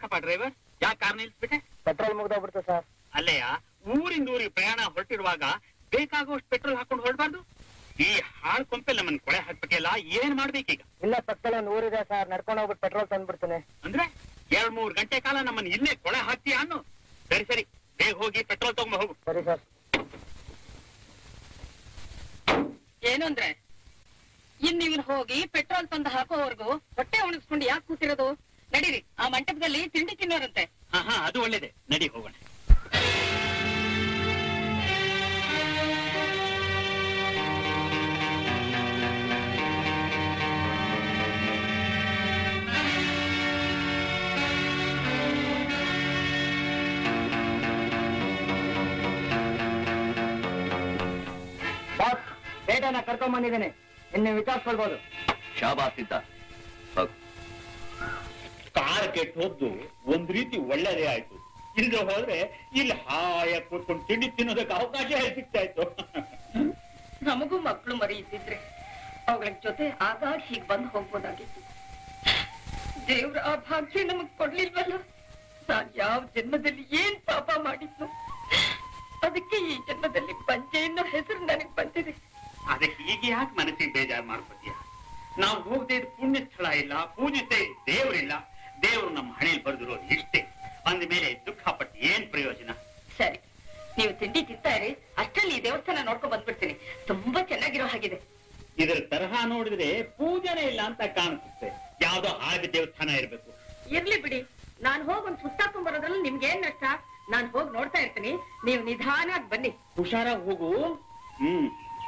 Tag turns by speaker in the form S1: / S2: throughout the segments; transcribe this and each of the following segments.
S1: ಯಾಕಪ್ಪ ಡ್ರೈವರ್ ಯಾಕೆ ಕಾರ್ ನಿಲ್ಸ್ಬಿಟ್ಟೆ
S2: ಪೆಟ್ರೋಲ್ ಮುಗ್ದೋಗ್ಬಿಡ್ತು ಸರ್
S1: ಅಲ್ಲಯ್ಯ ಊರಿಂದ ಊರಿಗೆ ಪ್ರಯಾಣ ಹೊರಟಿರುವಾಗ ಬೇಕಾಗುವಷ್ಟು ಪೆಟ್ರೋಲ್ ಹಾಕೊಂಡು ಹೊರಡಬಾರ್ದು ಈ ಹಾಳ್ ಕೊಂಪೆ ನಮ್ಮನ್ ಕೊಳೆ ಹಾಕ್ಬೇಕಲ್ಲ ಏನ್ ಮಾಡ್ಬೇಕೀಗ
S2: ಇಲ್ಲ ಪಕ್ಕದಲ್ಲಿ ಒಂದು ಊರಿದೆ ಸರ್ ನಡ್ಕೊಂಡು ಹೋಗ್ಬಿಟ್ಟು ಪೆಟ್ರೋಲ್ ತಂದ್ಬಿಡ್ತೀನಿ
S1: ಅಂದ್ರೆ ಎರಡ್ ಮೂರ್ ಗಂಟೆ ಕಾಲ ನಮ್ಮನ್ನ ಇಲ್ಲೇ ಕೊಳೆ ಹಾಕ್ತೀಯ ಅನ್ನು ಸರಿ ಸರಿ ಬೇಗ ಹೋಗಿ ಪೆಟ್ರೋಲ್ ತಗೊಂಡ್ ಹೋಗು
S2: ಸರಿ ಸರ್
S3: ಏನು ಅಂದ್ರೆ ಇನ್ ಇವನ್ ಹೋಗಿ ಪೆಟ್ರೋಲ್ ತಂದು ಹಾಕೋವರೆಗೂ ಹೊಟ್ಟೆ ಒಣಗಿಸ್ಕೊಂಡು ಯಾಕೆ ಕೂತಿರೋದು ನಡೀರಿ ಆ ಮಂಟಪದಲ್ಲಿ ತಿಂಡಿ ತಿನ್ನೋರಂತೆ
S1: ಹಾ ಹಾ ಅದು ಒಳ್ಳೇದೆ ನಡಿ ಹೋಗೋಣ
S2: ಬಾಸ್ ಪೇಟೆನ ಕರ್ಕೊಂಡ್ ಬಂದಿದ್ದೀನಿ ಇನ್ನು ವಿಚಾರಿಸ್ಕೊಳ್ಬೋದು
S4: ಶಾಬಾಸ್ ಇದ್ದ ಹೋಗು
S1: ಕಾರ್ ಕೆಟ್ಟ ಹೋದ್ದು ಒಂದ್ ರೀತಿ ಒಳ್ಳೇದೇ ಆಯ್ತು ಇಲ್ದೆ ಹೋದ್ರೆ ಇಲ್ಲಿ ಹಾಯ ಕೂತ್ಕೊಂಡು ತಿಂಡಿ ತಿನ್ನೋದಕ್ಕೆ ಅವಕಾಶ ಸಿಗ್ತಾ ಇತ್ತು
S3: ನಮಗೂ ಮಕ್ಕಳು ಮರಿ ಇದ್ದಿದ್ರೆ ಅವುಗಳ ಜೊತೆ ಆಗಾಗ ಹೀಗ್ ಬಂದು ಹೋಗ್ಬೋದಾಗಿತ್ತು ದೇವ್ರ ಆ ಭಾಗ್ಯ ನಮಗ್ ಕೊಡ್ಲಿಲ್ವಲ್ಲ ನಾನ್ ಯಾವ ಜನ್ಮದಲ್ಲಿ ಏನ್ ಪಾಪ ಮಾಡಿದ್ನು ಅದಕ್ಕೆ ಈ ಜನ್ಮದಲ್ಲಿ ಪಂಚೆ ಅನ್ನೋ ಹೆಸರು ನನಗ್ ಬಂದಿದೆ
S1: ಅದಕ್ಕೆ ಈಗ ಯಾಕೆ ಮನಸ್ಸಿಗೆ ಬೇಜಾರು ಮಾಡ್ಕೋತೀಯ ನಾವು ಹೋಗದೆ ಪುಣ್ಯ ಸ್ಥಳ ಇಲ್ಲ ಪೂಜಿಸದೆ ದೇವರಿಲ್ಲ ದೇವರು ನಮ್ಮ ಹಣೆಯಲ್ಲಿ ಬರೆದಿರೋದು ಇಷ್ಟೇ ಅಂದ ಮೇಲೆ ದುಃಖ ಪಟ್ಟು ಏನ್ ಪ್ರಯೋಜನ
S3: ಸರಿ ನೀವು ತಿಂಡಿ ತಿಂತಾ ಇರಿ ಅಷ್ಟರಲ್ಲಿ ಈ ದೇವಸ್ಥಾನ ನೋಡ್ಕೊಂಡ್ ಬಂದ್ಬಿಡ್ತೀನಿ ತುಂಬಾ ಚೆನ್ನಾಗಿರೋ ಹಾಗಿದೆ
S1: ಇದರ ತರಹ ನೋಡಿದ್ರೆ ಪೂಜೆನೇ ಇಲ್ಲ ಅಂತ ಕಾಣಿಸುತ್ತೆ ಯಾವ್ದೋ ಹಾಗೆ ದೇವಸ್ಥಾನ ಇರ್ಬೇಕು
S3: ಇರ್ಲಿ ಬಿಡಿ ನಾನ್ ಹೋಗ್ ಒಂದ್ ಸುತ್ತಾಕೊಂಡ್ ಬರೋದ್ರಲ್ಲಿ ನಿಮ್ಗೆ ಏನ್ ನಷ್ಟ ನಾನ್ ಹೋಗಿ ನೋಡ್ತಾ ಇರ್ತೀನಿ ನೀವು ನಿಧಾನವಾಗಿ ಬನ್ನಿ
S1: ಹುಷಾರಾಗಿ ಹೋಗು ಹ್ಮ್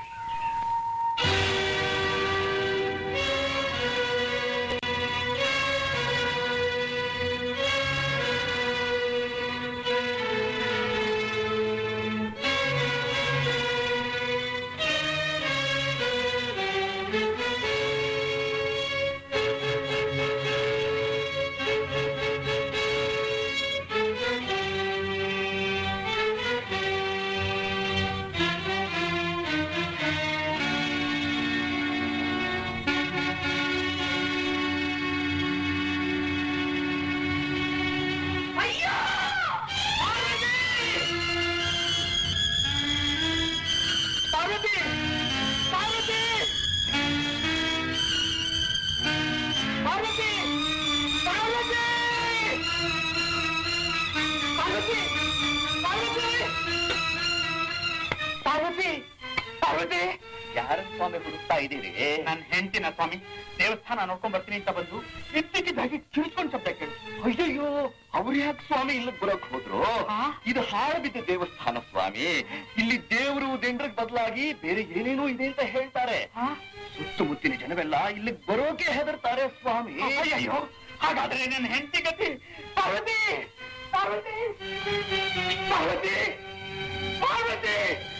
S4: ಯಾರ ಸ್ವಾಮಿ ಹುಡುಕ್ತಾ ಇದ್ದೀರಿ
S1: ನನ್ನ ಹೆಂಡತಿನ ಸ್ವಾಮಿ ದೇವಸ್ಥಾನ ನೋಡ್ಕೊಂಡ್ ಬರ್ತೀನಿ ಅಂತ ಬಂದು ಇದ್ದಕ್ಕಿದ್ದಾಗಿ ಕಿಳ್ಕೊಂಡ್ ಶಬ್ದ ಕೇಳು
S4: ಅಯ್ಯಯ್ಯೋ ಅವ್ರು ಯಾಕೆ ಸ್ವಾಮಿ ಇಲ್ಲಿಗೆ ಬರೋಕ್ ಹೋದ್ರು ಇದು ಹಾಳು ಬಿದ್ದ ದೇವಸ್ಥಾನ ಸ್ವಾಮಿ ಇಲ್ಲಿ ದೇವರು ದಿಂಡ್ರಕ್ ಬದಲಾಗಿ ಬೇರೆ ಏನೇನೋ ಇದೆ ಅಂತ ಹೇಳ್ತಾರೆ ಸುತ್ತಮುತ್ತಿನ ಜನವೆಲ್ಲ ಇಲ್ಲಿಗೆ ಬರೋಕೆ ಹೆದರ್ತಾರೆ ಸ್ವಾಮಿ
S1: ಅಯ್ಯಯ್ಯೋ ಹಾಗಾದ್ರೆ ನನ್ನ ಹೆಂಡತಿ ಗತಿ ಪಾರ್ವತಿ ಪಾರ್ವತಿ ಪಾರ್ವತಿ ಪಾರ್ವತಿ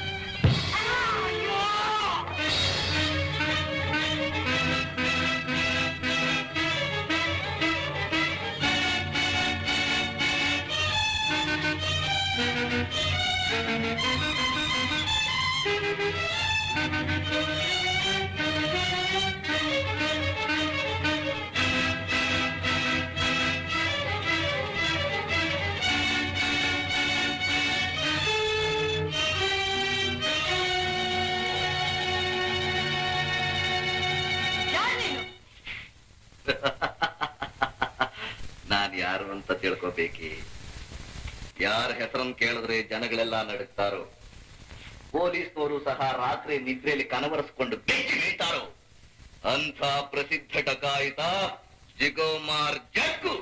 S3: ಯಾರ್ ನೀನು
S4: ನಾನ್ ಯಾರು ಅಂತ ತಿಳ್ಕೋಬೇಕಿ ಯಾರ ಹೆಸರನ್ನು ಕೇಳಿದ್ರೆ ಜನಗಳೆಲ್ಲ ನಡುತ್ತಾರೋ ಪೊಲೀಸ್ನವರು ಸಹ ರಾತ್ರಿ ನಿದ್ರೆಯಲ್ಲಿ ಕನವರಿಸ್ಕೊಂಡು ಬೆಚ್ಚಿ ಬೀಳ್ತಾರೋ ಅಂಥ ಪ್ರಸಿದ್ಧ ಡಕಾಯಿತ ಜಿಗೋಮಾರ್ ಜಗ್ಗು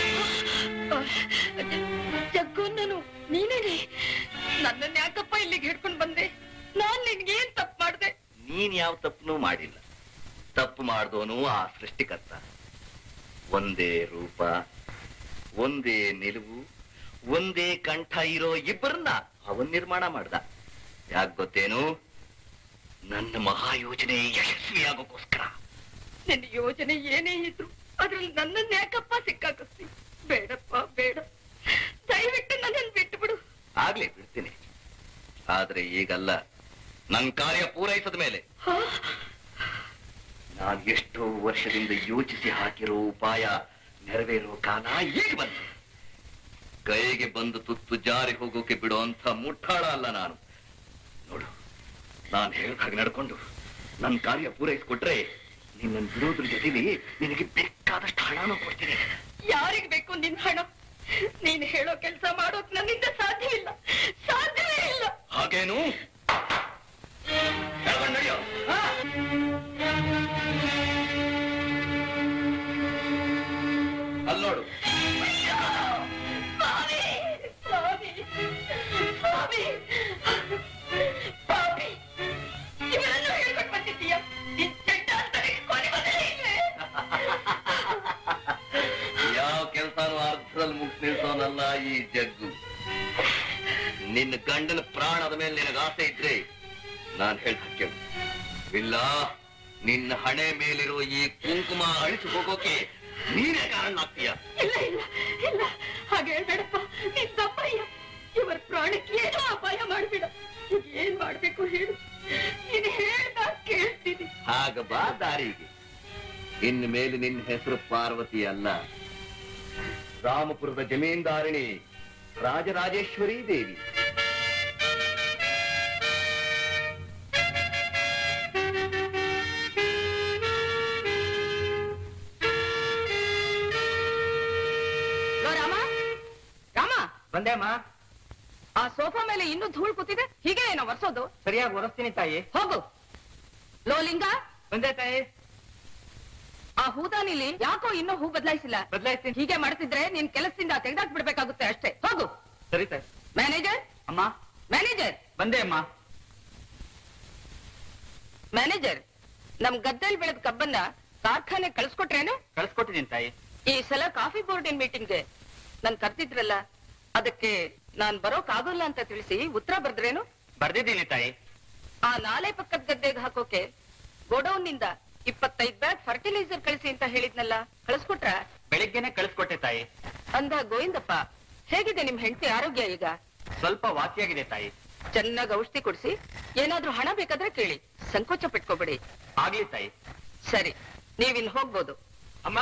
S3: ಜಗ್ಗು ನಾನು ನೀನೇನೆ ನನ್ನನ್ನ ಯಾಕಪ್ಪ ಇಲ್ಲಿಗೆ ಹಿಡ್ಕೊಂಡು ಬಂದೆ ನಾನ್ ನಿನ್ಗೇನ್ ತಪ್ಪು ಮಾಡ್ದೆ
S4: ನೀನ್ ಯಾವ ತಪ್ಪನೂ ಮಾಡಿಲ್ಲ ತಪ್ಪು ಮಾಡ್ದೋನು ಆ ಸೃಷ್ಟಿಕರ್ತ ಒಂದೇ ರೂಪ ಒಂದೇ ನಿಲುವು ಒಂದೇ ಕಂಠ ಇರೋ ಇಬ್ಬರನ್ನ ಅವನ್ ನಿರ್ಮಾಣ ಮಾಡ್ದ ಯಾಕ್ ಗೊತ್ತೇನು ನನ್ನ ಮಹಾಯೋಜನೆ ಯಶಸ್ವಿಯಾಗೋಕ್ಕೋಸ್ಕರ
S3: ನಿನ್ನ ಯೋಜನೆ ಏನೇ ಇದ್ರು ಅದ್ರಲ್ಲಿ ನನ್ನನ್ನ ಯಾಕಪ್ಪ ಸಿಕ್ಕಾಕಿಸ್ತಿ ಬೇಡಪ್ಪ ಬೇಡ ದಯವಿಟ್ಟು ನನ್ನನ್ನು ಬಿಟ್ಟು ಬಿಡು
S4: ಆಗ್ಲೇ ಬಿಡ್ತೀನಿ ಆದ್ರೆ ಈಗಲ್ಲ ನನ್ ಕಾರ್ಯ ಪೂರೈಸದ ಮೇಲೆ
S3: ಹಾ?
S4: ನಾನು ಎಷ್ಟೋ ವರ್ಷದಿಂದ ಯೋಚಿಸಿ ಹಾಕಿರೋ ಉಪಾಯ ನೆರವೇರೋ ಕಾಲ ಈಗ ಬಂತು ಕೈಗೆ ಬಂದು ತುತ್ತು ಜಾರಿ ಹೋಗೋಕೆ ಬಿಡುವಂತ ಮುಟ್ಟಾಳ ಅಲ್ಲ ನಾನು ನೋಡು ನಾನು ಹೇಳ್ದಾಗ ನಡ್ಕೊಂಡು ನನ್ನ ಕಾರ್ಯ ಪೂರೈಸ್ಕೊಟ್ರೆ ನಿನ್ನನ್ನು ಬಿಡೋದ್ರ ಜೊತೆಲಿ ನಿನಗೆ ಬೇಕಾದಷ್ಟು ಹಣನೂ ಕೊಡ್ತೀನಿ
S3: ಯಾರಿಗ್ ಬೇಕು ನಿನ್ ಹಣ ನೀನ್ ಹೇಳೋ ಕೆಲಸ ಮಾಡೋಕ್ ನನ್ನಿಂದ ಸಾಧ್ಯವಿಲ್ಲ ಸಾಧ್ಯವೇ ಇಲ್ಲ
S4: ಹಾಗೇನು ಎಳ್ಕೊಂಡ್ ನಡ್ಯೋ. ಅಲ್ಲ್ ನೋಡು
S3: ಸ್ವಾಮಿ ಸ್ವಾಮಿ ಸ್ವಾಮಿ ಸ್ವಾಮಿ ಇವರನ್ನು ಹೇಳ್ಕೊಂಡು ಬಂದಿದ್ದೀಯ ನಿನ್ ಚೆಂಡ ಅಂತ ಕೊನೆ ಮೊದಲೇ ಇಲ್ವೇ?
S4: ಯಾವ ಕೆಲ್ಸಾನು ಅರ್ಧದಲ್ಲಿ ಮುಗಿಸ್ ನಿಲ್ಸೋನಲ್ಲ ಈ ಜಗ್ಗು ನಿನ್ನ ಗಂಡನ ಪ್ರಾಣದ ಮೇಲೆ ನಿನಗೆ ಆಸೆ ಇದ್ರೆ ನಾನ್ ಹೇಳ್ತಾ ಕೇಳು ಇಲ್ಲ ನಿನ್ನ ಹಣೆ ಮೇಲಿರೋ ಈ ಕುಂಕುಮ ಅಳಿಸಿ ಹೋಗೋಕೆ ನೀನೇ ಕಾರಣ ಆಗ್ತೀಯ
S3: ಇಲ್ಲ ಇಲ್ಲ ಇಲ್ಲ ಹಾಗೆ ಹೇಳ್ಬೇಡಪ್ಪ ನೀನ್ ತಪ್ಪಯ್ಯ ಇವರ ಪ್ರಾಣಕ್ಕೆ ಏನೋ ಅಪಾಯ ಮಾಡ್ಬೇಡ ಈಗ ಏನ್ ಮಾಡ್ಬೇಕು ಹೇಳು ನೀನ್ ಹೇಳ್ದ ಕೇಳ್ತೀನಿ
S4: ಆಗ ಬಾ ದಾರಿಗೆ ಇನ್ನು ಮೇಲೆ ನಿನ್ನ ಹೆಸರು ಪಾರ್ವತಿ ಅಲ್ಲ ರಾಮಪುರದ ಜಮೀನ್ದಾರಿಣಿ ರಾಜರಾಜೇಶ್ವರಿ ದೇವಿ
S3: ಲೋ ರಾಮ ರಾಮ
S2: ಬಂದೆ ಅಮ್ಮ
S3: ಆ ಸೋಫಾ ಮೇಲೆ ಇನ್ನೂ ಧೂಳ್ ಕೂತಿದೆ ಹೀಗೆ ಏನೋ ಒರ್ಸೋದು
S2: ಸರಿಯಾಗಿ ಒರೆಸ್ತೀನಿ ತಾಯಿ
S3: ಹೋಗು ಲೋ ಲಿಂಗ
S2: ಬಂದೆ ತಾಯಿ
S3: ಆ ಹೂದಾನಿಲಿ ಯಾಕೋ ಇನ್ನೂ ಹೂ ಬದಲಾಯಿಸಿಲ್ಲ
S2: ಬದಲಾಯಿಸ್ತೀನಿ
S3: ಹೀಗೆ ಮಾಡ್ತಿದ್ರೆ ನೀನ್ ಕೆಲಸದಿಂದ ತೆಗೆದಾಕ್ ಬಿಡ್ಬೇಕಾಗುತ್ತೆ ಅಷ್ಟೇ ಹೋಗು
S2: ಸರಿ ತಾಯಿ
S3: ಮ್ಯಾನೇಜರ್
S2: ಅಮ್ಮ
S3: ಮ್ಯಾನೇಜರ್
S2: ಬಂದೆ ಅಮ್ಮ
S3: ಮ್ಯಾನೇಜರ್ ನಮ್ ಗದ್ದೆಲ್ ಬೆಳೆದ ಕಬ್ಬನ್ನ ಕಾರ್ಖಾನೆ ಕಳ್ಸ್ಕೊಟ್ರೇನು
S2: ಕಳ್ಸ್ಕೊಟ್ಟಿದ್ದೀನಿ ತಾಯಿ
S3: ಈ ಸಲ ಕಾಫಿ ಬೋರ್ಡಿನ ಮೀಟಿಂಗ್ಗೆ ನನ್ ಕರ್ತಿದ್ರಲ್ಲ ಅದಕ್ಕೆ ನಾನ್ ಬರೋಕ್ ಆಗೋಲ್ಲ ಅಂತ ತಿಳಿಸಿ ಉತ್ತರ ಬರ್ದ್ರೇನು
S2: ಬರ್ದಿದ್ದೀನಿ ತಾಯಿ
S3: ಆ ನಾಲೆ ಪಕ್ಕದ ಗದ್ದೆಗೆ ಹಾಕೋಕೆ ಗೋಡೌನ್ ನಿಂದ ಇಪ್ಪತ್ತೈದ್ ಬ್ಯಾಗ್ ಫರ್ಟಿಲೈಸರ್ ಕಳಿಸಿ ಅಂತ ಹೇಳಿದ್ನಲ್ಲ ಕಳಿಸ್ಕೊಟ್ರ
S2: ಬೆಳಿಗ್ಗೆನೆ ಕಳಿಸ್ಕೊಟ್ಟೆ ತಾಯಿ
S3: ಅಂದ ಗೋವಿಂದಪ್ಪ ಹೇಗಿದೆ ನಿಮ್ ಹೆಂಡತಿ ಆರೋಗ್ಯ ಈಗ
S2: ಸ್ವಲ್ಪ ವಾಸಿಯಾಗಿದೆ ತಾಯಿ
S3: ಚೆನ್ನಾಗಿ ಔಷಧಿ ಕೊಡಿಸಿ ಏನಾದ್ರೂ ಹಣ ಬೇಕಾದ್ರೆ ಕೇಳಿ ಸಂಕೋಚ ಪಟ್ಕೋಬೇಡಿ
S2: ಆಗ್ಲಿ ತಾಯಿ
S3: ಸರಿ ನೀವಿನ್ ಹೋಗ್ಬೋದು
S2: ಅಮ್ಮ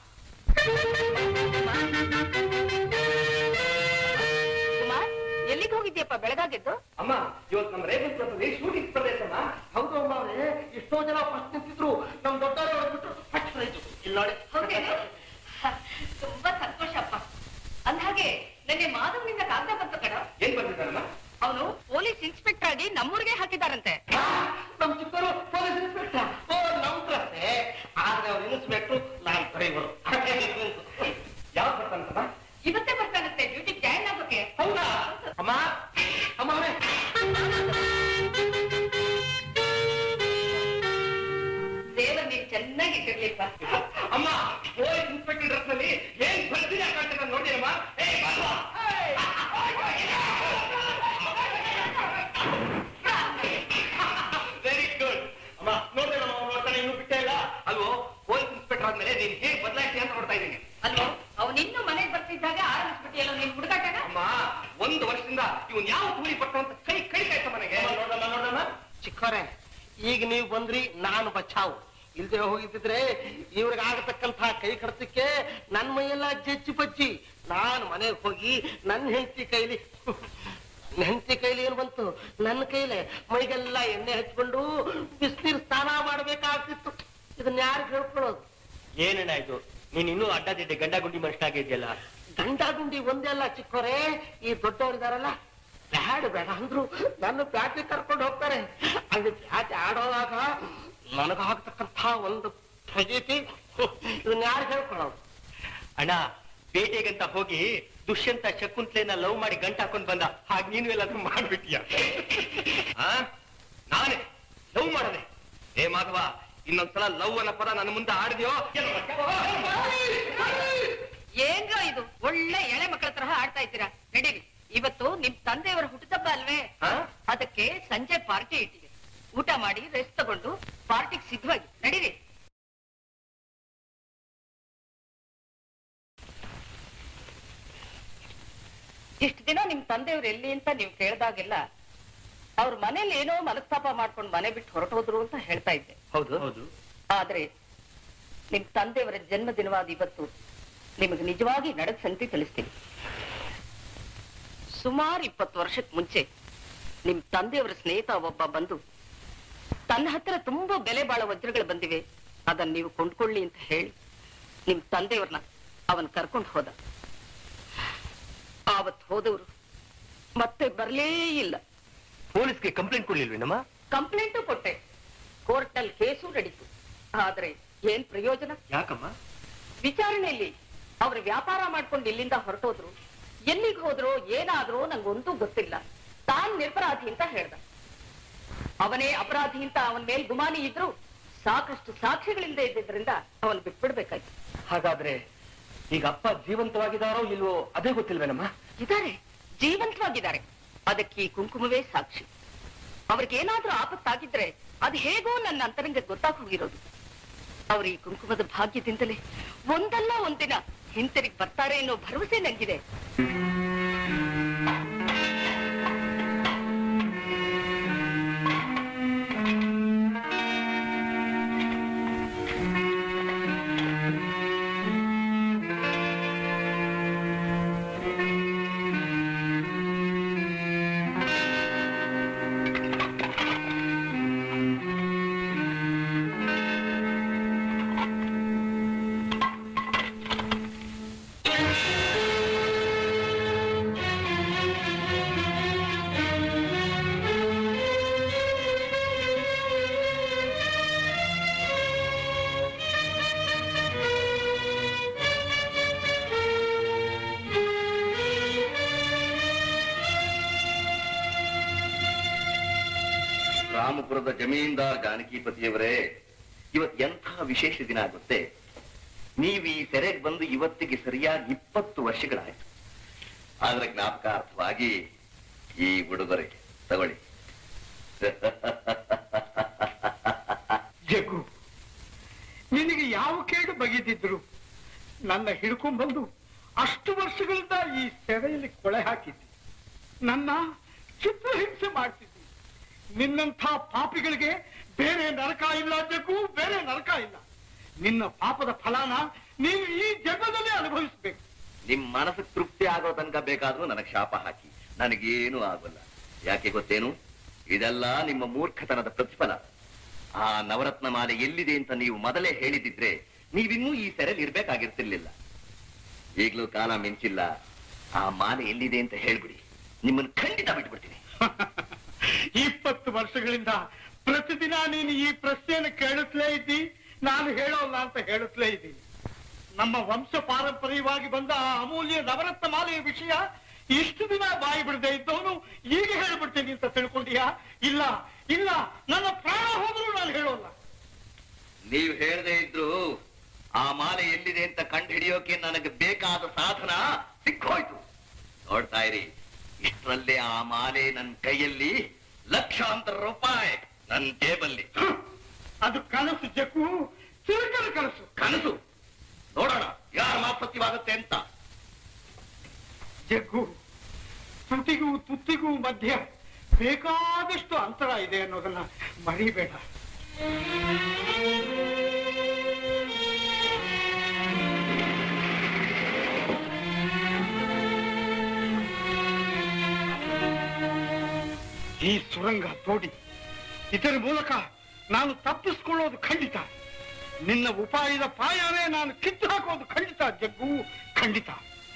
S3: ಕುಮಾರ್ ಎಲ್ಲಿಗೆ ಹೋಗಿದ್ಯಪ್ಪ ಬೆಳಗಾಗಿದ್ದು
S2: ಅಮ್ಮ ಇವತ್ತು ನಮ್ಮ ರೇಖೆ ಕ್ಲಬ್ನಲ್ಲಿ ಶೂಟಿಂಗ್ ಪ್ರದೇಶ ಅಮ್ಮ ಹೌದು ಅಮ್ಮ ಅವ್ರೆ ಎಷ್ಟೋ ಜನ ಫಸ್ಟ್ ನಿಂತಿದ್ರು ನಮ್ ದೊಡ್ಡವರು ಹೊರಡ್ಬಿಟ್ರು ಫಸ್ಟ್ ರೈತು ಇಲ್ಲಿ ನೋಡಿ
S3: ತುಂಬಾ ಸಂತೋಷಪ್ಪ ಅಂದ್ಹಾಗೆ ನನಗೆ ಮಾಧವ್ನಿಂದ ಕಾಗದ ಬಂತು ಕಣ
S2: ಏನ್ ಬಂದಿದ್ದಾರಮ್ಮ
S3: ಅವನು ಪೊಲೀಸ್ ಇನ್ಸ್ಪೆಕ್ಟರ್ ಆಗಿ ನಮ್ಮೂರಿಗೆ ಹಾಕಿದಾರಂತೆ
S2: ನಮ್ ಚಿಕ್ಕವರು ಪೊಲೀಸ್ ಇನ್ಸ್ಪೆಕ್ಟರ್ ಓ ನಮ್ ಕ್ಲಾಸೆ ಆದ್ರೆ ಅವ್ರು ಇನ್ಸ್ಪೆಕ್ಟರ್ ನಾನ್ ಡ್ರೈವರು ಯಾವ್ದು ಬರ್ತಾನಮ್ಮ
S3: ಇವತ್ತೇ ಬರ್ತಾನಂತೆ ಡ್ಯೂಟಿಗೆ ಜಾಯಿನ್ ಆಗೋಕೆ
S2: ಹೌದಾ ಅಮ್ಮ ಅಮ್ಮ ಅವ್ರೆ
S3: ದೇವರ ನೀನ್ ಚೆನ್ನಾಗಿ ಇಟ್ಟಿರ್ಲಿಪ್ಪ
S2: ಅಮ್ಮ ಪೊಲೀಸ್ ಇನ್ಸ್ಪೆಕ್ಟರ್ ಡ್ರೆಸ್ ನಲ್ಲಿ ಏನ್ ಬರ್ತೀನಿ ಕಾಣ್ತದೆ ನೋಡಿರಮ್ಮ ಏ ಬಲ್ವಾ ವೆರಿ ಗುಡ್ ಅಮ್ಮ ನೋಡ್ದೆ ನಮ್ಮ ನೋಡ್ತಾನೆ ಇನ್ನೂ ಬಿಟ್ಟೇ ಇಲ್ಲ ಅಲ್ವೋ ಪೊಲೀಸ್ ಇನ್ಸ್ಪೆಕ್ಟರ್ ಆದ್ಮೇಲೆ ನೀನ್ ಹೇಗ್ ಬದಲಾಯಿಸಿ ಅಂತ ನೋಡ್ತಾ ಇದ್ದೀನಿ
S3: ಅಲ್ವೋ ಅವನಿನ್ನು ಮನೆಗೆ ಬರ್ತಿದ್ದಾಗ ಆರಂಭಿಸ್ಬಿಟ್ಟಿಯಲ್ಲ ನೀನ್ ಹುಡುಗಾಟನ
S2: ಅಮ್ಮ ಒಂದು ವರ್ಷದಿಂದ ಇವನ್ ಯಾವ ಕೂಲಿ ಪಟ್ಟ ಅಂತ ಕೈ ಕಡಿತಾಯ್ತ ಮನೆಗೆ ನೋಡಮ್ಮ ನೋಡಮ್ಮ ಚಿಕ್ಕವರೇ ಈಗ ನೀವು ಬಂದ್ರಿ ನಾನು ಬಚಾವು ಇಲ್ದೆ ಹೋಗಿದ್ದಿದ್ರೆ ಇವ್ರಿಗೆ ಆಗತಕ್ಕಂತ ಕೈ ಕಡ್ತಕ್ಕೆ ನನ್ ಮೈಯೆಲ್ಲ ಜಜ್ಜಿ ಬಜ್ಜಿ ನಾನು ಮನೆಗೆ ಹೋಗಿ ನನ್ನ ಹೆಂಡತಿ ಕೈಲಿ ನನ್ನ ಹೆಂಡತಿ ಕೈಲಿ ಏನ್ ಬಂತು ನನ್ನ ಕೈಲೆ ಮೈಗೆಲ್ಲ ಎಣ್ಣೆ ಹಚ್ಕೊಂಡು ಬಿಸಿನೀರು ಸ್ನಾನ ಮಾಡ್ಬೇಕಾಗ್ತಿತ್ತು ಇದನ್ನ ಯಾರು ಹೇಳ್ಕೊಳ್ಳೋದು
S5: ಏನಣ್ಣ ಇದು ನೀನ್ ಇನ್ನೂ ಅಡ್ಡದಿಡ್ಡೆ ಗಂಡ ಗುಂಡಿ ಮನುಷ್ಯಾಗಿದ್ಯಲ್ಲ
S2: ಗಂಡ ಗುಂಡಿ ಒಂದೇ ಅಲ್ಲ ಚಿಕ್ಕೋರೆ ಈ ದೊಡ್ಡವರಿದಾರಲ್ಲ ಬ್ಯಾಡ ಬೇಡ ಅಂದ್ರು ನನ್ನ ಬ್ಯಾಟಿ ಕರ್ಕೊಂಡು ಹೋಗ್ತಾರೆ ಅಲ್ಲಿ ಬ್ಯಾಟಿ ಆಡೋವಾಗ ನನಗಾಗ್ತಕ್ಕಂಥ ಒಂದು ಫಜೀತಿ ಇದನ್ನ ಯಾರು ಹೇಳ್ಕೊಳ್ಳೋದು
S5: ಅಣ್ಣ ಬೇಟೆಗಂತ ಹೋಗಿ ದುಷ್ಯಂತ ಶಕುಂತ್ಲೆನ ಲವ್ ಮಾಡಿ ಗಂಟ ಹಾಕೊಂಡ್ ಬಂದ ಹಾಗೆ ನೀನು ಎಲ್ಲಾದ್ರೂ ಮಾಡ್ಬಿಟ್ಟಿಯ
S4: ಆ? ನಾನೇ ಲವ್ ಮಾಡದೆ ಏ ಮಾಧವ ಇನ್ನೊಂದ್ಸಲ ಲವ್ ಅನ್ನೋ ಪದ ನನ್ನ ಮುಂದೆ ಆಡಿದ್ಯೋ
S3: ಏನ್ರೋ ಇದು ಒಳ್ಳೆ ಎಳೆ ಮಕ್ಕಳ ತರಹ ಆಡ್ತಾ ಇದ್ದೀರಾ ನಡೀರಿ ಇವತ್ತು ನಿಮ್ ತಂದೆಯವರ ಹುಟ್ಟುಹಬ್ಬ ಅಲ್ವೇ
S4: ಆ?
S3: ಅದಕ್ಕೆ ಸಂಜೆ ಪಾರ್ಟಿ ಇಟ್ಟಿದೆ ಊಟ ಮಾಡಿ ರೆಸ್ಟ್ ತಗೊಂಡು ಪಾರ್ಟಿಗೆ ಸಿದ್ಧವಾಗಿ ನಡೀರಿ ಇಷ್ಟು ದಿನ ನಿಮ್ ತಂದೆಯವ್ರು ಎಲ್ಲಿ ಅಂತ ನೀವು ಕೇಳಿದಾಗೆಲ್ಲ ಅವ್ರ ಮನೇಲಿ ಏನೋ ಮನಸ್ತಾಪ ಮಾಡ್ಕೊಂಡು ಮನೆ ಬಿಟ್ಟು ಹೊರಟೋದ್ರು ಅಂತ ಹೇಳ್ತಾ ಇದ್ದೆ
S5: ಹೌದು ಹೌದು
S3: ಆದ್ರೆ ನಿಮ್ ತಂದೆಯವರ ಜನ್ಮದಿನವಾದ ಇವತ್ತು ನಿಮಗೆ ನಿಜವಾಗಿ ನಡೆದ ಸಂಗತಿ ತಿಳಿಸ್ತೀನಿ ಸುಮಾರು ಇಪ್ಪತ್ತು ವರ್ಷಕ್ಕೆ ಮುಂಚೆ ನಿಮ್ ತಂದೆಯವರ ಸ್ನೇಹಿತ ಒಬ್ಬ ಬಂದು ತನ್ನ ಹತ್ರ ತುಂಬಾ ಬೆಲೆ ಬಾಳೋ ವಜ್ರಗಳು ಬಂದಿವೆ ಅದನ್ನ ನೀವು ಕೊಂಡ್ಕೊಳ್ಳಿ ಅಂತ ಹೇಳಿ ನಿಮ್ ತಂದೆಯವ್ರನ್ನ ಅವನ್ ಕರ್ಕೊಂಡು ಹೋದ ಆವತ್ ಹೋದವರು ಮತ್ತೆ ಬರ್ಲೇ ಇಲ್ಲ
S5: ಪೊಲೀಸ್ಗೆ ಕಂಪ್ಲೇಂಟ್ ಕೊಡ್ಲಿಲ್ವೇನಮ್ಮ
S3: ಕಂಪ್ಲೇಂಟು ಕೊಟ್ಟೆ ಕೋರ್ಟ್ನಲ್ಲಿ ಕೇಸು ನಡೀತು ಆದ್ರೆ ಏನ್ ಪ್ರಯೋಜನ
S5: ಯಾಕಮ್ಮ
S3: ವಿಚಾರಣೆಯಲ್ಲಿ ಅವ್ರು ವ್ಯಾಪಾರ ಮಾಡ್ಕೊಂಡು ಇಲ್ಲಿಂದ ಹೊರಟೋದ್ರು ಎಲ್ಲಿಗೆ ಹೋದ್ರು ಏನಾದ್ರೂ ನಂಗೊಂದೂ ಗೊತ್ತಿಲ್ಲ ತಾನ್ ನಿರಪರಾಧಿ ಅಂತ ಹೇಳ್ದ ಅವನೇ ಅಪರಾಧಿ ಅಂತ ಅವನ ಮೇಲ್ ಗುಮಾನಿ ಇದ್ರು ಸಾಕಷ್ಟು ಸಾಕ್ಷಿಗಳಿಂದ ಇದ್ದಿದ್ರಿಂದ ಅವನ್ ಬಿಟ್ಬಿಡ್ಬೇಕಾಯ್ತು
S5: ಹಾಗಾದ್ರೆ ಈಗ ಅಪ್ಪ ಜೀವಂತವಾಗಿದಾರೋ ಇಲ್ವೋ ಅದೇ ಗೊತ್ತಿಲ್ವೇನಮ್ಮ
S3: ಇದಾರೆ ಜೀವಂತವಾಗಿದ್ದಾರೆ ಅದಕ್ಕೆ ಈ ಕುಂಕುಮವೇ ಸಾಕ್ಷಿ ಅವ್ರಿಗೇನಾದ್ರೂ ಆಪತ್ತಾಗಿದ್ರೆ ಅದು ಹೇಗೋ ನನ್ನ ಅಂತರಂಗ ಗೊತ್ತಾಗ್ ಹೋಗಿರೋದು ಅವ್ರ ಈ ಕುಂಕುಮದ ಭಾಗ್ಯದಿಂದಲೇ ಒಂದಲ್ಲ ಒಂದಿನ ಹಿಂತಿರುಗಿ ಬರ್ತಾರೆ ಅನ್ನೋ ಭರವಸೆ ನಂಗಿದೆ
S4: ರಾಮಪುರದ ಜಮೀನ್ದಾರ್ ಜಾನಕಿಪತಿಯವರೇ ಇವತ್ ಎಂಥ ವಿಶೇಷ ದಿನ ಆಗುತ್ತೆ ನೀವು ಈ ಸೆರೆಗೆ ಬಂದು ಇವತ್ತಿಗೆ ಸರಿಯಾಗಿ ಇಪ್ಪತ್ತು ವರ್ಷಗಳಾಯ್ತು ಆದ್ರೆ ಜ್ಞಾಪಕಾರ್ಥವಾಗಿ ಈ ಉಡುಗೊರೆ ತಗೊಳ್ಳಿ
S2: ಜಗ್ಗು ನಿನಗೆ ಯಾವ ಕೇಡು ಬಗೆದಿದ್ರು ನನ್ನ ಹಿಡ್ಕೊಂಡ್ಬಂದು ಅಷ್ಟು ವರ್ಷಗಳಿಂದ ಈ ಸೆರೆಯಲ್ಲಿ ಕೊಳೆ ಹಾಕಿದ್ದೆ ನನ್ನ ಚಿತ್ರಹಿಂಸೆ ಮಾಡ್ತಿದ್ದೆ ನಿನ್ನಂಥ ಪಾಪಿಗಳಿಗೆ ಬೇರೆ ನರಕ ಇಲ್ಲ ಜಗ್ಗು ಬೇರೆ ನರಕ ಇಲ್ಲ ನಿನ್ನ ಪಾಪದ ಫಲಾನ ನೀನು ಈ ಜಗದಲ್ಲೇ ಅನುಭವಿಸ್ಬೇಕು
S4: ನಿಮ್ ಮನಸ್ಸು ತೃಪ್ತಿ ಆಗೋ ತನಕ ಬೇಕಾದ್ರೂ ನನಗೆ ಶಾಪ ಹಾಕಿ ನನಗೇನು ಆಗೋಲ್ಲ ಯಾಕೆ ಗೊತ್ತೇನು ಇದೆಲ್ಲ ನಿಮ್ಮ ಮೂರ್ಖತನದ ಪ್ರತಿಫಲ ಆ ನವರತ್ನ ಮಾಲೆ ಎಲ್ಲಿದೆ ಅಂತ ನೀವು ಮೊದಲೇ ಹೇಳಿದಿದ್ರೆ ನೀವಿನ್ನೂ ಈ ಸೆರೆಲಿ ಇರ್ಬೇಕಾಗಿರ್ತಿರ್ಲಿಲ್ಲ ಈಗ್ಲೂ ಕಾಲ ಮಿಂಚಿಲ್ಲ ಆ ಮಾಲೆ ಎಲ್ಲಿದೆ ಅಂತ ಹೇಳ್ಬಿಡಿ ನಿಮ್ಮನ್ನು ಖಂಡಿತ ಬಿಟ್ಬಿಡ್ತೀನಿ
S2: ಇಪ್ಪತ್ತು ವರ್ಷಗಳಿಂದ ಪ್ರತಿದಿನ ನೀನು ಈ ಪ್ರಶ್ನೆಯನ್ನು ಕೇಳುತ್ತಲೇ ಇದ್ದಿ ನಾನು ಹೇಳೋಲ್ಲ ಅಂತ ಹೇಳುತ್ತಲೇ ಇದ್ದೀನಿ ನಮ್ಮ ವಂಶ ಪಾರಂಪರ್ಯವಾಗಿ ಬಂದ ಆ ಅಮೂಲ್ಯ ನವರತ್ನ ಮಾಲೆಯ ವಿಷಯ ಇಷ್ಟು ದಿನ ಬಾಯಿ ಬಿಡದೆ ಇದ್ದವನು ಈಗ ಹೇಳ್ಬಿಡ್ತೀನಿ ಅಂತ ತಿಳ್ಕೊಂಡಿಯಾ ಇಲ್ಲ ಇಲ್ಲ ನನ್ನ ಪ್ರಾಣ ಹೋದ್ರೂ ನಾನು ಹೇಳೋಲ್ಲ
S4: ನೀವು ಹೇಳದೆ ಇದ್ರು ಆ ಮಾಲೆ ಎಲ್ಲಿದೆ ಅಂತ ಕಂಡು ಹಿಡಿಯೋಕೆ ನನಗೆ ಬೇಕಾದ ಸಾಧನ ಸಿಕ್ಕೋಯ್ತು ನೋಡ್ತಾ ಇರಿ ಇಷ್ಟರಲ್ಲೇ ಆ ಮಾಲೆ ನನ್ನ ಕೈಯಲ್ಲಿ ಲಕ್ಷಾಂತರ ರೂಪಾಯಿ ನನ್ನ ಜೇಬಲ್ಲಿ
S2: ಹ್ಮ್. ಅದು ಕನಸು ಜಕ್ಕು ತಿರುಕದ ಕನಸು
S4: ಕನಸು ನೋಡೋಣ ಯಾರ ಮಾಪತ್ಯವಾಗುತ್ತೆ ಅಂತ
S2: ಜಗ್ಗು ತುಟಿಗೂ ತುತ್ತಿಗೂ ಮಧ್ಯ ಬೇಕಾದಷ್ಟು ಅಂತರ ಇದೆ ಅನ್ನೋದನ್ನ ಮರಿಬೇಡ ಈ ಸುರಂಗ ತೋಡಿ ಇದರ ಮೂಲಕ ನಾನು ತಪ್ಪಿಸ್ಕೊಳ್ಳೋದು ಖಂಡಿತ ನಿನ್ನ ಉಪಾಯದ ಪಾಯನೇ ನಾನು ಕಿತ್ತು ಹಾಕೋದು ಖಂಡಿತ ಜಗ್ಗು ಖಂಡಿತ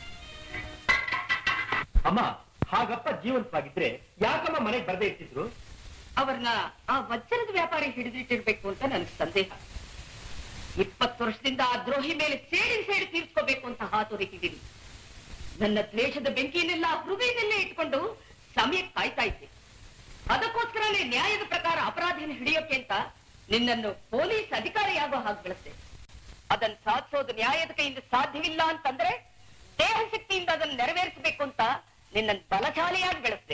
S5: ಅಮ್ಮ ಹಾಗಪ್ಪ ಜೀವಂತವಾಗಿದ್ರೆ ಯಾಕಮ್ಮ ಮನೆಗೆ ಬರ್ದೇ ಇರ್ತಿದ್ರು
S3: ಅವ್ರನ್ನ ಆ ವಜ್ರದ ವ್ಯಾಪಾರಿ ಹಿಡಿದಿಟ್ಟಿರ್ಬೇಕು ಅಂತ ನನಗೆ ಸಂದೇಹ ಇಪ್ಪತ್ತು ವರ್ಷದಿಂದ ಆ ದ್ರೋಹಿ ಮೇಲೆ ಸೇಡಿ ಸೇಡಿ ತೀರ್ಸ್ಕೋಬೇಕು ಅಂತ ಹಾತೊರಿತಿದ್ದೀನಿ ನನ್ನ ದ್ವೇಷದ ಬೆಂಕಿಯನ್ನೆಲ್ಲ ಹೃದಯದಲ್ಲೇ ಇಟ್ಕೊಂಡು ಸಮಯಕ್ಕೆ ಕಾಯ್ತಾ ಇದ್ದೆ ಅದಕ್ಕೋಸ್ಕರನೇ ನ್ಯಾಯದ ಪ್ರಕಾರ ಅಪರಾಧಿನ ಹಿಡಿಯೋಕೆ ಅಂತ ನಿನ್ನನ್ನು ಪೊಲೀಸ್ ಅಧಿಕಾರಿಯಾಗೋ ಹಾಗೆ ಬೆಳೆಸ್ದೆ ಅದನ್ನ ಸಾಧಿಸೋದು ನ್ಯಾಯದ ಕೈಯಿಂದ ಸಾಧ್ಯವಿಲ್ಲ ಅಂತಂದ್ರೆ ದೇಹ ಶಕ್ತಿಯಿಂದ ಅದನ್ನು ನೆರವೇರಿಸಬೇಕು ಅಂತ ನಿನ್ನನ್ನು ಬಲಶಾಲಿಯಾಗಿ ಬೆಳೆಸ್ದೆ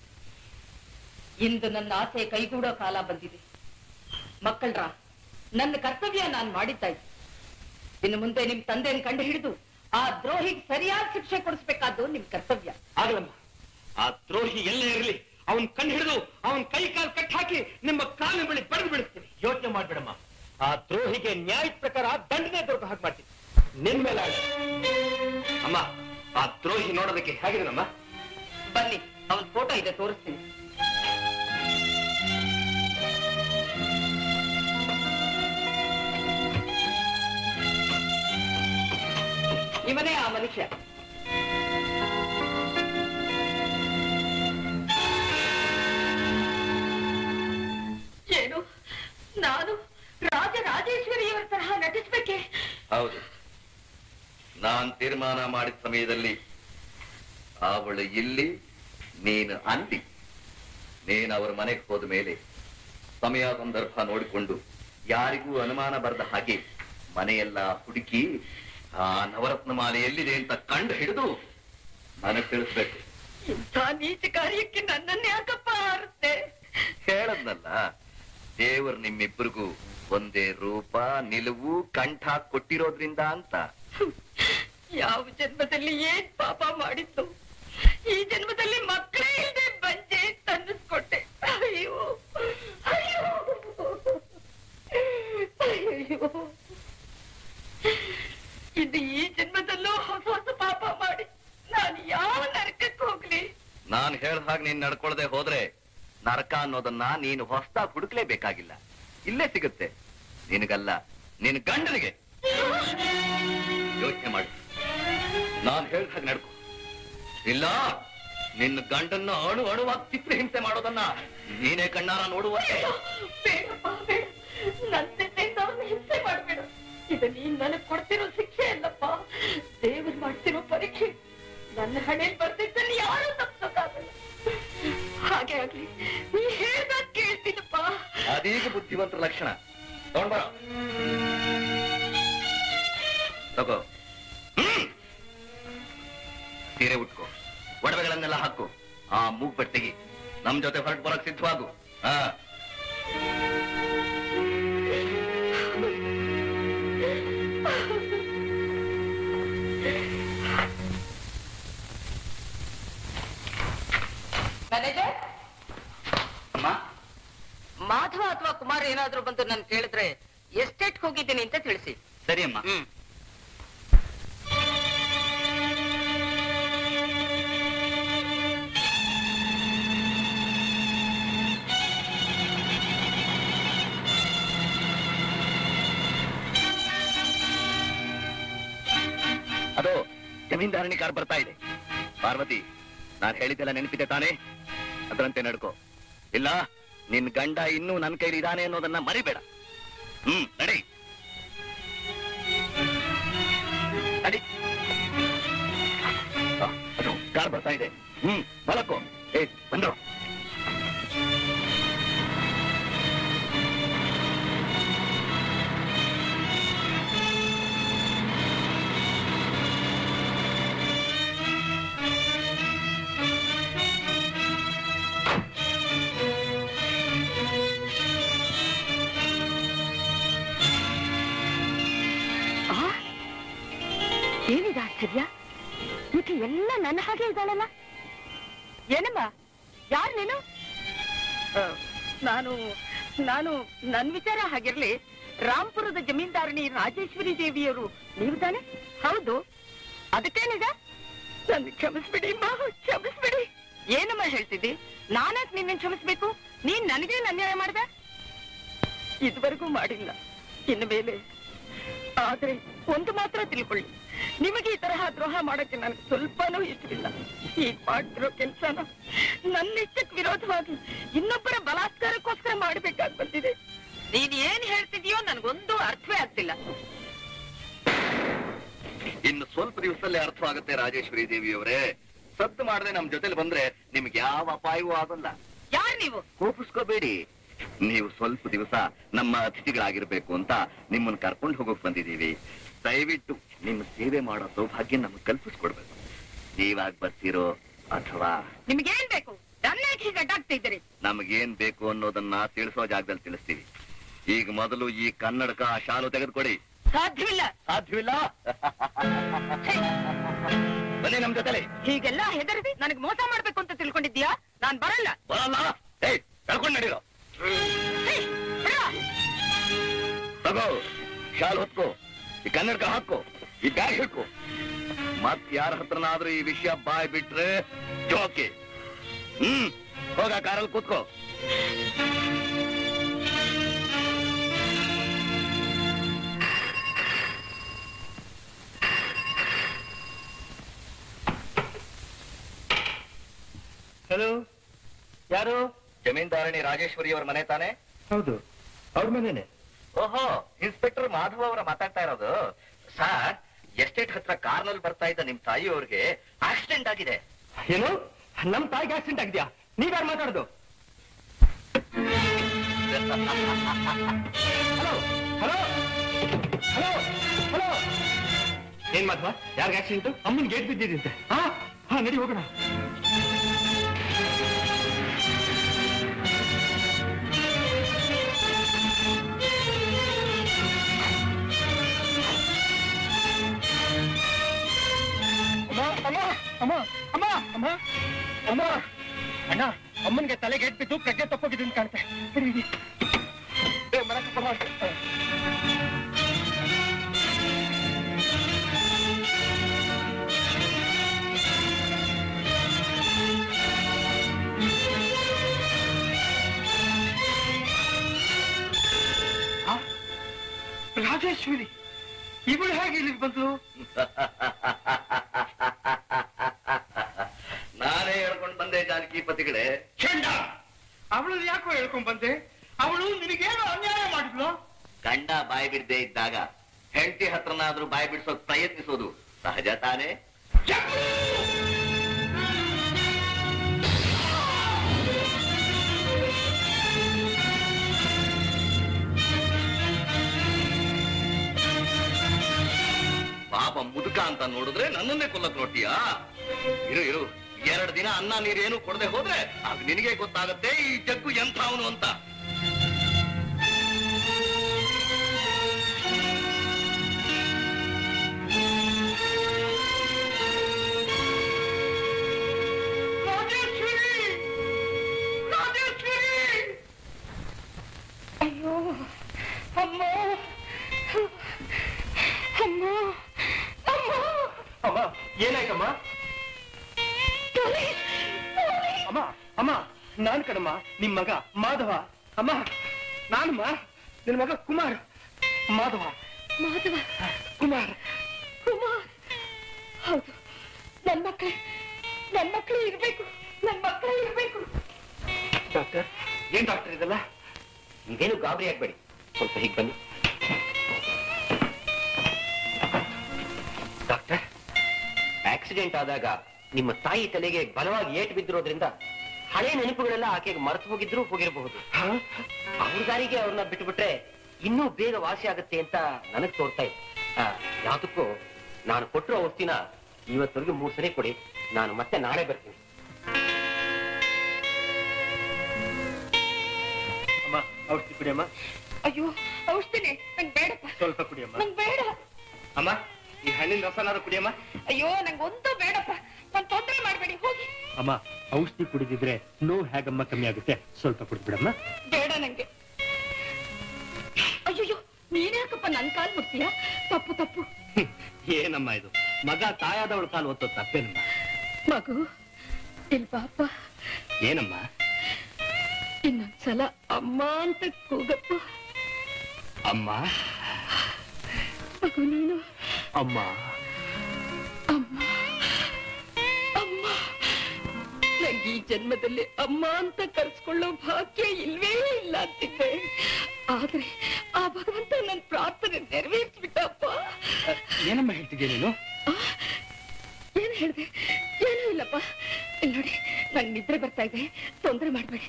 S3: ಇಂದು ನನ್ನ ಆಸೆ ಕೈಗೂಡೋ ಕಾಲ ಬಂದಿದೆ ಮಕ್ಕಳ್ರ ನನ್ನ ಕರ್ತವ್ಯ ನಾನು ಮಾಡಿದ್ದಾಯ್ತು ಇನ್ನು ಮುಂದೆ ನಿಮ್ ತಂದೆಯನ್ನು ಕಂಡು ಹಿಡಿದು ಆ ದ್ರೋಹಿಗೆ ಸರಿಯಾದ ಶಿಕ್ಷೆ ಕೊಡಿಸ್ಬೇಕಾದ್ದು ನಿಮ್ ಕರ್ತವ್ಯ
S5: ಆಗಲಮ್ಮ ಆ ದ್ರೋಹಿ ಎಲ್ಲೇ ಇರಲಿ ಅವನ್ ಕಣ್ಣು ಹಿಡಿದು ಅವನ್ ಕೈ ಕಾಲು ಕಟ್ ಹಾಕಿ ನಿಮ್ಮ ಕಾಲಿನ ಬಳಿ ಬಡಿದು ಬಿಡಿಸ್ತೀನಿ ಯೋಚನೆ ಮಾಡ್ಬೇಡಮ್ಮ ಆ ದ್ರೋಹಿಗೆ ನ್ಯಾಯದ ಪ್ರಕಾರ ದಂಡನೆ ದೊರಕ ಹಾಗೆ ಮಾಡ್ತೀನಿ ನಿನ್ ಮೇಲೆ ಆಣೆ. ಅಮ್ಮ ಆ ದ್ರೋಹಿ ನೋಡೋದಕ್ಕೆ ಹೇಗಿದೆನಮ್ಮ
S3: ಬನ್ನಿ ಅವನ್ ಫೋಟೋ ಇದೆ ತೋರಿಸ್ತೀನಿ ಇವನೇ ಆ ಮನುಷ್ಯ ಏನು ನಾನು ರಾಜ ರಾಜೇಶ್ವರಿಯವರ ತರಹ ನಟಿಸ್ಬೇಕೆ
S4: ಹೌದು ನಾನ್ ತೀರ್ಮಾನ ಮಾಡಿದ ಸಮಯದಲ್ಲಿ ಅವಳು ಇಲ್ಲಿ ನೀನು ಅಲ್ಲಿ ನೀನು ಅವರ ಮನೆಗೆ ಹೋದ ಮೇಲೆ ಸಮಯ ಸಂದರ್ಭ ನೋಡಿಕೊಂಡು ಯಾರಿಗೂ ಅನುಮಾನ ಬರದ ಹಾಗೆ ಮನೆಯೆಲ್ಲ ಹುಡುಕಿ ಆ ನವರತ್ನ ಮಾಲೆ ಎಲ್ಲಿದೆ ಅಂತ ಕಂಡು ಹಿಡಿದು ನನಗೆ ತಿಳಿಸ್ಬೇಕು
S3: ಇಂಥ ನೀಚ ಕಾರ್ಯಕ್ಕೆ ನನ್ನನ್ನೇ ಯಾಕಪ್ಪ ಆರುತ್ತೆ
S4: ಹೇಳದ್ನಲ್ಲ ದೇವರು ನಿಮ್ಮಿಬ್ಬರಿಗೂ ಒಂದೇ ರೂಪ ನಿಲುವು ಕಂಠ ಕೊಟ್ಟಿರೋದ್ರಿಂದ ಅಂತ
S3: ಯಾವ ಜನ್ಮದಲ್ಲಿ ಏನ್ ಪಾಪ ಮಾಡಿತ್ತು ಈ ಜನ್ಮದಲ್ಲಿ ಮಕ್ಕಳೇ ಇಲ್ಲದೆ ಬಂಜೆ ತನ್ನಿಸ್ಕೊಟ್ಟೆ ಅಯ್ಯೋ ಅಯ್ಯೋ ಅಯ್ಯೋ ಇನ್ನು ಈ ಜನ್ಮದಲ್ಲೂ ಹೊಸ ಹೊಸ ಪಾಪ ಮಾಡಿ ನಾನು ಯಾವ ನರಕಕ್ಕೆ ಹೋಗ್ಲಿ
S4: ನಾನ್ ಹೇಳ್ದ ಹಾಗೆ ನೀನ್ ನಡ್ಕೊಳ್ದೆ ಹೋದ್ರೆ ನರಕ ಅನ್ನೋದನ್ನ ನೀನು ಹೊಸ್ದಾಗ್ ಹುಡುಕ್ಲೇಬೇಕಾಗಿಲ್ಲ ಇಲ್ಲೇ ಸಿಗುತ್ತೆ ನಿನಗಲ್ಲ ನಿನ್ ಗಂಡನಿಗೆ ಯೋಚನೆ ಮಾಡಿ ನಾನ್ ಹೇಳ್ದ ಹಾಗೆ ನಡ್ಕೊ ಇಲ್ಲ ನಿನ್ನ ಗಂಡನ್ನ ಅಣು ಅಣುವಾಗಿ ಚಿತ್ರ ಹಿಂಸೆ ಮಾಡೋದನ್ನ ನೀನೇ ಕಣ್ಣಾರ ನೋಡುವ
S3: ಬೇಡಪ್ಪ ಬೇಡ ನನ್ನಿಂದ ಅವನು ಹಿಂಸೆ ಮಾಡಬೇಡ ಇದು ನೀನ್ ನನಗ್ ಕೊಡ್ತಿರೋ ಶಿಕ್ಷೆ ಅಲ್ಲಪ್ಪ ದೇವರು ಮಾಡ್ತಿರೋ ಪರೀಕ್ಷೆ ನನ್ನ ಹಣೆಯಲ್ಲಿ ಬರ್ತಿದ್ದಲ್ಲಿ ಯಾರು ತಪ್ಪಿಸೋಕ್ಕಾಗಲ್ಲ ಹಾಗೆ ಆಗ್ಲಿ ನೀ ಹೇಳ್ದಾಗ ಕೇಳ್ತೀನಪ್ಪ
S4: ಅದೀಗ ಬುದ್ಧಿವಂತರ ಲಕ್ಷಣ ತಗೊಂಡ್ಬರ ತಗೋ ಹ್ಮ್. ಸೀರೆ ಉಟ್ಕೋ ಒಡವೆಗಳನ್ನೆಲ್ಲ ಹಾಕು ಆ ಮೂಗ್ ಬಟ್ಟೆಗೆ ನಮ್ ಜೊತೆ ಹೊರಟು ಬರಕ್ ಸಿದ್ಧವಾಗು ಹಾ
S3: ಮ್ಯಾನೇಜರ್
S1: ಅಮ್ಮ
S3: ಮಾಧವ ಅಥವಾ ಕುಮಾರ್ ಏನಾದ್ರೂ ಬಂದು ನನ್ ಕೇಳಿದ್ರೆ ಎಸ್ಟೇಟ್ ಹೋಗಿದ್ದೀನಿ ಅಂತ ತಿಳಿಸಿ
S1: ಸರಿ ಅಮ್ಮ
S3: ಹ್ಮ್
S4: ಅದು ಜಮೀನ್ದಾರಣಿ ಕಾರ್ ಬರ್ತಾ ಇದೆ ಪಾರ್ವತಿ ನಾನ್ ಹೇಳಿದ್ದೆಲ್ಲ ನೆನಪಿದೆ ತಾನೇ ಅದರಂತೆ ನಡ್ಕೋ ಇಲ್ಲ ನಿನ್ ಗಂಡ ಇನ್ನೂ ನನ್ ಕೈಲಿ ಇದಾನೆ ಅನ್ನೋದನ್ನ ಮರಿಬೇಡ ಹ್ಮ್ ನಡಿ ನಡಿ ಆ, ಅದು ಕಾರ್ ಬರ್ತಾ ಇದೆ ಹ್ಮ್ ಬಲಕ್ಕೋ ಏ ಬಂದ್ರು
S3: ಏನಿದೆ ಆಶ್ಚರ್ಯ ಈಕೆ ಎಲ್ಲ ನನ್ನ ಹಾಗೆ ಇದ್ದಾಳಲ್ಲ ಏನಮ್ಮ ಯಾರು ನೀನು ಆ, ನಾನು ನಾನು ನನ್ ವಿಚಾರ ಹಾಗಿರ್ಲಿ ರಾಂಪುರದ ಜಮೀನ್ದಾರಣಿ ರಾಜೇಶ್ವರಿ ದೇವಿಯವರು ನೀವು ತಾನೆ ಹೌದು ಅದಕ್ಕೇನಿದೆ ನನ್ನ ಕ್ಷಮಿಸ್ಬಿಡಿ ಅಮ್ಮ ಕ್ಷಮಿಸ್ಬಿಡಿ ಏನಮ್ಮ ಹೇಳ್ತಿದ್ದಿ ನಾನಾಕ್ ನಿನ್ನ ಕ್ಷಮಿಸ್ಬೇಕು ನೀನ್ ನನಗೇನ್ ಅನ್ಯಾಯ ಮಾಡ್ದೆ ಇದುವರೆಗೂ ಮಾಡಿಲ್ಲ ಇನ್ನು ಮೇಲೆ ಆದ್ರೆ ಒಂದು ಮಾತ್ರ ತಿಳ್ಕೊಳ್ಳಿ ನಿಮಗೆ ಈ ತರಹ ದ್ರೋಹ ಮಾಡಕ್ಕೆ ನನಗೆ ಸ್ವಲ್ಪನೂ ಇಷ್ಟವಿಲ್ಲ ಈಗ ಮಾಡ್ತಿರೋ ಕೆಲ್ಸನ ನನ್ನ ಇಷ್ಟಕ್ಕೆ ವಿರೋಧವಾಗಿ ಇನ್ನೊಬ್ಬರ ಬಲಾತ್ಕಾರಕ್ಕೋಸ್ಕರ ಮಾಡ್ಬೇಕಾಗಿ ಬಂದಿದೆ ನೀನ್ ಏನ್ ಹೇಳ್ತಿದ್ಯೋ ನನ್ಗೊಂದು ಅರ್ಥವೇ ಆಗ್ತಿಲ್ಲ
S4: ಇನ್ನು ಸ್ವಲ್ಪ ದಿವಸದಲ್ಲೇ ಅರ್ಥವಾಗುತ್ತೆ ರಾಜೇಶ್ವರಿ ದೇವಿಯವರೇ ಸದ್ದು ಮಾಡದೆ ನಮ್ ಜೊತೆಲಿ ಬಂದ್ರೆ ನಿಮ್ಗೆ ಯಾವ ಅಪಾಯವೂ ಆಗಲ್ಲ
S3: ಯಾರ್ ನೀವು
S4: ಕೋಪಿಸ್ಕೋಬೇಡಿ ನೀವು ಸ್ವಲ್ಪ ದಿವಸ ನಮ್ಮ ಅತಿಥಿಗಳಾಗಿರ್ಬೇಕು ಅಂತ ನಿಮ್ಮನ್ನ ಕರ್ಕೊಂಡು ಹೋಗೋಕ್ ಬಂದಿದೀವಿ ದಯವಿಟ್ಟು ನಿಮ್ಮ ಸೇವೆ ಮಾಡೋ ಸೌಭಾಗ್ಯ ನಮ್ಗೆ ಕಲ್ಪಿಸ್ಕೊಡ್ಬೇಕು ನೀವಾಗ ಬರ್ತೀರೋ ಅಥವಾ
S3: ನಿಮ್ಗೇನ್ ಬೇಕು ನನ್ನ ಹೀಗೆ ಅಡ್ಡಾಗ್ತಾ ಇದ್ದೀರಿ
S4: ನಮಗೇನ್ ಬೇಕು ಅನ್ನೋದನ್ನ ತಿಳಿಸೋ ಜಾಗದಲ್ಲಿ ತಿಳಿಸ್ತೀವಿ ಈಗ ಮೊದಲು ಈ ಕನ್ನಡಕ ಆ ಶಾಲು ತೆಗೆದುಕೊಡಿ
S3: ಸಾಧ್ಯವಿಲ್ಲ
S4: ಸಾಧ್ಯವಿಲ್ಲ
S3: ಛೇ,
S4: ಬನ್ನಿ ನಮ್ ಜೊತೆಲಿ
S3: ಹೀಗೆಲ್ಲ ಹೆದರಿಸಿ ನನಗೆ ಮೋಸ ಮಾಡ್ಬೇಕು ಅಂತ ತಿಳ್ಕೊಂಡಿದ್ಯಾ ನಾನ್ ಬರಲ್ಲ
S4: ಬರಲ್ಲ ಏಯ್ ಕಳ್ಕೊಂಡ್ ನಡೀರೋ
S3: ಛೇ, ಬಿಡ.
S4: ತಗೋ ಶಾಲ್ ಹೊತ್ಕೋ ಈ ಕನ್ನಡಕ ಹಾಕೋ ಈ ಬ್ಯಾಗ್ ಹಿಡ್ಕೋ ಮತ್ ಯಾರ ಹತ್ರನಾದ್ರೂ ಈ ವಿಷಯ ಬಾಯ್ ಬಿಟ್ರೆ ಜೋಕೆ ಹ್ಮ್ ಹೋಗ ಕಾರಲ್ಲಿ ಕೂತ್ಕೋ
S5: ಹಲೋ ಯಾರು
S4: ಜಮೀನ್ದಾರಣಿ ರಾಜೇಶ್ವರಿ ಅವರ ಮನೆ ತಾನೆ
S5: ಹೌದು ಅವ್ರ ಮನೇನೆ
S4: ಓಹೋ ಇನ್ಸ್ಪೆಕ್ಟರ್ ಮಾಧವ ಅವರ ಮಾತಾಡ್ತಾ ಇರೋದು ಸರ್ ಎಸ್ಟೇಟ್ ಹತ್ರ ಕಾರ್ನಲ್ಲಿ ಬರ್ತಾ ಇದ್ದ ನಿಮ್ ತಾಯಿಯವ್ರಿಗೆ ಆಕ್ಸಿಡೆಂಟ್ ಆಗಿದೆ
S5: ಏನು ನಮ್ ತಾಯಿಗೆ ಆಕ್ಸಿಡೆಂಟ್ ಆಗಿದ್ಯಾ ನೀವ್ಯಾರು ಮಾತಾಡೋದು ಹಲೋ ಹಲೋ ಹಲೋ ಹಲೋ ಏನ್ ಮಾಧ್ವ ಯಾರಿಗೆ ಆಕ್ಸಿಡೆಂಟ್ ಅಮ್ಮನ್ ಗೇಟ್ ಬಿದ್ದಿದ್ದಂತೆ ಹಾ ಹಾ ನಡಿ ಹೋಗೋಣ
S2: ಅಮ್ಮ ಅಮ್ಮ ಅಮ್ಮ ಅಮ್ಮ ಅಮ್ಮ ಅಣ್ಣ ಅಮ್ಮನ್ಗೆ ತಲೆಗೆ ಬಿದ್ದು ಪ್ರಜ್ಞೆ ತಪ್ಪೋಗಿದೆ ಅಂತ ಕಾಣುತ್ತೆ ಇರಿ, ಇರಿ. ಏ, ಮನೆ ಕರ್ಕೊಂಡ್ ಬಾ. ಆ? ರಾಜೇಶ್ವರಿ ಇವಳು ಹೇಗೆ ಇಲ್ಲಿಗೆ ಬಂದು
S4: ನಾನೇ ಹೇಳ್ಕೊಂಡು ಬಂದೆ ಜಾನಕಿ ಪತಿಗಳೇ
S2: ಚಂಡ ಅವಳು ಯಾಕೋ ಹೇಳ್ಕೊಂಡ್ ಬಂದೆ ಅವಳು ನಿನಗೇನು ಅನ್ಯಾಯ ಮಾಡಿದ್ಲು
S4: ಗಂಡ ಬಾಯಿ ಬಿಡದೆ ಇದ್ದಾಗ ಹೆಂಡತಿ ಹತ್ರನಾದ್ರೂ ಬಾಯಿ ಬಿಡಿಸೋಕ್ ಪ್ರಯತ್ನಿಸೋದು ಸಹಜ ತಾನೇ ಪಾಪ ಮುದುಕ ಅಂತ ನೋಡಿದ್ರೆ ನನ್ನನ್ನೇ ಕೊಲ್ಲಕ್ ನೋಡ್ತೀಯಾ ಇರು ಇರು ಎರಡು ದಿನ ಅನ್ನ ನೀರೇನು ಕೊಡದೆ ಹೋದ್ರೆ ಆಗ ನಿನಗೆ ಗೊತ್ತಾಗತ್ತೆ ಈ ಜಗ್ಗು ಎಂಥವನು ಅಂತ
S2: ರಾಜೇಶ್ವರಿ ರಾಜೇಶ್ವರಿ
S3: ಅಯ್ಯೋ ಅಮ್ಮ ಅಮ್ಮ ಅಮ್ಮ
S5: ಅಮ್ಮ ಏನಾಯ್ತಮ್ಮ ಅಮ್ಮ ಅಮ್ಮ ನಾನ್ ಕಣಮ್ಮ ನಿಮ್ ಮಗ ಮಾಧವ ಅಮ್ಮ ನಾನಮ್ಮ ನಿನ್ ಮಗ ಕುಮಾರ್ ಮಾಧವ
S3: ಮಾಧವ
S5: ಕುಮಾರ್
S3: ಕುಮಾರ್ ಹೌದು ನನ್ ಮಕ್ಳೇ ನನ್ ಮಕ್ಳೇ ಇರ್ಬೇಕು ನನ್ ಮಕ್ಳೇ ಇರ್ಬೇಕು
S5: ಡಾಕ್ಟರ್ ಏನ್ ಡಾಕ್ಟರ್ ಇದೆಲ್ಲ
S4: ಇದೇನು ಗಾಬರಿ ಆಗ್ಬೇಡಿ ಸ್ವಲ್ಪ ಹೀಗೆ ಬನ್ನಿ
S5: ಡಾಕ್ಟರ್
S4: ಆಕ್ಸಿಡೆಂಟ್ ಆದಾಗ ನಿಮ್ಮ ತಾಯಿ ತಲೆಗೆ ಬಲವಾಗಿ ಏಟು ಬಿದ್ದಿರೋದ್ರಿಂದ ಹಳೆ ನೆನಪುಗಳೆಲ್ಲ ಆಕೆಗೆ ಮರೆತು ಹೋಗಿದ್ರು ಹೋಗಿರಬಹುದು ಅವ್ರ ದಾರಿಗೆ ಅವ್ರನ್ನ ಬಿಟ್ಟುಬಿಟ್ರೆ ಇನ್ನೂ ಬೇಗ ವಾಸಿ ಆಗುತ್ತೆ ಅಂತ ನನಗ್ ತೋರ್ತಾ ಇದೆ ಆ, ಯಾವ್ದಕ್ಕೂ ನಾನು ಕೊಟ್ಟಿರೋ ಔಷಧಿನ ಇವತ್ತವರೆಗೆ ಮೂರ್ ಸರಿ ಕೊಡಿ ನಾನು ಮತ್ತೆ ನಾಳೆ ಬರ್ತೀನಿ
S5: ಅಮ್ಮ ಔಷಧಿ ಕುಡಿಯಮ್ಮ
S3: ಅಯ್ಯೋ ಔಷಧಿನೇ ನಂಗ್ ಬೇಡಪ್ಪ
S5: ಸ್ವಲ್ಪ ಕುಡಿಯಮ್ಮ
S3: ನಂಗ್ ಬೇಡ
S5: ಅಮ್ಮ ಈ ಹಣ್ಣಿನ ರಸನಾದ್ರು ಕುಡಿಯಮ್ಮ
S3: ಅಯ್ಯೋ ನಂಗ್ ಒಂದು ಬೇಡಪ್ಪ ನನ್ ತೊಂದ್ರೆ ಮಾಡ್ಬೇಡಿ ಹೋಗಿ
S5: ಅಮ್ಮ ಔಷಧಿ ಕುಡಿದಿದ್ರೆ ನೋವು ಹೇಗಮ್ಮ ಕಮ್ಮಿ ಆಗುತ್ತೆ ಸ್ವಲ್ಪ ಕುಡಿದ್ಬಿಡಮ್ಮ
S3: ಬೇಡ ನಂಗೆ ಅಯ್ಯೋ ನೀನ್ಯಾಕಪ್ಪ ನನ್ ಕಾಲ್ ಮುಟ್ತೀಯ ತಪ್ಪು ತಪ್ಪು
S5: ಏನಮ್ಮ ಇದು ಮಗ ತಾಯಾದವಳ ಕಾಲು ಒತ್ತೋ ತಪ್ಪೇನಮ್ಮ
S3: ಮಗು ಇಲ್ ಪಾಪ
S5: ಏನಮ್ಮ
S3: ಇನ್ನೊಂದ್ಸಲ ಅಮ್ಮ ಅಂತ ಕೂಗಪ್ಪ
S5: ಅಮ್ಮ
S3: ಮಗು ನೀನು
S5: ಅಮ್ಮ
S3: ಅಮ್ಮ ಅಮ್ಮ ನಂಗೆ ಈ ಜನ್ಮದಲ್ಲಿ ಅಮ್ಮ ಅಂತ ಕರ್ಸ್ಕೊಳ್ಳೋ ಭಾಗ್ಯ ಇಲ್ವೇ ಇಲ್ಲ ಅಂತಿದ್ದೆ ಆದ್ರೆ ಆ ಭಗವಂತ ನನ್ ಪ್ರಾರ್ಥನೆ ನೆರವೇರಿಸ್ಬಿಟ್ಟಪ್ಪ
S5: ಏನಮ್ಮ ಹೇಳ್ತಿದ್ಯಾ ನೀನು
S3: ಆ, ಏನ್ ಹೇಳ್ದೆ ಏನೂ ಇಲ್ಲಪ್ಪ ಇಲ್ಲಿ ನೋಡಿ ನಂಗ್ ನಿದ್ರೆ ಬರ್ತಾ ಇದೆ ತೊಂದ್ರೆ ಮಾಡ್ಬೇಡಿ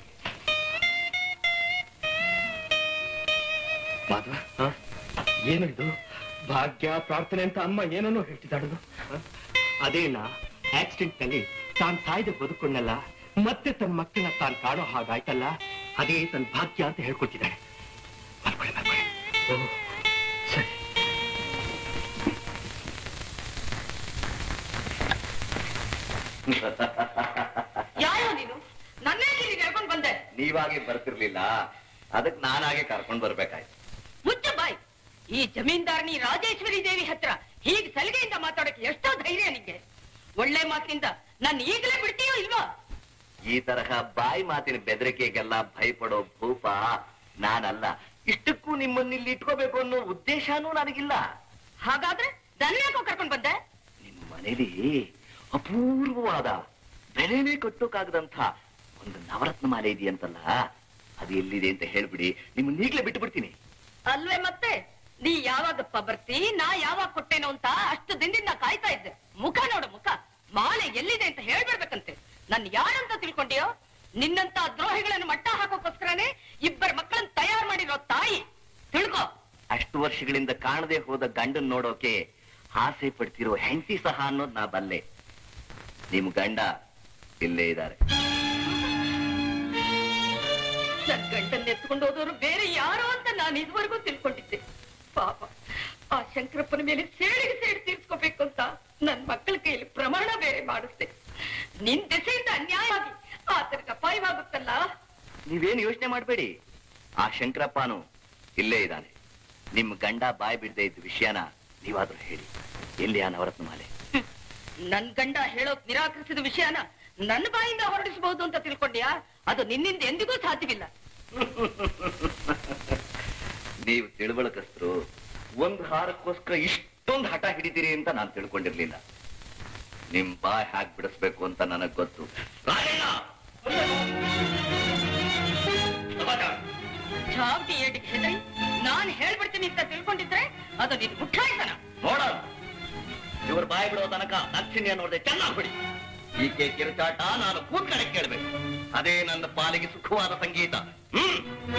S5: ಮಾಧವ ಏನು ಇದು ಭಾಗ್ಯ ಪ್ರಾರ್ಥನೆ ಅಂತ ಅಮ್ಮ ಏನನ್ನೋ ಹೇಳ್ತಿದ್ದಾಳದು ಅದೇನ ಆಕ್ಸಿಡೆಂಟ್ ನಲ್ಲಿ ತಾನ್ ಸಾಯ್ದೆ ಬದುಕೊಂಡಲ್ಲ ಮತ್ತೆ ತನ್ನ ಮಕ್ಕಳನ್ನ ತಾನ್ ಕಾಣೋ ಹಾಗಾಯ್ತಲ್ಲ ಅದೇ ತನ್ನ ಭಾಗ್ಯ ಅಂತ ಹೇಳ್ಕೊಳ್ತಿದ್ದಾಳೆ ಮಾಡ್ಕೊಳ್ಳಿ ಮಾಡ್ಕೊಳ್ಳಿ ಓ ಸರಿ
S3: ಯಾರೋ ನೀನು ನನ್ನೇ ನೀನು ಹೇಳ್ಕೊಂಡ್ ಬಂದೆ
S4: ನೀವಾಗೆ ಬರ್ತಿರ್ಲಿಲ್ಲ ಅದಕ್ ನಾನಾಗೆ ಕರ್ಕೊಂಡ್ ಬರ್ಬೇಕಾಯ್ತು
S3: ಮುಚ್ಚ ಬಾಯ್ ಈ ಜಮೀನ್ದಾರನಿ ರಾಜೇಶ್ವರಿ ದೇವಿ ಹತ್ರ ಹೀಗ್ ಸಲಿಗೆಯಿಂದ ಮಾತಾಡಕ್ಕೆ ಎಷ್ಟೋ ಧೈರ್ಯ ನಿಂಗೆ ಒಳ್ಳೆ ಮಾತಿನಿಂದ ನನ್ನ ಈಗಲೇ ಬಿಡ್ತೀಯೋ ಇಲ್ವಾ
S4: ಈ ತರಹ ಬಾಯಿ ಮಾತಿನ ಬೆದರಿಕೆಗೆಲ್ಲ ಭಯಪಡೋ ಭೂಪ ನಾನಲ್ಲ ಇಷ್ಟಕ್ಕೂ ನಿಮ್ಮನ್ನಿಲ್ಲಿ ಇಟ್ಕೋಬೇಕು ಅನ್ನೋ ಉದ್ದೇಶನೂ ನನಗಿಲ್ಲ
S3: ಹಾಗಾದ್ರೆ ದನ್ಯಾಕೋ ಕರ್ಕೊಂಡ್ ಬಂದೆ
S4: ನಿಮ್ ಮನೇಲಿ ಅಪೂರ್ವವಾದ ಬೆಲೆನೇ ಕಟ್ಟೋಕಾಗದಂಥ ಒಂದು ನವರತ್ನ ಮಾಲೆ ಇದೆಯಂತಲ್ಲ ಅದು ಎಲ್ಲಿದೆ ಅಂತ ಹೇಳ್ಬಿಡಿ ನಿಮ್ಮನ್ನ ಈಗ್ಲೇ ಬಿಟ್ಟು ಬಿಡ್ತೀನಿ
S3: ಅಲ್ವೇ ಮತ್ತೆ ನೀ ಯಾವಾಗಪ್ಪ ಬರ್ತಿ ನಾ ಯಾವಾಗ ಕೊಟ್ಟೇನೋ ಅಂತ ಅಷ್ಟು ದಿನದಿಂದ ಕಾಯ್ತಾ ಇದ್ದೆ ಮುಖ ನೋಡು ಮುಖ ಮಾಲೆ ಎಲ್ಲಿದೆ ಅಂತ ಹೇಳ್ಬಿಡ್ಬೇಕಂತೆ ನನ್ ಯಾರಂತ ತಿಳ್ಕೊಂಡಿಯೋ ನಿನ್ನಂತ ದ್ರೋಹಿಗಳನ್ನು ಮಟ್ಟ ಹಾಕೋಕೋಸ್ಕರನೇ ಇಬ್ಬರ ಮಕ್ಕಳನ್ನ ತಯಾರು ಮಾಡಿರೋ ತಾಯಿ ತಿಳ್ಕೊ
S4: ಅಷ್ಟು ವರ್ಷಗಳಿಂದ ಕಾಣದೆ ಹೋದ ಗಂಡನ್ ನೋಡೋಕೆ ಆಸೆ ಪಡ್ತಿರೋ ಹೆಂಡತಿ ಸಹ ಅನ್ನೋದು ನಾ ಬಲ್ಲೆ ನಿಮ್ ಗಂಡ ಇಲ್ಲೇ ಇದ್ದಾರೆ
S3: ನನ್ ಗಂಡನ್ನ ಎತ್ಕೊಂಡು ಹೋದವರು ಬೇರೆ ಯಾರೋ ಅಂತ ನಾನು ಇದುವರೆಗೂ ತಿಳ್ಕೊಂಡಿದ್ದೆ ಪಾಪ ಆ ಶಂಕರಪ್ಪನ ಮೇಲೆ ಸೇಡಿಗೆ ಸೇಡಿ ತೀರ್ಸ್ಕೋಬೇಕು ಅಂತ ನನ್ ಮಕ್ಕಳ ಕೈಯಲ್ಲಿ ಪ್ರಮಾಣ ಬೇರೆ ಮಾಡಿಸ್ದೆ ನಿನ್ ದೆಸೆಯಿಂದ ಅನ್ಯಾಯವಾಗಿ ಆತನಿಗೆ ಅಪಾಯವಾಗುತ್ತಲ್ಲ
S4: ನೀವೇನು ಯೋಚನೆ ಮಾಡಬೇಡಿ ಆ ಶಂಕರಪ್ಪನು ಇಲ್ಲೇ ಇದ್ದಾನೆ ನಿಮ್ ಗಂಡ ಬಾಯ್ ಬಿಡದೆ ಇದ್ದ ವಿಷಯನ ನೀವಾದ್ರೂ ಹೇಳಿ ಎಲ್ಲಿ ಆ ನವರತ್ನ ಮಾಲೆ
S3: ಹ್ಮ್. ನನ್ ಗಂಡ ಹೇಳೋಕ್ ನಿರಾಕರಿಸಿದ ವಿಷಯನ ನನ್ನ ಬಾಯಿಂದ ಹೊರಡಿಸಬಹುದು ಅಂತ ತಿಳ್ಕೊಂಡ್ಯಾ ಅದು ನಿನ್ನಿಂದ ಎಂದಿಗೂ ಸಾಧ್ಯವಿಲ್ಲ
S4: ನೀವು ತಿಳುವಳಕಸ್ತರು ಒಂದು ಹಾರಕ್ಕೋಸ್ಕರ ಇಷ್ಟೊಂದು ಹಠ ಹಿಡಿತೀರಿ ಅಂತ ನಾನು ತಿಳ್ಕೊಂಡಿರ್ಲಿಲ್ಲ ನಿಮ್ ಬಾಯ್ ಹಾಕ್ ಬಿಡಿಸ್ಬೇಕು ಅಂತ ನನಗ್ ಗೊತ್ತು ರಾಜಣ್ಣ! ಸಮಾಧಾನ.
S3: ಚಾವಟಿ ಏಟಿಗೆ ಹೆದರಿ ನಾನ್ ಹೇಳ್ಬಿಡ್ತೀನಿ ಅಂತ ತಿಳ್ಕೊಂಡಿದ್ರೆ ಅದು ನಿನ್ ಮುಟ್ಟಾಯ್ತನ
S4: ನೋಡೋಣ ಇವ್ರ ಬಾಯಿ ಬಿಡೋ ತನಕ ದಕ್ಷಿಣ್ಯ ನೋಡದೆ ಚೆನ್ನಾಗಿ ಬಿಡಿ ಈಕೆ ಕಿರುಚಾಟ ನಾನು ಕೂತ್ಕಡೆ ಕೇಳ್ಬೇಕು ಅದೇ ನನ್ನ ಪಾಲಿಗೆ ಸುಖವಾದ ಸಂಗೀತ ಹ್ಮ್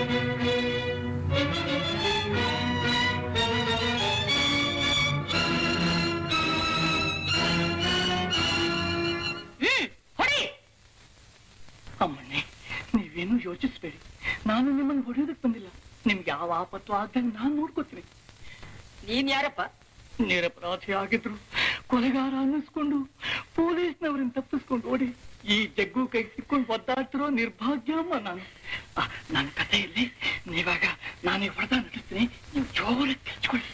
S3: ಹ್ಮ್ ಹೊಡಿ
S5: ಅಮ್ಮಣ್ಣೆ ನೀವೇನು ಯೋಚಿಸ್ಬೇಡಿ ನಾನು ನಿಮ್ಮನ್ನು ಹೊಡೆಯೋದಕ್ಕೆ ಬಂದಿಲ್ಲ ನಿಮ್ಗೆ ಯಾವ ಆಪತ್ತು ಆಗ್ದಂಗೆ ನಾನು ನೋಡ್ಕೋತೀನಿ
S3: ನೀನ್ ಯಾರಪ್ಪ
S5: ನಿರಪರಾಧಿ ಆಗಿದ್ರು ಕೊಲೆಗಾರ ಅನ್ನಿಸ್ಕೊಂಡು ಪೊಲೀಸ್ನವರನ್ನ ತಪ್ಪಿಸ್ಕೊಂಡು ಓಡಿ ಈ ಜಗ್ಗು ಕೈ ಸಿಕ್ಕೊಂಡು ಒದ್ದಾಡ್ತಿರೋ ನಿರ್ಭಾಗ್ಯ ಅಮ್ಮ ನಾನು ಆ, ನನ್ನ ಕಥೆಯಲ್ಲಿ ನೀವಾಗ ನಾನೇ ಹೊಡೆದ ನಟಿಸ್ತೀನಿ ನೀವು ಜೋರಾಗಿ ಕೆಚ್ಕೊಳ್ಳಿ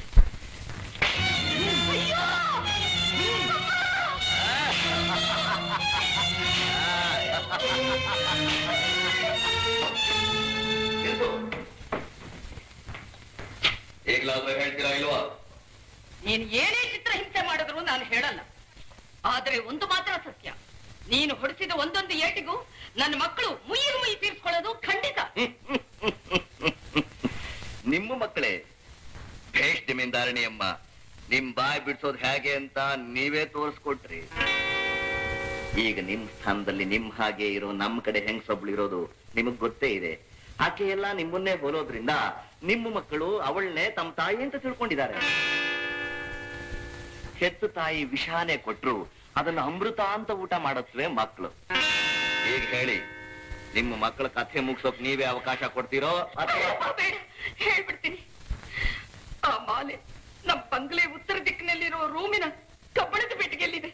S4: ನಿಲ್ಸು. ಈಗ್ಲಾದ್ರೂ ಹೇಳ್ತೀರಾ ಇಲ್ವಾ
S3: ನೀನು ಏನೇ ಚಿತ್ರಹಿಂಸೆ ಮಾಡಿದ್ರು ನಾನು ಹೇಳಲ್ಲ ಆದ್ರೆ ಒಂದು ಮಾತ್ರ ಸತ್ಯ ನೀನು ಹೊಡಿಸಿದ ಒಂದೊಂದು ಏಟಿಗೂ ನನ್ನ ಮಕ್ಕಳು ಮುಯ್ಯಿಗೆ ಮುಯ್ಯಿ ತೀರ್ಸ್ಕೊಳ್ಳೋದು ಖಂಡಿತ
S4: ನಿಮ್ಮ ಮಕ್ಕಳೇ ಭೇಷ್ ಜಮೀನ್ದಾರಣಿ ಅಮ್ಮ ನಿಮ್ ಬಾಯ್ ಬಿಡ್ಸೋದ್ ಹೇಗೆ ಅಂತ ನೀವೇ ತೋರಿಸ್ಕೊಟ್ರಿ ಈಗ ನಿಮ್ ಸ್ಥಾನದಲ್ಲಿ ನಿಮ್ ಹಾಗೆ ಇರೋ ನಮ್ ಕಡೆ ಹೆಂಗ್ಸೊಬ್ಳು ಇರೋದು ನಿಮಗ್ ಗೊತ್ತೇ ಇದೆ ಆಕೆ ಎಲ್ಲ ನಿಮ್ಮನ್ನೇ ಹೋಲೋದ್ರಿಂದ ನಿಮ್ಮ ಮಕ್ಕಳು ಅವಳನ್ನೇ ತಮ್ಮ ತಾಯಿ ಅಂತ ತಿಳ್ಕೊಂಡಿದ್ದಾರೆ ಹೆತ್ತು ತಾಯಿ ವಿಷಾನೇ ಕೊಟ್ರು ಅದನ್ನ ಅಮೃತ ಅಂತ ಊಟ ಮಾಡತ್ವೆ ಮಕ್ಕಳು ಈಗ ಹೇಳಿ ನಿಮ್ಮ ಮಕ್ಕಳ ಕಥೆ ಮುಗಿಸೋಕ್ ನೀವೇ ಅವಕಾಶ ಕೊಡ್ತೀರೋ ಅಥವಾ
S3: ಬೇಡ ಹೇಳ್ಬಿಡ್ತೀನಿ ಆ ಮಾಲೆ ನಮ್ಮ ಬಂಗ್ಲೆ ಉತ್ತರ ದಿಕ್ಕಿನಲ್ಲಿರೋ ರೂಮಿನ ಕಬ್ಬಣದ ಪೆಟ್ಟಿಗೆಯಲ್ಲಿದೆ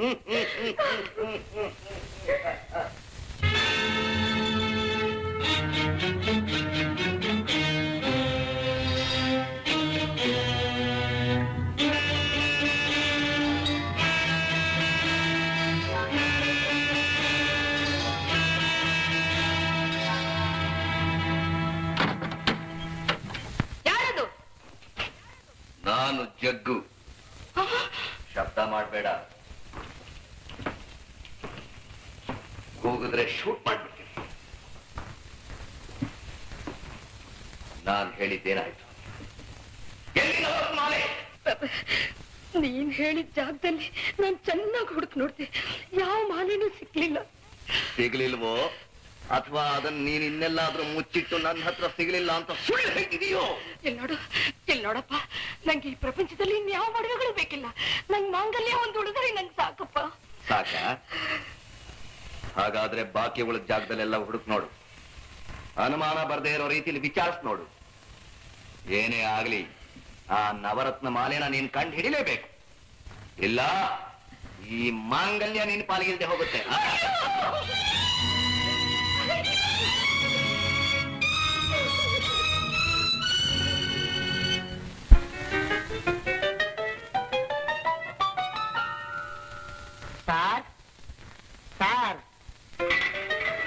S3: ಯಾರದು
S4: ನಾನು ಜಗ್ಗು ಶಬ್ದ ಮಾಡಬೇಡ ಕೂಗಿದ್ರೆ ಶೂಟ್ ಮಾಡ್ಬಿಡ್ತೀನಿ ನಾನು ಹೇಳಿದ್ದೇನಾಯ್ತು ಎಲ್ಲಿನ ಹೊರತು ಮಾಲೆ?
S3: ನೀನ್ ಹೇಳಿದ ಜಾಗದಲ್ಲಿ ನಾನ್ ಚೆನ್ನಾಗಿ ಹುಡುಕ್ ನೋಡ್ದೆ ಯಾವ ಮಾಲಿನೂ ಸಿಕ್ಲಿಲ್ಲ
S4: ಸಿಗ್ಲಿಲ್ವೋ ಅಥವಾ ಅದನ್ನ ನೀನ್ ಇನ್ನೆಲ್ಲಾದ್ರೂ ಮುಚ್ಚಿಟ್ಟು ನನ್ನ ಹತ್ರ ಸಿಗ್ಲಿಲ್ಲ ಅಂತ ಸುಳ್ಳು ಹೇಳ್ತಿದೀಯೋ
S3: ಇಲ್ಲಿ ನೋಡು ಇಲ್ಲಿ ನೋಡಪ್ಪ ನಂಗೆ ಈ ಪ್ರಪಂಚದಲ್ಲಿ ಇನ್ಯಾವ ಮಡುವೆಗಳು ಬೇಕಿಲ್ಲ ನಂಗ್ ಮಾಂಗಲ್ಯ ಒಂದು ಉಳಿದ್ರೆ ನಂಗೆ ಸಾಕಪ್ಪ
S4: ಸಾಕ ಹಾಗಾದ್ರೆ ಬಾಕಿ ಉಳಿದ ಜಾಗದಲ್ಲೆಲ್ಲ ಹುಡುಕ್ ನೋಡು ಅನುಮಾನ ಬರ್ದೇ ಇರೋ ರೀತಿಯಲ್ಲಿ ವಿಚಾರಿಸ್ ನೋಡು ಏನೇ ಆಗ್ಲಿ ಆ ನವರತ್ನ ಮಾಲೆನ ನೀನ್ ಕಂಡು ಹಿಡಿಲೇಬೇಕು ಇಲ್ಲ ಈ ಮಾಂಗಲ್ಯ ನಿನ್ ಪಾಲಿಗಿಲ್ದೆ ಹೋಗುತ್ತೆ
S2: ಸಾರ್ ಸಾರ್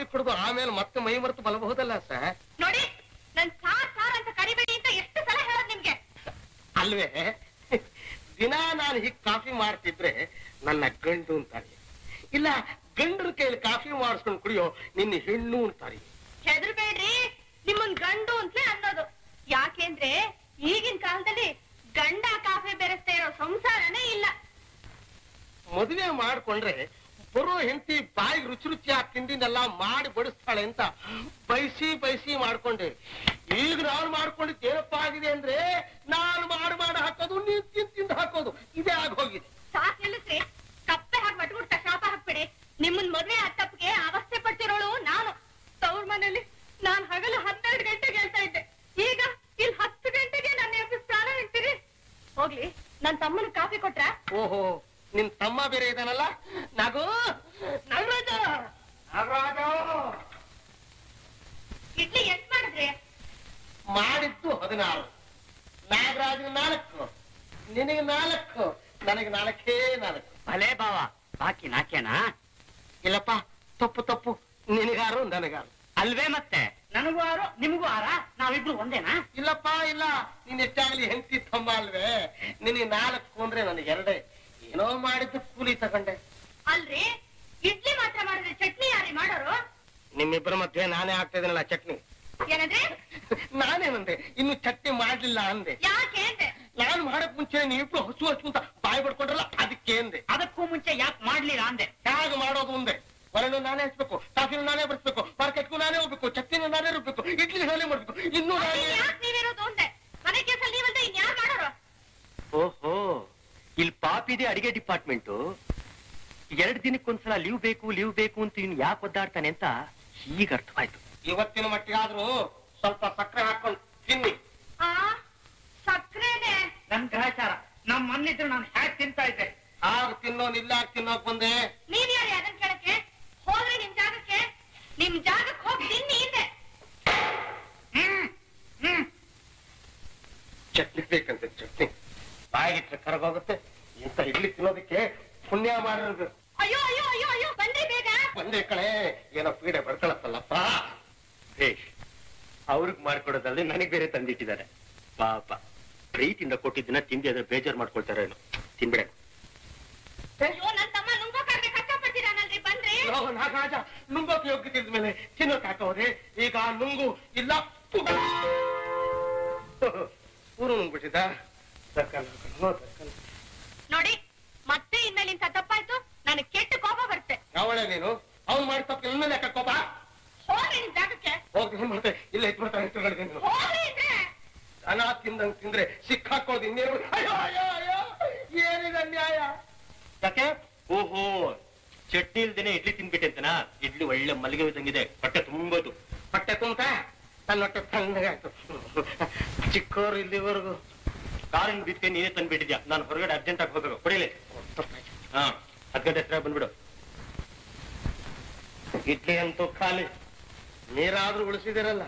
S2: ಕುಡಿದು ಆಮೇಲೆ ಮತ್ತೆ ಮೈ ಮರೆತು ಬಲಬಹುದಲ್ಲ ಸರ್
S3: ನೋಡಿ ನನ್ ಸಾರ್ ಸಾರ್ ಅಂತ ಕರಿಬೇಡಿ ಅಂತ ಎಷ್ಟು ಸಲ ಹೇಳೋದ್ ನಿಮ್ಗೆ
S2: ಅಲ್ವೇ ದಿನ ನಾನು ಹೀಗ್ ಕಾಫಿ ಮಾಡ್ತಿದ್ರೆ ನನ್ನ ಗಂಡು ಅಂತಾರೆ ಇಲ್ಲ ಗಂಡರ ಕೈಯಲ್ಲಿ ಕಾಫಿ ಮಾಡಿಸ್ಕೊಂಡು ಕುಡಿಯೋ ನಿನ್ನ ಹೆಣ್ಣು ಅಂತಾರೆ
S3: ಹೆದರ್ಬೇಡ್ರಿ ನಿಮ್ಮನ್ ಗಂಡು ಅಂತಲೇ ಅನ್ನೋದು ಯಾಕೆಂದ್ರೆ ಈಗಿನ ಕಾಲದಲ್ಲಿ ಗಂಡ ಕಾಫಿ ಬೆರೆಸ್ತಾ ಇರೋ ಸಂಸಾರನೇ ಇಲ್ಲ
S2: ಮದುವೆ ಮಾಡ್ಕೊಂಡ್ರೆ ಬರೋ ಹೆಂಡತಿ ಬಾಯಿಗೆ ರುಚಿ ರುಚಿಯಾಗಿ ತಿಂಡಿನೆಲ್ಲ ಮಾಡಿ ಬಡಿಸ್ತಾಳೆ ಅಂತ ಬಯಸಿ ಬಯಸಿ ಮಾಡ್ಕೊಂಡೆ ಈಗ ನಾನು ಮಾಡ್ಕೊಂಡಿದ್ದು ಏನಪ್ಪ ಆಗಿದೆ ಅಂದ್ರೆ ನಾನು ಮಾಡಿ ಮಾಡಿ ಹಾಕೋದು ನೀನ್ ತಿಂದು ತಿಂದು ಹಾಕೋದು ಇದೇ ಆಗಿ ಹೋಗಿದೆ
S3: ಸಾಕ್ ನಿಲ್ಲಿಸ್ರಿ ಕಪ್ಪೆ ಹಾಕಿ ಮಟ್ಬಿಡ್ತ ಶಾಪ ಹಾಕ್ಬಿಡಿ ನಿಮ್ಮನ್ ಮದ್ವೆ ತಪ್ಪಿಗೆ ಅವಸ್ಥೆ ಪಡ್ತಿರೋಳು ನಾನು ತವ್ರ ಮನೇಲಿ ನಾನ್ ಹಗಲು ಹನ್ನೆರಡು ಗಂಟೆಗೆ ಹೇಳ್ತಾ ಇದ್ದೆ ಈಗ ಇಲ್ಲಿ ಹತ್ತು ಗಂಟೆಗೆ ನನ್ನ ಎಬ್ಬಿಸಿ ಪ್ರಾಣ ಇಡ್ತೀರಿ ಹೋಗ್ಲಿ ನನ್ ತಮ್ಮನ ಕಾಫಿ ಕೊಟ್ರ
S2: ಓಹೋ ನಿನ್ ತಮ್ಮ ಬೇರೆ ಇದಾನಲ್ಲ ನಗು ನಗರಾಜ ನಗರಾಜ
S3: ಇಡ್ಲಿ ಎಷ್ಟ್ ಮಾಡಿದ್ರಿ
S2: ಮಾಡಿದ್ದು ಹದಿನಾರು ನಾಗರಾಜನ ನಾಲ್ಕು ನಿನಗೆ ನಾಲ್ಕು ನನಗೆ ನಾಲ್ಕೇ ನಾಲ್ಕು
S1: ಭಲೇ ಬಾವ ಬಾಕಿ ನಾಕ್ಯನಾ
S2: ಇಲ್ಲಪ್ಪ ತಪ್ಪು ತಪ್ಪು ನಿನಗಾರು ನನಗಾರು
S1: ಅಲ್ವೇ ಮತ್ತೆ ನನಗೂ ಆರು ನಿಮಗೂ ಆರ ನಾವಿಬ್ರು ಒಂದೇನಾ
S2: ಇಲ್ಲಪ್ಪ ಇಲ್ಲ ನೀನ್ ಎಷ್ಟಾಗ್ಲಿ ಹೆಂಡತಿ ತಮ್ಮ ಅಲ್ವೇ ನಿನಗೆ ನಾಲ್ಕು ಅಂದ್ರೆ ನನಗೆ ಎರಡೇ ಏನೋ ಮಾಡಿದ್ದು ಕೂಲಿ ತಗೊಂಡೆ
S3: ಅಲ್ರಿ ಇಡ್ಲಿ ಮಾತ್ರ ಮಾಡಿದ್ರೆ ಚಟ್ನಿ ಯಾರಿ ಮಾಡೋರು
S2: ನಿಮ್ಮಿಬ್ಬರ ಮಧ್ಯೆ ನಾನೇ ಆಗ್ತಾ ಇದೀನಲ್ಲ ಚಟ್ನಿ
S3: ಏನಂದ್ರೆ
S2: ನಾನೇನಂದೆ ಇನ್ನು ಚಟ್ನಿ ಮಾಡ್ಲಿಲ್ಲ ಅಂದೆ
S3: ಯಾಕೆ ಅಂದೆ
S2: ನಾನು ಮಾಡಕ್ ಮುಂಚೆ ನೀವಿಬ್ರು ಹಸು ಹಸು ಅಂತ ಬಾಯಿ ಪಡ್ಕೊಂಡ್ರಲ್ಲ ಅದಕ್ಕೆ ಅಂದೆ
S1: ಅದಕ್ಕೂ ಮುಂಚೆ ಯಾಕೆ ಮಾಡ್ಲಿಲ್ಲ ಅಂದೆ
S2: ಹೇಗೆ ಮಾಡೋದು ಮುಂದೆ ಒರಳು ನಾನೇ ಹಚ್ಬೇಕು ಕಾಫಿನೂ ನಾನೇ ಬಡಿಸ್ಬೇಕು ಮಾರ್ಕೆಟ್ಗೂ ನಾನೇ ಹೋಗ್ಬೇಕು ಚಟ್ನಿನೂ ನಾನೇ ರುಬ್ಬೇಕು ಇಡ್ಲಿ ನಾನೇ ಮಾಡ್ಬೇಕು ಇನ್ನೂ ನಾನೇ
S3: ಯಾಕೆ ನೀವಿರೋದು ಅಂದೆ ಮನೆ ಕೆಲಸ ನೀವಂದ್ರೆ ಇನ್ಯಾರು ಮಾಡೋರು
S5: ಓಹೋ ಇಲ್ಲಿ ಪಾಪಿದೆ ಅಡಿಗೆ ಡಿಪಾರ್ಟ್ಮೆಂಟು ಎರಡ್ ದಿನಕ್ಕೊಂದ್ಸಲ ಲೀವ್ ಬೇಕು ಲೀವ್ ಬೇಕು ಅಂತ ಇವ್ನು ಯಾಕೆ ಒದ್ದಾಡ್ತಾನೆ ಅಂತ ಈಗ ಅರ್ಥವಾಯ್ತು
S2: ಇವತ್ತಿನ ಮಟ್ಟಿಗಾದ್ರೂ ಸ್ವಲ್ಪ ಸಕ್ಕರೆ ಹಾಕೊಂಡು ತಿನ್ನಿ
S3: ಆ ಸಕ್ರೆನೆ
S1: ನನ್ ಗ್ರಹಚಾರ ನಮ್ ಮನ್ನಿದ್ರು ನಾನು ಹ್ಯಾಕ್ ತಿಂತಾ ಇದ್ದೆ
S2: ಆಗ ತಿನ್ನೋನ್ ಇಲ್ಲ ತಿನ್ನೋಕ್ ಬಂದೆ
S3: ನೀವ್ ಯಾರು ಅದನ್ನ ಕೇಳಕ್ಕೆ ಹೋದ್ರೆ ನಿಮ್ ಜಾಗಕ್ಕೆ ನಿಮ್ ಜಾಗಕ್ಕೆ ಹೋಗಿ ತಿನ್ನಿ ಹಿಂದೆ
S1: ಹ್ಮ್ ಹ್ಮ್
S2: ಚಟ್ನಿ ಬೇಕಂತೆ ಚಟ್ನಿ ಬಾಯಿಗಿಟ್ರೆ ಕರಗೋಗುತ್ತೆ ಇಂಥ ಇಡ್ಲಿ ತಿನ್ನೋದಕ್ಕೆ ಪುಣ್ಯ ಮಾಡಿರ್ಬೇಕು
S3: ಅಯ್ಯೋ ಅಯ್ಯೋ ಅಯ್ಯೋ ಅಯ್ಯೋ ಬಂದೆ ಬೇಗ
S2: ಒಂದೇ ಕಳೆ ಏನೋ ಪೀಡೆ ಬಡ್ಕೊಳತ್ತಲ್ಲಪ್ಪ
S5: ಭೇಷ್ ಅವ್ರಿಗೆ ಮಾಡ್ಕೊಡೋದಲ್ಲಿ ನನಗ್ ಬೇರೆ ತಂದಿಟ್ಟಿದ್ದಾರೆ ಪಾಪ ಪ್ರೀತಿಯಿಂದ ಕೊಟ್ಟಿದ್ದನ್ನ ತಿಂದಿ ಅದ್ರ ಬೇಜಾರ್ ಮಾಡ್ಕೊಳ್ತಾರೇನು ತಿನ್ಬಿಡ
S3: ಅಯ್ಯೋ ನನ್ ತಮ್ಮ ನುಂಗೋಕಾಗ್ದೆ ಕಷ್ಟಪಡ್ತೀರಾನಲ್ರಿ ಬಂದ್ರಿ
S2: ನಾಗರಾಜ ನುಂಗೋಕೆ ಯೋಗ್ಯತೆ ಮೇಲೆ ತಿನ್ನೋಕ್ ಹಾಕವ್ರೆ ಈಗ ನುಂಗು ಇಲ್ಲ ಊರು ನುಂಗ್ಬಿಟ್ಟಿದ್ದ ತಕ್ಕಲ್ಲ ತಕ್ಕಲ್ಲ
S3: ನೋಡಿ ಮತ್ತೆ ಇನ್ಮೇಲೆ ಇಂಥ ತಪ್ಪಾಯ್ತು ನನಗೆ ಕೆಟ್ಟ ಕೋಪ ಬರುತ್ತೆ
S2: ಯಾವಳೆ ನೀನು ಅವ್ನು ಮಾಡಿ ತಪ್ಪು ನನ್ನ ಮೇಲೆ ಯಾಕೆ ಕೋಪ
S3: ಹೋಗ್ರಿ ನಿಮ್ ಜಾಗಕ್ಕೆ
S2: ಹೋಗಿ ಏನ್ ಮಾಡ್ತೆ ಇಲ್ಲ ಇಟ್ಬಿಡ್ತಾನೆ ಇಟ್ಟುಗಳಿದೆ ನೀನು
S3: ಹೋಗ್ರಿ ಅಂದ್ರೆ
S2: ದನ ತಿಂದಂಗ್ ತಿಂದ್ರೆ ಸಿಕ್ಕಾಕೊಳ್ಳೋದು ಇನ್ನೇನು ಅಯ್ಯೋ ಅಯ್ಯೋ ಅಯ್ಯೋ ಏನಿದೆ ನ್ಯಾಯ
S5: ಯಾಕೆ ಓಹೋ ಚಟ್ನಿ ಇಲ್ದೇನೆ ಇಡ್ಲಿ ತಿನ್ಬಿಟ್ಟೆ ಅಂತನಾ ಇಡ್ಲಿ ಒಳ್ಳೆ ಮಲ್ಲಿಗೆ ಹೋದಂಗಿದೆ ಹೊಟ್ಟೆ ತುಂಬೋದು
S2: ಹೊಟ್ಟೆ ತುಂಬ ನನ್ನ ಹೊಟ್ಟೆ ತಣ್ಣಗಾಯ್ತು ಚಿಕ್ಕವರು ಇಲ್ಲಿವರೆಗೂ
S5: ಕಾರಿನ ಬಿದ್ಕೆ ನೀನೇ ತಂದ್ಬಿಟ್ಟಿದ್ಯಾ ನಾನು ಹೊರಗಡೆ ಅರ್ಜೆಂಟ್ ಆಗಿ ಹೋಗ್ಬೇಕು ಕೊಡಿಲಿ ಹಾ ಹತ್ತು ಗಂಟೆ ಹತ್ರ ಬಂದ್ಬಿಡು
S2: ಇಡ್ಲಿ ಅಂತೂ ಖಾಲಿ ನೀರಾದ್ರೂ ಉಳಿಸಿದಿರಲ್ಲ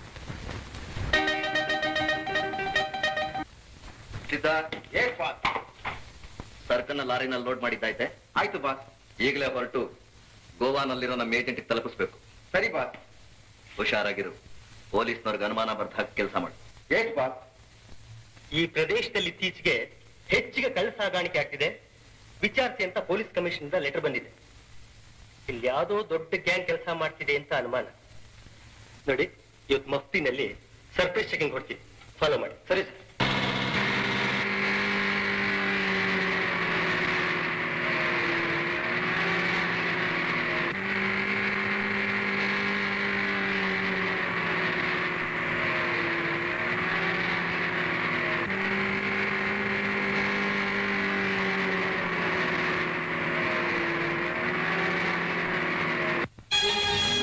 S4: ಸಿದ್ಧ
S2: ಏನ್ ಬಾತ್
S4: ಸರ್ಕನ್ನ ಲಾರಿನಲ್ಲಿ ಲೋಡ್ ಮಾಡಿದ್ದಾಯ್ತೆ
S2: ಆಯ್ತು ಬಾತ್
S4: ಈಗಲೇ ಹೊರಟು ಗೋವಾನಲ್ಲಿರೋ ನಮ್ಮ ಏಜೆಂಟ್ ತಲುಪಿಸ್ಬೇಕು
S2: ಸರಿ ಬಾತ್
S4: ಹುಷಾರಾಗಿರು ಪೊಲೀಸ್ನವ್ರಿಗೆ ಅನುಮಾನ ಬರ್ದ ಹಾಕಿ ಕೆಲಸ ಮಾಡು
S2: ಏಟ್ ಬಾತ್
S5: ಈ ಪ್ರದೇಶದಲ್ಲಿ ಇತ್ತೀಚೆಗೆ ಹೆಚ್ಚಿಗೆ ಕಳ್ಳ ಸಾಗಾಣಿಕೆ ಆಗ್ತಿದೆ ವಿಚಾರಿಸಿ ಅಂತ ಪೊಲೀಸ್ ಕಮಿಷನ್ ಇಂದ ಲೆಟರ್ ಬಂದಿದೆ ಇಲ್ಲಿ ಯಾವುದೋ ದೊಡ್ಡ ಗ್ಯಾಂಗ್ ಕೆಲಸ ಮಾಡ್ತಿದೆ ಅಂತ ಅನುಮಾನ ನೋಡಿ ಇವತ್ತು ಮಫ್ತಿನಲ್ಲಿ ಸರ್ಪ್ರೈಸ್ ಚೆಕಿಂಗ್ ಹೊಡ್ತೀವಿ ಫಾಲೋ ಮಾಡಿ ಸರಿ ಸರ್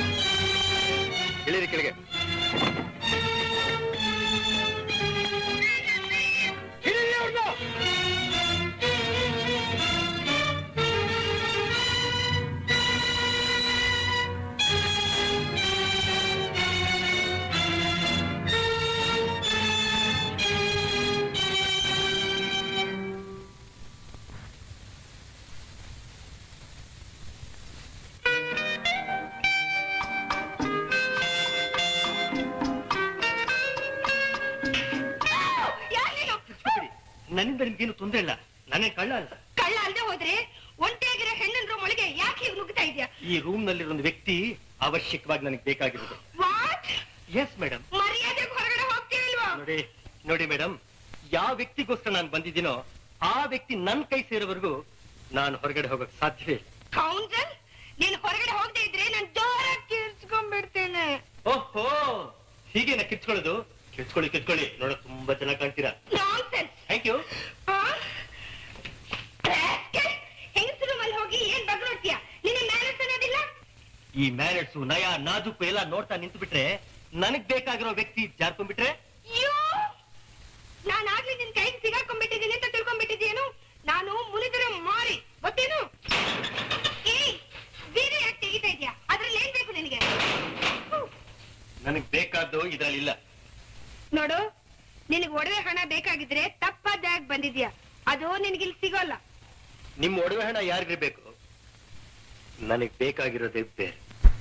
S4: ಇಳಿರಿ ಕೆಳಗೆ
S5: ನನ್ನಿಂದ ನಿಮ್ಗೇನು ತೊಂದರೆ ಇಲ್ಲ ನಾನೇ ಕಳ್ಳ ಅಲ್ಲ
S3: ಕಳ್ಳ ಅಲ್ದೆ ಹೋದ್ರೆ ಒಂಟಿಯಾಗಿರೋ ಹೆಣ್ಣಿನ ರೂಮ್ ಒಳಗೆ ಯಾಕೆ ಹೀಗೆ ನುಗ್ತಾ ಇದೆಯಾ
S5: ಈ ರೂಮ್ ನಲ್ಲಿರೋ ಒಂದು ವ್ಯಕ್ತಿ ಅವಶ್ಯಕವಾಗಿ ನನಗೆ ಬೇಕಾಗಿರೋದು
S3: ವಾಟ್
S5: ಎಸ್ ಮೇಡಮ್
S3: ಮರ್ಯಾದೆಗೆ ಹೊರಗಡೆ ಹೋಗ್ತೀವಿಲ್ವಾ
S5: ನೋಡಿ ನೋಡಿ ಮೇಡಮ್ ಯಾವ ವ್ಯಕ್ತಿಗೋಸ್ಕರ ನಾನು ಬಂದಿದ್ದೀನೋ ಆ ವ್ಯಕ್ತಿ ನನ್ ಕೈ ಸೇರೋವರೆಗೂ ನಾನು ಹೊರಗಡೆ ಹೋಗಕ್ ಸಾಧ್ಯವೇ ಇಲ್ಲ.
S3: ಕೌನ್ಸಲ್ ನೀನ್ ಹೊರಗಡೆ ಹೋಗದೆ ಇದ್ರೆ ನಾನು ಜೋರಾಗಿ ಕಿರ್ಚ್ಕೊಂಡ್ಬಿಡ್ತೇನೆ
S5: ಓಹೋ ಹೀಗೇನ ಕಿರ್ಚ್ಕೊಳ್ಳೋದು ಕಿರ್ಚ್ಕೊಳ್ಳಿ ಕಿರ್ಚ್ಕೊಳ್ಳಿ ನೋಡಕ್ ತುಂಬಾ ಚೆನ್ನಾಗಿ ಕಾಣ್ತೀರಾ
S3: ನಾನ್ಸೆನ್ಸ್
S5: ಥ್ಯಾಂಕ್ ಯು
S3: ಹೆಂಗಸರು ಮಲ್ಲಿ ಹೋಗಿ ಏನ್ ಬಗ್ರೋಡ್ತೀಯ ನಿನ್ನ ಮ್ಯಾನೇಜ್ ಅನ್ನೋದಿಲ್ಲ
S5: ಈ ಮ್ಯಾನೆಟ್ಸು ನಯ ನಾಜುಕು ಎಲ್ಲ ನೋಡ್ತಾ ನಿಂತು ಬಿಟ್ರೆ ನನಗ್ ಬೇಕಾಗಿರೋ ವ್ಯಕ್ತಿ ಜಾರ್ಕೊಂಡ್ಬಿಟ್ರೆ
S3: ಅಯ್ಯೋ ನಾನಾಗ್ಲಿ ನಿನ್ ಕೈಗೆ ಸಿಗಾಕೊಂಡ್ಬಿಟ್ಟಿದ್ದೀನಿ ಅಂತ ತಿಳ್ಕೊಂಡ್ಬಿಟ್ಟಿದ್ಯೇನು ನಾನು ಮುನಿದರ ಮಾರಿ ಗೊತ್ತೇನು ಏಯ್ ಬೇರೆ ಯಾಕೆ ತೆಗಿತಾ ಇದ್ಯಾ ಅದ್ರಲ್ಲಿ ಏನ್ ಬೇಕು ನಿನಗೆ
S5: ನನಗ್ ಬೇಕಾದ್ದು ಇದ್ರಲ್ಲಿಲ್ಲ
S3: ನೋಡು ನಿನಗೆ ಒಡವೆ ಹಣ ಬೇಕಾಗಿದ್ರೆ ತಪ್ಪಾದ ಜಾಗ ಬಂದಿದ್ಯಾ ಅದು ನಿನಗಿಲ್ಲಿ ಸಿಗೋಲ್ಲ
S5: ನಿಮ್ ಒಡವೆ ಹಣ ಯಾರಿಗಿರ್ಬೇಕು ನನಗ್ ಬೇಕಾಗಿರೋದೇ ಬೇರೆ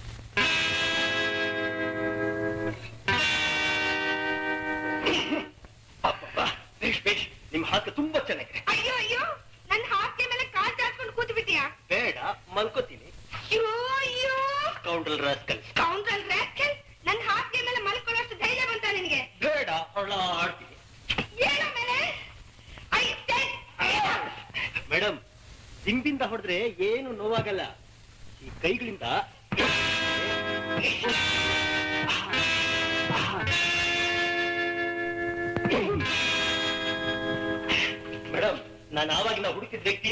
S5: ಅಬ್ಬಬ್ಬಾ, ಬೇಷ್ ಬೇಷ್ ನಿಮ್ ಹಾಕ ತುಂಬಾ ಚೆನ್ನಾಗಿದೆ
S3: ಅಯ್ಯೋ ಅಯ್ಯೋ ನನ್ನ ಹಾಸಿಗೆ ಮೇಲೆ ಕಾಲ್ ಚಾಚ್ಕೊಂಡು ಕೂತು ಬಿಟ್ಟಿಯಾ
S5: ಬೇಡ ಮಲ್ಕೋತೀನಿ
S3: ಅಯ್ಯೋ ಅಯ್ಯೋ
S5: ಕೌಂಟಲ್ ರಾಸ್ಕಲ್
S3: ಕೌಂಟ್ರಲ್ ರಾಸ್ಕಲ್ ನನ್ನ ಹಾಸಿಗೆ ಮೇಲೆ ಮಲ್ಕೊಳ್ಳೋಷ್ಟು ಧೈರ್ಯ ಬಂತ ನಿನಗೆ
S5: ಬೇಡ ಹೊಳ್ಳಾಡ್ತೀನಿ
S3: ಏನೋ ಮೇಲೆ ಐ said, ಅಯ್ಯೋ.
S5: ಮೇಡಮ್ ದಿಂಬಿಂದ ಹೊಡೆದ್ರೆ ಏನು ನೋವಾಗಲ್ಲ ಈ ಕೈಗಳಿಂದ ಮೇಡಮ್ ನಾನು ಆವಾಗಿನ ಹುಡುಕಿದ ವ್ಯಕ್ತಿ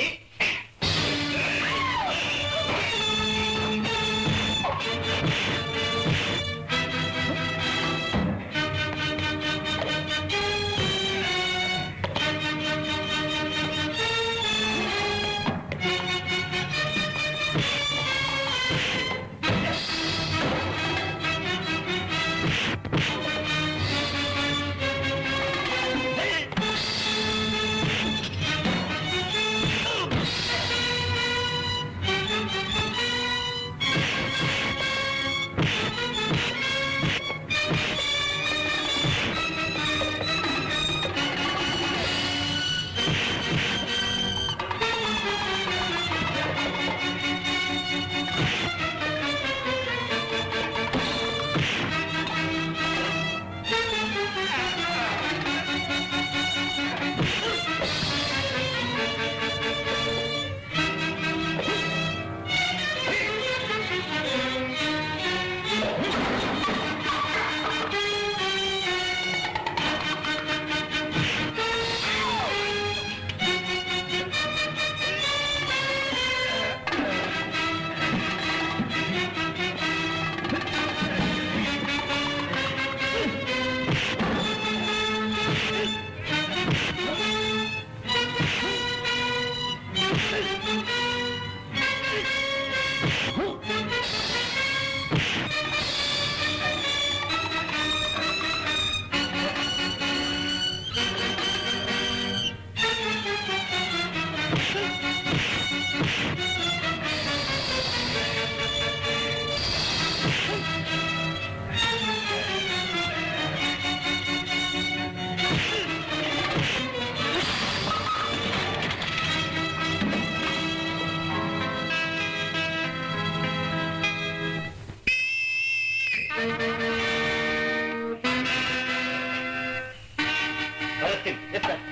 S5: ಕಳಿಸ್ತೀನಿ ಎಸ್ ಸರ್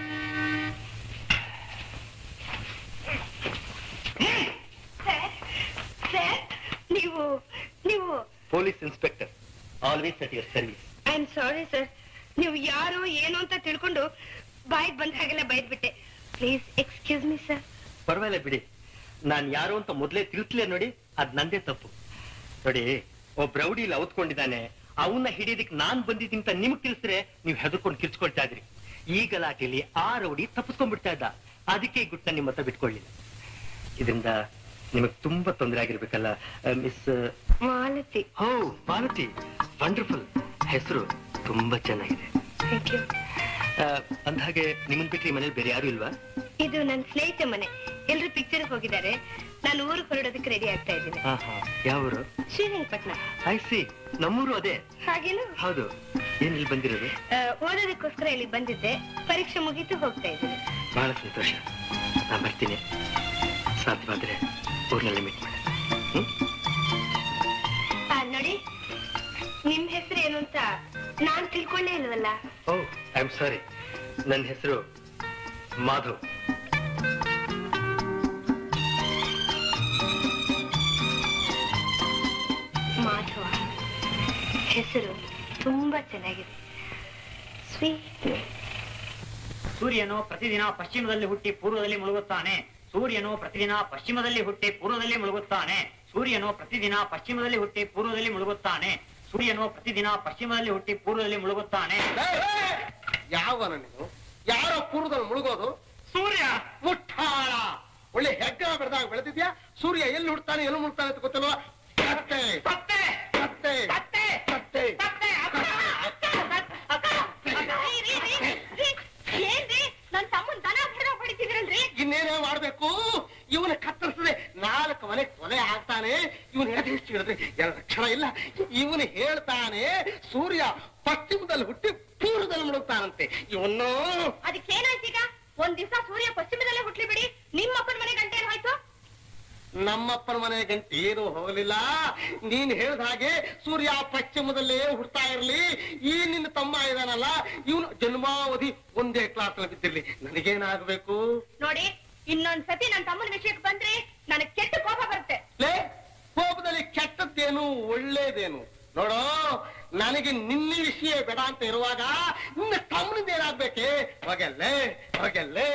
S3: ಸರ್ ಸರ್ ನೀವು ನೀವು
S5: police inspector always at your service
S3: I am sorry sir ನೀವು ಯಾರು ಏನು ಅಂತ ತಿಳ್ಕೊಂಡು ಬಾಯಿಗೆ ಬಂದ ಹಾಗೆಲ್ಲ ಬೈದ್ಬಿಟ್ಟೆ ಪ್ಲೀಸ್ ಎಕ್ಸ್ಕ್ಯೂಸ್ ಮಿ ಸರ್
S5: ಪರವಾಗಿಲ್ಲ ಬಿಡಿ ನಾನ್ ಯಾರು ಅಂತ ಮೊದ್ಲೇ ತಿಳಿಸ್ಲೇ ನೋಡಿ ಅದ್ ನಂದೇ ತಪ್ಪು ನೋಡಿ ಒಬ್ಬ ರೌಡಿ ಇಲ್ಲಿ ಔತ್ಕೊಂಡಿದ್ದಾನೆ ಅವನ್ನ ಹಿಡಿಯೋದಕ್ ನಾನ್ ಬಂದಿದ್ದೀನಿ ಅಂತ ನಿಮ್ಗ್ ತಿಳಿಸಿದ್ರೆ ನೀವು ಹೆದರ್ಕೊಂಡು ಕಿರ್ಚ್ಕೊಳ್ತಾ ಇದ್ರಿ ಈ ಗಲಾಟೆಯಲ್ಲಿ ಆ ರೌಡಿ ತಪ್ಪಿಸ್ಕೊಂಡ್ಬಿಡ್ತಾ ಇದ್ದ ಅದಕ್ಕೆ ಈ ಗುಟ್ಟ ನಿಮ್ಮ ಹತ್ರ ಬಿಟ್ಕೊಳ್ಳಿಲ್ಲ ಇದರಿಂದ ನಿಮಗ್ ತುಂಬಾ ತೊಂದರೆ ಆಗಿರ್ಬೇಕಲ್ಲ ಮಿಸ್
S3: ಮಾಲತಿ
S5: ಹೋ ಮಾಲತಿ ವಂಡರ್ಫುಲ್ ಹೆಸರು ತುಂಬಾ ಚೆನ್ನಾಗಿದೆ
S3: ಥ್ಯಾಂಕ್ ಯು
S5: ಅಂದಹಾಗೆ ನಿಮ್ಮನ್ ಬಿಟ್ರೆ ಈ ಮನೇಲಿ ಬೇರೆ ಯಾರು ಇಲ್ವಾ
S3: ಇದು ನನ್ನ ಸ್ನೇಹಿತ ಮನೆ
S6: ಎಲ್ರು ಪಿಕ್ಚರ್ ಹೋಗಿದ್ದಾರೆ ನಾನು ಊರಿಗೆ ಹೊರಡೋದಕ್ಕೆ ರೆಡಿ ಆಗ್ತಾ ಇದ್ದೀನಿ
S5: ಯಾವರು
S6: ಶ್ರೀರಂಗಪಟ್ಟಣ
S5: ಐ ಸಿ ನಮ್ಮೂರು ಅದೇ
S6: ಹಾಗೇನು
S5: ಹೌದು ಏನ್ ಇಲ್ಲಿ ಬಂದಿರೋದು
S6: ಆ, ಓದೋದಕ್ಕೋಸ್ಕರ ಇಲ್ಲಿ ಬಂದಿದ್ದೆ ಪರೀಕ್ಷೆ ಮುಗೀತು ಹೋಗ್ತಾ ಇದ್ದೀನಿ
S5: ಬಹಳ ಸಂತೋಷ ನಾ ಬರ್ತೀನಿ ಸಾಧ್ಯವಾದ್ರೆ ಊರ್ನಲ್ಲಿ ಮೀಟ್ ಮಾಡಿ ಹ್ಮ್
S6: ಆ, ನೋಡಿ ನಿಮ್ ಹೆಸರು ಏನು ಅಂತ ನಾನ್ ತಿಳ್ಕೊಂಡೇ ಇಲ್ವಲ್ಲ
S5: ಓ ಐ ಆಮ್ ಸಾರಿ ನನ್ನ ಹೆಸರು ಮಾಧವ್
S6: ಮಾಧವ ಹೆಸರು ತುಂಬಾ ಚೆನ್ನಾಗಿದೆ ಸ್ವೀಟ್
S1: ಸೂರ್ಯನು ಪ್ರತಿದಿನ ಪಶ್ಚಿಮದಲ್ಲಿ ಹುಟ್ಟಿ ಪೂರ್ವದಲ್ಲಿ ಮುಳುಗುತ್ತಾನೆ ಸೂರ್ಯನು ಪ್ರತಿದಿನ ಪಶ್ಚಿಮದಲ್ಲಿ ಹುಟ್ಟಿ ಪೂರ್ವದಲ್ಲಿ ಮುಳುಗುತ್ತಾನೆ ಸೂರ್ಯನು ಪ್ರತಿದಿನ ಪಶ್ಚಿಮದಲ್ಲಿ ಹುಟ್ಟಿ ಪೂರ್ವದಲ್ಲಿ ಮುಳುಗುತ್ತಾನೆ ಸೂರ್ಯನು ಪ್ರತಿದಿನ ಪಶ್ಚಿಮದಲ್ಲಿ ಹುಟ್ಟಿ ಪೂರ್ವದಲ್ಲಿ ಮುಳುಗುತ್ತಾನೆ
S2: ಯಾವನ ನೀನು ಯಾರೋ ಪೂರ್ವದಲ್ಲಿ ಮುಳುಗೋದು
S1: ಸೂರ್ಯ
S2: ಮುಟ್ಟಾಳ ಒಳ್ಳೆ ಹೆಗ್ಗ ಬೆಳೆದಾಗ ಬೆಳೆದಿದ್ಯಾ ಸೂರ್ಯ ಎಲ್ಲಿ ಹುಡ್ತಾನೆ ಎಲ್ಲಿ ಮುಳ್ತಾನೆ ಅಂತ ಗೊತ್ತಿಲ್ವಾ ಕತ್ತೆ
S1: ಸತ್ತೆ!
S2: ಕತ್ತೆ
S1: ಸತ್ತೆ!
S2: ಕತ್ತೆ
S1: ಸತ್ತೆ! ಅಕ್ಕ! ಅಕ್ಕ!
S6: ಏನ್ರಿ ನನ್ ತಮ್ಮನ್ ದನ ಹೊಡೆದ ಹೊಡಿತಿದ್ರಲ್ರಿ
S2: ಇನ್ನೇನೇ ಮಾಡ್ಬೇಕು ಇವನ ಕತ್ತರಿಸದೆ ನಾಲ್ಕು ಮನೆ ಕೊಲೆ ಆಗ್ತಾನೆ ಇವನ್ ಎದೆಷ್ಟು ಹಿಡಿದ್ರೆ ಎರಡು ಅಕ್ಷರ ಇಲ್ಲ ಇವನು ಹೇಳ್ತಾನೆ ಸೂರ್ಯ ಪಶ್ಚಿಮದಲ್ಲಿ ಹುಟ್ಟಿ ಪೂರ್ವದಲ್ಲಿ ಮುಳುಗ್ತಾನಂತೆ ಇವನು
S6: ಅದಕ್ಕೇನಾಯ್ತೀಗ ಒಂದ್ ದಿವಸ ಸೂರ್ಯ ಪಶ್ಚಿಮದಲ್ಲೇ ಹುಟ್ಲಿ ಬಿಡಿ ನಿಮ್ಮ ಅಪ್ಪನ ಮನೆ ಗಂಟೆ ಏನ್ ಹೋಯ್ತು
S2: ನಮ್ಮಪ್ಪನ ಮನೆ ಗಂಟೆ ಏನು ಹೋಗಲಿಲ್ಲ ನೀನ್ ಹೇಳ್ದ ಹಾಗೆ ಸೂರ್ಯ ಪಶ್ಚಿಮದಲ್ಲೇ ಹುಡ್ತಾ ಇರ್ಲಿ ಈ ನಿನ್ನ ತಮ್ಮ ಇದಾನಲ್ಲ ಇವನು ಜನ್ಮಾವಧಿ ಒಂದೇ ಕ್ಲಾಸ್ ಬಿದ್ದಿರ್ಲಿ ನನಗೇನಾಗ್ಬೇಕು
S6: ನೋಡಿ ಇನ್ನೊಂದ್ ಸತಿ ನನ್ ತಮ್ಮನ ವಿಷಯಕ್ಕೆ ಬಂದ್ರೆ ನನಗ್ ಕೆಟ್ಟ ಕೋಪ ಬರುತ್ತೆ
S2: ಲೇ ಕೋಪದಲ್ಲಿ ಕೆಟ್ಟದ್ದೇನು ಒಳ್ಳೇದೇನು ನೋಡೋ ನನಗೆ ನಿನ್ನ ವಿಷಯ ಬೇಡ ಅಂತ ಇರುವಾಗ ನಿನ್ನ ತಮ್ಮನಿಂದ ಏನಾಗ್ಬೇಕೆ ಹೊಗೆಲ್ಲೇ ಹೊಗೆಲ್ಲೇ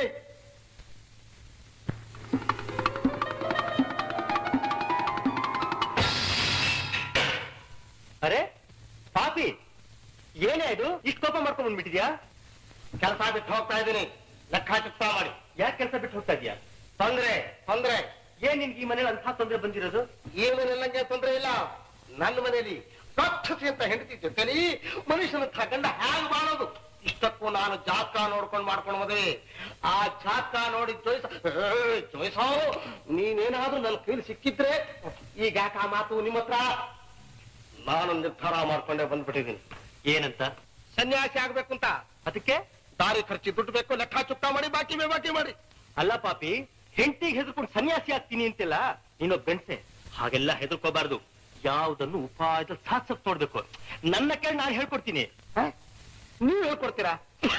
S5: ಅರೆ ಪಾಪಿ ಏನೇ ಇದು ಇಷ್ಟು ಕೋಪ ಮಾಡ್ಕೊಂಡ್ ಬಂದ್ಬಿಟ್ಟಿದ್ಯಾ
S2: ಕೆಲಸ ಬಿಟ್ಟು ಹೋಗ್ತಾ ಇದ್ದೀನಿ ಲೆಕ್ಕಾಚಿತ್ತ ಮಾಡಿ
S5: ಯಾಕೆ ಕೆಲಸ ಬಿಟ್ಟು ಹೋಗ್ತಾ ಇದೀಯಾ
S2: ತೊಂದ್ರೆ ತೊಂದ್ರೆ
S5: ಏನ್ ನಿನ್ಗೆ ಈ ಮನೇಲಿ ಅಂತ ತೊಂದ್ರೆ ಬಂದಿರೋದು
S2: ಈ ಮನೆಯಲ್ಲಿ ನಂಗೆ ತೊಂದ್ರೆ ಇಲ್ಲ ನನ್ನ ಮನೆಯಲ್ಲಿ ರಾಕ್ಷಸಿ ಅಂತ ಹೆಂಡತಿ ಜೊತೆಲಿ ಮನುಷ್ಯನ ಗಂಡ ಹ್ಯಾಂಗ್ ಮಾಡೋದು ಇಷ್ಟಕ್ಕೂ ನಾನು ಜಾತಕ ನೋಡ್ಕೊಂಡು ಮಾಡ್ಕೊಂಡು ಮದುವೆ ಆ ಜಾತಕ ನೋಡಿ ಜೋಯ್ಸ ಏ, ಜೋಯ್ಸೋ ನೀನೇನಾದ್ರೂ ನನ್ನ ಕೈಲಿ ಸಿಕ್ಕಿದ್ರೆ ಈಗ ಯಾಕೆ ಆ ಮಾತು ನಿಮ್ಮ ಹತ್ರ ನಾನು ನಿರ್ಧಾರ ಮಾಡ್ಕೊಂಡೆ ಬಂದ್ಬಿಟ್ಟಿದ್ದೀನಿ
S5: ಏನಂತ
S2: ಸನ್ಯಾಸಿ ಆಗ್ಬೇಕು ಅಂತ
S5: ಅದಕ್ಕೆ
S2: ದಾರಿ ಖರ್ಚಿ ದುಡ್ಡು ಬೇಕು ಲೆಕ್ಕ ಚುಕ್ತ ಮಾಡಿ ಬಾಕಿ ಮೇ ಬಾಕಿ ಮಾಡಿ
S5: ಅಲ್ಲ ಪಾಪಿ ಹೆಂಡತಿಗೆ ಹೆದರ್ಕೊಂಡು ಸನ್ಯಾಸಿ ಆಗ್ತೀನಿ ಅಂತಿಲ್ಲ ನೀನೊಬ್ಬ ಗಂಡ್ಸೆ ಹಾಗೆಲ್ಲ ಹೆದರ್ಕೋಬಾರ್ದು ಯಾವ್ದನ್ನು ಉಪಾಯದಲ್ಲಿ ಸಾಧಿಸಕ್ ನೋಡ್ಬೇಕು ನನ್ನ ಕೇಳಿ ನಾನು ಹೇಳ್ಕೊಡ್ತೀನಿ
S2: ಹ? ನೀವ್ ಹೇಳ್ಕೊಡ್ತೀರಾ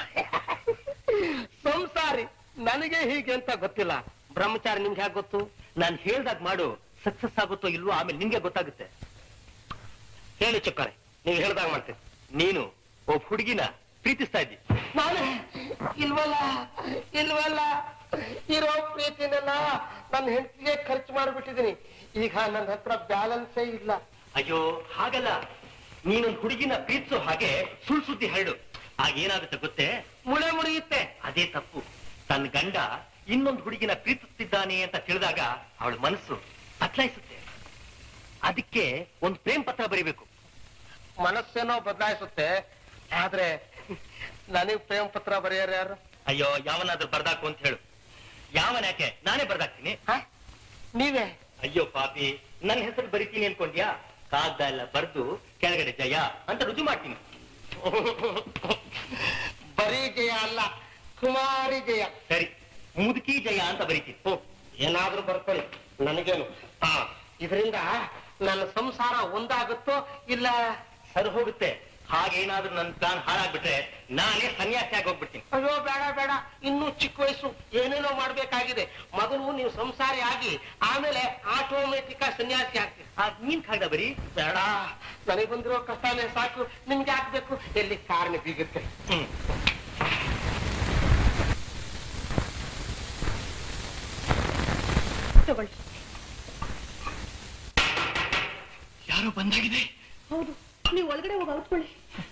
S2: ಸಂಸಾರಿ ನನಗೆ ಹೀಗೆ ಅಂತ ಗೊತ್ತಿಲ್ಲ ಬ್ರಹ್ಮಚಾರಿ ನಿಮ್ಗೆ ಹೇಗೆ ಗೊತ್ತು
S5: ನಾನು ಹೇಳ್ದಾಗ ಮಾಡು ಸಕ್ಸಸ್ ಆಗುತ್ತೋ ಇಲ್ವೋ ಆಮೇಲೆ ನಿಂಗೆ ಗೊತ್ತಾಗುತ್ತೆ
S2: ಹೇಳಿ ಚಕ್ಕರೆ ನೀವು ಹೇಳ್ದಾಗ ಮಾಡ್ತೀನಿ
S5: ನೀನು ಒಬ್ಬ ಹುಡುಗಿನ ಪ್ರೀತಿಸ್ತಾ ಇದ್ದಿ
S2: ನಾನು ಇಲ್ವಲ್ಲ ಇಲ್ವಲ್ಲ ಇರೋ ಪ್ರೀತಿನೆಲ್ಲ ನನ್ನ ಹೆಂಡತಿಗೆ ಖರ್ಚು ಮಾಡಿಬಿಟ್ಟಿದ್ದೀನಿ ಈಗ ನನ್ನ ಹತ್ರ ಬ್ಯಾಲೆನ್ಸೇ ಇಲ್ಲ
S5: ಅಯ್ಯೋ ಹಾಗಲ್ಲ ನೀನೊಂದು ಹುಡುಗಿನ ಪ್ರೀತಿಸೋ ಹಾಗೆ ಸುಳ್ಳು ಸುದ್ದಿ ಹರಡು ಆಗ ಏನಾಗುತ್ತೆ ಗೊತ್ತೇ
S2: ಮುಳೆ ಮುರಿಯುತ್ತೆ
S5: ಅದೇ ತಪ್ಪು ತನ್ನ ಗಂಡ ಇನ್ನೊಂದು ಹುಡುಗಿನ ಪ್ರೀತಿಸ್ತಿದ್ದಾನೆ ಅಂತ ತಿಳಿದಾಗ ಅವಳ ಮನಸ್ಸು ಬದಲಾಯಿಸುತ್ತೆ ಅದಕ್ಕೆ ಒಂದು ಪ್ರೇಮ್ ಪತ್ರ ಬರೀಬೇಕು
S2: ಮನಸ್ಸೇನೋ ಬದಲಾಯಿಸುತ್ತೆ ಆದ್ರೆ ನನಗೆ ಪ್ರೇಮ ಪತ್ರ ಬರೆಯೋರು ಯಾರು
S5: ಅಯ್ಯೋ ಯಾವನಾದ್ರೂ ಬರ್ದಾಕು ಅಂತ ಹೇಳು ಯಾವನ ಯಾಕೆ ನಾನೇ ಬರ್ದಾಕ್ತೀನಿ
S2: ಹ? ನೀವೇ
S5: ಅಯ್ಯೋ ಪಾಪಿ ನನ್ನ ಹೆಸರು ಬರಿತೀನಿ ಅನ್ಕೊಂಡ್ಯಾ ಕಾಗ್ದ ಎಲ್ಲ ಬರ್ದು ಕೆಳಗಡೆ ಜಯ ಅಂತ ರುಜು ಮಾಡ್ತೀನಿ
S2: ಬರೀ ಜಯ ಅಲ್ಲ ಕುಮಾರಿ ಜಯ
S5: ಸರಿ ಮುದುಕಿ ಜಯ ಅಂತ ಬರಿತೀನಿ
S2: ಹ್ಮ್. ಏನಾದ್ರೂ ಬರ್ಕೊಳ್ಳಿ ನನಗೇನು ಹಾ ಇದರಿಂದ ನನ್ನ ಸಂಸಾರ ಒಂದಾಗುತ್ತೋ ಇಲ್ಲ
S5: ಸರಿ ಹೋಗುತ್ತೆ ಹಾಗೇನಾದ್ರೂ ನನ್ನ ಪ್ಲಾನ್ ಹಾಳಾಗ್ಬಿಟ್ರೆ ನಾನೇ ಸನ್ಯಾಸಿ ಆಗಿ ಹೋಗ್ಬಿಡ್ತೀನಿ
S2: ಅಯ್ಯೋ ಬೇಡ ಬೇಡ ಇನ್ನೂ ಚಿಕ್ಕ ವಯಸ್ಸು ಏನೇನೋ ಮಾಡ್ಬೇಕಾಗಿದೆ ಮೊದಲು ನೀವು ಸಂಸಾರಿ ಆಗಿ ಆಮೇಲೆ ಆಟೋಮೆಟಿಕ್ ಸನ್ಯಾಸಿ ಆಗ್ತೀವಿ
S5: ಆಗ ನೀನ್ ಕಾಗ್ದ ಬರಿ
S2: ಬೇಡ ನನಗೆ ಬಂದಿರೋ ಕಷ್ಟನೇ ಸಾಕು ನಿಮ್ಗೆ ಹಾಕ್ಬೇಕು ಎಲ್ಲಿ ಕಾರಣ ಬೀಗುತ್ತೆ
S5: ಹ್ಮ್
S3: ತಗೊಳ್ಳಿ
S5: ಯಾರೋ ಬಂದಾಗಿದೆ
S3: ಹೌದು ನೀವು ಒಳಗಡೆ ಹೋಗಿ ಔತ್ಕೊಳ್ಳಿ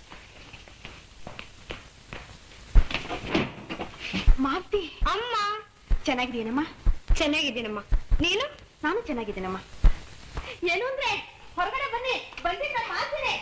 S3: ಮಾರ್ತಿ
S6: ಅಮ್ಮ
S3: ಚೆನ್ನಾಗಿದೆಯೇನಮ್ಮ
S6: ಚೆನ್ನಾಗಿದ್ದೀನಮ್ಮ ನೀನು
S3: ನಾನು ಚೆನ್ನಾಗಿದ್ದೀನಮ್ಮ ಏನು ಅಂದ್ರೆ ಹೊರಗಡೆ ಬನ್ನಿ ಬಂದಿದ್ದ ಮಾತಿನೇ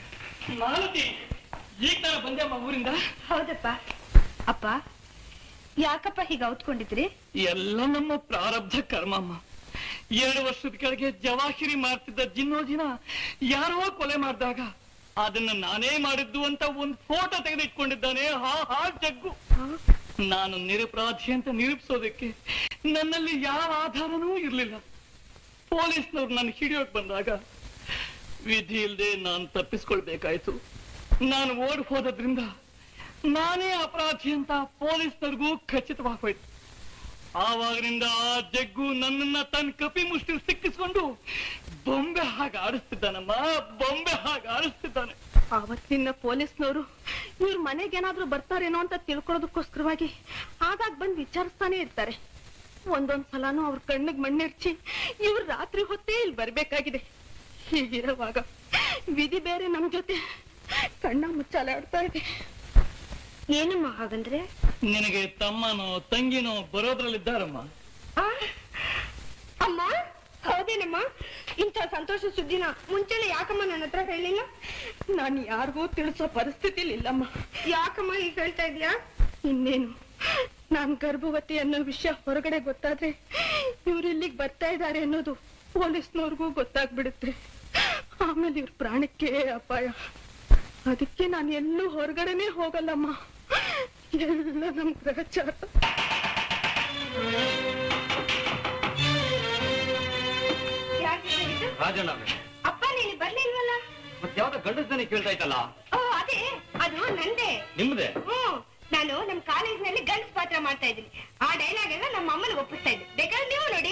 S5: ಮಾಲತಿ ಈಗ ನಾನು ಬಂದೆ ಅಮ್ಮ ಊರಿಂದ
S3: ಹೌದಪ್ಪ ಅಪ್ಪ
S6: ಯಾಕಪ್ಪ ಹೀಗೆ ಔತ್ಕೊಂಡಿದ್ರಿ
S5: ಎಲ್ಲ ನಮ್ಮ ಪ್ರಾರಬ್ಧ ಕರ್ಮಮ್ಮ ಎರಡು ವರ್ಷದ ಕೆಳಗೆ ಜವಾಹಿರಿ ಮಾಡ್ತಿದ್ದ ಜಿನ್ನೋಜಿನ ಯಾರೋ ಕೊಲೆ ಮಾಡಿದಾಗ ಅದನ್ನ ನಾನೇ ಮಾಡಿದ್ದು ಅಂತ ಒಂದ್ ಫೋಟೋ ತೆಗೆದಿಟ್ಕೊಂಡಿದ್ದಾನೆ ಹಾ ಹಾ ಜಗ್ಗು ನಾನು ನಿರಪರಾಧಿ ಅಂತ ನಿರೂಪಿಸೋದಕ್ಕೆ ನನ್ನಲ್ಲಿ ಯಾವ ಆಧಾರನೂ ಇರ್ಲಿಲ್ಲ ಪೊಲೀಸ್ನವ್ರು ನನ್ನ ಹಿಡಿಯೋಕ್ ಬಂದಾಗ ವಿಧಿ ಇಲ್ಲದೆ ನಾನು ತಪ್ಪಿಸ್ಕೊಳ್ಬೇಕಾಯ್ತು ನಾನು ಓಡ್ ಹೋದ್ರಿಂದ ನಾನೇ ಅಪರಾಧಿ ಅಂತ ಪೊಲೀಸ್ನವ್ರಿಗೂ ಖಚಿತವಾಗಿ ಹೋಯ್ತು ಆವಾಗಿನಿಂದ ಆ ಜಗ್ಗು ನನ್ನನ್ನ ತನ್ನ ಕಪಿ ಮುಷ್ಟಿ ಸಿಕ್ಕಿಸ್ಕೊಂಡು ಬೊಂಬೆ ಹಾಗೆ ಆಡಿಸ್ತಿದ್ದಾನಮ್ಮ ಬೊಂಬೆ ಹಾಗೆ ಆಡಿಸ್ತಿದ್ದಾನೆ
S6: ಆವತ್ತಿನ ಪೊಲೀಸ್ನವರು ಇವ್ರ ಮನೆಗೆ ಏನಾದ್ರೂ ಬರ್ತಾರೇನೋ ಅಂತ ತಿಳ್ಕೊಳ್ಳೋದಕ್ಕೋಸ್ಕರವಾಗಿ ಆಗಾಗ ಬಂದು ವಿಚಾರಿಸ್ತಾನೆ ಇರ್ತಾರೆ ಒಂದೊಂದ್ ಸಲನೂ ಅವ್ರ ಕಣ್ಣಿಗೆ ಮಣ್ಣಿರ್ಚಿ ಇವ್ರು ರಾತ್ರಿ ಹೊತ್ತೇ ಇಲ್ಲಿ ಬರ್ಬೇಕಾಗಿದೆ ಹೀಗಿರುವಾಗ ವಿಧಿ ಬೇರೆ ನಮ್ ಜೊತೆ ಕಣ್ಣ ಮುಚ್ಚಾಲೆ ಆಡ್ತಾ ಇದೆ ಏನಮ್ಮ ಹಾಗಂದ್ರೆ
S5: ನಿನಗೆ ತಮ್ಮನೋ ತಂಗಿನೋ ಬರೋದ್ರಲ್ಲಿದ್ದಾರಮ್ಮ
S6: ಅಮ್ಮ ಹೌದೇನಮ್ಮ ಇಂಥ ಸಂತೋಷ ಸುದ್ದಿನ ಮುಂಚೆನೆ ಯಾಕಮ್ಮ ನನ್ನ ಹತ್ರ ಹೇಳಿಲ್ಲ ನಾನು ಯಾರಿಗೂ ತಿಳಿಸೋ ಪರಿಸ್ಥಿತಿಲಿ ಇಲ್ಲಮ್ಮ ಯಾಕಮ್ಮ ಈಗ ಹೇಳ್ತಾ ಇದೀಯಾ ಇನ್ನೇನು ನಾನ್ ಗರ್ಭವತಿ ಅನ್ನೋ ವಿಷಯ ಹೊರಗಡೆ ಗೊತ್ತಾದ್ರೆ ಇವ್ರು ಇಲ್ಲಿಗೆ ಬರ್ತಾ ಇದ್ದಾರೆ ಅನ್ನೋದು ಪೊಲೀಸ್ನವ್ರಿಗೂ ಗೊತ್ತಾಗ್ಬಿಡುತ್ತೆ ಆಮೇಲೆ ಇವ್ರ ಪ್ರಾಣಕ್ಕೆ ಅಪಾಯ ಅದಕ್ಕೆ ನಾನು ಎಲ್ಲೂ ಹೊರಗಡೆನೆ ಹೋಗಲ್ಲಮ್ಮ ಎಲ್ಲ ನಮ್ ಗ್ರಹಚಾರ
S5: ರಾಜಣ್ಣ
S6: ಅಪ್ಪ ನೀನು ಬರ್ಲಿಲ್ವಲ್ಲ
S5: ಮತ್ತೆ ಯಾವ್ದೋ ಗಂಡಸ್ದನೆ ಕೇಳ್ತಾ ಇತ್ತಲ್ಲ
S6: ಓ ಅದೇ ಅದು ನಂದೇ
S5: ನಿಮ್ದೆ
S6: ಹ್ಮ್ ನಾನು ನಮ್ ಕಾಲೇಜ್ನಲ್ಲಿ ಗಂಡ್ಸ್ ಪಾತ್ರ ಮಾಡ್ತಾ ಇದ್ದೀನಿ ಆ ಡೈಲಾಗ್ ಎಲ್ಲ ನಮ್ಮ ಅಮ್ಮನ ಒಪ್ಪಿಸ್ತಾ ಇದ್ದೆ ಬೇಕಾದ್ರೆ ನೀವು ನೋಡಿ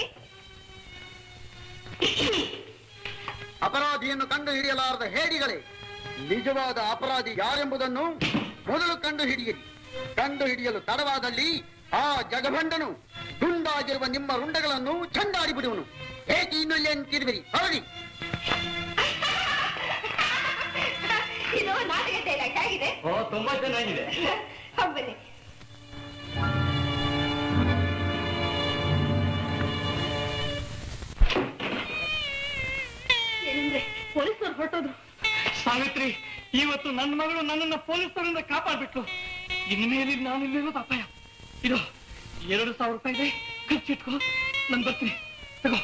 S2: ಅಪರಾಧಿಯನ್ನು ಕಂಡು ಹಿಡಿಯಲಾರದ ಹೇಡಿಗಳೇ ನಿಜವಾದ ಅಪರಾಧಿ ಯಾರೆಂಬುದನ್ನು ಮೊದಲು ಕಂಡು ಹಿಡಿಯಿರಿ ಕಂಡು ಹಿಡಿಯಲು ತಡವಾದಲ್ಲಿ ಆ ಜಗಭಂಡನು ದುಂಡಾಗಿರುವ ನಿಮ್ಮ ರುಂಡಗಳನ್ನು ಚಂಡಾಡಿ ಬಿಡುವನು ಹೇಗೆ ಇನ್ನು ಇಲ್ಲಿ ಅಂತಿರುವಿರಿ ಹೊರಡಿ
S6: ಇದು ನಾಟಕ ಡೈಲಾಗ್ ಹೇಗಿದೆ
S5: ಓ ತುಂಬಾ ಚೆನ್ನಾಗಿದೆ
S6: ಬನ್ನಿ ಏನಂದ್ರೆ ಪೊಲೀಸರು ಹೊರಟೋದ್ರು
S5: ಸಾವಿತ್ರಿ ಇವತ್ತು ನನ್ನ ಮಗಳು ನನ್ನನ್ನ ಪೊಲೀಸರಿಂದ ಕಾಪಾಡ್ಬಿಟ್ಲು ಇನ್ಮೇಲೆ ನಾನು ಇಲ್ಲಿರೋದು ಅಪಾಯ ಇದು ಎರಡು ಸಾವಿರ ರೂಪಾಯಿ ಇದೆ ಖರ್ಚಿಟ್ಕೋ ನಾನು ಬರ್ತೀನಿ ತಗೋ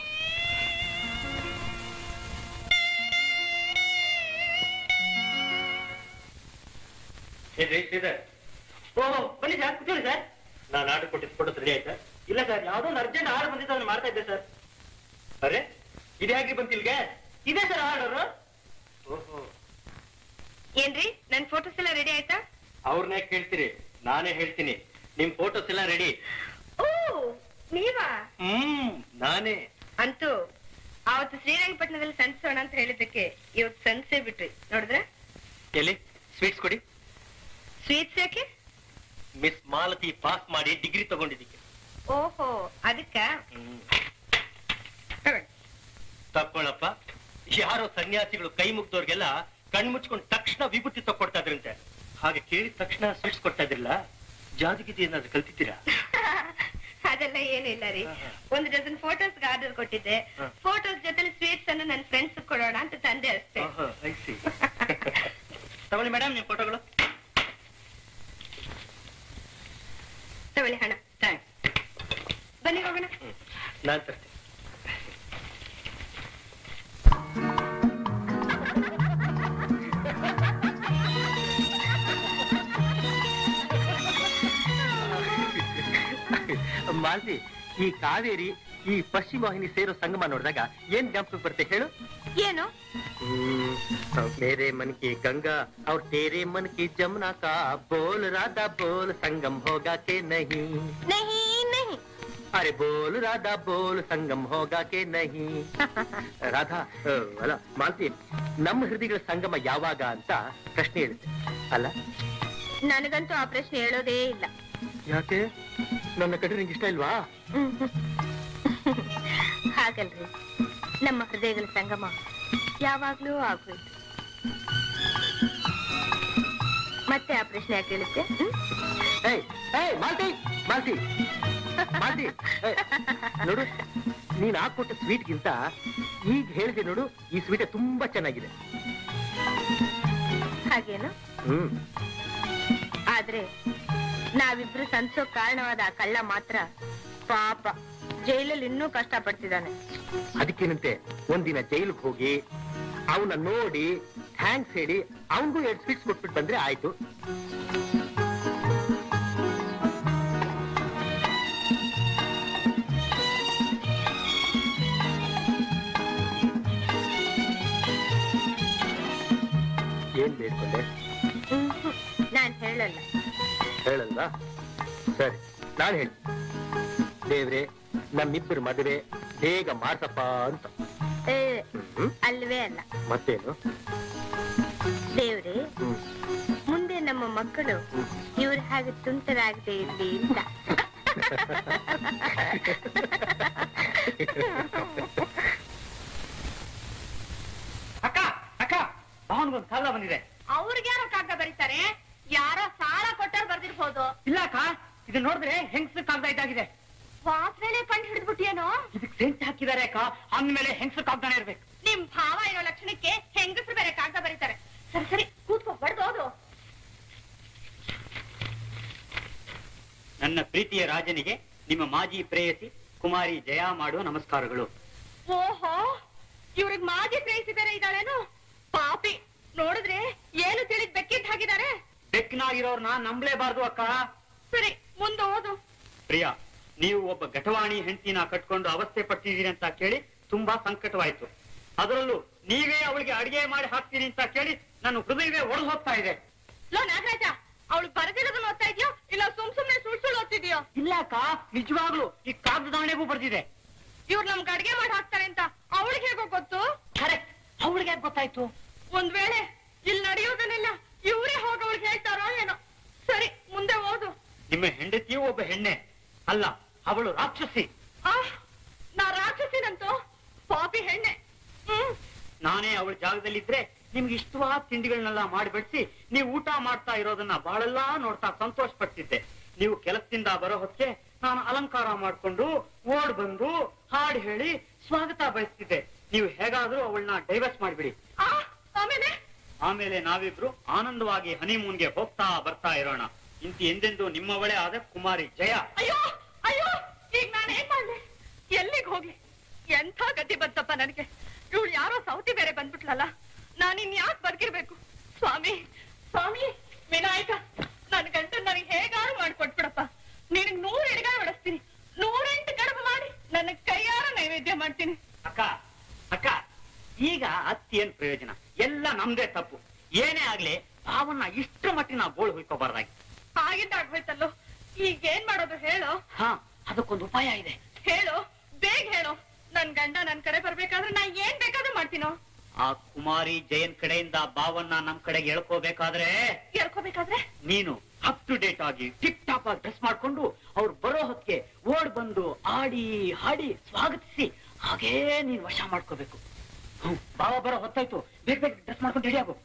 S1: ಓಹೋ ಬನ್ನಿ ಸರ್ ಕೂತ್ಕೊಳ್ಳಿ ಸರ್ ನಾನು ಆರ್ಡರ್ ಕೊಟ್ಟಿದ್ದು ಫೋಟೋ ರೆಡಿ ಆಯ್ತಾ ಇಲ್ಲ ಸರ್ ಯಾವುದೋ ಒಂದು ಅರ್ಜೆಂಟ್ ಆರ್ಡರ್ ಬಂದಿತ್ತು ಅದನ್ನ ಮಾಡ್ತಾ ಇದ್ದೆ ಸರ್ ಅರೆ ಇದು ಹೇಗೆ ಬಂತು ಇಲ್ಲಿಗೆ ಇದೆ ಸರ್ ಆರ್ಡರ್ ಓಹೋ
S6: ಏನ್ರಿ ನನ್ ಫೋಟೋಸ್ ಎಲ್ಲ ರೆಡಿ ಆಯ್ತಾ
S1: ಅವ್ರನ್ನೇ ಕೇಳ್ತೀರಿ ನಾನೇ ಹೇಳ್ತೀನಿ ನಿಮ್ ಫೋಟೋಸ್ ಎಲ್ಲ ರೆಡಿ
S6: ಓ ನೀವಾ
S1: ಹ್ಮ್ ನಾನೇ
S6: ಅಂತೂ ಅವತ್ತು ಶ್ರೀರಂಗಪಟ್ಟಣದಲ್ಲಿ ಸಂತಿಸೋಣ ಅಂತ ಹೇಳಿದ್ದಕ್ಕೆ ಇವತ್ತು ಸಂಸೆ ಬಿಟ್ರಿ ನೋಡಿದ್ರೆ
S1: ಎಲ್ಲಿ ಸ್ವೀಟ್ಸ್ ಕೊಡಿ
S6: ಸ್ವೀಟ್ಸ್ ಯಾಕೆ
S1: ಮಿಸ್ ಮಾಲತಿ ಪಾಸ್ ಮಾಡಿ ಡಿಗ್ರಿ ತಗೊಂಡಿದ್ದಕ್ಕೆ
S6: ಓಹೋ ಅದಕ್ಕ ತಗೊಳ್ಳಿ.
S1: ತಕ್ಕೊಳ್ಳಪ್ಪ ಯಾರೋ ಸನ್ಯಾಸಿಗಳು ಕೈ ಮುಗ್ದವ್ರಿಗೆಲ್ಲ ಕಣ್ ಮುಚ್ಕೊಂಡು ತಕ್ಷಣ ವಿಭೂತಿ ತಕ್ಕೊಡ್ತಾ ಇದ್ರಂತೆ ಹಾಗೆ ಕೇಳಿದ ತಕ್ಷಣ ಸ್ವೀಟ್ಸ್ ಕೊಡ್ತಾ ಇದ್ರಲ್ಲ ಜಾದಗಿತಿ ಏನಾದ್ರು ಕಲ್ತಿದ್ದೀರಾ
S6: ಅದೆಲ್ಲ ಏನು ಇಲ್ಲ ರೀ ಒಂದು ಡಜನ್ ಫೋಟೋಸ್ ಆರ್ಡರ್ ಕೊಟ್ಟಿದ್ದೆ
S1: ಹ.
S6: ಫೋಟೋಸ್ ಜೊತೆ ಸ್ವೀಟ್ಸ್ ಅನ್ನು ನನ್ನ ಫ್ರೆಂಡ್ಸ್ ಕೊಡೋಣ ಅಂತ ತಂದೆ ಅಷ್ಟೇ
S1: ತಗೊಳ್ಳಿ ಮೇಡಮ್ ನಿಮ್ ಫೋಟೋಗಳು
S6: ತಗೊಳ್ಳಿ ಹಣ
S1: ಥ್ಯಾಂಕ್ಸ್
S6: ಬನ್ನಿ ಹೋಗೋಣ
S1: ನಾನ್ ತರ್ತೀನಿ ಮಾಲ್ತಿ ಈ ಕಾವೇರಿ ಈ ಪಶ್ಚಿಮ ವಾಹಿನಿ ಸೇರೋ ಸಂಗಮ ನೋಡಿದಾಗ ಏನ್ ಜ್ಞಾಪಕ ಬರುತ್ತೆ ಹೇಳು
S6: ಏನು
S1: हम्म, मेरे मन की गंगा और तेरे मन की जमुना का बोल राधा बोल संगम होगा के नहीं
S6: ನಹಿ ನಹಿ
S1: अरे बोल राधा बोल संगम होगा के नहीं ರಾಧಾ ಆ, ಅಲ್ಲ ಮಾಲ್ತಿ ನಮ್ಮ ಹೃದಯಗಳ ಸಂಗಮ ಯಾವಾಗ ಅಂತ ಪ್ರಶ್ನೆ ಹೇಳುತ್ತೆ ಅಲ್ಲ
S6: ನನಗಂತೂ ಆ ಪ್ರಶ್ನೆ ಹೇಳೋದೇ ಇಲ್ಲ
S1: ಯಾಕೆ ನನ್ನ ಕಡೆ ನಿಂಗೆ ಇಷ್ಟ ಇಲ್ವಾ
S6: ಹಾಗಲ್ರಿ ನಮ್ಮ ಹೃದಯಗಳ ಸಂಗಮ ಯಾವಾಗ್ಲೂ ಆಗೋಯ್ತು ಮತ್ತೆ ಆ ಪ್ರಶ್ನೆ ಯಾಕೆ ಹೇಳುತ್ತೆ ಹ್ಮ್?
S1: ಏಯ್ ಏಯ್ ಮಾಲ್ತಿ ಮಾಲ್ತಿ ಮಾಲ್ತಿ ಏಯ್, ನೋಡು ನೀನ್ ಹಾಕೊಟ್ಟ ಸ್ವೀಟ್ಗಿಂತ ಈಗ ಹೇಳಿದೆ ನೋಡು ಈ ಸ್ವೀಟ್ ತುಂಬಾ ಚೆನ್ನಾಗಿದೆ
S6: ಹಾಗೇನು
S1: ಹ್ಮ್
S6: ಆದ್ರೆ
S7: ನಾವಿಬ್ರು ಸಂಚೋ ಕಾರಣವಾದ ಆ ಕಳ್ಳ ಮಾತ್ರ ಪಾಪ ಜೈಲಲ್ಲಿ ಇನ್ನೂ ಕಷ್ಟ ಪಡ್ತಿದ್ದಾನೆ
S5: ಅದಕ್ಕೇನಂತೆ ಒಂದಿನ ಜೈಲಿಗೆ ಹೋಗಿ ಅವನ ನೋಡಿ ಥ್ಯಾಂಕ್ಸ್ ಹೇಳಿ ಅವನಿಗೂ ಎರಡು ಸ್ವೀಟ್ಸ್ ಕೊಟ್ಬಿಟ್ಟು ಬಂದ್ರೆ ಆಯ್ತು ಏನ್ ಬೇಡ್ಕೊಂಡೆ
S7: ನಾನ್ ಹೇಳಲ್ಲ
S5: ಹೇಳಲ್ವಾ ಸರಿ ನಾನು ಹೇಳಿ ದೇವ್ರೆ ನಮ್ಮಿಬ್ಬರು ಮದುವೆ ಬೇಗ ಮಾಡ್ಸಪ್ಪ ಅಂತ
S7: ಏ,
S5: ಹ್ಮ್?
S7: ಅಲ್ವೇ ಅಲ್ಲ
S5: ಮತ್ತೇನು
S7: ದೇವ್ರೆ
S5: ಹ್ಮ್.
S7: ಮುಂದೆ ನಮ್ಮ ಮಕ್ಕಳು ಇವ್ರ ಹಾಗೆ ತುಂಟರಾಗದೆ ಇರ್ಲಿ ಅಂತ
S1: ಅಕ್ಕ ಅಕ್ಕ ಭಾವನ್ಗೊಂದು ಕಾಲ ಬಂದಿದೆ
S6: ಅವ್ರಿಗ್ಯಾರೋ ಕಾಗದ ಬರೀತಾರೆ ಯಾರೋ ಸಾಲ ಕೊಟ್ಟರು ಬರ್ದಿರ್ಬೋದು
S1: ಇಲ್ಲ ಅಕ್ಕ ಇದು ನೋಡಿದ್ರೆ ಹೆಂಗಸ ಕಾಗದ ಇದ್ದಾಗಿದೆ
S6: ವಾಸನೆ ಕಂಡು ಹಿಡಿದ್ಬಿಟ್ಟಿಯೇನೋ
S1: ಇದಕ್ಕೆ ಸೆಂಟ್ ಹಾಕಿದ್ದಾರೆ ಅಕ್ಕ ಅಂದ್ಮೇಲೆ ಹೆಂಗಸ ಕಾಗ್ದಾನೆ ಇರ್ಬೇಕು
S6: ನಿಮ್ ಭಾವ ಇರೋ ಲಕ್ಷಣಕ್ಕೆ ಹೆಂಗಸರು ಬೇರೆ ಕಾಗದ ಬರೀತಾರೆ ಸರಿ ಸರಿ ಕೂತ್ಕೋ ಬಡ್ದೋದು
S1: ನನ್ನ ಪ್ರೀತಿಯ ರಾಜನಿಗೆ ನಿಮ್ಮ ಮಾಜಿ ಪ್ರೇಯಸಿ ಕುಮಾರಿ ಜಯ ಮಾಡುವ ನಮಸ್ಕಾರಗಳು
S6: ಓಹೋ ಇವ್ರಿಗೆ ಮಾಜಿ ಪ್ರೇಯಿಸಿದಾರೆ ಇದ್ದಾಳೇನು ಪಾಪಿ ನೋಡಿದ್ರೆ ಏನು ತಿಳಿದ್ ಬೆಕ್ಕಿದ್ ಹಾಕಿದ್ದಾರೆ
S1: ಬೆಕ್ಕಿನಾಗಿರೋರ್ನ ನಂಬಲೇಬಾರ್ದು ಅಕ್ಕ
S6: ಸರಿ ಮುಂದೆ ಓದು
S1: ಪ್ರಿಯ ನೀವು ಒಬ್ಬ ಘಟವಾಣಿ ಹೆಂಡತಿನ ಕಟ್ಕೊಂಡು ಅವಸ್ಥೆ ಪಟ್ಟಿದ್ದೀರಿ ಅಂತ ಕೇಳಿ ತುಂಬಾ ಸಂಕಟವಾಯ್ತು ಅದರಲ್ಲೂ ನೀವೇ ಅವಳಿಗೆ ಅಡಿಗೆ ಮಾಡಿ ಹಾಕ್ತೀರಿ ಅಂತ ಕೇಳಿ ನನ್ನ ಹೃದಯವೇ ಒಡೆದು ಹೋಗ್ತಾ ಇದೆ
S6: ಲೋ ನಾಗರಾಜ ಅವಳು ಬರೆದಿರೋದನ್ನ ಓದ್ತಾ ಇದೆಯೋ ಇಲ್ಲ ಸುಮ್ ಸುಮ್ನೆ ಸುಳ್ ಸುಳ್ಳು ಓದ್ತಿದ್ಯೋ
S1: ಇಲ್ಲ ಅಕ್ಕ ನಿಜವಾಗ್ಲು ಈ ಕಾಗದಾಣೆಗೂ ಬರ್ದಿದೆ
S6: ಇವ್ರು ನಮ್ಗೆ ಅಡ್ಗೆ ಮಾಡಿ ಹಾಕ್ತಾರೆ ಅಂತ ಅವಳಿಗೆ ಹೇಗೋ ಗೊತ್ತು
S1: ಕರೆಕ್ಟ್ ಅವಳಿಗೆ ಗೊತ್ತಾಯ್ತು
S6: ಒಂದ್ ವೇಳೆ ಇಲ್ಲಿ ನಡೆಯೋದನ್ನೆಲ್ಲ ಇವರೇ ಹೋಗಿ ಅವಳಿಗೆ ಹೇಳ್ತಾರೋ ಏನೋ ಸರಿ ಮುಂದೆ ಓದು
S1: ನಿಮ್ಮ ಹೆಂಡತಿಯೂ ಒಬ್ಬ ಹೆಣ್ಣೆ ಅಲ್ಲ ಅವಳು ರಾಕ್ಷಸಿ
S6: ಆ ನಾ ರಾಕ್ಷಸಿನಂತೂ ಪಾಪಿ ಹೆಣ್ಣೆ ಹ್ಮ್
S1: ನಾನೇ ಅವಳ ಜಾಗದಲ್ಲಿದ್ರೆ ನಿಮ್ಗೆ ಇಷ್ಟವಾದ ತಿಂಡಿಗಳನ್ನೆಲ್ಲ ಮಾಡಿ ಬಡಿಸಿ ನೀವು ಊಟ ಮಾಡ್ತಾ ಇರೋದನ್ನ ಬಹಳೆಲ್ಲ ನೋಡ್ತಾ ಸಂತೋಷ ಪಡ್ತಿದ್ದೆ ನೀವು ಕೆಲಸದಿಂದ ಬರೋ ಹೊತ್ತಿಗೆ ನಾನು ಅಲಂಕಾರ ಮಾಡ್ಕೊಂಡು ಓಡ್ ಬಂದು ಹಾಡು ಹೇಳಿ ಸ್ವಾಗತ ಬಯಸ್ತಿದ್ದೆ ನೀವು ಹೇಗಾದ್ರೂ ಅವಳನ್ನ ಡೈವರ್ಸ್ ಮಾಡ್ಬಿಡಿ
S6: ಆ ಆಮೇಲೆ
S1: ಆಮೇಲೆ ನಾವಿಬ್ರು ಆನಂದವಾಗಿ ಹನಿಮೂನ್ಗೆ ಹೋಗ್ತಾ ಬರ್ತಾ ಇರೋಣ ಇಂತಿ ಎಂದೆಂದು ನಿಮ್ಮವಳೇ ಆದ ಕುಮಾರಿ ಜಯ
S6: ಅಯ್ಯೋ ಅಯ್ಯೋ ಈಗ ನಾನು ಏನ್ ಮಾಡ್ಲಿ ಎಲ್ಲಿಗೆ ಹೋಗ್ಲಿ ಎಂಥ ಗತಿ ಬಂತಪ್ಪ ನನಗೆ ಇವಳು ಯಾರೋ ಸೌತಿ ಬೇರೆ ಬಂದ್ಬಿಟ್ಲಲ್ಲ ನಾನು ಇನ್ಯಾಕ್ ಬದುಕಿರ್ಬೇಕು ಸ್ವಾಮಿ ಸ್ವಾಮಿ ವಿನಾಯಕ ನನ್ ಗಂಟ ನನಗೆ ಹೇಗಾರು ಮಾಡ್ಕೊಟ್ಬಿಡಪ್ಪ ನಿನಗ್ ನೂರ್ ಎಡಗಾಯ ಹೊಡಿಸ್ತೀನಿ ನೂರೆಂಟು ಕಡುಬು ಮಾಡಿ ನನ್ನ ಕೈಯಾರ ನೈವೇದ್ಯ ಮಾಡ್ತೀನಿ
S1: ಅಕ್ಕ ಅಕ್ಕ ಈಗ ಅತ್ತಿ ಏನ್ ಪ್ರಯೋಜನ ಎಲ್ಲ ನಮ್ದೇ ತಪ್ಪು ಏನೇ ಆಗ್ಲಿ ಭಾವನ್ನ ಇಷ್ಟರ ಮಟ್ಟಿಗೆ ನಾವು ಗೋಳು ಹುಯ್ಕೋಬಾರ್ದಾಗಿ
S6: ಆಗಿದ್ದಾಗೋಯ್ತಲ್ಲೋ ಈಗ ಏನ್ ಮಾಡೋದು ಹೇಳೋ
S1: ಹಾ ಅದಕ್ಕೊಂದು ಉಪಾಯ ಇದೆ
S6: ಹೇಳು ಬೇಗ ಹೇಳು ನನ್ ಗಂಡ ನನ್ ಕಡೆ ಬರ್ಬೇಕಾದ್ರೆ ನಾ ಏನ್ ಬೇಕಾದ್ರೂ ಮಾಡ್ತೀನೋ
S1: ಆ ಕುಮಾರಿ ಜಯನ್ ಕಡೆಯಿಂದ ಭಾವನ್ನ ನಮ್ ಕಡೆಗೆ ಎಳ್ಕೋಬೇಕಾದ್ರೆ
S6: ಹೇಳ್ಕೋಬೇಕಾದ್ರೆ
S1: ನೀನು ಅಪ್ ಟು ಡೇಟ್ ಆಗಿ ಟಿಪ್ ಟಾಪ್ ಆಗಿ ಡ್ರೆಸ್ ಮಾಡ್ಕೊಂಡು ಅವ್ರು ಬರೋ ಹೊತ್ತಿಗೆ ಓಡ್ ಬಂದು ಆಡಿ ಹಾಡಿ ಸ್ವಾಗತಿಸಿ ಹಾಗೇ ನೀನ್ ವಶ ಮಾಡ್ಕೋಬೇಕು ಹ್ಮ್, ಬಾವ ಬರೋ ಹೊತ್ತಾಯ್ತು ಬೇಗ ಬೇಗ ಡ್ರೆಸ್ ಮಾಡ್ಕೊಂಡು ರೆಡಿ ಆಗು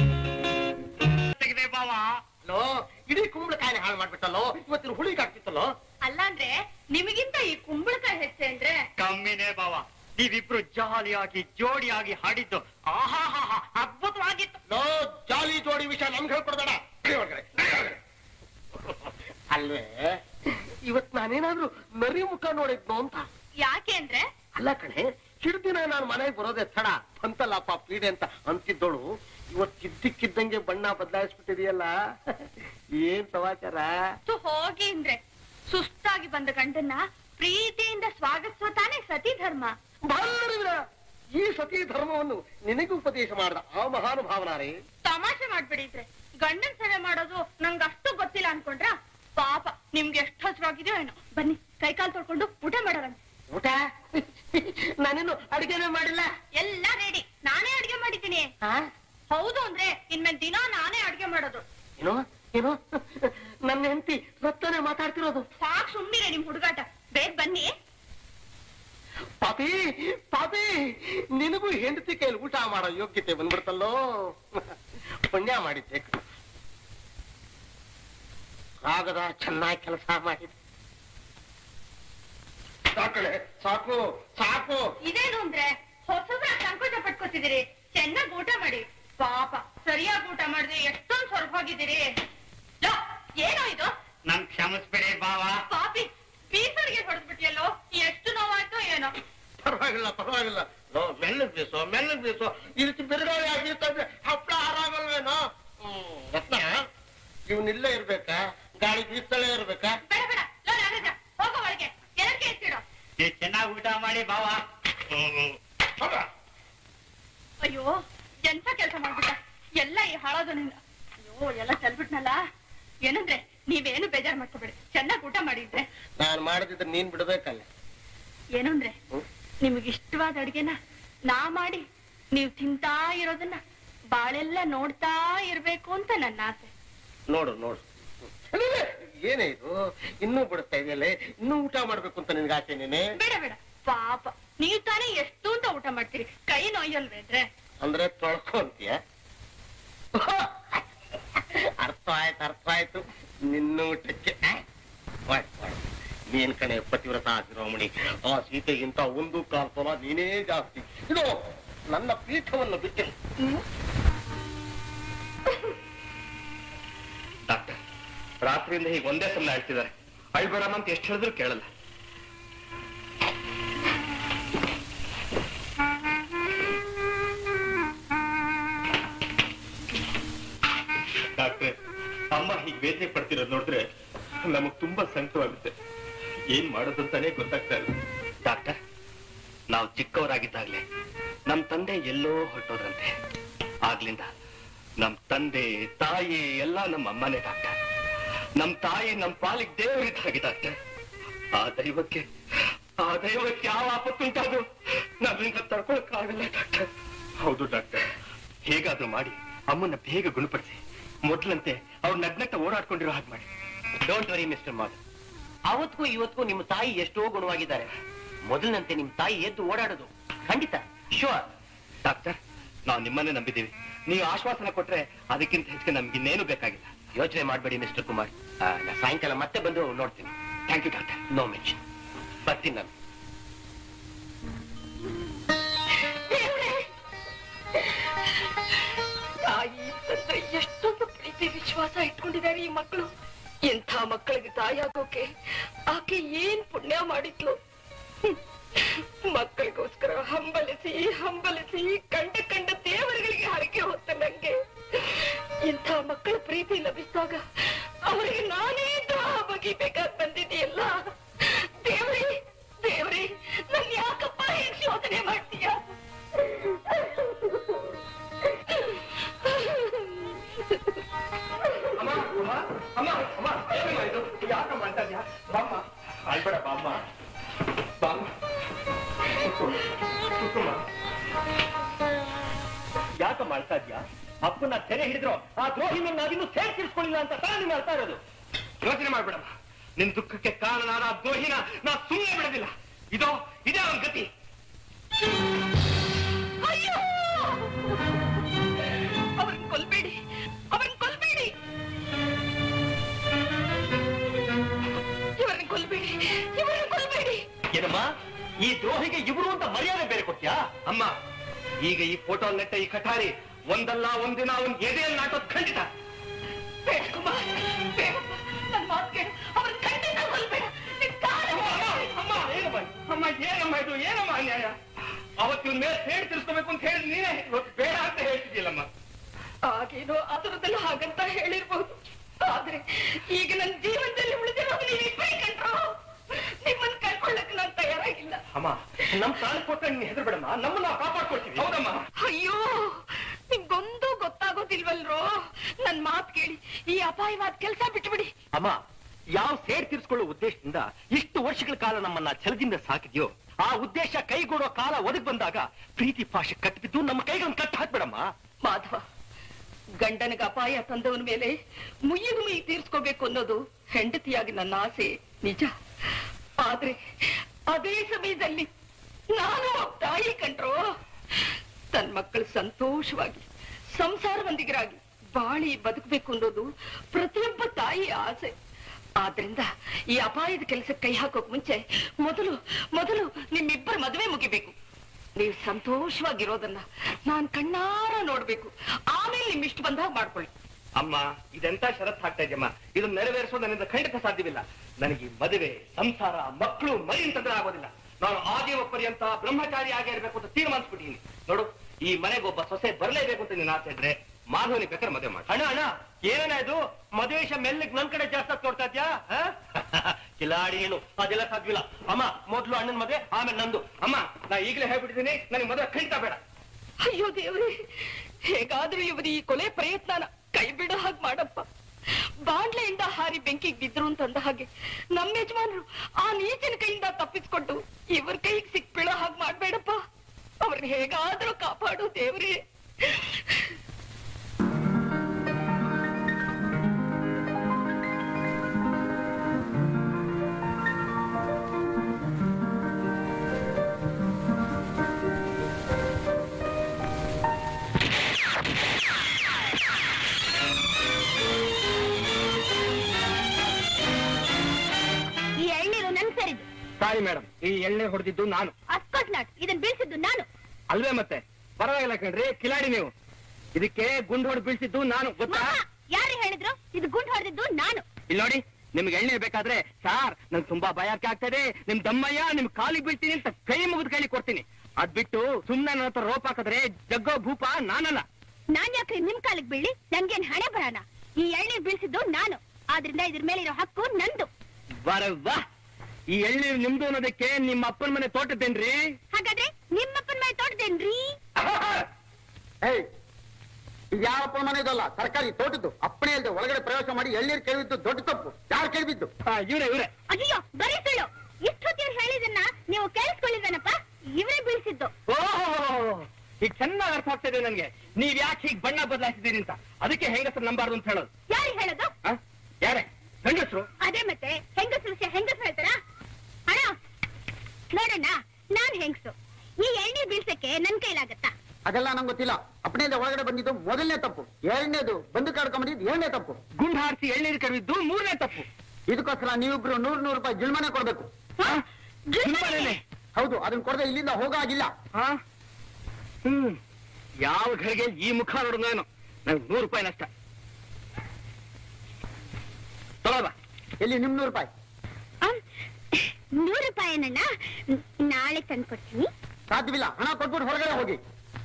S1: ತೆಗೆದೆ ಬಾವ
S2: ಅಲ್ಲೋ ಇಡೀ ಕುಂಬಳಕಾಯಿನ ಹಾಳು ಮಾಡ್ಬಿಟ್ಟಲ್ಲೋ ಇವತ್ತಿನ ಹುಳಿಗೆ ಆಗ್ತಿತ್ತಲ್ಲೋ
S6: ಅಲ್ಲಾಂದ್ರೆ ನಿಮಗಿಂತ ಈ ಕುಂಬಳಕಾಯಿ ಹೆಚ್ಚೆ ಅಂದ್ರೆ
S1: ಕಮ್ಮಿನೇ ಬಾವ ನೀವಿಬ್ರು ಜಾಲಿಯಾಗಿ ಜೋಡಿಯಾಗಿ ಹಾಡಿದ್ದು ಆಹಾ ಅದ್ಭುತವಾಗಿತ್ತು
S2: ಲೋ ಜಾಲಿ ಜೋಡಿ ವಿಷಯ ನಮ್ಗೆ ಹೇಳ್ಕೊಡ್ಬೇಡ ನಡಿ ಒಳಗಡೆ, ನಡಿ ಒಳಗಡೆ. ಅಲ್ವೇ ಇವತ್ ನಾನೇನಾದ್ರೂ ನರಿ ಮುಖ ನೋಡಿದ್ನು ಅಂತ
S6: ಯಾಕೆ ಅಂದ್ರೆ
S2: ಅಲ್ಲ ಕಣೆ ಹಿಡ್ದಿನ ನಾನು ಮನೆಗೆ ಬರೋದೇ ತಡ ಬಂತಲ್ಲಪ್ಪ ಪೀಡೆ ಅಂತ ಅಂತಿದ್ದೋಳು ಇವತ್ ಇದ್ದಕ್ಕಿದ್ದಂಗೆ ಬಣ್ಣ ಬದಲಾಯಿಸ್ಬಿಟ್ಟಿದೆಯಲ್ಲ ಏನ್ ಸಮಾಚಾರ
S6: ತು ಹೋಗಿ ಅಂದ್ರೆ ಸುಸ್ತಾಗಿ ಬಂದ ಗಂಡನ್ನ ಪ್ರೀತಿಯಿಂದ ಸ್ವಾಗತಿಸೋ ತಾನೇ ಸತಿ ಧರ್ಮ
S2: ಬಾಲರಿವಿನ ಈ ಸತಿ ಧರ್ಮವನ್ನು ನಿನಗೆ ಉಪದೇಶ ಮಾಡಿದ ಆ ಮಹಾನುಭಾವನಾರೇ
S6: ತಮಾಷೆ ಮಾಡ್ಬಿಡಿದ್ರೆ ಗಂಡನ್ ಸೇವೆ ಮಾಡೋದು ನಂಗೆ ಅಷ್ಟು ಗೊತ್ತಿಲ್ಲ ಅನ್ಕೊಂಡ್ರ ಪಾಪ ನಿಮ್ಗೆ ಎಷ್ಟು ಹಸಿರಾಗಿದೆಯೋ ಏನೋ ಬನ್ನಿ ಕೈಕಾಲು ತೊಳ್ಕೊಂಡು ಊಟ ಮಾಡೋಣ
S2: ಊಟ ನಾನೇನು ಅಡಿಗೆನೇ ಮಾಡಿಲ್ಲ
S6: ಎಲ್ಲ ರೆಡಿ ನಾನೇ ಅಡ್ಗೆ ಮಾಡಿದ್ದೀನಿ
S2: ಆ?
S6: ಹೌದು ಅಂದ್ರೆ ಇನ್ಮೇಲೆ ದಿನ ನಾನೇ ಅಡ್ಗೆ ಮಾಡೋದು
S2: ಏನು ಏನು ನನ್ನ ಹೆಂಡತಿ ಸತ್ತನೆ ಮಾತಾಡ್ತಿರೋದು
S6: ಸಾಕ್ ಸುಮ್ನಿರೆ ನಿಮ್ ಹುಡುಗಾಟ ಬೇಗ ಬನ್ನಿ
S2: ಪಾಪಿ ಪಾಪಿ ನಿನಗೂ ಹೆಂಡತಿ ಕೈಯಲ್ಲಿ ಊಟ ಮಾಡೋ ಯೋಗ್ಯತೆ ಬಂದ್ಬಿಡ್ತಲ್ಲೋ ಪುಣ್ಯ ಮಾಡಿದ್ದೆ ಆಗದ ಚೆನ್ನಾಗಿ ಕೆಲಸ ಮಾಡಿದೆ ಸಾಕಳೆ ಸಾಕು ಸಾಕು
S6: ಇದೇನು ಅಂದ್ರೆ ಹೊಸದ್ರ ಸಂಕೋಚ ಪಟ್ಕೋತಿದ್ದೀರಿ ಚೆನ್ನಾಗ್ ಊಟ ಮಾಡಿ ಪಾಪ ಸರಿಯಾಗಿ ಊಟ ಮಾಡಿದ್ರೆ ಎಷ್ಟೊಂದು ಸ್ವರ್ಭ ಹೋಗಿದ್ದೀರಿ ಲೋ, ಏನೋ ಇದು
S1: ನನ್ ಕ್ಷಮಿಸ್ಬಿಡಿ ಬಾವ
S3: ಪಾಪಿ ಬೀಸರಿಗೆ ಹೊಡೆದ್ಬಿಟ್ಟಿಯಲ್ಲೋ ಎಷ್ಟು ನೋವಾಯ್ತೋ ಏನೋ
S2: ಪರವಾಗಿಲ್ಲ ಪರವಾಗಿಲ್ಲ ನೋ ಮೆಲ್ಲಗ್ ಬೀಸೋ ಮೆಲ್ಲಗ್ ಬೀಸೋ ಈ ರೀತಿ ಬಿರುಗಾಳಿ ಆಗಿರ್ತಂದ್ರೆ ಹಪ್ಪಳ ಆರಾಮಲ್ವೇನೋ ಹ್ಮ್ ರತ್ನ ಇವನಿಲ್ಲೇ ಇರ್ಬೇಕಾ ಗಾಳಿ ಬೀಸ್ತಲೇ ಇರ್ಬೇಕಾ
S3: ಬೇಡ ಬೇಡ ಲೋ ನಾಗರಾಜ ಹೋಗೋ ಒಳಗೆ ಎರಕ್ಕೆ ಎತ್ತಿಡೋ
S1: ನೀವ್ ಚೆನ್ನಾಗಿ ಊಟ ಮಾಡಿ ಬಾವ
S2: ಹೋಗ.
S3: ಅಯ್ಯೋ ಎಂತ ಕೆಲಸ ಮಾಡ್ಬಿಟ್ಟ ಎಲ್ಲ ಈ ಹಾಳೋದನಿಂದ ಅಯ್ಯೋ ಎಲ್ಲ ಚೆಲ್ಬಿಟ್ನಲ್ಲ ಏನಂದ್ರೆ ನೀವೇನು ಬೇಜಾರ್ ಮಾಡ್ಕೋಬೇಡಿ ಚೆನ್ನಾಗಿ ಊಟ ಮಾಡಿದ್ರೆ
S2: ನಾನ್ ಮಾಡದಿದ್ರೆ ನೀನ್ ಬಿಡ್ಬೇಕಲ್ಲ
S3: ಏನು ಅಂದ್ರೆ
S2: ಹ್ಮ್?
S3: ನಿಮಗೆ ಇಷ್ಟವಾದ ಅಡ್ಗೆನ ನಾ ಮಾಡಿ ನೀವು ತಿಂತಾ ಇರೋದನ್ನ ಬಾಳೆಲ್ಲ ನೋಡ್ತಾ ಇರ್ಬೇಕು ಅಂತ ನನ್ನ ಆಸೆ
S2: ನೋಡು ನೋಡು ಅಲ್ಲೇ, ಏನೇ ಇದು ಇನ್ನೂ ಬಿಡುತ್ತಾ ಇದೆಯಲ್ಲ ಇನ್ನೂ ಊಟ ಮಾಡ್ಬೇಕು ಅಂತ ನಿನ್ಗೆ ಆಸೆ ನೀನೆ
S3: ಬೇಡ ಬೇಡ ಪಾಪ ನೀವು ತಾನೇ ಎಷ್ಟು ಅಂತ ಊಟ ಮಾಡ್ತೀರಿ ಕೈ ನೋಯಲ್ವೇಂದ್ರೆ
S2: ಅಂದ್ರೆ ತೊಳ್ಕೊಂತೀಯ ಅರ್ಥ ಆಯ್ತು ಅರ್ಥ ಆಯ್ತು ನಿನ್ನ ಊಟಕ್ಕೆ ಆ? ಒಳ್ಳೆ, ಒಳ್ಳೆ. ನೀನ್ ಕಣೆ ಪತಿವ್ರತ ಶಿರೋಮಣಿ ಆ ಸೀತೆಗಿಂತ ಒಂದು ಕಾಲ್ ಸಲ ನೀನೇ ಜಾಸ್ತಿ ಇದು ನನ್ನ ಪೀಠವನ್ನು ಬಿಟ್ಟು
S5: ಡಾಕ್ಟರ್ ರಾತ್ರಿಯಿಂದ ಹೀಗೆ ಒಂದೇ ಸಮಯ ಆಡ್ತಿದ್ದಾರೆ ಅಳ್ಬೇಡಮ್ಮ ಅಂತ ಎಷ್ಟು ಹೇಳಿದ್ರು ಕೇಳಲ್ಲ ಡಾಕ್ಟ್ರೆ ಅಮ್ಮ ಹೀಗೆ ವೇದನೆ ಪಡ್ತಿರೋದು ನೋಡಿದ್ರೆ ನಮಗ್ ತುಂಬಾ ಸಂಕಟವಾಗುತ್ತೆ ಏನ್ ಮಾಡೋದು ಅಂತಾನೆ ಗೊತ್ತಾಗ್ತಾ ಇಲ್ಲ ಡಾಕ್ಟರ್ ನಾವು ಚಿಕ್ಕವರಾಗಿದ್ದಾಗ್ಲೇ ನಮ್ ತಂದೆ ಎಲ್ಲೋ ಹೊರಟೋದ್ರಂತೆ ಆಗ್ಲಿಂದ ನಮ್ ತಂದೆ ತಾಯಿ ಎಲ್ಲ ನಮ್ಮ ಅಮ್ಮನೇ ಡಾಕ್ಟರ್ ನಮ್ ತಾಯಿ ನಮ್ ಪಾಲಿಗೆ ದೇವರಿದ್ದಾಗಿ ಡಾಕ್ಟರ್ ಆ ದೈವಕ್ಕೆ ಆ ದೈವಕ್ಕೆ ಯಾವ ಆಪತ್ತುಂಟಾದ್ರು ನಮ್ಮಿಂದ ತಡ್ಕೊಳಕ್ಕಾಗಲ್ಲ ಡಾಕ್ಟರ್ ಹೌದು ಡಾಕ್ಟರ್ ಹೇಗಾದ್ರೂ ಮಾಡಿ ಅಮ್ಮನ್ನ ಬೇಗ ಗುಣಪಡಿಸಿ ಮೊದ್ಲಂತೆ ಅವ್ರು ನಗ್ನಗ್ತ ಓಡಾಡ್ಕೊಂಡಿರೋ ಹಾಗೆ ಮಾಡಿ
S8: ಡೋಂಟ್ ವರಿ ಮಿಸ್ಟರ್ ಮಾಡ್ ಅವತ್ತಿಗೂ ಇವತ್ತಿಗೂ ನಿಮ್ಮ ತಾಯಿ ಎಷ್ಟೋ ಗುಣವಾಗಿದ್ದಾರೆ ಮೊದಲಿನಂತೆ ನಿಮ್ ತಾಯಿ ಎದ್ದು ಓಡಾಡೋದು ಖಂಡಿತ ಶೋರ್
S5: ಡಾಕ್ಟರ್ ನಾವು ನಿಮ್ಮನ್ನೇ ನಂಬಿದ್ದೀವಿ ನೀವು ಆಶ್ವಾಸನ ಕೊಟ್ರೆ ಅದಕ್ಕಿಂತ ಹೆಚ್ಚಿಗೆ ನಮ್ಗೆ ಇನ್ನೇನು ಬೇಕಾಗಿಲ್ಲ
S8: ಯೋಚನೆ ಮಾಡಬೇಡಿ ಮಿಸ್ಟರ್ ಕುಮಾರ್ ಆ, ನಾ ಸಾಯಂಕಾಲ ಮತ್ತೆ ಬಂದು ನೋಡ್ತೀನಿ
S5: thank you doctor
S8: no mention ಬರ್ತೀನಿ ನಾನು
S3: ತಾಯಿ ತಂದೆ ಎಷ್ಟೊಂದು ಪ್ರೀತಿ ವಿಶ್ವಾಸ ಇಟ್ಕೊಂಡಿದ್ದಾರೆ ಈ ಮಕ್ಕಳು ಎಂಥ ಮಕ್ಕಳಿಗೆ ತಾಯಾಗೋಕೆ ಆಕೆ ಏನ್ ಪುಣ್ಯ ಮಾಡಿದ್ಲು ಹ್ಮ್. ಮಕ್ಕಳಿಗೋಸ್ಕರ ಹಂಬಲಿಸಿ ಹಂಬಲಿಸಿ ಕಂಡ ಕಂಡ ದೇವರುಗಳಿಗೆ ಹರಕೆ ಹೊತ್ತ ನಂಗೆ ಇಂಥ ಮಕ್ಕಳ ಪ್ರೀತಿ ಲಭಿಸಿದಾಗ ಅವರಿಗೆ ನಾನೇ ದಾಹ ಬಗಿಬೇಕಾಗಿ ಬಂದಿದೆಯಲ್ಲ ದೇವ್ರಿ ದೇವ್ರಿ ನನ್ ಯಾಕಪ್ಪ ಹೀಗ್ ಶೋಧನೆ ಮಾಡ್ತೀಯ
S5: ಅಮ್ಮ ಅಮ್ಮ ಅಮ್ಮ ಅಮ್ಮ ಏನಮ್ಮ ಇದು ಯಾಕಮ್ಮ ಅಂತ ಇದ್ಯಾ ಬಾಮ್ಮ ಅಳ್ಬೇಡ ಬಾಮ್ಮ ಬಾಮ್ಮ ಕೂತ್ಕೊ. ಕೂತ್ಕೊಮ್ಮ. ಯಾಕಮ್ಮ ಅಳ್ತಾ ಇದ್ಯಾ ಅಪ್ಪನ ತೆರೆ ಹಿಡಿದ್ರು ಆ ದ್ರೋಹಿ ಮೇಲೆ ನಾವಿನ್ನೂ ಸೇರ್ ತೀರ್ಸ್ಕೊಳ್ಳಿಲ್ಲ ಅಂತ ತಾನೇ ನೀವು ಅಳ್ತಾ ಇರೋದು ಯೋಚನೆ ಮಾಡ್ಬೇಡಮ್ಮ ನಿನ್ ದುಃಖಕ್ಕೆ ಕಾರಣನಾದ ಆ ದ್ರೋಹಿನ ನಾ ಸುಮ್ಮನೆ ಬಿಡೋದಿಲ್ಲ ಇದೋ ಇದೇ ಅವನ ಗತಿ
S3: ಅಯ್ಯೋ ಅವ್ರನ್ನ ಕೊಲ್ಬೇಡಿ ಅವ್ರನ್ನ ಕೊಲ್ಬೇಡಿ ಇವರನ್ನ ಕೊಲ್ಬೇಡಿ ಇವರನ್ನ ಕೊಲ್ಬೇಡಿ
S5: ಏನಮ್ಮ ಈ ದ್ರೋಹಿಗೆ ಇಬ್ರು ಅಂತ ಮರ್ಯಾದೆ ಬೇರೆ ಕೊಟ್ಯಾ ಅಮ್ಮ ಈಗ ಈ ಫೋಟೋ ನೆಟ್ಟ ಈ ಕಠಾರಿ ಒಂದಲ್ಲ ಒಂದಿನ ಅವನ್ ಎದೆಯಲ್ಲಿ ನಾಟೋದ್ ಖಂಡಿತ
S3: ಬೇಡ ಕುಮಾರ್ ಬೇಡಪ್ಪ ನನ್ನ ಮಾತು ಕೇಳು ಅವ್ರನ್ನ ಖಂಡಿತ ಕೊಲ್ಬೇಡ ನಿನ್ ಕಾಲು
S5: ಅಮ್ಮ ಏನಮ್ಮ ಅಮ್ಮ ಏನಮ್ಮ ಇದು ಏನಮ್ಮ ಅನ್ಯಾಯ ಅವತ್ತು ಇವ್ನ ಮೇಲೆ ಸೇಡ್ ತಿರ್ಸ್ಕೋಬೇಕು ಅಂತ ಹೇಳಿ ನೀನೇ ಇವತ್ತು ಬೇಡ ಅಂತ ಹೇಳ್ತಿದ್ಯಲ್ಲಮ್ಮ
S3: ಆಗೇನೋ ಅದರದಲ್ಲಿ ಹಾಗಂತ ಹೇಳಿರ್ಬಹುದು ಆದ್ರೆ ಈಗ ನನ್ನ ಜೀವನದಲ್ಲಿ ಉಳಿದಿರೋದು ನೀವಿಬ್ಬರೇ ಕಂಡ್ರು ನಿಮ್ಮನ್ನ ಕಳ್ಕೊಳ್ಳಕ್ ನಾನು ತಯಾರಾಗಿಲ್ಲ
S5: ಅಮ್ಮ ನಮ್ ಪ್ರಾಣ ಕೊಟ್ಟ ನೀನ್ ಹೆದರ್ಬೇಡಮ್ಮ ನಮ್ಮನ್ನ ನಾವು ಕಾಪಾಡ್ಕೊಳ್ತೀವಿ ಹೌದಮ್ಮ
S3: ಅಯ್ಯೋ ನಿಮ್ಗೊಂದು ಗೊತ್ತಾಗೋದಿಲ್ವಲ್ರೋ ನನ್ ಮಾತ್ ಕೇಳಿ ಈ ಅಪಾಯವಾದ ಕೆಲಸ ಬಿಟ್ಬಿಡಿ
S5: ಅಮ್ಮ ಯಾವ ಸೇಡ್ ತೀರ್ಸ್ಕೊಳ್ಳೋ ಉದ್ದೇಶದಿಂದ ಇಷ್ಟು ವರ್ಷಗಳ ಕಾಲ ನಮ್ಮನ್ನ ಛಲದಿಂದ ಸಾಕಿದ್ಯೋ ಆ ಉದ್ದೇಶ ಕೈಗೂಡೋ ಕಾಲ ಒದಗಿ ಬಂದಾಗ ಪ್ರೀತಿ ಪಾಶ ಕಟ್ಟಿಬಿದ್ದು ನಮ್ಮ ಕೈಗಳನ್ನು ಕಟ್ಟು ಹಾಕ್ಬೇಡಮ್ಮ
S3: ಮಾಧವ ಗಂಡನಿಗೆ ಅಪಾಯ ತಂದವನ ಮೇಲೆ ಮುಯ್ಯಿನ ಮುಯಿ ತೀರ್ಸ್ಕೋಬೇಕು ಅನ್ನೋದು ಹೆಂಡತಿಯಾಗಿ ನನ್ನ ಆಸೆ ನಿಜ ಆದ್ರೆ ಅದೇ ಸಮಯದಲ್ಲಿ ನಾನು ಒಬ್ಬ ತಾಯಿ ಕಂಡ್ರೋ ತನ್ನ ಮಕ್ಕಳು ಸಂತೋಷವಾಗಿ ಸಂಸಾರವಂದಿಗರಾಗಿ ಬಾಳಿ ಬದುಕಬೇಕು ಅನ್ನೋದು ಪ್ರತಿಯೊಬ್ಬ ತಾಯಿ ಆಸೆ ಆದ್ರಿಂದ ಈ ಅಪಾಯದ ಕೆಲಸಕ್ಕೆ ಕೈ ಹಾಕೋಕ್ ಮುಂಚೆ ಮೊದಲು ಮೊದಲು ನಿಮ್ಮಿಬ್ಬರ ಮದುವೆ ಮುಗಿಬೇಕು ನೀವು ಸಂತೋಷವಾಗಿರೋದನ್ನ ನಾನ್ ಕಣ್ಣಾರ ನೋಡ್ಬೇಕು ಆಮೇಲೆ ನಿಮ್ ಇಷ್ಟ ಬಂದಾಗ ಮಾಡ್ಕೊಳ್ಳಿ
S5: ಅಮ್ಮ ಇದೆಂತ ಷರತ್ ಹಾಕ್ತಾ ಇದೆಯಮ್ಮ ಇದನ್ನ ನೆರವೇರಿಸೋದು ನನ್ನಿಂದ ಖಂಡಿತ ಸಾಧ್ಯವಿಲ್ಲ ನನಗೆ ಈ ಮದುವೆ ಸಂಸಾರ ಮಕ್ಕಳು ಮರಿ ಅಂತಂದ್ರೆ ಆಗೋದಿಲ್ಲ ನಾನು ಆದೇವ ಪರ್ಯಂತ ಬ್ರಹ್ಮಚಾರಿ ಆಗೇ ಇರಬೇಕು ಅಂತ ತೀರ್ಮಾನಿಸ್ಬಿಟ್ಟಿದ್ದೀನಿ ನೋಡು ಈ ಮನೆಗೊಬ್ಬ ಸೊಸೆ ಬರಲೇಬೇಕು ಅಂತ ನೀನು ಆಸೆ ಇದ್ರೆ ಮಾಧವನಿ ಬೇಕಾದ್ರೆ ಮದುವೆ ಮಾಡಿ
S8: ಅಣ್ಣ ಅಣ್ಣ ಏನೇನ ಇದು ಮದುವೆ ವಿಷಯ ಮೆಲ್ಲಗ್ ನನ್ ಕಡೆ ಜಾಸ್ತಿ ಆಗಿ ನೋಡ್ತಾ ಇದ್ಯಾ ಆ? ಕಿಲಾಡಿ ಏನು ಅದೆಲ್ಲ ಸಾಧ್ಯವಿಲ್ಲ ಅಮ್ಮ ಮೊದ್ಲು ಅಣ್ಣನ ಮದುವೆ ಆಮೇಲೆ ನಂದು
S5: ಅಮ್ಮ ನಾ ಈಗಲೇ ಹೇಳ್ಬಿಟ್ಟಿದ್ದೀನಿ ನನಗೆ ಮದುವೆ ಖಂಡಿತ ಬೇಡ
S3: ಅಯ್ಯೋ ದೇವ್ರೆ ಹೇಗಾದ್ರೂ ಇವರು ಈ ಕೊಲೆ ಪ್ರಯತ್ನನ ಕೈ ಬಿಡೋ ಹಾಗೆ ಮಾಡಪ್ಪ ಬಾಂಡ್ಲೆಯಿಂದ ಹಾರಿ ಬೆಂಕಿಗೆ ಬಿದ್ರು ಅಂತಂದ ಹಾಗೆ ನಮ್ಮ ಯಜಮಾನರು ಆ ನೀಚಿನ ಕೈಯಿಂದ ತಪ್ಪಿಸ್ಕೊಂಡು ಇವ್ರ ಕೈಗೆ ಸಿಕ್ಬೀಳೋ ಹಾಗೆ ಮಾಡ್ಬೇಡಪ್ಪ ಅವ್ರನ್ನ ಹೇಗಾದ್ರೂ ಕಾಪಾಡು ದೇವ್ರೆ
S7: ಈ ಎಳ್ನೀರು ನನ್ ಸರಿದು
S5: ಸಾರಿ ಮೇಡಮ್ ಈ ಎಣ್ಣೆ ಹೊಡೆದಿದ್ದು ನಾನು
S7: ಅಸ್ಕಾಟ್ ನಾಟ್ ಇದನ್ ಬೀಳ್ಸಿದ್ದು ನಾನು
S5: ಅಲ್ವೇ ಮತ್ತೆ ಪರವಾಗಿಲ್ಲ ಕಣ್ರಿ ಕಿಲಾಡಿ ನೀವು ಇದಕ್ಕೆ ಗುಂಡು ಹೊಡೆದು ಬೀಳ್ಸಿದ್ದು ನಾನು ಗೊತ್ತಾ
S7: ಮಾಮ, ಯಾರು ಹೇಳಿದ್ರು ಇದು ಗುಂಡು ಹೊಡೆದಿದ್ದು ನಾನು
S5: ಇಲ್ಲಿ ನೋಡಿ ನಿಮ್ಗೆ ಎಣ್ಣೆ ಬೇಕಾದ್ರೆ ಸಾರ್ ನಂಗೆ ತುಂಬಾ ಭಯ ಆಗ್ತಾ ಇದೆ ನಿಮ್ ದಮ್ಮಯ್ಯ ನಿಮ್ ಕಾಲಿಗೆ ಬೀಳ್ತೀನಿ ಅಂತ ಕೈ ಮುಗಿದು ಕೈಲಿ ಕೊಡ್ತೀನಿ ಅದ್ ಬಿಟ್ಟು ಸುಮ್ನೆ ನನ್ನ ಹತ್ರ ರೋಪ್ ಹಾಕಿದ್ರೆ ಜಗ್ಗೋ ಭೂಪ ನಾನಲ್ಲ
S7: ನಾನ್ ಯಾಕ್ರಿ ನಿಮ್ ಕಾಲಿಗೆ ಬೀಳಿ ನನ್ಗೇನ್ ಹಣೆ ಬರೋಣ ಈ ಎಳ್ನೀರ್ ಬೀಳ್ಸಿದ್ದು ನಾನು ಆದ್ರಿಂದ ಇದ್ರ ಮೇಲೆ ಇರೋ ಹಕ್ಕು ನಂದು
S5: ಬರವ್ವಾ ಈ ಎಳ್ನೀರು ನಿಮ್ದು ಅನ್ನೋದಕ್ಕೆ ನಿಮ್ಮ ಅಪ್ಪನ ಮನೆ ತೋಟದ್ದೇನ್ರಿ
S7: ಹಾಗಾದ್ರೆ ನಿಮ್ಮಪ್ಪನ ಮೇಲೆ ತೋಟದೇನ್ರಿ
S2: ಏಯ್ ಇದು ಯಾರಪ್ಪ ಮನೆದಲ್ಲ ಸರ್ಕಾರಿ ತೋಟದ್ದು ಅಪ್ಪಣೆ ಇಲ್ಲದೆ ಒಳಗಡೆ ಪ್ರವೇಶ ಮಾಡಿ ಎಳ್ಳೀರು ಕೇಳಿದ್ದು ದೊಡ್ಡ ತಪ್ಪು ಯಾರು ಕೇಳಿದ್ದು
S5: ಇವ್ರೆ ಇವ್ರೆ
S7: ಅಯ್ಯೋ ಬರೀ ಸುಳ್ಳು ಇಷ್ಟೊತ್ತಿಗೆ ಹೇಳಿದನ್ನ ನೀವು ಕೇಳಿಸ್ಕೊಳ್ಳಿದನಪ್ಪ ಇವರೇ ಬೀಳ್ಸಿದ್ದು
S5: ಓಹೋ ಈಗ ಚೆನ್ನಾಗಿ ಅರ್ಥ ಆಗ್ತಾ ಇದೆ ನನ್ಗೆ ನೀವ್ ಯಾಕೆ ಹೀಗ್ ಬಣ್ಣ ಬದಲಾಯಿಸಿದ್ದೀರಿ ಅಂತ ಅದಕ್ಕೆ ಹೆಂಗಸರು ನಂಬಾರ್ದು ಅಂತ ಹೇಳೋದು
S7: ಯಾರಿಗೆ ಹೇಳೋದು
S5: ಆ? ಯಾರೇ ಗಂಡಸ್ರು
S7: ಅದೇ ಮತ್ತೆ ಹೆಂಗಸರು ವಿಷಯ ಹೆಂಗಸರು ಹೇಳ್ತಾರ ಅಣ್ಣ ನೋಡಣ್ಣ ನಾನ್ ಹೆಂಗಸು ಈ ಎಣ್ಣೆ ಬೀಳ್ಸಕ್ಕೆ ನನ್ ಕೈಲಾಗತ್ತಾ
S2: ಅದೆಲ್ಲ ನಂಗೆ ಗೊತ್ತಿಲ್ಲ ಅಪ್ಪಣೆ ಇಲ್ಲದೆ ಒಳಗಡೆ ಬಂದಿದ್ದು ಮೊದಲನೇ ತಪ್ಪು ಎರಡನೇದು ಬಂದು ಕಡ್ಕೊಂಡ್ಬಂದಿದ್ದು ಏಳನೇ ತಪ್ಪು
S5: ಗುಂಡು ಹಾರಿಸಿ ಎಳ್ನೀರು ಕರೆದಿದ್ದು ಮೂರನೇ ತಪ್ಪು
S2: ಇದಕ್ಕೋಸ್ಕರ ನೀವಿಬ್ರು ನೂರ್ ನೂರು ರೂಪಾಯಿ ಜುಲ್ಮನೆ ಕೊಡ್ಬೇಕು
S5: ಆ? ಜುಲ್ಮನೆನೆ?
S2: ಹೌದು ಅದನ್ನ ಕೊಡದೆ ಇಲ್ಲಿಂದ ಹೋಗಾಗಿಲ್ಲ
S5: ಆ? ಹ್ಮ್ ಯಾವ ಘಳಿಗೆ ಈ ಮುಖ ನೋಡಿದ್ನೇನು ನಂಗೆ ನೂರು ರೂಪಾಯಿ ನಷ್ಟ ತಗೋಬಾ
S2: ಎಲ್ಲಿ ನಿಮ್ ನೂರು ರೂಪಾಯಿ
S7: ಅಮ್, ನೂರು ರೂಪಾಯಿನಣ್ಣ ನಾಳೆ ತಂದ್ಕೊಡ್ತೀನಿ
S2: ಸಾಧ್ಯವಿಲ್ಲ ಹಣ ಕೊಟ್ಬಿಟ್ಟು ಹೊರಗಡೆ ಹೋಗಿ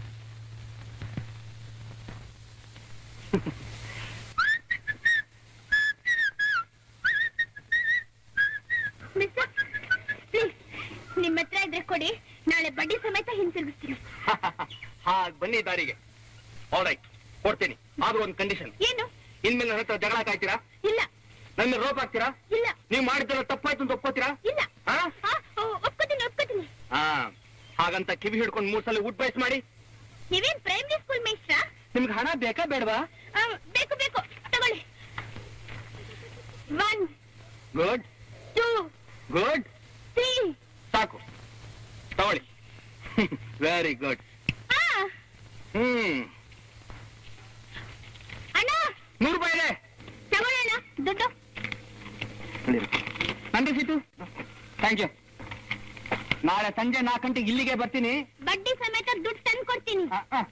S7: ಮಿಸ್ಟರ್ ಪ್ಲೀಸ್ ನಿಮ್ಮ ಹತ್ರ ಇದ್ರೆ ಕೊಡಿ ನಾಳೆ ಬಡ್ಡಿ ಸಮೇತ ಹಿಂತಿರುಗಿಸ್ತೀನಿ
S5: ಹಾಗೆ ಬನ್ನಿ ದಾರಿಗೆ ರೈಟ್ ಕೊಡ್ತೀನಿ ಆದ್ರೂ ಒಂದು ಕಂಡೀಷನ್
S7: ಏನು
S5: ಇನ್ಮೇಲೆ ನನ್ನ ಹತ್ರ ಜಗಳ ಕಾಯ್ತೀರಾ
S7: ಇಲ್ಲ
S5: ನನ್ನ ರೋಪ್ ಹಾಕ್ತೀರಾ
S7: ಇಲ್ಲ
S5: ನೀವು ಮಾಡಿದ್ದೆಲ್ಲ ತಪ್ಪಾಯ್ತು ಅಂತ ಒಪ್ಕೋತೀರಾ
S7: ಇಲ್ಲ
S5: ಆ?
S7: ಆ, ಓ, ಒಪ್ಕೋತೀನಿ ಒಪ್ಕೋತೀನಿ
S5: ಹಾ ಹಾಗಂತ ಕಿವಿ ಹಿಡ್ಕೊಂಡು ಮೂರ್ ಸಲ ಊಟ ಬಯಸ್ ಮಾಡಿ
S7: ನೀವೇನ್ ಪ್ರೈಮರಿ ಸ್ಕೂಲ್ ಮೇಸ್ಟ್ರಾ
S5: ನಿಮ್ಗೆ ಹಣ ಬೇಕಾ ಬೇಡವಾ
S7: ಆ, ಬೇಕು ಬೇಕು ತಗೊಳ್ಳಿ one
S5: good
S7: two
S5: good
S7: three
S5: ಸಾಕು ತಗೊಳ್ಳಿ ವೆರಿ ಗುಡ್ ಹ್ಮ್
S7: ಅಣ್ಣ
S5: ನೂರು ರೂಪಾಯಿ ಇದೆ
S7: ತಗೊಳ್ಳೋಣ ದುಡ್ಡು
S5: ನನ್ನ ಸೀಟು ಥ್ಯಾಂಕ್ ಯು ನಾಳೆ ಸಂಜೆ ನಾಲ್ಕು ಗಂಟೆಗೆ ಇಲ್ಲಿಗೆ ಬರ್ತೀನಿ
S7: ಬಡ್ಡಿ ಸಮೇತ ದುಡ್ಡು ತಂದು ಕೊಡ್ತೀನಿ
S5: ಆ, ಆ.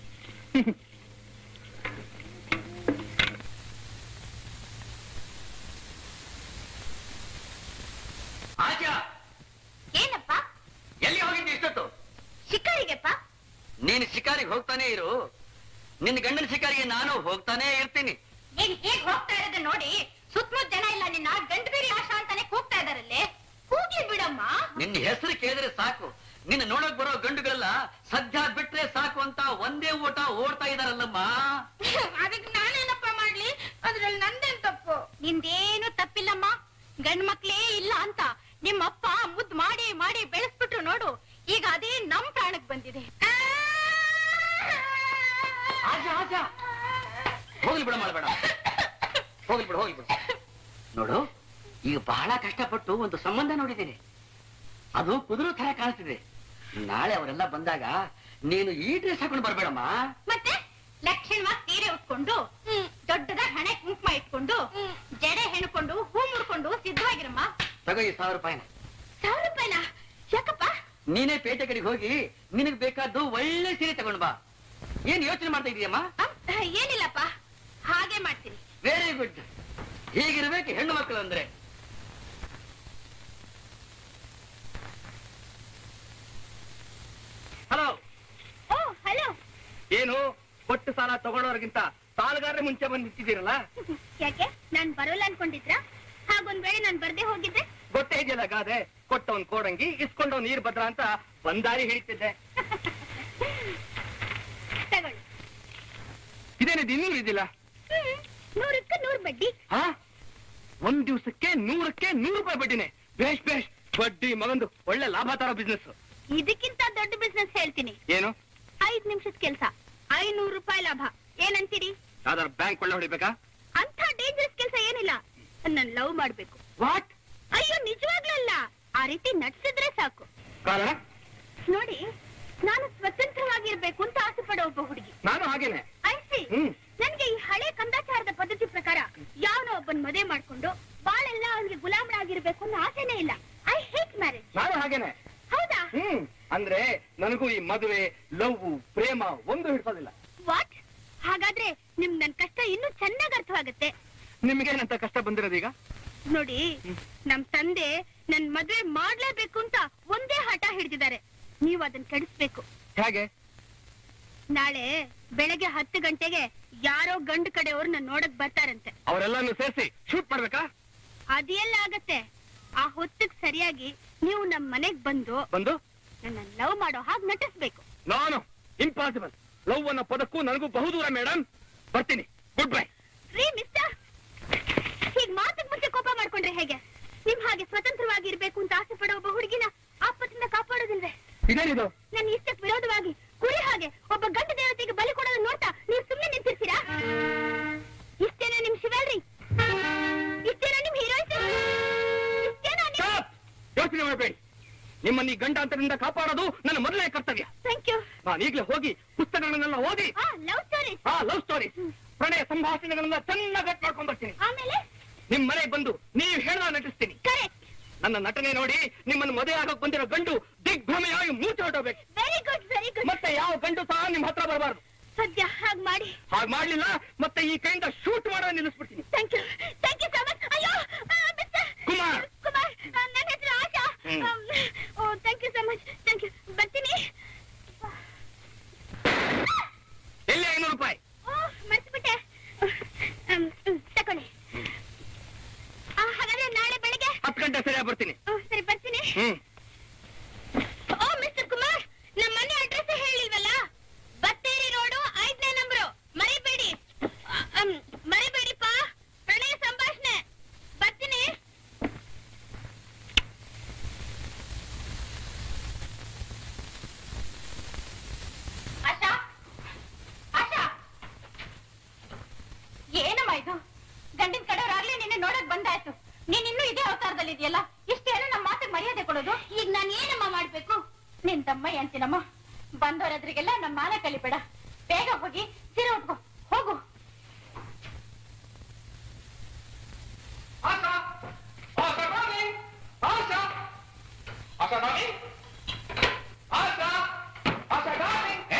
S1: ಆಚಾ
S7: ಏನಪ್ಪ
S1: ಎಲ್ಲಿ ಹೋಗಿದ್ದೆ ಇಷ್ಟೊತ್ತು
S7: ಶಿಕಾರಿಗೆಪ್ಪ
S1: ನೀನು ಶಿಕಾರಿಗೆ ಹೋಗ್ತಾನೆ ಇರು ನಿನ್ನ ಗಂಡನ ಶಿಕಾರಿಗೆ ನಾನು ಹೋಗ್ತಾನೆ ಇರ್ತೀನಿ
S7: ನೀನ್ ಹೇಗ್ ಹೋಗ್ತಾ ಇರೋದು ನೋಡಿ ಸುತ್ತಮುತ್ತ ಜನ ಇಲ್ಲ ನಿನ್ನ ಗಂಡು ಬೇರೆ ಆಶಾ ಅಂತಾನೆ ಕೂಗ್ತಾ ಇದಾರಲ್ಲೇ ಕೂಗಿ ಬಿಡಮ್ಮ
S1: ನಿನ್ನ ಹೆಸರು ಕೇಳಿದ್ರೆ ಸಾಕು ನಿನ್ನ ನೋಡಕ್ ಬರೋ ಗಂಡುಗಳೆಲ್ಲ ಸದ್ಯ ಬಿಟ್ರೆ ಸಾಕು ಅಂತ ಒಂದೇ ಓಟ ಓಡ್ತಾ ಇದಾರಲ್ಲಮ್ಮ
S7: ಅದಕ್ಕೆ ನಾನೇನಪ್ಪ ಮಾಡ್ಲಿ ಅದ್ರಲ್ಲಿ ನಂದೇನ್ ತಪ್ಪು ನಿಂದೇನು ತಪ್ಪಿಲ್ಲಮ್ಮ ಗಂಡ್ ಮಕ್ಳೇ ಇಲ್ಲ ಅಂತ ನಿಮ್ಮಪ್ಪ ಮುದ್ದು ಮಾಡಿ ಮಾಡಿ ಬೆಳೆಸ್ಬಿಟ್ರು ನೋಡು ಈಗ ಅದೇ ನಮ್ ಪ್ರಾಣಕ್ ಬಂದಿದೆ
S1: ಆಜಾ ಆಜಾ ಹೋಗ್ಲಿ ಬಿಡ ಮಾಡಬೇಡ ಹೋಗ್ಲಿ ಬಿಡು ಹೋಗ್ಲಿ ಬಿಡು ನೋಡು ಈಗ ಬಹಳ ಕಷ್ಟಪಟ್ಟು ಒಂದು ಸಂಬಂಧ ನೋಡಿದ್ದೀನಿ ಅದು ಕುದುರೆ ತರ ಕಾಣಿಸ್ತಿದೆ ನಾಳೆ ಅವರೆಲ್ಲ ಬಂದಾಗ ನೀನು ಈ ಡ್ರೆಸ್ ಹಾಕೊಂಡು ಬರ್ಬೇಡಮ್ಮ
S7: ಮತ್ತೆ ಲಕ್ಷಣವಾಗಿ ಸೀರೆ ಉಟ್ಕೊಂಡು ದೊಡ್ಡದಾಗಿ ಹಣೆ ಕುಂಕುಮ ಇಟ್ಕೊಂಡು ಜಡೆ ಹೆಣ್ಕೊಂಡು ಹೂ ಮುಡ್ಕೊಂಡು ಸಿದ್ಧವಾಗಿರಮ್ಮ
S1: ತಗೋ ಈ ಸಾವಿರ ರೂಪಾಯಿನ
S7: ಸಾವಿರ ರೂಪಾಯಿನ ಯಾಕಪ್ಪ
S1: ನೀನೇ ಪೇಟೆ ಕಡೆಗೆ ಹೋಗಿ ನಿನಗ್ ಬೇಕಾದ್ದು ಒಳ್ಳೆ ಸೀರೆ ತಗೊಂಡ್ ಬಾ ಏನ್ ಯೋಚನೆ ಮಾಡ್ತಾ ಇದೀಯಮ್ಮ
S7: ಅಮ್, ಏನಿಲ್ಲಪ್ಪ ಹಾಗೆ ಮಾಡ್ತೀನಿ
S9: ವೆರಿ ಗುಡ್ ಹೀಗಿರ್ಬೇಕು ಹೆಣ್ಣು ಮಕ್ಕಳು ಅಂದ್ರೆ
S5: ಹಲೋ
S7: ಓ ಹಲೋ
S5: ಏನು ಕೊಟ್ಟು ಸಾಲ ತಗೊಳ್ಳೋರ್ಗಿಂತ ಸಾಲಗಾರರೇ ಮುಂಚೆ ಬಂದು ನಿಂತಿದ್ದೀರಲ್ಲ
S7: ಯಾಕೆ ನಾನ್ ಬರೋಲ್ಲ ಅನ್ಕೊಂಡಿದ್ರಾ ಹಾಗೊಂದ್ ವೇಳೆ ನಾನ್ ಬರ್ದೇ ಹೋಗಿದ್ದೆ
S5: ಗೊತ್ತೇ ಇದೆಯಲ್ಲ ಗಾದೆ ಕೊಟ್ಟವನ್ ಕೋಡಂಗಿ ಇಸ್ಕೊಂಡವ್ ನೀರ್ ಭದ್ರ ಅಂತ ಬಂದಾರಿ ಹಿಡಿತಿದ್ದೆ
S7: ತಗೊಳ್ಳಿ
S5: ಇದೇನಿದು ಇನ್ನೂ ಇದಿಲ್ಲ
S7: ಹ್ಮ್ ನೂರಕ್ಕೆ ನೂರ್ ಬಡ್ಡಿ
S5: ಹಾ ಒಂದ್ ದಿವ್ಸಕ್ಕೆ ನೂರಕ್ಕೆ ನೂರು ರೂಪಾಯಿ ಬಡ್ಡಿನೇ ಬೇಷ್ ಬೇಷ್ ಬಡ್ಡಿ ಮಗಂದು ಒಳ್ಳೆ ಲಾಭ ತರೋ ಬಿಸ್ನೆಸ್
S7: ಇದಕ್ಕಿಂತ ದೊಡ್ಡ ಬಿಸ್ನೆಸ್ ಹೇಳ್ತೀನಿ
S5: ಏನು
S7: ಐದ್ ನಿಮಿಷದ ಕೆಲ್ಸ ಐನೂರು ರೂಪಾಯಿ ಲಾಭ ಏನಂತೀರಿ
S5: ಯಾವ್ದಾರು ಬ್ಯಾಂಕ್ ಕೊಳ್ಳೆ ಹೊಡಿಬೇಕಾ
S7: ಅಂತ ಡೇಂಜರಸ್ ಕೆಲ್ಸ ಏನಿಲ್ಲ ನನ್ ಲವ್ ಮಾಡ್ಬೇಕು
S5: ವಾಟ್
S7: ಅಯ್ಯೋ ನಿಜವಾಗ್ಲೂ ಅಲ್ಲ ಆ ರೀತಿ ನಡ್ಸಿದ್ರೆ ಸಾಕು
S5: ಕಾರಣ
S7: ನೋಡಿ ನಾನು ಸ್ವತಂತ್ರವಾಗಿರ್ಬೇಕು ಅಂತ ಆಸೆ ಪಡೋ ಒಬ್ಬ ಹುಡುಗಿ
S5: ನಾನು ಹಾಗೇನೆ
S7: ಐಸಿ
S5: ಹ್ಮ್.
S7: ನನ್ಗೆ ಈ ಹಳೆ ಕಂದಾಚಾರದ ಪದ್ಧತಿ ಪ್ರಕಾರ ಯಾವನೋ ಒಬ್ಬನ್ ಮದುವೆ ಮಾಡ್ಕೊಂಡು ಬಾಳೆಲ್ಲ ಅವನಿಗೆ ಗುಲಾಮರಾಗಿರ್ಬೇಕು ಅನ್ನೋ ಆಸೆನೇ ಇಲ್ಲ ಐ ಹೇಟ್ ಮ್ಯಾರೇಜ್
S5: ನಾನು ಹಾಗೇನೆ
S7: ಹೌದಾ
S5: ಹ್ಮ್ ಅಂದ್ರೆ ನನಗೂ ಈ ಮದುವೆ ಲವ್ ಪ್ರೇಮ ಒಂದು ಹಿಡ್ಸೋದಿಲ್ಲ
S7: ವಾಟ್ ಹಾಗಾದ್ರೆ ನಿಮ್ ನನ್ ಕಷ್ಟ ಇನ್ನೂ ಚೆನ್ನಾಗ್ ಅರ್ಥವಾಗುತ್ತೆ
S5: ನಿಮ್ಗೇನಂತ ಕಷ್ಟ ಬಂದಿರೋದೀಗ
S7: ನೋಡಿ ನಮ್ ತಂದೆ ನನ್ ಮದ್ವೆ ಮಾಡ್ಲೇಬೇಕು ಅಂತ ಒಂದೇ ಹಠ ಹಿಡಿದಿದ್ದಾರೆ ನೀವು ಅದನ್ನ ಕೆಡಿಸ್ಬೇಕು
S5: ಹೇಗೆ
S7: ನಾಳೆ ಬೆಳಗ್ಗೆ ಹತ್ತು ಗಂಟೆಗೆ ಯಾರೋ ಗಂಡು ಕಡೆಯವ್ರು ನನ್ ನೋಡಕ್ ಬರ್ತಾರಂತೆ
S5: ಅವರೆಲ್ಲಾನು ಸೇರಿಸಿ ಶೂಟ್ ಮಾಡ್ಬೇಕಾ
S7: ಅದೆಲ್ಲ ಆಗತ್ತೆ ಆ ಹೊತ್ತಿಗೆ ಸರಿಯಾಗಿ ನೀವು ನಮ್ ಮನೆಗ್ ಬಂದು
S5: ಬಂದು
S7: ನನ್ನ ಲವ್ ಮಾಡೋ ಹಾಗೆ ನಟಿಸ್ಬೇಕು
S5: ನಾನು ಇಂಪಾಸಿಬಲ್ ಲವ್ ಅನ್ನೋ ಪದಕ್ಕೂ ನನಗೂ ಬಹುದೂರ ಮೇಡಮ್ ಬರ್ತೀನಿ ಗುಡ್ ಬೈ
S7: ರೀ ಮಿಸ್ಟರ್ ಹೀಗ್ ಮಾತಿಗೆ ಮುಂಚೆ ಕೋಪ ಮಾಡ್ಕೊಂಡ್ರೆ ಹೇಗೆ ನಿಮ್ ಹಾಗೆ ಸ್ವತಂತ್ರವಾಗಿ ಇರ್ಬೇಕು ಅಂತ ಆಸೆ ಪಡೋ ಒಬ್ಬ ಹುಡುಗಿನ ಆಪತ್ತಿಂದ ಕಾಪಾಡೋದಿಲ್ವೇ
S5: ಇದೇನಿದು
S7: ನನ್ನ ಇಷ್ಟಕ್ಕೆ ವಿರೋಧವಾಗಿ ಕುರಿ ಹಾಗೆ ಒಬ್ಬ ಗಂಡ ದೇವತೆಗೆ ಬಲಿ ಕೊಡೋದು ನೋಡ್ತಾ ನೀವು ಸುಮ್ಮನೆ ನಿಂತಿರ್ತೀರಾ ಇಷ್ಟೇನಾ ನಿಮ್ ಶಿವಲ್ರಿ ಇಷ್ಟೇನಾ ನಿಮ್ ಹೀರೋಯಿಸಮ್ ಇಷ್ಟೇನಾ ನಿಮ್
S5: Stop! ಯೋಚನೆ ಮಾಡಬೇಡಿ ನಿಮ್ಮನ್ನ ಈ ಗಂಡಾಂತರದಿಂದ ಕಾಪಾಡೋದು ನನ್ನ ಮೊದಲನೇ ಕರ್ತವ್ಯ
S7: ಥ್ಯಾಂಕ್ ಯು
S5: ನಾನು ಈಗಲೇ ಹೋಗಿ ಪುಸ್ತಕಗಳನ್ನೆಲ್ಲ ಓದಿ
S7: ಆ ಲವ್ ಸ್ಟೋರೀಸ್
S5: ಆ ಲವ್ ಸ್ಟೋರಿ ಪ್ರಣಯ ಸಂಭಾಷಣೆಗಳನ್ನ ಚೆನ್ನಾಗಿ ಗಟ್ ಮಾಡ್ಕೊಂಡ್ ಬರ್ತೀನಿ
S7: ಆಮೇಲೆ
S5: ನಿಮ್ ಮನೆಗೆ ಬಂದು ನೀವು ಹೇಳ್ದ ನಟಿಸ್ತೀನಿ
S7: ಕರೆಕ್ಟ್
S5: ನನ್ನ ನಟನೆ ನೋಡಿ ನಿಮ್ಮನ್ನು ಮದುವೆ ಆಗಕ್ ಬಂದಿರೋ ಗಂಡು ದಿಗ್ಭ್ರಮೆಯಾಗಿ ಮೂಚೆ ಹೊರಟೋಗ್ಬೇಕು
S7: ವೆರಿ ಗುಡ್ ವೆರಿ ಗುಡ್
S5: ಮತ್ತೆ ಯಾವ ಗಂಡು ಸಹ ನಿಮ್ ಹತ್ರ ಬರಬಾರ್ದು
S7: ಸದ್ಯ ಹಾಗ್ ಮಾಡಿ
S5: ಹಾಗೆ ಮಾಡ್ಲಿಲ್ಲ ಮತ್ತೆ ಈ ಕೈಯಿಂದ ಶೂಟ್ ಮಾಡೋದು ನಿಲ್ಲಿಸ್ಬಿಡ್ತೀನಿ
S7: thank you thank you so much ಅಯ್ಯೋ ಮಿಸ್ಟರ್
S5: ಕುಮಾರ್
S7: ಕುಮಾರ್ ಆ, ನನ್ನ ಹೆಸರು ಆಶಾ
S5: ಹ್ಮ್.
S7: ಆಮ್, ಓ thank you so much thank you ಬರ್ತೀನಿ
S5: ಎಲ್ಲಿ ಐನೂರು ರೂಪಾಯಿ
S7: ಓ ಮರ್ತ್ಬಿಟ್ಟೆ ಆಮ್, ಹ್ಮ್, ತಕೊಳ್ಳಿ ಆ, ಹಾಗಾದ್ರೆ ನಾಳೆ ಬೆಳಿಗ್ಗೆ
S5: ಹತ್ತು ಗಂಟೆ ಸರಿಯಾಗಿ ಬರ್ತೀನಿ
S7: ಓ, ಸರಿ ಬರ್ತೀನಿ
S5: ಹ್ಮ್
S7: ಓ ಮಿಸ್ಟರ್ ಕುಮಾರ್ ನಮ್ಮ ಮನೆ ಅಡ್ರೆಸ್ ಹೇಳಿಲ್ವಲ್ಲ ಬತ್ತೇರಿ ರೋಡು ಐದನೇ ನಂಬರು ಮರಿಬೇಡಿ ಆ, ಆಮ್, ಮರಿಬೇಡಿಪ್ಪ ಪ್ರಣಯ ಸಂಭಾಷಣೆ ಬರ್ತೀನಿ ಆಶಾ ಆಶಾ ಏನಮ್ಮ ಇದು ಗಂಡಿನ ಕಡೆಯವ್ರಾಗ್ಲೇ ನಿನ್ನೆ ನೋಡಕ್ ಬಂದಾಯ್ತು ನೀನ್ ಇನ್ನೂ ಇದೇ ಅವತಾರದಲ್ಲಿ ಇದೆಯಲ್ಲ ಇಷ್ಟೇನು ನಮ್ಮ ಮಾತಿಗೆ ಮರ್ಯಾದೆ ಕೊಡೋದು ಈಗ ನಾನು ಏನಮ್ಮ ಮಾಡ್ಬೇಕು ನಿನ್ ತಮ್ಮ ಅಂತೀನಮ್ಮ ಬಂದವರದ್ರಿಗೆಲ್ಲ ನಮ್ಮ ಮಾನ ಕಲಿಬೇಡ ಬೇಗ ಹೋಗಿ ಸೀರೆ ಉಟ್ಕೋ ಹೋಗು
S5: ಆಶಾ ಆಶಾ darling! ಆಶಾ ಆಶಾ darling! ಆಶಾ ಆಶಾ darling! ಹೇ!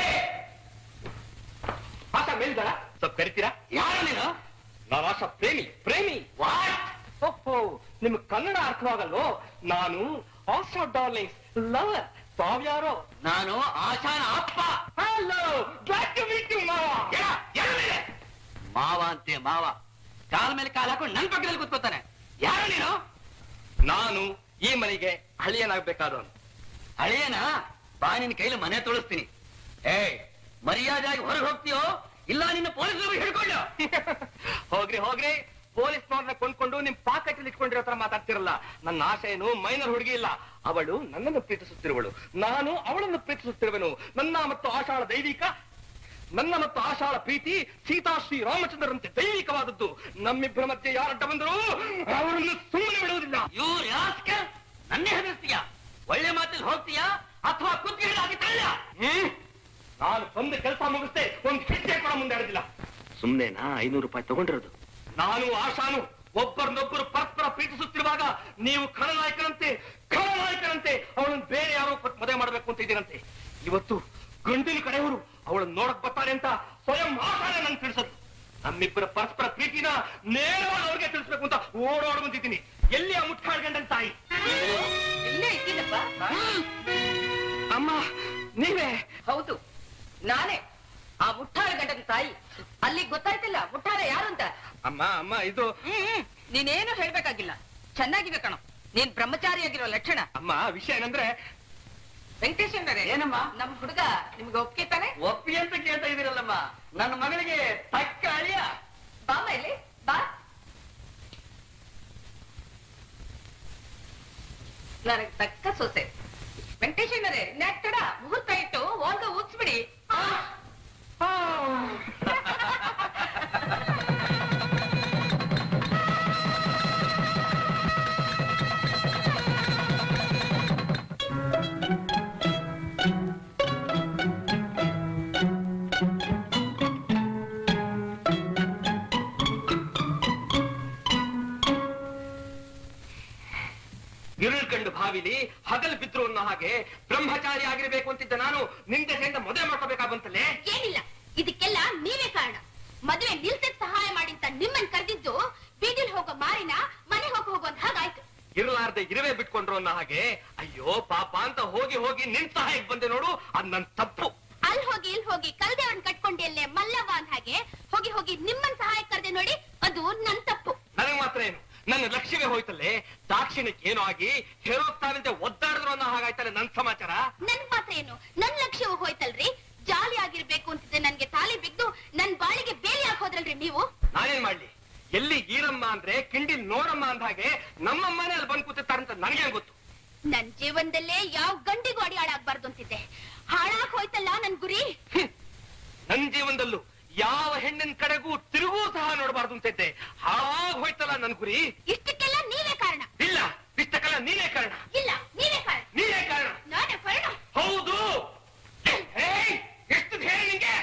S5: ಆಶಾ ಮೇಲ್ದಾರ ಸ್ವಲ್ಪ ಕರಿತೀರಾ ಯಾರು ನೀನು ನಾನು ಆಶಾ ಪ್ರೇಮಿ ಪ್ರೇಮಿ ಓಹೋ ನಿಮ್ಗೆ ಕನ್ನಡ ಅರ್ಥವಾಗಲ್ವೋ ನಾನು ಆಶಾ ಡಾರ್ಲಿಂಗ್ಸ್ ಲವರ್ ತಾವ್ಯಾರೋ
S9: ನಾನು ಆಶಾನ ಅಪ್ಪ
S5: hello glad to meet you ಮಾವ
S9: ಎಡ, ಎಡ ಮೇಲೆ. ಮಾವ ಅಂತೆ ಮಾವ ಕಾಲ್ ಮೇಲೆ ಕಾಲ್ ಹಾಕೊಂಡು ನನ್ ಪಕ್ಕದಲ್ಲಿ ಕೂತ್ಕೋತಾನೆ ಯಾರು ನೀನು
S5: ನಾನು ಈ ಮನೆಗೆ ಹಳಿಯನಾಗ್ಬೇಕಾದವನು
S9: ಅಳಿಯನ ಬಾ ನಿನ್ ಕೈಲಿ ಮನೆ ತೊಳಸ್ತೀನಿ ಏ ಮರ್ಯಾದೆಯಾಗಿ ಹೊರಗೆ ಹೋಗ್ತೀಯೋ ಇಲ್ಲ ನಿನ್ನ ಪೊಲೀಸರು ಹಿಡ್ಕೊಂಡು
S5: ಹೋಗ್ರಿ ಹೋಗ್ರಿ ಪೊಲೀಸ್ನವ್ರನ್ನ ಕೊಂಡ್ಕೊಂಡು ನಿಮ್ ಪಾಕೆಟ್ ಇಟ್ಕೊಂಡಿರೋ ತರ ಮಾತಾಡ್ತಿರಲ್ಲ ನನ್ನ ಆಶೆ ಏನು ಮೈನರ್ ಹುಡುಗಿ ಇಲ್ಲ ಅವಳು ನನ್ನನ್ನು ಪ್ರೀತಿಸುತ್ತಿರುವಳು ನಾನು ಅವಳನ್ನು ಪ್ರೀತಿಸುತ್ತಿರುವೆನು ನನ್ನ ಮತ್ತು ಆಶಾಳ ದೈವಿಕ ನನ್ನ ಮತ್ತು ಆಶಾಳ ಪ್ರೀತಿ ಸೀತಾ ಶ್ರೀ ರಾಮಚಂದ್ರರಂತೆ ದೈವಿಕವಾದದ್ದು ನಮ್ಮಿಬ್ಬರ ಮಧ್ಯೆ ಯಾರಡ್ಡ ಬಂದರು ಅವರನ್ನು ಸುಮ್ಮನೆ ಬಿಡುವುದಿಲ್ಲ
S9: ಇವ್ರು ಯಾಸ್ಕರ್ ನನ್ನೇ ಹೆದರ್ಸ್ತೀಯ ಒಳ್ಳೆ ಮಾತಲ್ಲಿ ಹೋಗ್ತೀಯಾ ಅಥವಾ ಕುತ್ತಿಗೆ ಹಾಕಿ ತಳ್ಳ
S5: ಹ್ಮ್ ನಾನು ಬಂದ ಕೆಲಸ ಮುಗಿಸ್ದೆ ಒಂದು ಹೆಜ್ಜೆ ಕೂಡ ಮುಂದೆ ನಡೆದಿಲ್ಲ ಸುಮ್ನೆನಾ ಐನೂರು ರೂಪಾಯಿ ತಗೊಂಡಿರೋದು ನಾನು ಆಶಾನು ಒಬ್ಬರನ್ನೊಬ್ಬರು ಪರಸ್ಪರ ಪ್ರೀತಿಸುತ್ತಿರುವಾಗ ನೀವು ಖಳನಾಯಕನಂತೆ ಖಳನಾಯಕನಂತೆ ಅವಳನ್ನು ಬೇರೆ ಯಾರೋ ಕೊಟ್ಟು ಮದುವೆ ಮಾಡಬೇಕು ಅಂತ ಇದ್ದೀರಂತೆ ಇವತ್ತು ಗಂಡಿನ ಕಡೆಯವರು ಅವಳನ್ನು ನೋಡಕ್ ಬರ್ತಾರೆ ಅಂತ ಸ್ವಯಂ ಆಶಾನೆ ನನ್ಗೆ ತಿಳಿಸೋದು
S8: ನಮ್ಮಿಬ್ಬರ ಪರಸ್ಪರ ಪ್ರೀತಿನ ನೇರವಾಗಿ ಅವ್ರಿಗೆ ತಿಳಿಸ್ಬೇಕು ಅಂತ ಓಡೋಡ್ ಬಂದಿದ್ದೀನಿ ಎಲ್ಲಿ ಆ ಮುಟ್ಟಾಳ್ ಗಂಡನ್ ತಾಯಿ
S3: ಇಲ್ಲೇ ಇದ್ದೀನಪ್ಪ
S8: ಅಮ್ಮ ನೀವೇ
S3: ಹೌದು ನಾನೇ ಆ ಮುಟ್ಟಾಳ ಗಂಡನ ತಾಯಿ ಅಲ್ಲಿ ಗೊತ್ತಾಯ್ತಿಲ್ಲ ಮುಟ್ಟಾಳ ಯಾರು ಅಂತ
S8: ಅಮ್ಮ ಅಮ್ಮ ಇದು
S3: ಹ್ಮ್ ನೀನೇನು ಹೇಳ್ಬೇಕಾಗಿಲ್ಲ ಚೆನ್ನಾಗಿದೆ ಕಣೋ ನೀನ್ ಬ್ರಹ್ಮಚಾರಿಯಾಗಿರೋ ಲಕ್ಷಣ
S8: ಅಮ್ಮ ವಿಷಯ ಏನಂದ್ರೆ
S3: ವೆಂಕಟೇಶ್ವರರೇ
S9: ಏನಮ್ಮ?
S3: ನಮ್ ಹುಡುಗ ನಿಮ್ಗೆ ಒಪ್ಪಿಗೆ ತಾನೆ
S9: ಒಪ್ಪಿ ಅಂತ ಕೇಳ್ತಾ ಇದೀರಲ್ಲಮ್ಮ ನನ್ನ ಮಗಳಿಗೆ ತಕ್ಕ ಅಳಿಯ
S3: ಬಾಮ ಇಲ್ಲಿ ಬಾ ನನಗ್ ತಕ್ಕ ಸೊಸೆ ವೆಂಕಟೇಶ್ವರರೇ ಇನ್ಯಾಕ್ ತಡ ಮುಹೂರ್ತ ಇಟ್ಟು ಹೋಗ ಊದ್ಸ್ಬಿಡಿ
S8: ಇರುಳ್ ಕಂಡು ಭಾವಿಲಿ ಹಗಲ್ ಬಿದ್ರು ಅನ್ನೋ ಹಾಗೆ ಬ್ರಹ್ಮಚಾರಿ ಆಗಿರ್ಬೇಕು ಅಂತಿದ್ದ ನಾನು ನಿಂದೆ ಸೇಂದ ಮದುವೆ ಮಾಡ್ಕೋಬೇಕಾಗಂತಲೇ
S7: ಏನಿಲ್ಲ ಇದಕ್ಕೆಲ್ಲ ನೀವೇ ಕಾರಣ ಮದುವೆ ನಿಲ್ಸಕ್ ಸಹಾಯ ಮಾಡಿ ಅಂತ ನಿಮ್ಮನ್ ಕರೆದಿದ್ದು ಬೀದಿಲ್ ಹೋಗೋ ಮಾರಿನ ಮನೆ ಹೋಗಿ ಹೋಗುವಂತ ಹಾಗಾಯ್ತು
S8: ಇರಲಾರ್ದೆ ಇರುವೆ ಬಿಟ್ಕೊಂಡ್ರು ಅನ್ನೋ ಹಾಗೆ ಅಯ್ಯೋ ಪಾಪ ಅಂತ ಹೋಗಿ ಹೋಗಿ ನಿನ್ ಸಹಾಯಕ್ ಬಂದೆ ನೋಡು ಅದ್ ನನ್ ತಪ್ಪು
S7: ಅಲ್ಲಿ ಹೋಗಿ ಇಲ್ಲಿ ಹೋಗಿ ಕಲ್ದೇವ್ರನ್ ಕಟ್ಕೊಂಡೆಲ್ಲೇ ಮಲ್ಲವ್ವ ಅಂದ ಹಾಗೆ ಹೋಗಿ ಹೋಗಿ ನಿಮ್ಮನ್ ಸಹಾಯ ಕರೆದೆ ನೋಡಿ ಅದು ನನ್ ತಪ್ಪು
S8: ನನಗ್ ಮಾತ್ರ ಏನು ನನ್ನ ಲಕ್ಷ್ಯವೇ ಹೋಯ್ತಲ್ಲೇ ದಾಕ್ಷಿಣ್ಯಕ್ಕೆ ಏನೋ ಆಗಿ ಹೇರೋಗ್ತಾನಂತೆ ಒದ್ದಾಡಿದ್ರು ಅನ್ನೋ ಹಾಗಾಯ್ತಲ್ಲ ನನ್ ಸಮಾಚಾರ
S7: ನನ್ ಮಾತ್ರ ಏನು ನನ್ ಲಕ್ಷ್ಯವು ಹೋಯ್ತಲ್ರಿ ಜಾಲಿ ಆಗಿರ್ಬೇಕು ಅಂತಿದ್ದೆ ನನ್ಗೆ ತಾಲಿ ಬಿದ್ದು ನನ್ ಬಾಳಿಗೆ ಬೇಲಿ ಹಾಕೋದ್ರಲ್ರಿ ನೀವು
S8: ನಾನೇನ್ ಮಾಡ್ಲಿ ಎಲ್ಲಿ ಈರಮ್ಮ ಅಂದ್ರೆ ಕಿಂಡಿ ನೋಡಮ್ಮ ಅಂದ ಹಾಗೆ ನಮ್ಮಮ್ಮನೇ ಅಲ್ಲಿ ಬಂದ್ ಕೂತಿರ್ತಾರಂತ ನನಗೆ ಗೊತ್ತು
S7: ನನ್ ಜೀವನದಲ್ಲೇ ಯಾವ ಗಂಡಿಗೂ ಅಡಿಯಾಡಾಗ್ಬಾರ್ದು ಅಂತಿದ್ದೆ ಹಾಳಾಗ್ ಹೋಯ್ತಲ್ಲ ನನ್ ಗುರಿ
S8: ನನ್ ಜೀವನದಲ್ಲೂ ಯಾವ ಹೆಣ್ಣಿನ ಕಡೆಗೂ ತಿರುಗೂ ಸಹ ನೋಡಬಾರ್ದು ಅಂತಿದ್ದೆ ಹಾಳಾಗ್ ಹೋಯ್ತಲ್ಲ ನನ್ ಗುರಿ
S7: ಇಷ್ಟಕ್ಕೆಲ್ಲ ನೀವೇ ಕಾರಣ
S8: ಇಲ್ಲ ಇಷ್ಟಕ್ಕೆಲ್ಲ ನೀನೇ ಕಾರಣ
S7: ಇಲ್ಲ ನೀವೇ ಕಾರಣ
S8: ನೀನೇ ಕಾರಣ
S7: ನಾನೇ ಕಾರಣ
S8: ಹೌದು ಹೇಯ್, ಎಷ್ಟು ಹೇಳಿ ನಿಂಗೆ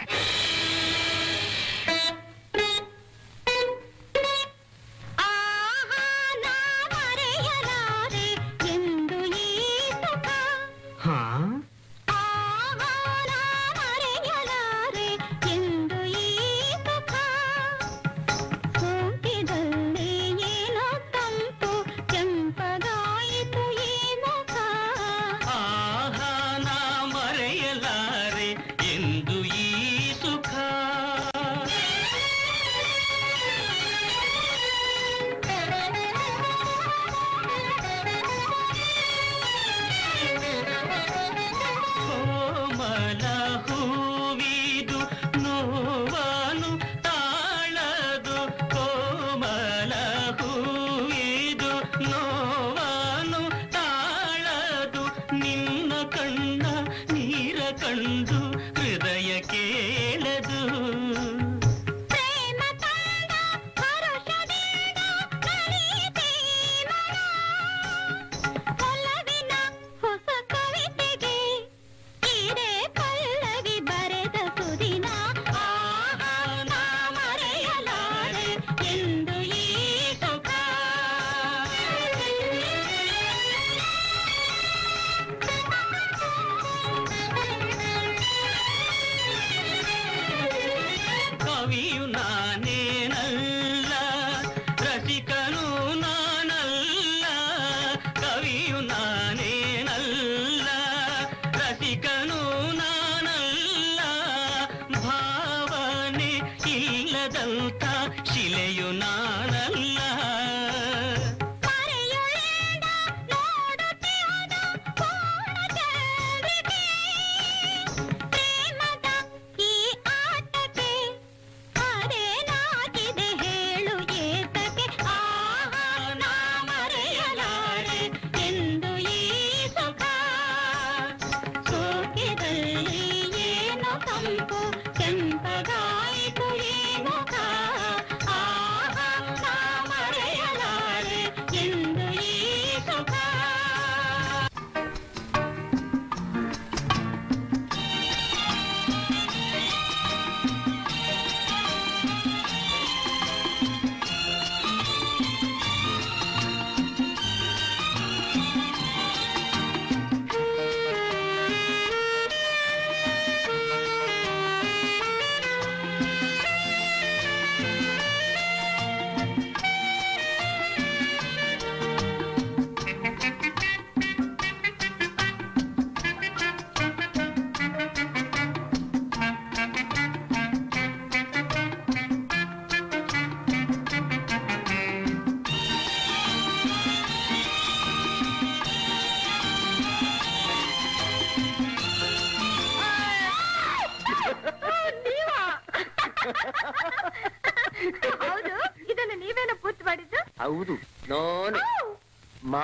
S7: ಆಹಾ ನಾ ಮರೆಯಲಾರೆ ಎಂದು ಈ ಸುಖ ಆಹಾ ನಾ ಮರೆಯಲಾರೆ ಎಂದು ಈ ಸುಖ ಸೋಂಕಿದಲ್ಲಿ ಏನೋ ತಂಪು ಕೆಂಪಗಾಯಿ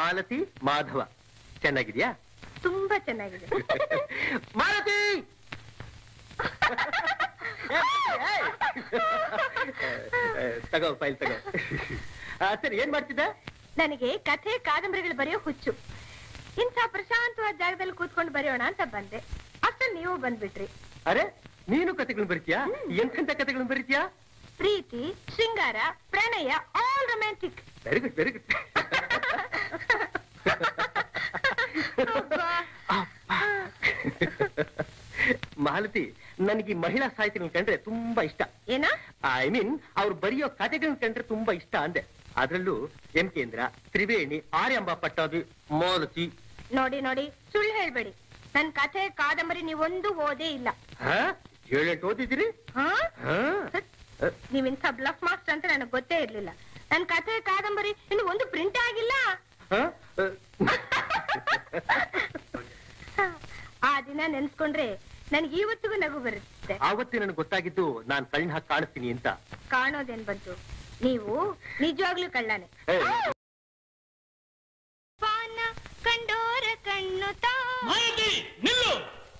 S8: ಮಾಲತಿ ಮಾಧವ ಚೆನ್ನಾಗಿದ್ಯಾ
S6: ತುಂಬಾ ಚೆನ್ನಾಗಿದೆ
S8: ಮಾಲತಿ ತಗೋ ಫೈಲ್ ತಗೋ ಆ, ಸರಿ ಏನ್ ಮಾಡ್ತಿದ್ದೆ
S6: ನನಗೆ ಕಥೆ ಕಾದಂಬರಿಗಳು ಬರೆಯೋ ಹುಚ್ಚು ಇಂಥ ಪ್ರಶಾಂತವಾದ ಜಾಗದಲ್ಲಿ ಕೂತ್ಕೊಂಡು ಬರೆಯೋಣ ಅಂತ ಬಂದೆ ಅಷ್ಟಲ್ಲಿ ನೀವು ಬಂದ್ಬಿಟ್ರಿ
S8: ಅರೆ ನೀನು ಕತೆಗಳನ್ನ ಬರಿತೀಯಾ ಎಂತೆಂತ ಕತೆಗಳನ್ನ ಬರಿತೀಯಾ
S6: ಪ್ರೀತಿ ಶೃಂಗಾರ ಪ್ರಣಯ all romantic
S8: very good very good Malathi ನನಗೆ ಈ ಮಹಿಳಾ ಸಾಹಿತಿಗಳನ್ನ ಕಂಡ್ರೆ ತುಂಬಾ ಇಷ್ಟ
S6: ಏನ
S8: ಐ ಮೀನ್ ಅವ್ರು ಬರೆಯೋ ಕತೆಗಳನ್ನ ಕಂಡ್ರೆ ತುಂಬಾ ಇಷ್ಟ ಅಂದೆ ಅದ್ರಲ್ಲೂ ಎಂ ಕೇಂದ್ರ ತ್ರಿವೇಣಿ ಆರ್ಯಾಂಬ ಪಟ್ಟಾಭಿ ಮಾಲತಿ
S6: ನೋಡಿ ನೋಡಿ ಸುಳ್ಳು ಹೇಳ್ಬೇಡಿ ನನ್ ಕಥೆ ಕಾದಂಬರಿ ನೀವೊಂದು ಓದೇ ಇಲ್ಲ
S8: ಹಾ ಏಳೆಂಟು ಓದಿದ್ದೀರಿ
S6: ಹಾ
S8: ಹಾ
S6: ನೀವ್ ಇಂಥ ಬ್ಲಫ್ ಮಾಸ್ಟರ್ ಅಂತ ನನಗೆ ಗೊತ್ತೇ ಇರ್ಲಿಲ್ಲ ನನ್ ಕಥೆ ಕಾದಂಬರಿ ಇನ್ನು ಒಂದು ಪ್ರಿಂಟ್ ಆಗಿಲ್ಲ
S8: ಹಾ?
S6: ಆ ದಿನ ನೆನ್ಸ್ಕೊಂಡ್ರೆ ನನ್ಗೆ ಇವತ್ತಿಗೂ ನಗು ಬರುತ್ತೆ
S8: ಆವತ್ತೇ ನನಗೆ ಗೊತ್ತಾಗಿದ್ದು ನಾನ್ ಕಣ್ಣು ಹಾಕಿ ಕಾಣಿಸ್ತೀನಿ ಅಂತ
S6: ಕಾಣೋದೇನ್ ಬಂತು ನೀವು ನಿಜವಾಗ್ಲೂ ಕಳ್ಳಾನೆ
S8: ಏ,
S6: ಪಾನ ಕಂಡೋರ ಕಣ್ಣು ತಾ
S5: ಮಾಲತಿ ನಿಲ್ಲು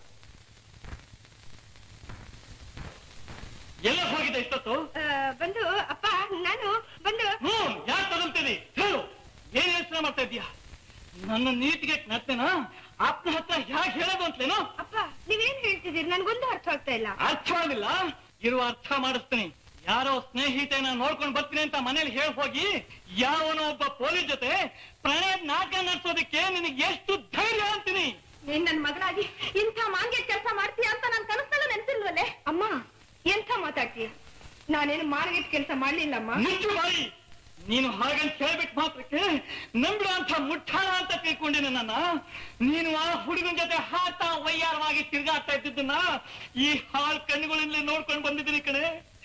S5: ಎಲ್ಲ ಹೋಗಿದೆ ಇಷ್ಟೊತ್ತು
S6: ಬಂದು ಅಪ್ಪ ನಾನು ಬಂದು
S5: ಹ್ಮ್ ಯಾಕೆ ತಗೊಂತೀನಿ ಹೇಳು ಏನ್ ಯೋಚನೆ ಮಾಡ್ತಾ ಇದೀಯಾ ನನ್ನ ನೀತಿಗೆ ನರ್ತೇನ ಆತ್ಮ ಹತ್ರ ಹೇಗೆ ಹೇಳೋದು ಅಂತಲೇನೋ
S6: ಅಪ್ಪ ನೀವೇನ್ ಹೇಳ್ತಿದ್ದೀರಿ ನನ್ಗೊಂದು ಅರ್ಥ ಆಗ್ತಾ ಇಲ್ಲ
S5: ಅರ್ಥ ಆಗಿಲ್ಲ ಇರುವ ಅರ್ಥ ಮಾಡಿಸ್ತೀನಿ ಯಾರೋ ಸ್ನೇಹಿತೆನ ನೋಡ್ಕೊಂಡು ಬರ್ತೀನಿ ಅಂತ ಮನೇಲಿ ಹೇಳಿ ಹೋಗಿ ಯಾವನೋ ಒಬ್ಬ ಪೊಲೀಸ್ ಜೊತೆ ಪ್ರಣಯ ನಾಟಕ ನಡೆಸೋದಕ್ಕೆ ನಿನಗೆ ಎಷ್ಟು ಧೈರ್ಯ ಅಂತೀನಿ
S6: ನೀನ್ ನನ್ ಮಗನಾಗಿ ಇಂಥ ಮಾಂಗ್ಯ ಕೆಲಸ ಮಾಡ್ತೀಯ ಅಂತ ನಾನ್ ಕನಸಲ್ಲೂ ನೆನ್ಸಿಲ್ವಲ್ಲೇ ಅಮ್ಮ ಎಂಥ ಮಾತಾಡ್ತೀಯ ನಾನೇನು ಮಾರ್ಗೆಟ್ ಕೆಲಸ ಮಾಡ್ಲಿಲ್ಲಮ್ಮ
S5: ಮುಚ್ಚು ಬಾಯಿ ನೀನು ಹಾಗಂತ ಹೇಳ್ಬಿಟ್ಟು ಮಾತ್ರಕ್ಕೆ ನಂಬಿಡ ಅಂತ ಮುಟ್ಟಾಳ ಅಂತ ತಿಳ್ಕೊಂಡಿನ ನನ್ನ ನೀನು ಆ ಹುಡುಗನ ಜೊತೆ ಹಾಟ ವಯ್ಯಾರವಾಗಿ ತಿರ್ಗಾಡ್ತಾ ಇದ್ದಿದ್ದನ್ನ ಈ ಹಾಳ್ ಕಣ್ಣುಗಳಿಂದಲೇ ನೋಡ್ಕೊಂಡು ಬಂದಿದ್ದೀನಿ ಕಣೆ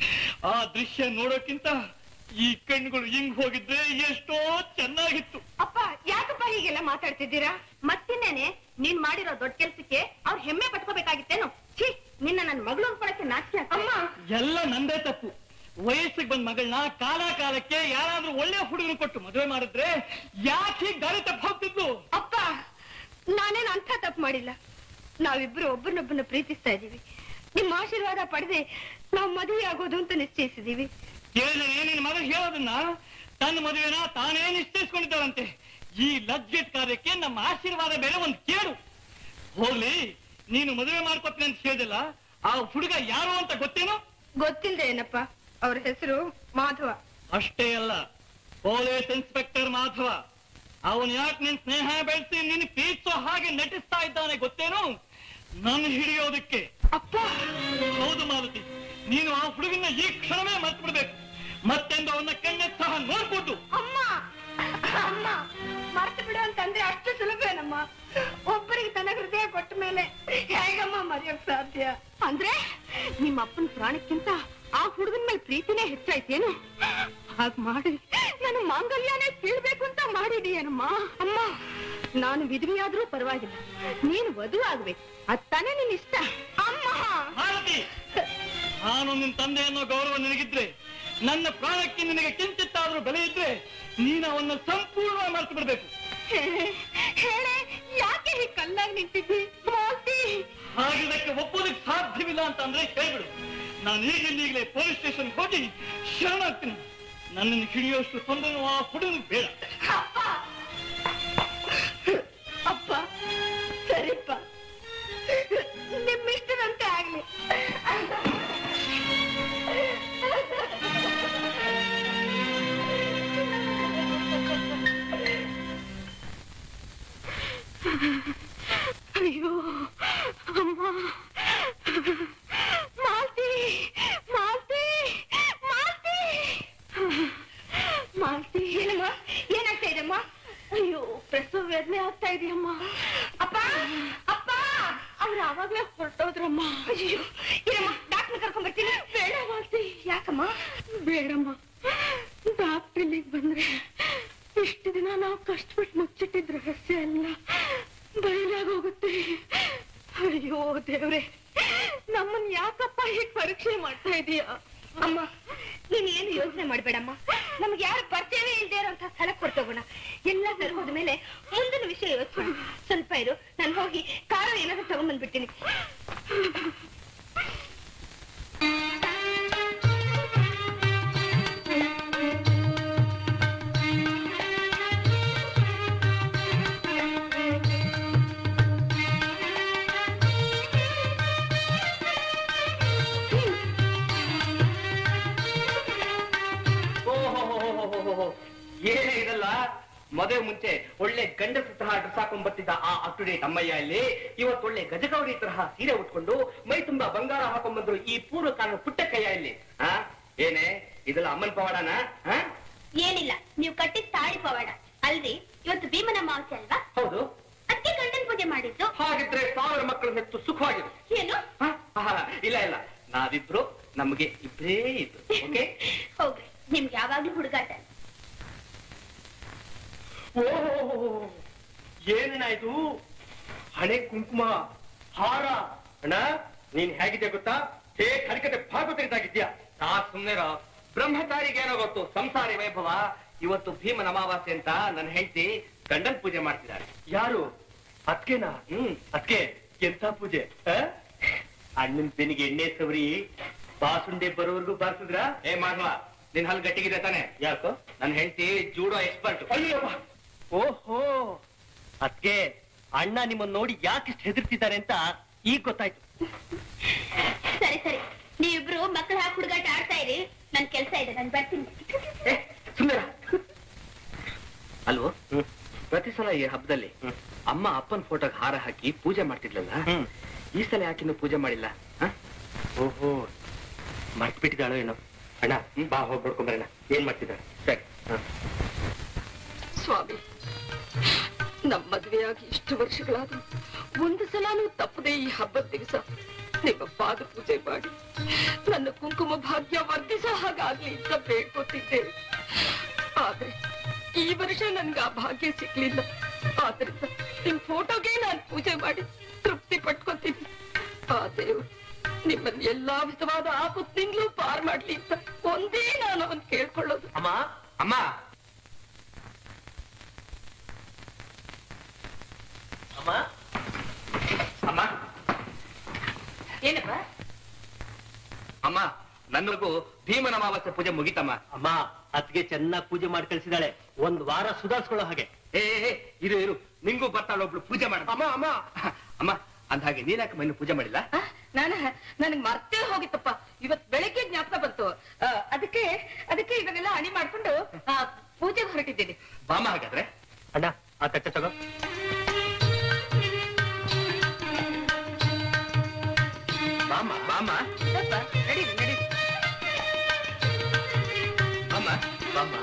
S5: ಆ ದೃಶ್ಯ ನೋಡೋಕ್ಕಿಂತ ಈ ಕಣ್ಣುಗಳು ಹಿಂಗ್ ಹೋಗಿದ್ರೆ ಎಷ್ಟೋ ಚೆನ್ನಾಗಿತ್ತು
S6: ಅಪ್ಪ ಯಾಕಪ್ಪ ಹೀಗೆಲ್ಲ ಮಾತಾಡ್ತಿದ್ದೀರಾ ಮತ್ತಿನ್ನೇನೆ ನೀನ್ ಮಾಡಿರೋ ದೊಡ್ಡ ಕೆಲ್ಸಕ್ಕೆ ಅವ್ರು ಹೆಮ್ಮೆ ಪಟ್ಕೋಬೇಕಾಗಿತ್ತೇನು ಛೀ ನಿನ್ನ ನನ್ ಮಗಳು ಅನ್ಕೊಳಕ್ಕೆ ನಾಚಿಕೆ ಅಮ್ಮ
S5: ಎಲ್ಲ ನಂದೇ ತಪ್ಪು ವಯಸ್ಸಿಗೆ ಬಂದ ಮಗಳನ್ನ ಕಾಲ ಕಾಲಕ್ಕೆ ಯಾರಾದ್ರೂ ಒಳ್ಳೆ ಹುಡುಗನ ಕೊಟ್ಟು ಮದುವೆ ಮಾಡಿದ್ರೆ ಯಾಕೆ ಹೀಗ್ ದಾರಿ ತಪ್ಪು ಹೋಗ್ತಿದ್ಲು
S6: ಅಪ್ಪ ನಾನೇನು ಅಂಥ ತಪ್ಪು ಮಾಡಿಲ್ಲ ನಾವಿಬ್ರು ಒಬ್ಬರನ್ನೊಬ್ಬನ ಪ್ರೀತಿಸ್ತಾ ಇದೀವಿ ನಿಮ್ಮ ಆಶೀರ್ವಾದ ಪಡೆದೆ ನಾವು ಮದುವೆ ಆಗೋದು ಅಂತ ನಿಶ್ಚಯಿಸಿದೀವಿ
S5: ಕೇಳಿದ್ರೆ ಏನೇನು ಮಗ ಹೇಳೋದನ್ನ ತನ್ನ ಮದುವೆನ ತಾನೇ ನಿಶ್ಚಯಿಸ್ಕೊಂಡಿದ್ದಾರಂತೆ ಈ ಲಜ್ಜಿತ್ ಕಾರ್ಯಕ್ಕೆ ನಮ್ಮ ಆಶೀರ್ವಾದ ಬೇರೆ ಒಂದು ಕೇಳು ಹೋಗ್ಲಿ ನೀನು ಮದುವೆ ಮಾಡ್ಕೊತೀನಿ ಅಂತ ಹೇಳಿದಿಲ್ಲ ಆ ಹುಡುಗ ಯಾರು ಅಂತ ಗೊತ್ತೇನೋ
S6: ಗೊತ್ತಿಲ್ಲದೆ ಏನಪ್ಪ ಅವ್ರ ಹೆಸರು ಮಾಧವ
S5: ಅಷ್ಟೇ ಅಲ್ಲ ಪೊಲೀಸ್ ಇನ್ಸ್ಪೆಕ್ಟರ್ ಮಾಧವ ಅವನು ಯಾಕೆ ನಿನ್ ಸ್ನೇಹ ಬೆಳೆಸಿ ನಿನ್ ಪ್ರೀತಿಸೋ ಹಾಗೆ ನಟಿಸ್ತಾ ಇದ್ದಾನೆ ಗೊತ್ತೇನು ನನ್ ಹಿಡಿಯೋದಕ್ಕೆ
S6: ಅಪ್ಪ
S5: ಹೌದು ಮಾಲತಿ ನೀನು ಆ ಹುಡುಗನ ಈ ಕ್ಷಣವೇ ಮರ್ತು ಬಿಡ್ಬೇಕು ಮತ್ತೆಂದು ಅವನ ಕಣ್ಣೆತ್ ಸಹ ನೋಡ್ಬೋದು
S6: ಅಮ್ಮ ಅಮ್ಮ ಮರ್ತು ಬಿಡು ಅಂತಂದ್ರೆ ಅಷ್ಟು ಸುಲಭವೇನಮ್ಮ ಒಬ್ಬರಿಗೆ ತನ್ನ ಹೃದಯ ಕೊಟ್ಟ ಮೇಲೆ ಹೇಗಮ್ಮ ಮರೆಯೋಕ್ ಸಾಧ್ಯ ಅಂದ್ರೆ ನಿಮ್ಮ ಅಪ್ಪನ ಪ್ರಾಣಕ್ಕಿಂತ ಆ ಹುಡುಗನ ಮೇಲೆ ಪ್ರೀತಿನೇ ಹೆಚ್ಚಾಯ್ತೇನು ಹಾಗ್ ಮಾಡಿ ನಾನು ಮಾಂಗಲ್ಯನೇ ಕೀಳ್ಬೇಕು ಅಂತ ಮಾಡಿದೀಯನಮ್ಮ ಅಮ್ಮ ನಾನು ವಿಧವೆಯಾದ್ರೂ ಪರವಾಗಿಲ್ಲ ನೀನು ವಧು ಆಗ್ಬೇಕು ಅತ್ತಾನೆ ನಿನ್ ಇಷ್ಟ ಅಮ್ಮ
S5: ಮಾಲತಿ ನಾನು ನಿನ್ ತಂದೆ ಅನ್ನೋ ಗೌರವ ನಿನಗಿದ್ರೆ ನನ್ನ ಪ್ರಾಣಕ್ಕೆ ನಿನಗೆ ಕಿಂಚಿತ್ತಾದ್ರೂ ಬೆಲೆ ಇದ್ರೆ ನೀನು ಅವನ್ನ ಸಂಪೂರ್ಣ ಮರೆತು ಬಿಡ್ಬೇಕು
S6: ಹೇಳೆ ಯಾಕೆ ಹೀಗೆ ಕಲ್ಲಾಗಿ ನಿಂತಿದ್ದಿ ಮಾಲ್ತಿ
S5: ಹಾಗಿದ್ದಕ್ಕೆ ಒಪ್ಪೋದಕ್ಕೆ ಸಾಧ್ಯವಿಲ್ಲ ಅಂತ ಅಂದ್ರೆ ಹೇಳ್ಬಿಡು ನಾನು ಈಗಿಂದೀಗಲೇ ಪೊಲೀಸ್ ಸ್ಟೇಷನ್ ಹೋಗಿ ಶರಣಾಗ್ತೀನಿ ನನ್ನನ್ನು ಹಿಡಿಯೋಷ್ಟು ತೊಂದರೆ ಆ ಹುಡುಗನು ಬೇಡ
S6: ಅಪ್ಪ ಸರಿಪ್ಪ ನಿಮ್ಮಿಷ್ಟದಂತೆ ಆಗ್ಲಿ ಅಯ್ಯೋ ಅಮ್ಮ ಮಾಲ್ತಿ ಮಾಲ್ತಿ ಮಾಲ್ತಿ ಮಾಲ್ತಿ ಏನಮ್ಮ ಏನಾಗ್ತಾ ಇದೆಯಮ್ಮ ಅಯ್ಯೋ ಪ್ರಸವ ವೇದನೆ ಆಗ್ತಾ ಇದೆಯಮ್ಮ ಅಪ್ಪ ಅಪ್ಪ ಅವ್ರು ಆವಾಗ್ಲೇ ಹೊರಟೋದ್ರಮ್ಮ ಅಯ್ಯೋ ಏನಮ್ಮ ಡಾಕ್ಟರ್ ಕರ್ಕೊಂಡ್ ಬರ್ತೀನಿ ಬೇಡ ಮಾಲ್ತಿ ಯಾಕಮ್ಮ ಬೇಡಮ್ಮ ಡಾಕ್ಟರ್ ಇಲ್ಲಿಗೆ ಬಂದ್ರೆ ಇಷ್ಟು ದಿನ ನಾವು ಕಷ್ಟಪಟ್ಟು ಮುಚ್ಚಿಟ್ಟಿದ್ ರಹಸ್ಯ ಎಲ್ಲ ಬಯಲಾಗೋಗುತ್ತೆ ಅಯ್ಯೋ ದೇವ್ರೆ ನಮ್ಮನ್ ಯಾಕಪ್ಪ ಹೀಗ್ ಪರೀಕ್ಷೆ ಮಾಡ್ತಾ ಇದೀಯ ಅಮ್ಮ ನೀನ್ ಏನು ಯೋಚನೆ ಮಾಡ್ಬೇಡಮ್ಮ ನಮ್ಗೆ ಯಾರು ಪರಿಚಯವೇ ಇಲ್ದೇ ಇರೋಂಥ ಸ್ಥಳಕ್ಕೆ ಕೊಡ್ತೋಗೋಣ ಎಲ್ಲ ಸರಿ ಹೋದ ಮೇಲೆ ಸ್ವಲ್ಪ ಇರು ನಾನು ಹೋಗಿ ಖಾರ ಏನಾದ್ರು ತಗೊಂಡ್ಬಂದ್ಬಿಡ್ತೀನಿ
S5: ಓಹೋ ಏನೇ ಇದಲ್ಲ ಮದುವೆ ಮುಂಚೆ ಒಳ್ಳೆ ಗಂಡಸ ತರಹ ಡ್ರೆಸ್ ಹಾಕೊಂಡ್ ಬರ್ತಿದ್ದ ಆ ಅಪ್ ಟು ಡೇಟ್ ಅಮ್ಮಯ್ಯ ಇಲ್ಲಿ ಇವತ್ತು ಒಳ್ಳೆ ಗಜಗೌರಿ ತರಹ ಸೀರೆ ಉಟ್ಕೊಂಡು ಮೈ ತುಂಬಾ ಬಂಗಾರ ಹಾಕೊಂಡ್ ಬಂದ್ರು ಈ ಪೂರ್ವ ಕಾಲ ಪುಟ್ಟ ಕೈಯ ಇಲ್ಲಿ ಆ ಏನೇ ಇದೆಲ್ಲ ಅಮ್ಮನ್ ಪವಾಡನ ಆ?
S7: ಏನಿಲ್ಲ ನೀವು ಕಟ್ಟಿದ ತಾಳಿ ಪವಾಡ ಅಲ್ರಿ ಇವತ್ತು ಭೀಮನ ಅಮಾವಾಸ್ಯೆ ಅಲ್ವಾ
S5: ಹೌದು
S7: ಅದಕ್ಕೆ ಗಂಡನ್ ಪೂಜೆ ಮಾಡಿದ್ದು
S5: ಹಾಗಿದ್ರೆ ಸಾವಿರ ಮಕ್ಕಳು ಹೆತ್ತು ಸುಖವಾಗಿರು
S7: ಏನು
S5: ಆ? ಆಹಾ, ಇಲ್ಲ ಇಲ್ಲ ನಾವಿಬ್ರು ನಮಗೆ ಇಬ್ಬರೇ ಇದ್ರು ಓಕೆ
S7: ಹೋಗ್ರಿ ನಿಮ್ಗೆ ಯಾವಾಗ್ಲೂ ಹುಡುಗಾಟ
S5: ಏನಣ್ಣ ಇದು ಹಣೆ ಕುಂಕುಮ ಹಾರ ಅಣ್ಣ ನೀನ್ ಹೇಗಿದೆ ಗೊತ್ತಾ ಹೇ ಕಲಿಕತೆ ಭಾಗವತರಿದ್ದಾಗಿದ್ಯಾ ನಾ ಸುಮ್ನೆರ ಬ್ರಹ್ಮಚಾರಿಗೆ ಏನೋ ಗೊತ್ತು ಸಂಸಾರಿ ವೈಭವ ಇವತ್ತು ಭೀಮನ ಅಮಾವಾಸ್ಯೆ ಅಂತ ನನ್ನ ಹೆಂಡತಿ ಗಂಡನ್ ಪೂಜೆ ಮಾಡ್ತಿದ್ದಾಳೆ ಯಾರು ಅದ್ಕೆನಾ ಹ್ಮ್ ಅದ್ಕೆ ಎಂತ ಪೂಜೆ ಆ? ಅಣ್ಣನ್ ಬೆನ್ನಿಗೆ ಎಣ್ಣೆ ಸವರಿ ಬಾಸುಂಡೆ ಬರೋವರೆಗೂ ಬಾರಿಸಿದ್ರ ಏ ಮಾಡುವ ನಿನ್ ಹಲ್ ಗಟ್ಟಿಗಿದೆ ತಾನೆ ಯಾಕೋ ನನ್ನ ಹೆಂಡತಿ ಜೂಡೋ ಎಕ್ಸ್ಪರ್ಟ್ ಓಹೋ ಅದ್ಕೆ ಅಣ್ಣ ನಿಮ್ಮನ್ನ ನೋಡಿ ಯಾಕಿಷ್ಟು ಹೆದರ್ತಿದ್ದಾರೆ ಅಂತ ಈಗ ಗೊತ್ತಾಯ್ತು
S7: ಸರಿ ಸರಿ ನೀವಿಬ್ರು ಮಕ್ಕಳ ಹಾಕಿ ಹುಡುಗಾಟ ಆಡ್ತಾ ಇರಿ ನನ್ ಕೆಲ್ಸ ಇದೆ ನಾನು ಬರ್ತೀನಿ
S5: ಏ, ಸುಮ್ನಿರ. ಅಲ್ವೋ ಪ್ರತಿ ಸಲ ಈ ಹಬ್ಬದಲ್ಲಿ ಅಮ್ಮ ಅಪ್ಪನ ಫೋಟೋಗೆ ಹಾರ ಹಾಕಿ ಪೂಜೆ ಮಾಡ್ತಿದ್ಲಲ್ಲ ಈ ಸಲ ಯಾಕಿನ್ನು ಪೂಜೆ ಮಾಡಿಲ್ಲ ಓಹೋ ಮರ್ತ್ ಬಿಟ್ಟಿದ್ದಾಳೋ ಏನೋ ಅಣ್ಣ ಬಾ ಹೋಗಿ ನೋಡ್ಕೊಂಬರೋಣ ಏನ್ ಮಾಡ್ತಿದ್ದಾಳೆ ಸರಿ ಹ.
S3: ಸ್ವಾಮಿ ನಮ್ಮ ಮದುವೆಯಾಗಿ ಇಷ್ಟು ವರ್ಷಗಳಾದ ಒಂದು ಸಲಾನೂ ತಪ್ಪದೆ ಈ ಹಬ್ಬದ ದಿವಸ ನಿಮ್ಮ ಪಾದ ಪೂಜೆ ಮಾಡಿ ನನ್ನ ಕುಂಕುಮ ಭಾಗ್ಯ ವರ್ಧಿಸೋ ಹಾಗಾಗ್ಲಿ ಅಂತ ಬೇಡ್ಕೊತಿದ್ದೆ ಆದ್ರೆ ಈ ವರ್ಷ ನನ್ಗೆ ಆ ಭಾಗ್ಯ ಸಿಗ್ಲಿಲ್ಲ ಆದ್ರಿಂದ ನಿಮ್ ಫೋಟೋಗೆ ನಾನು ಪೂಜೆ ಮಾಡಿ ತೃಪ್ತಿ ಪಟ್ಕೊತೀನಿ ಆ ದೇವ್ರು ನಿಮ್ಮನ್ನ ಎಲ್ಲಾ ವಿಧವಾದ ಆಪತ್ತಿನಿಂದಲೂ ಪಾರ್ ಮಾಡ್ಲಿ ಅಂತ ಒಂದೇ ನಾನು ಅವನ್ ಕೇಳ್ಕೊಳ್ಳೋದು
S5: ಅಮ್ಮ ಅಮ್ಮ ಅಮ್ಮ ಅಮ್ಮ
S3: ಏನಪ್ಪ
S5: ಅಮ್ಮ ನನ್ನಗೂ ಭೀಮನ ಅಮಾವಾಸ್ಯೆ ಪೂಜೆ ಮುಗಿತಮ್ಮ ಅಮ್ಮ ಅದ್ಗೆ ಚೆನ್ನಾಗಿ ಪೂಜೆ ಮಾಡಿ ಕಳಿಸಿದಾಳೆ ಒಂದ್ ವಾರ ಸುಧಾರಿಸ್ಕೊಳ್ಳೋ ಹಾಗೆ ಏ ಏ, ಏ, ಇರು ಇರು ನಿಂಗೂ ಬರ್ತಾಳೆ ಒಬ್ಳು ಪೂಜೆ ಮಾಡ ಅಮ್ಮ ಅಮ್ಮ ಅಮ್ಮ ಅಂದ ಹಾಗೆ ನೀನ್ಯಾಕೆ ಮೈನು ಪೂಜೆ ಮಾಡಿಲ್ಲ
S3: ನಾನು ನನಗ್ ಮರ್ತೇ ಹೋಗಿತ್ತಪ್ಪ ಇವತ್ ಬೆಳಿಗ್ಗೆ ಜ್ಞಾಪಕ ಬಂತು ಆ, ಅದಕ್ಕೆ ಅದಕ್ಕೆ ಇದನ್ನೆಲ್ಲ ಅಣಿ ಮಾಡ್ಕೊಂಡು ಆ, ಪೂಜೆಗೆ ಹೊರಟಿದ್ದೀನಿ
S5: ಬಾಮ ಹಾಗಾದ್ರೆ ಅಣ್ಣ ಆ ತಟ್ಟೆ ತಗೋ ಬಾಮ ಬಾಮ
S3: ಸ್ವಲ್ಪ ನಡೀರಿ ನಡೀರಿ
S5: ಬಾಮ ಬಾಮ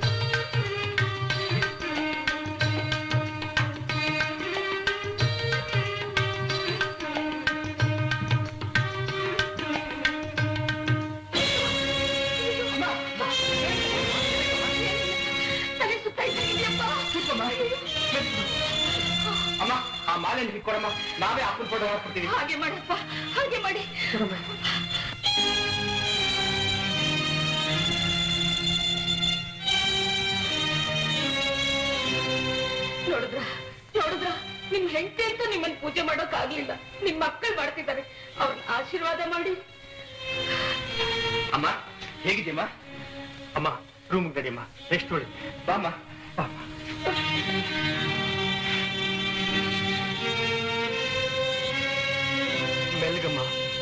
S3: ತಲೆ ಸುತ್ತ ಇದೆಯಪ್ಪ
S5: ಅಮ್ಮ ಆ ಮಾಲೆ ಹಿಡ್ಕೊಡಮ್ಮ ನಾವೇ ಅಪ್ಪನ ಫೋಟೋ ಮಾಡ್ಕೊಡ್ತೀವಿ
S3: ಹಾಗೆ ಮಾಡಪ್ಪ ಹಾಗೆ ಮಾಡಿ ನೋಡಿದ್ರ ನೋಡಿದ್ರ ನಿಮ್ ಹೆಂಡತಿ ಅಂತ ನಿಮ್ಮನ್ನ ಪೂಜೆ ಮಾಡೋಕ್ ಆಗ್ಲಿಲ್ಲ ನಿಮ್ ಮಕ್ಕಳು ಮಾಡ್ತಿದ್ದಾರೆ ಅವ್ರನ್ನ ಆಶೀರ್ವಾದ ಮಾಡಿ
S5: ಅಮ್ಮ ಹೇಗಿದೆಯಮ್ಮ ಅಮ್ಮ ರೂಮ್ ಗಡಿಯಮ್ಮ ರೆಸ್ಟ್ ನೋಡಿ ಬಾಮ್ಮ ಬಾ ಮೆಲ್ಗಮ್ಮ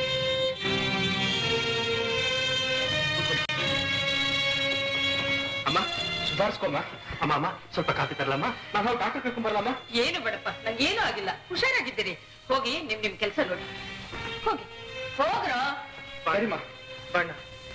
S5: ಅಮ್ಮ ಸುಧಾರಿಸ್ಕೊಮ್ಮ ಅಮ್ಮ ಅಮ್ಮ ಸ್ವಲ್ಪ ಕಾಫಿ ತರಲಮ್ಮ ನಾನು ಹೋಗಿ ಡಾಕ್ಟರ್ ಕರ್ಕೊಂಬರಲಮ್ಮ
S3: ಏನು ಬೇಡಪ್ಪ ನಂಗೇನು ಆಗಿಲ್ಲ ಹುಷಾರಾಗಿದ್ದೀರಿ ಹೋಗಿ ನಿಮ್ ನಿಮ್ ಕೆಲಸ ನೋಡಿ ಹೋಗಿ ಹೋಗ್ರ
S5: ಸರಿಮ್ಮ ಬಣ್ಣ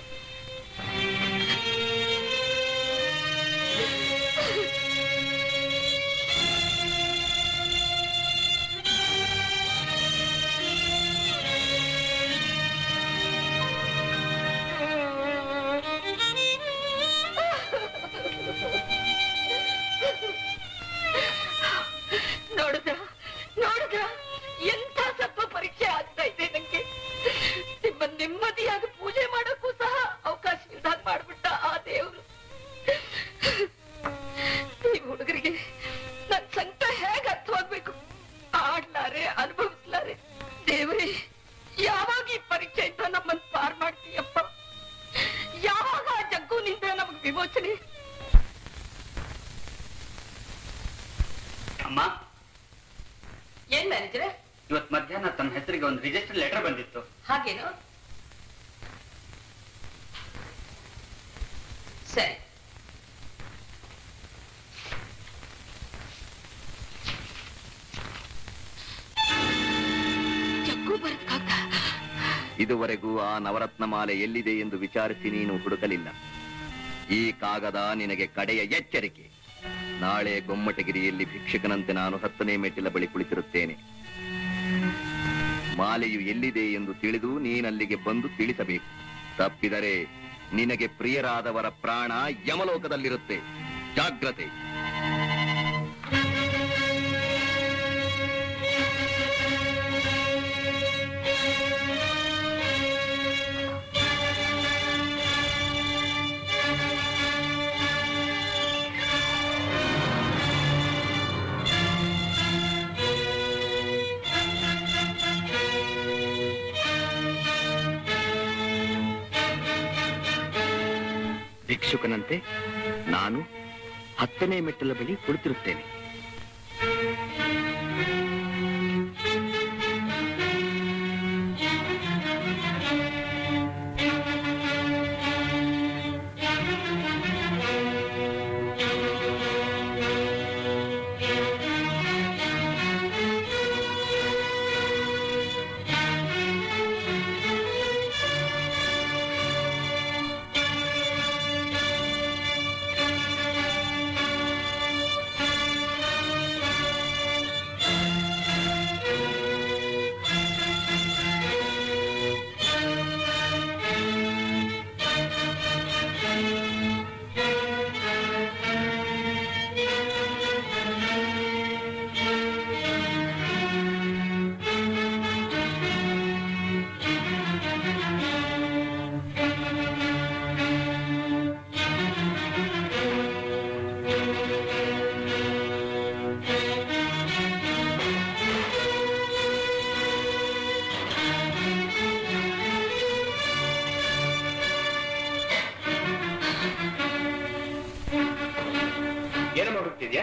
S3: ನೋಡಿದ್ರ ನೋಡಿದ್ರ ಎಂಥ ಸಪ್ಪ ಪರೀಕ್ಷೆ ಆಗ್ತಾ ಇದೆ ನಂಗೆ ನಿಮ್ಮ ನೆಮ್ಮದಿಯಾಗಿ ಪೂಜೆ ಮಾಡಕ್ಕೂ ಏನ್ ಮ್ಯಾನೇಜರ್
S9: ಇವತ್ ಮಧ್ಯಾಹ್ನ ತಮ್ಮ ಹೆಸರಿಗೆ ಒಂದು ರಿಜಿಸ್ಟರ್ ಲೆಟರ್ ಬಂದಿತ್ತು
S3: ಹಾಗೇನು ಸರಿ ಜಗ್ಗು ಬರಕ್ಕಾಗ
S4: ಇದುವರೆಗೂ ಆ ನವರತ್ನ ಮಾಲೆ ಎಲ್ಲಿದೆ ಎಂದು ವಿಚಾರಿಸಿ ನೀನು ಹುಡುಕಲಿಲ್ಲ ಈ ಕಾಗದ ನಿನಗೆ ಕಡೆಯ ಎಚ್ಚರಿಕೆ ನಾಳೆ ಗೊಮ್ಮಟಗಿರಿಯಲ್ಲಿ ಭಿಕ್ಷುಕನಂತೆ ನಾನು ಹತ್ತನೇ ಮೆಟ್ಟಿಲ ಬಳಿ ಕುಳಿತಿರುತ್ತೇನೆ ಮಾಲೆಯು ಎಲ್ಲಿದೆ ಎಂದು ತಿಳಿದು ನೀನಲ್ಲಿಗೆ ಬಂದು ತಿಳಿಸಬೇಕು ತಪ್ಪಿದರೆ ನಿನಗೆ ಪ್ರಿಯರಾದವರ ಪ್ರಾಣ ಯಮಲೋಕದಲ್ಲಿರುತ್ತೆ ಜಾಗ್ರತೆ ಭಿಕ್ಷುಕನಂತೆ ನಾನು ಹತ್ತನೇ ಮೆಟ್ಟಲ ಬಳಿ ಕುಳಿತಿರುತ್ತೇನೆ
S5: ಏನು ಮಾಡುತ್ತಿದ್ಯಾ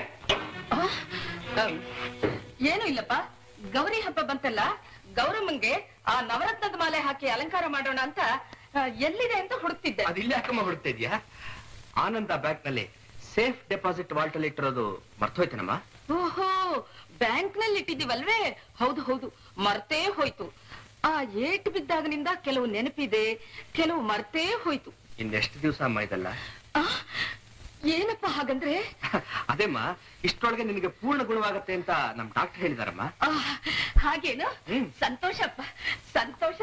S3: ಏನು ಇಲ್ಲಪ್ಪ ಗೌರಿ ಹಬ್ಬ ಬಂತಲ್ಲ ಗೌರಮ್ಮಂಗೆ ಆ ನವರತ್ನದ ಮಾಲೆ ಹಾಕಿ ಅಲಂಕಾರ ಮಾಡೋಣ ಅಂತ ಆ, ಎಲ್ಲಿದೆ ಅಂತ ಹುಡುಕ್ತಿದ್ದೆ
S5: ಅದಿಲ್ಲ ಯಾಕಮ್ಮ ಹುಡುಕ್ತಿದ್ಯಾ ಆನಂದ ಬ್ಯಾಂಕ್ ನಲ್ಲಿ ಸೇಫ್ ಡೆಪಾಸಿಟ್ ವಾಲ್ಟ್ ಅಲ್ಲಿ ಇಟ್ಟಿರೋದು ಮರ್ತೋಯ್ತೇನಮ್ಮ
S3: ಓಹೋ ಬ್ಯಾಂಕ್ ನಲ್ಲಿ ಇಟ್ಟಿದ್ದೀವಲ್ವೇ ಹೌದು ಹೌದು ಮರ್ತೇ ಹೋಯ್ತು ಆ ಏಟು ಬಿದ್ದಾಗನಿಂದ ಕೆಲವು ನೆನಪಿದೆ ಕೆಲವು ಮರ್ತೇ ಹೋಯ್ತು
S5: ಇನ್ನೆಷ್ಟು ದಿವಸ ಅಮ್ಮ ಇದಲ್ಲ
S3: ಆ, ಏನಪ್ಪ ಹಾಗಂದ್ರೆ
S5: ಅದೇಮ್ಮ ಇಷ್ಟರೊಳಗೆ ನಿನಗೆ ಪೂರ್ಣ ಗುಣವಾಗತ್ತೆ ಅಂತ ನಮ್ ಡಾಕ್ಟರ್ ಹೇಳಿದಾರಮ್ಮ
S3: ಆ, ಹಾಗೇನು
S5: ಹ್ಮ್.
S3: ಸಂತೋಷಪ್ಪ ಸಂತೋಷ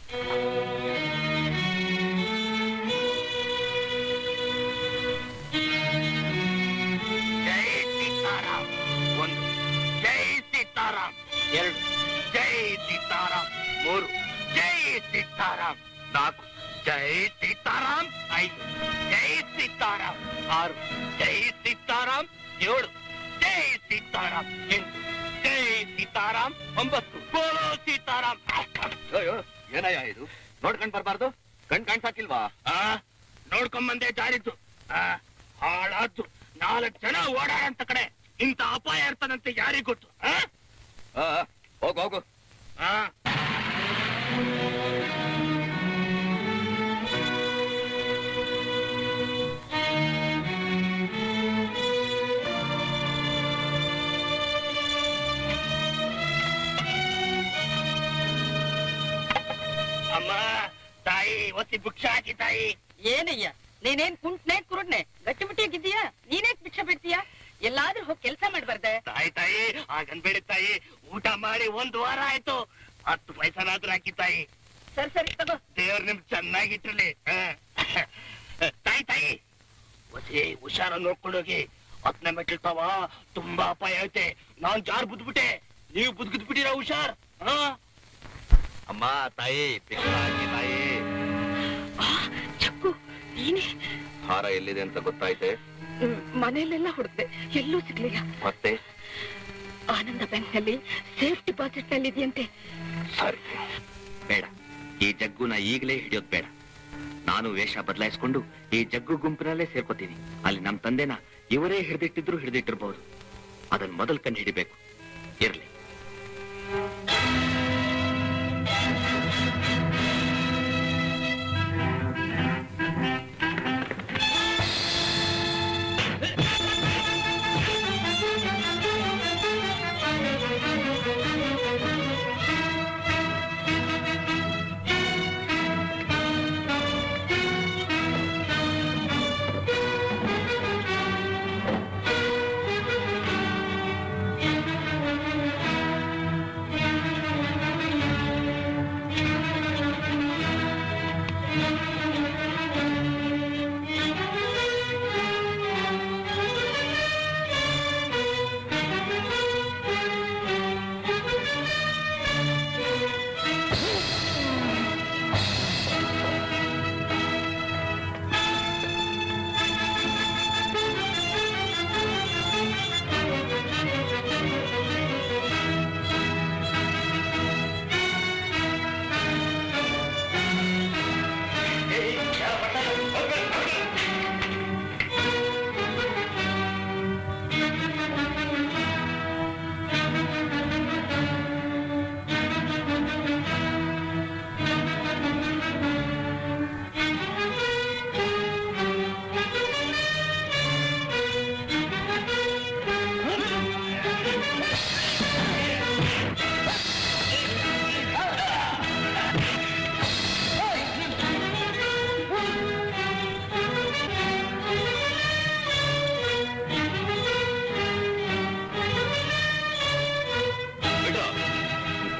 S4: ಜೈ ಸೀತಾರಾಮ್ ಒಂದು ಜೈ ಸೀತಾರಾಮ್ ಎರಡು ಜೈ ಸೀತಾರಾಮ್ ಮೂರು ಜೈ ಸೀತಾರಾಮ್ ನಾಲ್ಕು ಜೈ ಸೀತಾರಾಮ್ ಐದು ಜೈ ಸೀತಾರಾಮ್ ಆರು ಜೈ ಸೀತಾರಾಮ್ ಏಳು ಜೈ ಸೀತಾರಾಮ್ ಎಂಟು ಜೈ ಸೀತಾರಾಮ್ ಒಂಬತ್ತು ಬೋಲೋ ಸೀತಾರಾಮ್ ಏನಯ್ಯ ಇದು ನೋಡ್ಕೊಂಡ್ ಬರ್ಬಾರ್ದು ಕಣ್ ಕಾಣ್ಸಾಕಿಲ್ವಾ ನೋಡ್ಕೊಂಬಂದೆ ಜಾರಿದ್ದು ಹಾಳಾದ್ದು ನಾಲ್ಕು ಜನ ಓಡಾಡಂತ ಕಡೆ ಇಂತ ಅಪಾಯ ಇರ್ತದಂತೆ ಯಾರಿಗ್ ಗೊತ್ತು ಹೋಗು ಹೋಗು ಅಮ್ಮ ತಾಯಿ ಒತ್ತಿ ಭಿಕ್ಷೆ ಹಾಕಿ ತಾಯಿ
S3: ಏನಯ್ಯ ನೀನೇನ್ ಕುಂಟ್ನೆ ಕುರುಡ್ನೆ ಗಟ್ಟಿಮುಟ್ಟಿಯಾಗಿದ್ದೀಯಾ ನೀನೇಕ್ ಭಿಕ್ಷೆ ಬಿಡ್ತೀಯಾ ಎಲ್ಲಾದ್ರೂ ಹೋಗಿ ಕೆಲಸ ಮಾಡ್ಬಾರ್ದೆ
S4: ತಾಯಿ ತಾಯಿ ಹಾಗನ್ಬೇಡಿ ತಾಯಿ ಊಟ ಮಾಡಿ ಒಂದ್ ವಾರ ಆಯ್ತು ಹತ್ತು ಪೈಸನಾದ್ರೂ ಹಾಕಿ ತಾಯಿ
S3: ಸರಿ ಸರಿ ತಗೋ
S4: ದೇವ್ರ ನಿಮ್ ಚೆನ್ನಾಗಿಟ್ರಲಿ ತಾಯಿ ತಾಯಿ ಒಸಿ ಹುಷಾರ ನೋಡ್ಕೊಂಡೋಗಿ ಹತ್ತನೇ ಮೆಟ್ಟಿಲ್ತಾವ ತುಂಬಾ ಅಪಾಯ ಐತೆ ನಾನ್ ಜಾರ್ ಬುದ್ಬಿಟ್ಟೆ ನೀವು ಬುದ್ಗಿದ್ ಬಿಟ್ಟಿರ ಹುಷಾರ್ ಹಾ ಅಮ್ಮ ತಾಯಿ ಹಾಕಿ ತಾಯಿ
S3: ಚಕ್ಕು ನೀನೇ
S4: ಹಾರ ಎಲ್ಲಿದೆ ಅಂತ ಗೊತ್ತಾಯ್ತೆ
S3: ಹ್ಮ್, ಮನೆಯಲ್ಲೆಲ್ಲ ಹುಡುಕ್ದೆ ಎಲ್ಲೂ ಸಿಗ್ಲಿಲ್ಲ
S4: ಮತ್ತೆ
S3: ಆನಂದ ಬ್ಯಾಂಕ್ ನಲ್ಲಿ ಸೇಫ್ ಡಿಪಾಸಿಟ್ ನಲ್ಲಿ ಇದೆಯಂತೆ
S4: ಸರಿ ಬೇಡ ಈ ಜಗ್ಗುನ ಈಗಲೇ ಹಿಡಿಯೋದ್ ಬೇಡ ನಾನು ವೇಷ ಬದಲಾಯಿಸ್ಕೊಂಡು ಈ ಜಗ್ಗು ಗುಂಪಿನಲ್ಲೇ ಸೇರ್ಕೋತೀನಿ ಅಲ್ಲಿ ನಮ್ ತಂದೆನ ಇವರೇ ಹಿಡಿದಿಟ್ಟಿದ್ರು ಹಿಡಿದಿಟ್ಟಿರ್ಬಹುದು ಅದನ್ನ ಮೊದಲ್ ಕಂಡು ಹಿಡಿಬೇಕು ಇರ್ಲಿ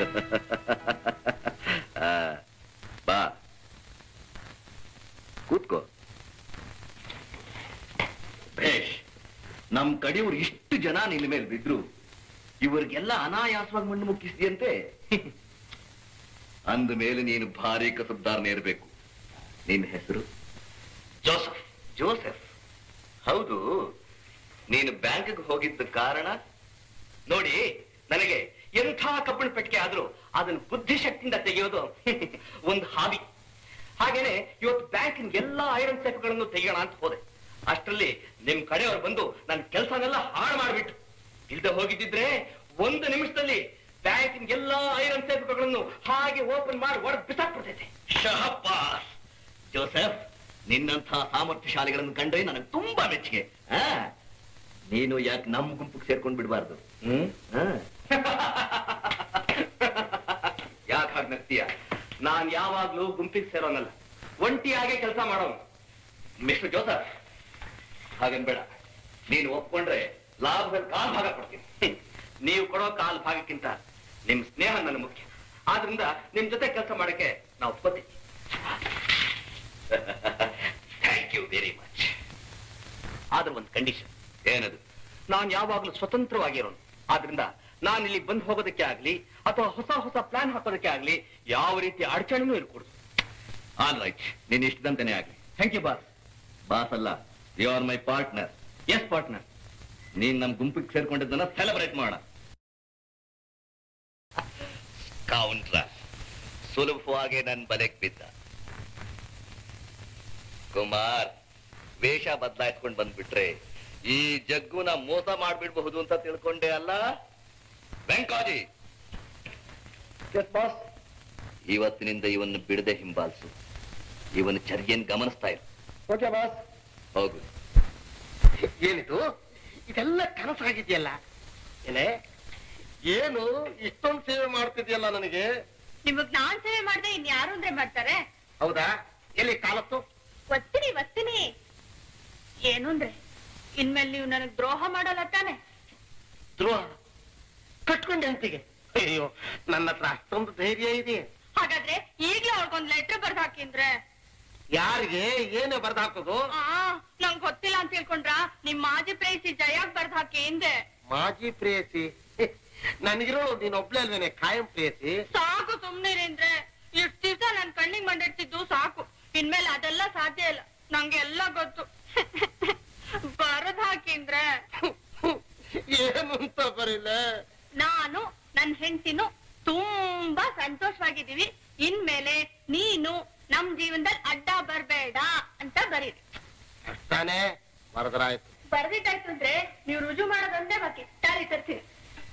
S4: ಆ, ಬಾ ಕೂತ್ಕೋ ಭೇಷ್ ನಮ್ ಕಡೆಯವ್ರು ಇಷ್ಟು ಜನ ನಿನ್ನ ಮೇಲೆ ಬಿದ್ರು ಇವ್ರಿಗೆಲ್ಲ ಅನಾಯಾಸವಾಗಿ ಮಣ್ಣು ಮುಕ್ಕಿಸಿದೆಯಂತೆ ಅಂದ ಮೇಲೆ ನೀನು ಭಾರಿ ಕಸಬ್ದಾರನೇ ಇರಬೇಕು ನಿನ್ನ ಹೆಸರು ಜೋಸಫ್ ಜೋಸೆಫ್ ಹೌದು ನೀನು ಬ್ಯಾಂಕ್ಗೆ ಹೋಗಿದ್ದ ಕಾರಣ ನೋಡಿ ನನಗೆ ಎಂಥ ಕಬ್ಬಿಣ ಪೆಟ್ಟಿಗೆ ಆದ್ರೂ ಅದನ್ನ ಬುದ್ಧಿಶಕ್ತಿಯಿಂದ ತೆಗೆಯೋದು ಒಂದು ಹಾಬಿ ಹಾಗೇನೆ ಇವತ್ತು ಬ್ಯಾಂಕಿನ ಎಲ್ಲಾ ಐರನ್ ಸೇಫ್ಗಳನ್ನು ತೆಗೆಯೋಣ ಅಂತ ಹೋದೆ ಅಷ್ಟರಲ್ಲಿ ನಿಮ್ ಕಡೆಯವ್ರು ಬಂದು ನನ್ನ ಕೆಲಸನೆಲ್ಲ ಹಾಳು ಮಾಡ್ಬಿಟ್ಟು ಇಲ್ದೆ ಹೋಗಿದ್ದಿದ್ರೆ ಒಂದು ನಿಮಿಷದಲ್ಲಿ ಬ್ಯಾಂಕಿನ ಎಲ್ಲಾ ಐರನ್ ಸೇಫ್ಗಳನ್ನು ಹಾಗೆ ಓಪನ್ ಮಾಡಿ ಒಳಗೆ ಬಿಸಾಕ್ಬಿಡ್ತೈತೆ ಶಹಬ್ಬಾಸ್ ಜೋಸೆಫ್ ನಿನ್ನಂಥ ಸಾಮರ್ಥ್ಯಶಾಲಿಗಳನ್ನು ಕಂಡ್ರೆ ನನಗೆ ತುಂಬಾ ಮೆಚ್ಚುಗೆ ಆ? ನೀನು ಯಾಕೆ ನಮ್ಮ ಗುಂಪಿಗೆ ಸೇರ್ಕೊಂಡ್ ಬಿಡಬಾರ್ದು ಹ್ಮ್ ಯಾಕೆ ಹಾಗೆ ನಗ್ತೀಯ ನಾನ್ ಯಾವಾಗ್ಲೂ ಗುಂಪಿಗೆ ಸೇರೋನಲ್ಲ ಒಂಟಿಯಾಗೆ ಕೆಲಸ ಮಾಡೋನು ಮಿಸ್ಟರ್ ಜೋಸಫ್ ಹಾಗನ್ಬೇಡ ನೀನು ಒಪ್ಕೊಂಡ್ರೆ ಲಾಭದಲ್ಲಿ ಕಾಲ್ ಭಾಗ ಕೊಡ್ತೀನಿ ಹ್ಮ್. ನೀವು ಕೊಡೋ ಕಾಲ್ ಭಾಗಕ್ಕಿಂತ ನಿಮ್ ಸ್ನೇಹ ನನ್ನ ಮುಖ್ಯ ಆದ್ರಿಂದ ನಿಮ್ ಜೊತೆ ಕೆಲಸ ಮಾಡಕ್ಕೆ ನಾವು ಒಪ್ಕೋತೀವಿ ಥ್ಯಾಂಕ್ ಯು ವೆರಿ ಮಚ್ ಆದ್ರೆ ಒಂದು ಕಂಡೀಷನ್ ಏನದು ನಾನು ಯಾವಾಗ್ಲೂ ಸ್ವತಂತ್ರವಾಗಿರೋನು ಆದ್ರಿಂದ ನಾನು ಇಲ್ಲಿ ಬಂದು ಹೋಗೋದಕ್ಕೆ ಆಗ್ಲಿ ಅಥವಾ ಹೊಸ ಹೊಸ ಪ್ಲಾನ್ ಹಾಕೋದಕ್ಕೆ ಆಗ್ಲಿ ಯಾವ ರೀತಿ ಅಡಚಣೆನೂ ಇರ್ಕೂಡ್ದು ಆಲ್ ರೈಟ್ ನೀನ್ ಇಷ್ಟದಂತೆನೇ ಆಗ್ಲಿ ಥ್ಯಾಂಕ್ ಯು ಬಾಸ್ ಬಾಸ್ ಅಲ್ಲ you are my partner yes partner ನೀನ್ ನಮ್ ಗುಂಪಿಗೆ ಸೇರ್ಕೊಂಡಿದ್ದನ್ನ ಸೆಲೆಬ್ರೇಟ್ ಮಾಡೋಣ ಕೌಂಟ್ರ ಸುಲಭವಾಗಿ ನನ್ ಬಲೆಗ್ ಬಿದ್ದ ಕುಮಾರ್ ವೇಷ ಬದಲಾಯಿಸ್ಕೊಂಡ್ ಬಂದ್ಬಿಟ್ರೆ ಈ ಜಗ್ಗುನ ಮೋಸ ಮಾಡ್ಬಿಡ್ಬಹುದು ಅಂತ ತಿಳ್ಕೊಂಡೆ ಅಲ್ಲ ವೆಂಕಾಜಿ ಬಾಸ್ ಇವತ್ತಿನಿಂದ ಇವನ್ನ ಬಿಡದೆ ಹಿಂಬಾಲಿಸು ಇವನ ಚರ್ಯನ್ ಗಮನಿಸ್ತಾ ಇರು
S2: ಓಕೆ ಬಾಸ್
S4: ಹೋಗು
S2: ಏನಿದು ಇದೆಲ್ಲ ಕನಸಾಗಿದೆಯಲ್ಲ ಏನೇ ಏನು ಇಷ್ಟೊಂದು ಸೇವೆ ಮಾಡ್ತಿದ್ಯಲ್ಲ ನನಗೆ
S7: ನಿಮಗ್ ನಾನ್ ಸೇವೆ ಮಾಡ್ದೆ ಇನ್ ಯಾರು ಅಂದ್ರೆ ಮಾಡ್ತಾರೆ
S2: ಹೌದಾ ಎಲ್ಲಿ ಕಾಲತ್ತು
S7: ಒತ್ತೀನಿ ಒತ್ತೀನಿ ಏನು ಅಂದ್ರೆ ಇನ್ಮೇಲೆ ನೀವು ನನಗ್ ದ್ರೋಹ ಮಾಡಲ್ಲ ತಾನೆ
S2: ಧ್ರುವ ಕಟ್ಕೊಂಡೆ ಅಂತಿಗೆ ಅಯ್ಯೋ ನನ್ನ ಹತ್ರ ಅಷ್ಟೊಂದು ಧೈರ್ಯ ಇದೆ
S7: ಹಾಗಾದ್ರೆ ಈಗ್ಲೇ ಅವ್ರಿಗೊಂದ್ ಲೆಟರ್ ಬರ್ದ್ ಹಾಕಿಂದ್ರೆ
S2: ಯಾರಿಗೆ ಏನು ಬರ್ದು ಹಾಕೋದು
S7: ಆ ನಂಗ್ ಗೊತ್ತಿಲ್ಲ ಅಂತ ತಿಳ್ಕೊಂಡ್ರ ನಿಮ್ ಮಾಜಿ ಪ್ರೇಯಸಿ ಜಯಾಗ್ ಬರ್ದ್ ಹಾಕಿ ಹಿಂದೆ
S2: ಮಾಜಿ ಪ್ರೇಯಸಿ ನನಗಿರೋ ನೀನ್ ಒಬ್ಳೆ ಅಲ್ವೇನೆ ಕಾಯಂ ಪ್ರೇಯಸಿ
S7: ಸಾಕು ಸುಮ್ನಿರಿ ಅಂದ್ರೆ ಇಷ್ಟ್ ದಿವ್ಸ ನನ್ ಕಣ್ಣಿಗೆ ಮಂಡಿಡ್ತಿದ್ದು ಸಾಕು ಇನ್ಮೇಲೆ ಅದೆಲ್ಲ ಸಾಧ್ಯ ಇಲ್ಲ ನಂಗೆ ಎಲ್ಲ ಗೊತ್ತು ಬರದ್ ಹಾಕಿಂದ್ರೆ
S2: ಏನು ಅಂತ ಬರಿಲ್ಲ
S7: ನಾನು ನನ್ ಹೆಂಡತಿನು ತುಂಬಾ ಸಂತೋಷವಾಗಿದ್ದೀವಿ ಇನ್ಮೇಲೆ ನೀನು ನಮ್ ಜೀವನದಲ್ಲಿ ಅಡ್ಡ ಬರ್ಬೇಡ ಅಂತ ಬರೀರಿ
S2: ಅಷ್ಟಾನೇ ಬರದ್ರಾಯ್ತು
S7: ಬರ್ದಿದ್ದಾಯ್ತು ಅಂದ್ರೆ ನೀವು ರುಜು ಮಾಡೋದಂತೆ ಬಾಕಿ ತಾಳಿ ತರ್ತೀನಿ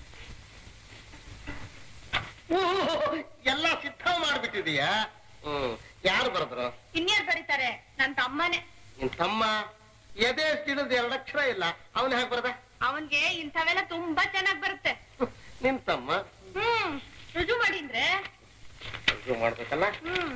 S2: ಓ, ಎಲ್ಲ ಸಿದ್ಧ ಮಾಡ್ಬಿಟ್ಟಿದೀಯಾ ಹ್ಮ್ ಯಾರು ಬರದ್ರು
S7: ಇನ್ಯಾರು ಬರೀತಾರೆ ನನ್ ತಮ್ಮನೇ
S2: ನಿನ್ ತಮ್ಮ ಎದೆ ಹಿಡಿದು ಎರಡು ಅಕ್ಷರ ಇಲ್ಲ ಅವನ ಹೇಗೆ ಬರದ
S7: ಅವನ್ಗೆ ಇಂಥವೆಲ್ಲ ತುಂಬಾ ಚೆನ್ನಾಗ್ ಬರುತ್ತೆ
S2: ನಿನ್ ತಮ್ಮ
S7: ಹ್ಮ್ ರುಜು ಮಾಡಿದ್ರೆ
S2: ಇದು ಮಾಡ್ಬೇಕಲ್ಲ
S7: ಹ್ಮ್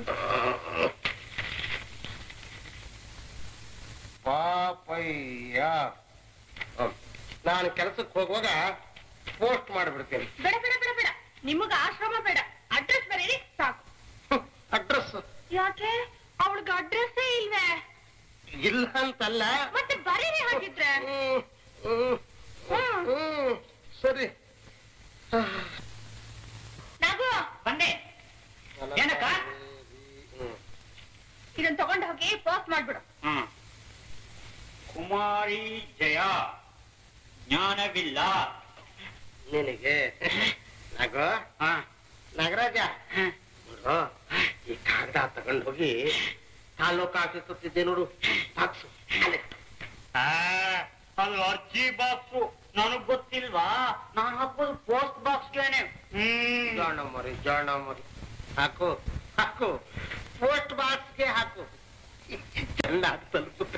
S2: ಪಾಪಯ್ಯ ಹ್ಮ್. ನಾನು ಕೆಲಸಕ್ಕೆ ಹೋಗುವಾಗ ಪೋಸ್ಟ್ ಮಾಡ್ಬಿಡ್ತೀನಿ
S7: ಬೇಡ ಬೇಡ ಬೇಡ ಬೇಡ ನಿಮಗ ಆಶ್ರಮ ಬೇಡ ಅಡ್ರೆಸ್ ಬರೀರಿ ಸಾಕು
S2: ಅಡ್ರೆಸ್
S7: ಯಾಕೆ ಅವಳಿಗೆ ಅಡ್ರೆಸ್ಸೇ ಇಲ್ವೇ
S2: ಇಲ್ಲ ಅಂತಲ್ಲ
S7: ಮತ್ತೆ ಬರೀರಿ ಹಾಗಿದ್ರೆ
S2: ಹ್ಮ್, ಹ್ಮ್,
S7: ಹ್ಮ್.
S2: ಹ್ಮ್, ಸರಿ
S7: ನಾಗು
S1: ಬಂದೆ ಏನಕ್ಕ?
S2: ಹ್ಮ್.
S7: ಇದನ್ನ ತಗೊಂಡ್ ಹೋಗಿ ಪೋಸ್ಟ್ ಮಾಡ್ಬಿಡು
S1: ಹ್ಮ್ ಕುಮಾರಿ ಜಯ ಜ್ಞಾನವಿಲ್ಲ
S2: ನಿನಗೆ ನಾಗೋ
S1: ಹಾ
S2: ನಾಗರಾಜ ನೋಡು ಈ ಕಾಗದ ತಗೊಂಡು ಹೋಗಿ ತಾಲೂಕು ಆಫೀಸ್ ಹತ್ತಿದ್ದೆ ನೋಡು ಬಾಕ್ಸು ಅಲ್ಲೇ.
S1: ಆ, ಅದು ಅರ್ಜಿ ಬಾಕ್ಸು ನನಗ್ ಗೊತ್ತಿಲ್ವಾ ನಾನು ಹಾಕೋದು ಪೋಸ್ಟ್ ಬಾಕ್ಸ್ಗೆನೆ ಹ್ಮ್
S2: ಜಾಣ ಮರಿ ಜಾಣ ಮರಿ ಹಾಕು ಹಾಕು ಪೋಸ್ಟ್ ಬಾಕ್ಸ್ಗೆ ಹಾಕು ಚೆನ್ನಾಗಿ ತಲುಪುತ್ತೆ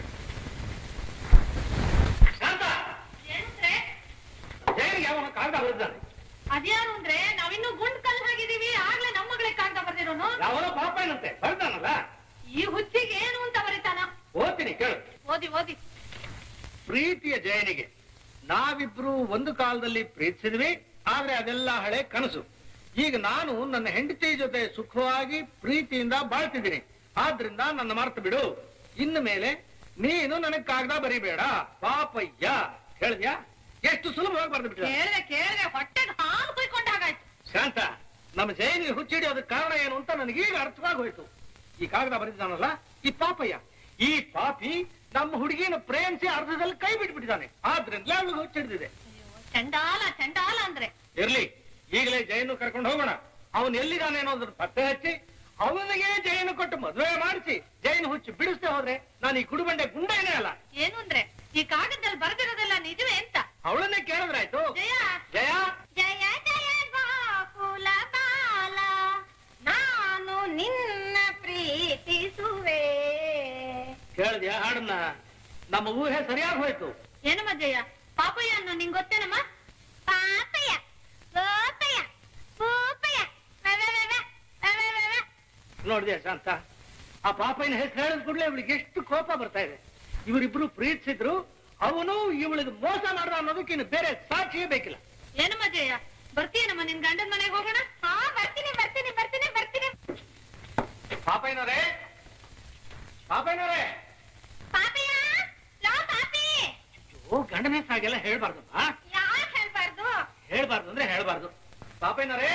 S1: ಶಾಂತ
S7: ಏನಂದ್ರೆ
S1: ಜೈಲಿಗೆ ಅವನ ಕಾಗದ ಬರೆದಿದ್ದಾನೆ
S7: ಅದ್ಯಾರು ಅಂದ್ರೆ ನಾವಿನ್ನು ಗುಂಡ್ ಕಲ್ ಹಾಗಿದೀವಿ ಆಗ್ಲೇ ನಮ್ಮ ಮಗಳಿಗೆ ಕಾಗ್ದ ಬರ್ದಿರೋನು
S1: ಯಾವನೋ ಪಾಪ ಏನಂತೆ ಬರ್ತಾನಲ್ಲ
S7: ಈ ಹುಚ್ಚಿಗೆ ಏನು ಅಂತ ಬರೀತಾನ
S1: ಓದ್ತೀನಿ ಕೇಳು
S7: ಓದಿ ಓದಿ
S8: ಪ್ರೀತಿಯ ಜಯನಿಗೆ ನಾವಿಬ್ರು ಒಂದು ಕಾಲದಲ್ಲಿ ಪ್ರೀತಿಸಿದ್ವಿ ಆದ್ರೆ ಅದೆಲ್ಲ ಹಳೆ ಕನಸು
S2: ಈಗ ನಾನು ನನ್ನ ಹೆಂಡತಿ ಜೊತೆ ಸುಖವಾಗಿ ಪ್ರೀತಿಯಿಂದ ಬಾಳ್ತಿದ್ದೀನಿ ಆದ್ರಿಂದ ನನ್ನ ಮರ್ತು ಬಿಡು ಇನ್ನು ಮೇಲೆ ನೀನು ನನಗ್ ಕಾಗದ ಬರಿಬೇಡ ಪಾಪಯ್ಯ ಹೇಳಿದ್ಯಾ ಎಷ್ಟು ಸುಲಭವಾಗಿ ಬರ್ದು ಬಿಟ್ಟ
S7: ಕೇಳಿದೆ ಕೇಳಿದೆ ಹೊಟ್ಟೆಗೆ ಹಾಲು ಕುಯ್ಕೊಂಡ ಹಾಗಾಯ್ತು
S2: ಶಾಂತ ನಮ್ಮ ಜೈನಿಗೆ ಹುಚ್ಚಿಡಿಯೋದಕ್ಕೆ ಕಾರಣ ಏನು ಅಂತ ನನಗೀಗ ಅರ್ಥವಾಗಿ ಹೋಯ್ತು ಈ ಕಾಗದ ಬರೆದಿದ್ದಾನಲ್ಲ ಈ ಪಾಪಯ್ಯ ಈ ಪಾಪಿ ನಮ್ಮ ಹುಡುಗಿನ ಪ್ರೇಮಿಸಿ ಅರ್ಧದಲ್ಲಿ ಕೈ ಬಿಟ್ಬಿಟ್ಟಿದ್ದಾನೆ ಆದ್ರಿಂದ ಅವಳಿಗೆ ಹುಚ್ಚಿಡಿದಿದೆ
S7: ಚಂಡಾಲ ಚಂಡಾಲ ಅಂದ್ರೆ
S2: ಇರ್ಲಿ ಈಗಲೇ ಜೈನು ಕರ್ಕೊಂಡು ಹೋಗೋಣ ಅವನು ಎಲ್ಲಿದ್ದಾನೆ ಅನ್ನೋದ್ರ ಪತ್ತೆ ಹಚ್ಚಿ ಅವನಿಗೆ ಜೈನು ಕೊಟ್ಟು ಮದುವೆ ಮಾಡಿಸಿ ಜೈನು ಹುಚ್ಚು ಬಿಡಿಸ್ದೆ ಹೋದ್ರೆ ನಾನು ಈ ಕುಡುಬಂಡೆ ಗುಂಡೇನೇ ಅಲ್ಲ
S7: ಏನು ಅಂದ್ರೆ ಈ ಕಾಗದದಲ್ಲಿ ಬರ್ದಿರೋದೆಲ್ಲ ನಿಜವೇ ಅಂತ
S2: ಅವಳನ್ನೇ ಕೇಳಿದ್ರಾಯ್ತು
S7: ಜಯ
S2: ಜಯ
S7: ಜಯ ಜಯ ಗೋಕುಲ ಬಾಲ ನಾನು ನಿನ್ನ ಪ್ರೀತಿಸುವೆ
S2: ಕೇಳಿದ್ಯಾ ಹಾಡನ್ನ ನಮ್ಮ ಊಹೆ ಸರಿಯಾಗಿ ಹೋಯ್ತು
S7: ಏನಮ್ಮ ಜಯ ಪಾಪಯ್ಯ ಅನ್ನೋ ನಿಂಗ್ ಗೊತ್ತೇನಮ್ಮ ಪಾಪಯ್ಯ ಗೋಪಯ್ಯ ಪೂಪಯ್ಯ ವ್ಯ, ವ್ಯ, ವ್ಯ, ವ್ಯ, ವ್ಯ, ವ್ಯ, ವ್ಯ.
S2: ನೋಡಿದ್ಯಾ ಶಾಂತ ಆ ಪಾಪನ ಹೆಸರು ಹೇಳಿದ ಕೂಡಲೇ ಅವಳಿಗೆ ಎಷ್ಟು ಕೋಪ ಬರ್ತಾ ಇದೆ ಇವರಿಬ್ರು ಪ್ರೀತಿಸಿದ್ರು ಅವನು ಇವಳಿಗೆ ಮೋಸ ಮಾಡ್ದ ಅನ್ನೋದಕ್ಕೆ ಇನ್ನು ಬೇರೆ ಸಾಕ್ಷಿಯೇ ಬೇಕಿಲ್ಲ
S7: ಏನಮ್ಮ ಜಯ ಬರ್ತೀಯನಮ್ಮ ನಿನ್ ಗಂಡನ ಮನೆಗೆ ಹೋಗೋಣ ಹಾ ಬರ್ತೀನಿ ಬರ್ತೀನಿ ಬರ್ತೀನಿ ಬರ್ತೀನಿ
S2: ಪಾಪಯ್ಯನವರೇ ಪಾಪಯ್ಯನವರೇ
S7: ಪಾಪಯ್ಯ ಲೋ ಪಾಪಿ
S2: ಓ ಗಂಡನ ಹೆಸರು ಹಾಗೆಲ್ಲ ಹೇಳ್ಬಾರ್ದಮ್ಮ
S7: ಯಾಕೆ ಹೇಳ್ಬಾರ್ದು
S2: ಹೇಳ್ಬಾರ್ದು ಅಂದ್ರೆ ಹೇಳ್ಬಾರ್ದು ಪಾಪಯ್ಯನವರೇ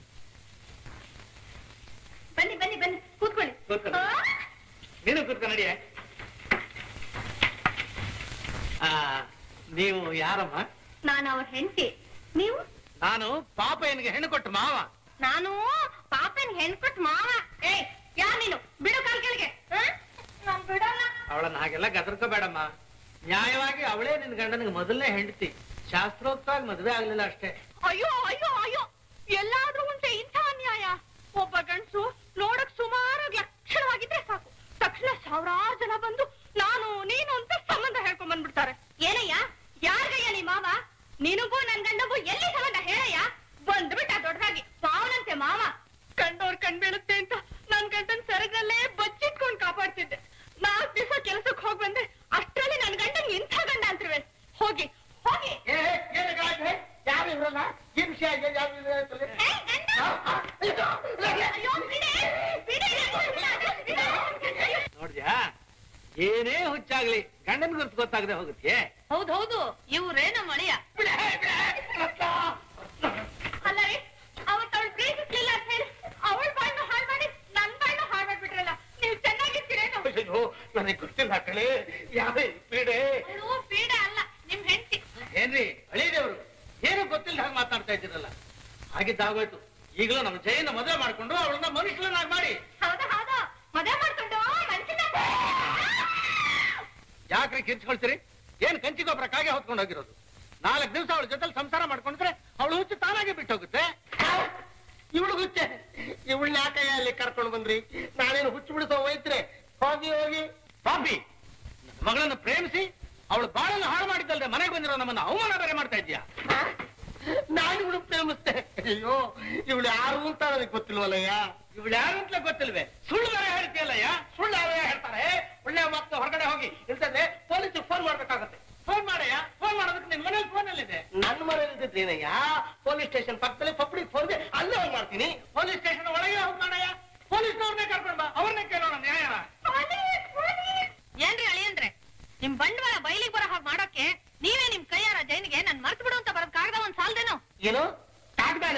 S7: ಬನ್ನಿ ಬನ್ನಿ ಬನ್ನಿ ಕೂತ್ಕೊಳ್ಳಿ
S2: ಕೂತ್ಕೊಳ್ಳಿ.
S7: ಆ?
S2: ನೀನು ಕೂತ್ಕೊ ನಡಿಯೇ ಆ, ನೀವು ಯಾರಮ್ಮ
S7: ನಾನು ಅವ್ರ ಹೆಂಡತಿ ನೀವು
S2: ನಾನು ಪಾಪಯ್ಯನಿಗೆ ಹೆಣ್ಣು ಕೊಟ್ಟು ಮಾವ
S7: ನಾನು ಪಾಪನ್ ಹೆಣ್ಕೊಟ್ ಮಾವ ಏ ಯಾ ನೀನು ಬಿಡು ಕಾಲ್ ಕೆಳಗೆ ಆ? ನಾನ್ ಬಿಡಲ್ಲ
S2: ಅವಳನ್ನ ಹಾಗೆಲ್ಲ ಗದರ್ಕೋಬೇಡಮ್ಮ ನ್ಯಾಯವಾಗಿ ಅವಳೇ ನಿನ್ ಗಂಡನಿಗೆ ಮೊದಲನೇ ಹೆಂಡತಿ ಶಾಸ್ತ್ರೋಕ್ತವಾಗಿ ಮದುವೆ ಆಗ್ಲಿಲ್ಲ ಅಷ್ಟೇ
S7: ಅಯ್ಯೋ ಅಯ್ಯೋ ಅಯ್ಯೋ ಎಲ್ಲಾದ್ರೂ ಉಂಟೆ ಇಂಥ ಅನ್ಯಾಯ ಒಬ್ಬ ಗಂಡಸು ನೋಡಕ್ ಸುಮಾರಾಗಿ ಲಕ್ಷಣವಾಗಿದ್ರೆ ಸಾಕು ತಕ್ಷಣ ಸಾವಿರಾರು ಜನ ಬಂದು ನಾನು ನೀನು ಅಂತ ಸಂಬಂಧ ಹೇಳ್ಕೊಂಡ್ ಬಂದ್ಬಿಡ್ತಾರೆ ಏನಯ್ಯ ಯಾರ್ಗಯ್ಯ ನೀ ಮಾವ ನಿನಗೂ ನನ್ ಗಂಡಗೂ ಎಲ್ಲಿ ಸಂಬಂಧ ಹೇಳಯ್ಯ ಬಂದ್ಬಿಟ್ಟ ದೊಡ್ಡದಾಗಿ ಪಾವನಂತೆ ಮಾವ ಕಂಡೋರ್ ಕಣ್ ಬೀಳುತ್ತೆ ಅಂತ ನನ್ ಗಂಡನ್ ಸೆರಗಲ್ಲೇ ಬಚ್ಚಿಟ್ಕೊಂಡ್ ಕಾಪಾಡ್ತಿದ್ದೆ ನಾಲ್ಕು ದಿವಸ ಕೆಲ್ಸಕ್ಕೆ ಹೋಗ್ ಬಂದೆ ಅಷ್ಟ್ರಲ್ಲಿ ನನ್ ಗಂಡನ್ ಇಂಥ ಗಂಡ ಅಂತಿರುವೆ ಹೋಗಿ ಹೋಗಿ
S2: ಯಾರು ಇವ್ರಲ್ಲ ಏನ್ ವಿಷಯ ಇದೆ ಯಾರು ಇವ್ರು?
S7: ಏ, ಗಂಡ! ಅಯ್ಯೋ, ಬಿಡೆ, ಬಿಡೆ, ಬಿಡೆ.
S2: ನೋಡ್ದ್ಯಾ ಏನೇ ಹುಚ್ಚಾಗ್ಲಿ ಗಂಡನ ಗುರ್ತು ಗೊತ್ತಾಗದೆ ಹೋಗುತ್ತೆ
S7: ಹೌದೌದು ಇವ್ರೇ ನಮ್ಮ ಅಳಿಯ ಅಲ್ಲ ರೀ ಅವತ್ ಅವಳು ಪ್ರೀತಿಸ್ಲಿಲ್ಲ ಅಂತ ಹೇಳಿ ಅವಳ ಬಾಳ್ನು ಹಾಳು ಮಾಡಿ ನನ್ ಬಾಳ್ನು ಹಾಳು ಮಾಡ್ಬಿಟ್ರಲ್ಲ ನೀವು ಚೆನ್ನಾಗಿರ್ತೀರೇನು
S2: ಅಯ್ಯೋ ನನಗೆ ಗೊತ್ತಿಲ್ಲ ಕಳೆ ಯಾವೇ ಪೀಡೆ
S7: ಅವಳು ಪೀಡ ಅಲ್ಲ ನಿಮ್ ಹೆಂಡತಿ
S2: ಏನ್ರಿ ಅಳಿದೇವ್ರು ಏನು ಗೊತ್ತಿಲ್ಲ ಹಾಗೆ ಮಾತಾಡ್ತಾ ಇದ್ದೀರಲ್ಲ ಹಾಗಿದ್ದಾಗೋಯ್ತು ಈಗಲೂ ನಮ್ಮ ಜೈನ ಮದುವೆ ಮಾಡ್ಕೊಂಡು ಅವಳನ್ನ ಮನುಷ್ಯನಾಗಿ ಮಾಡಿ
S7: ಹೌದಾ ಹೌದು ಮದುವೆ ಮಾಡ್ಕೊಂಡು ಮನುಷ್ಯನ
S2: ಯಾಕ್ರಿ ಕಿರ್ಚ್ಕೊಳ್ತೀರಿ ಏನ್ ಕಂಚಿ ಗೊಬ್ಬರ ಕಾಗೆ ಹೊತ್ಕೊಂಡು ಹೋಗಿರೋದು ನಾಲ್ಕು ದಿವಸ ಅವಳ ಜೊತೆ ಸಂಸಾರ ಮಾಡ್ಕೊಂಡ್ರೆ ಅವಳು ಹುಚ್ಚು ತಾನಾಗೆ ಬಿಟ್ಟು ಹೋಗುತ್ತೆ ಇವಳು ಹುಚ್ಚೆ ಇವಳನ್ನ ಯಾಕೆ ಅಲ್ಲಿ ಕರ್ಕೊಂಡು ಬಂದ್ರಿ ನಾನೇನು ಹುಚ್ಚು ಬಿಡಿಸೋ ಹೋಯ್ತ್ರೆ ಹೋಗಿ ಹೋಗಿ ಪಾಪಿ ನನ್ನ ಮಗಳನ್ನ ಪ್ರೇಮಿಸಿ ಅವಳು ಬಾಳನ್ನು ಹಾಳು ಮಾಡಿದ್ದಲ್ದೆ ಮನೆಗೆ ಬಂದಿರೋ ನಮ್ಮನ್ನ ಅವಮಾನ ಬೇರೆ ಮಾಡ್ತಾ ಇದ್ಯಾ ನಾನು ಇವಳು ಪ್ರೇಮಿಸ್ತೆ ಅಯ್ಯೋ ಇವಳು ಯಾರು ಅಂತ ನನಗೆ ಗೊತ್ತಿಲ್ವಲ್ಲಯ್ಯ ಇವಳು ಯಾರು ಅಂತ ಗೊತ್ತಿಲ್ವೇ ಸುಳ್ಳು ಬೇರೆ ಹೇಳ್ತೀಯಲ್ಲಯ್ಯ ಸುಳ್ಳು ಯಾರೇ ಹೇಳ್ತಾರೆ ಒಳ್ಳೆ ಮತ್ತೆ ಹೊರಗಡೆ ಹೋಗಿ ಇಲ್ತಂದ್ರೆ ಪೊಲೀಸ್ ಫೋನ್ ಮಾಡ್ಬೇಕಾಗತ್ತೆ ಫೋನ್ ಮಾಡಯ್ಯ ಫೋನ್ ಮಾಡೋದಕ್ಕೆ ನಿನ್ ಮನೇಲಿ ಫೋನ್ ಅಲ್ಲಿದೆ ನನ್ನ ಮನೇಲಿ ಇದ್ದಿದ್ದೇನಯ್ಯ ಪೊಲೀಸ್ ಸ್ಟೇಷನ್ ಪಕ್ಕದಲ್ಲಿ ಪಬ್ಲಿಕ್ ಫೋನ್ ಅಲ್ಲೇ ಹೋಗಿ ಮಾಡ್ತೀನಿ ಪೊಲೀಸ್ ಸ್ಟೇಷನ್ ಒಳಗೆ ಹೋಗಿ ಮಾಡಯ್ಯ ಪೊಲೀಸ್ನವ್ರನ್ನೇ ಕರ್ಕೊಂಡು ಬಾ ಅವ್ರನ್ನೇ ಕೇಳೋಣ ನ್ಯಾಯನ
S7: ಏನ್ರಿ ಅಳಿಯಂದ್ರೆ ನಿಮ್ ಬಂಡವಾಳ ಬಯಲಿಗೆ ಬರೋ ಹಾಗೆ ಮಾಡೋಕೆ ನೀವೇ ನಿಮ್ ಕೈಯಾರ ಜೈನಿಗೆ ನನ್ ಮರ್ತು ಬಿಡು ಅಂತ ಬರೋದ್ ಕಾಗದ ಒಂದ್ ಸಾಲ್ದೇನೋ
S2: ಏನು ಕಾಗ್ದಾನೆ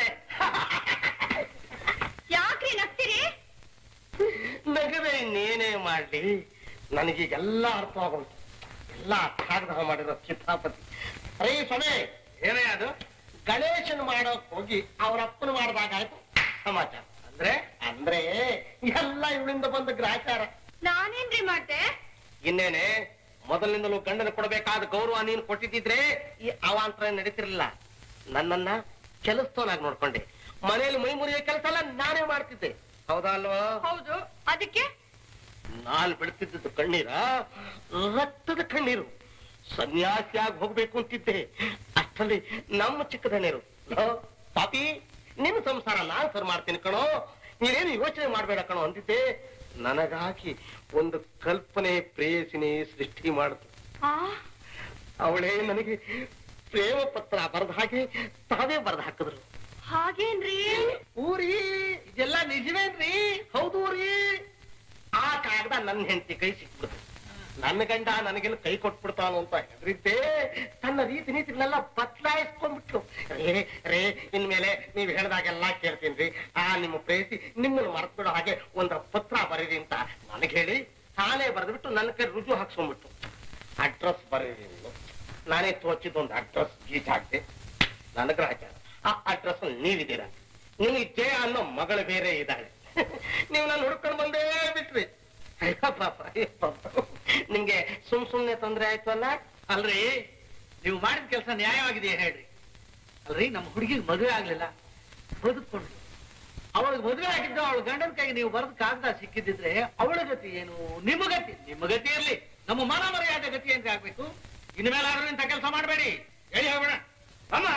S7: ಯಾಕ್ರಿ ನಗ್ತೀರಿ
S2: ನಗದೆ ಇನ್ನೇನೇ ಮಾಡ್ಲಿ ನನಗೀಗೆಲ್ಲ ಅರ್ಥವಾಗೋಯ್ತು ಎಲ್ಲ ಕಾಗದ ಮಾಡಿರೋ ಕಿತಾಪತಿ ಅರೇ ಸ್ವಾಮಿ ಏನೇ ಅದು ಗಣೇಶನ್ ಮಾಡೋಕ್ ಹೋಗಿ ಅವ್ರ ಅಪ್ಪನ ಮಾಡ್ದಾಗಾಯ್ತು ಸಮಾಚಾರ ಅಂದ್ರೆ ಅಂದ್ರೆ ಎಲ್ಲ ಇವಳಿಂದ ಬಂದ ಗ್ರಾಚಾರ
S7: ನಾನೇನ್ರಿ ಮಾಡ್ದೆ
S2: ಇನ್ನೇನೆ ಮೊದಲಿನಿಂದಲೂ ಗಂಡನ ಕೊಡಬೇಕಾದ ಗೌರವ ನೀನು ಕೊಟ್ಟಿದ್ದಿದ್ರೆ ಈ ಅವಾಂತರ ನಡೀತಿರ್ಲಿಲ್ಲ ನನ್ನನ್ನ ಕೆಲಸದವನಾಗಿ ನೋಡ್ಕೊಂಡೆ ಮನೆಯಲ್ಲಿ ಮೈ ಮುರಿಯೋ ಕೆಲಸ ಎಲ್ಲ ನಾನೇ ಮಾಡ್ತಿದ್ದೆ ಹೌದಾ ಅಲ್ವಾ
S7: ಹೌದು ಅದಕ್ಕೆ
S2: ನಾನು ಬಿಡ್ತಿದ್ದದ್ದು ಕಣ್ಣೀರ ರಕ್ತದ ಕಣ್ಣೀರು ಸನ್ಯಾಸಿಯಾಗಿ ಹೋಗ್ಬೇಕು ಅಂತಿದ್ದೆ ಅಷ್ಟರಲ್ಲಿ ನಮ್ಮ ಚಿಕ್ಕದಣ್ಣೀರು ಲೋ, ಪಾಪಿ ನಿನ್ನ ಸಂಸಾರ ನಾನ್ ಸರ್ ಮಾಡ್ತೀನಿ ಕಣೋ ನೀನೇನು ಯೋಚನೆ ಮಾಡ್ಬೇಡ ಕಣೋ ಅಂತಿದ್ದೆ ನನಗಾಗಿ ಒಂದು ಕಲ್ಪನೆ ಪ್ರೇಯಸಿನಿ ಸೃಷ್ಟಿ ಮಾಡಿತು
S7: ಆ
S2: ಅವಳೇ ನನಗೆ ಪ್ರೇಮ ಪತ್ರ ಬರೆದ ಹಾಗೆ ತಾವೇ ಬರೆದು ಹಾಕಿದ್ರು
S7: ಹಾಗೇನ್ರಿ
S2: ಊರಿ ಇದೆಲ್ಲ ನಿಜವೇನ್ರಿ ಹೌದು ರೀ ಆ ಕಾಗದ ನನ್ನ ಹೆಂಡತಿ ಕೈ ಸಿಕ್ಬಿಡ್ತು ನನ್ನ ಗಂಡ ನನಗೆಲ್ಲ ಕೈ ಕೊಟ್ಬಿಡ್ತಾನು ಅಂತ ಹೆದರಿದ್ದೆ ತನ್ನ ರೀತಿ ನೀತಿಗಳೆಲ್ಲ ಬದಲಾಯಿಸ್ಕೊಂಡ್ಬಿಟ್ಲು ರೇ ರೇ ಇನ್ಮೇಲೆ ನೀವ್ ಹೇಳ್ದಾಗೆಲ್ಲ ಕೇಳ್ತೀನಿ ಆ ನಿಮ್ಮ ಪ್ರೇಯಸಿ ನಿಮ್ಮನ್ನು ಮರೆತ್ಬಿಡೋ ಹಾಗೆ ಒಂದ್ ಪತ್ರ ಬರೀರಿ ಅಂತ ನನಗೆ ಹೇಳಿ ತಾನೇ ಬರೆದ್ಬಿಟ್ಟು ನನ್ನ ಕೈ ರುಜು ಹಾಕ್ಸ್ಕೊಂಡ್ಬಿಟ್ಟು ಅಡ್ರೆಸ್ ಬರೀರಿ ನೀವು ನಾನೇ ತೋಚಿದ ಒಂದು ಅಡ್ರೆಸ್ ಗೀಚ್ ಹಾಕ್ದೆ ನನಗೆ ಹಾಕ್ಯಾರ ಆ ಅಡ್ರೆಸ್ ನೀವಿದ್ದೀರಾ ನಿಮಗೆ ಜಯ ಅನ್ನೋ ಮಗಳು ಬೇರೆ ಇದ್ದಾಳೆ ನೀವು ನಾನು ಹುಡ್ಕೊಂಡು ಬಂದೇ ಬಿಟ್ರಿ ಅಯ್ಯೋ ಪಾಪ ಅಯ್ಯೋ ಪಾಪ. ನಿಮ್ಗೆ ಸುಮ್ ಸುಮ್ನೆ ತೊಂದ್ರೆ ಆಯ್ತು ಅಲ್ಲ
S10: ಅಲ್ರಿ ನೀವು ಮಾಡಿದ ಕೆಲಸ ನ್ಯಾಯವಾಗಿದೆಯಾ ಹೇಳ್ರಿ ಅಲ್ರಿ ನಮ್ಮ ಹುಡುಗಿಗೆ ಮದುವೆ ಆಗ್ಲಿಲ್ಲ ಬದುಕೊಂಡು ಅವಳಿಗೆ ಮದುವೆ ಆಗಿದ್ದು ಅವಳ ಗಂಡನ ಕೈಗೆ ನೀವು ಬರೆದ ಕಾಗದ ಸಿಕ್ಕಿದ್ರೆ ಅವಳ ಗತಿ ಏನು ನಿಮ್ಮ ಗತಿ ನಿಮ್ಮ ಗತಿ ಇರ್ಲಿ ನಮ್ಮ ಮಾನ ಮರ್ಯಾದೆ ಗತಿ ಅಂತ ಆಗ್ಬೇಕು ಇನ್ಮೇಲೆ ಆದ್ರೂ ಇಂಥ ಕೆಲಸ ಮಾಡಬೇಡಿ ಹೇಳಿ ಹೋಗೋಣ ಅಮ್ಮ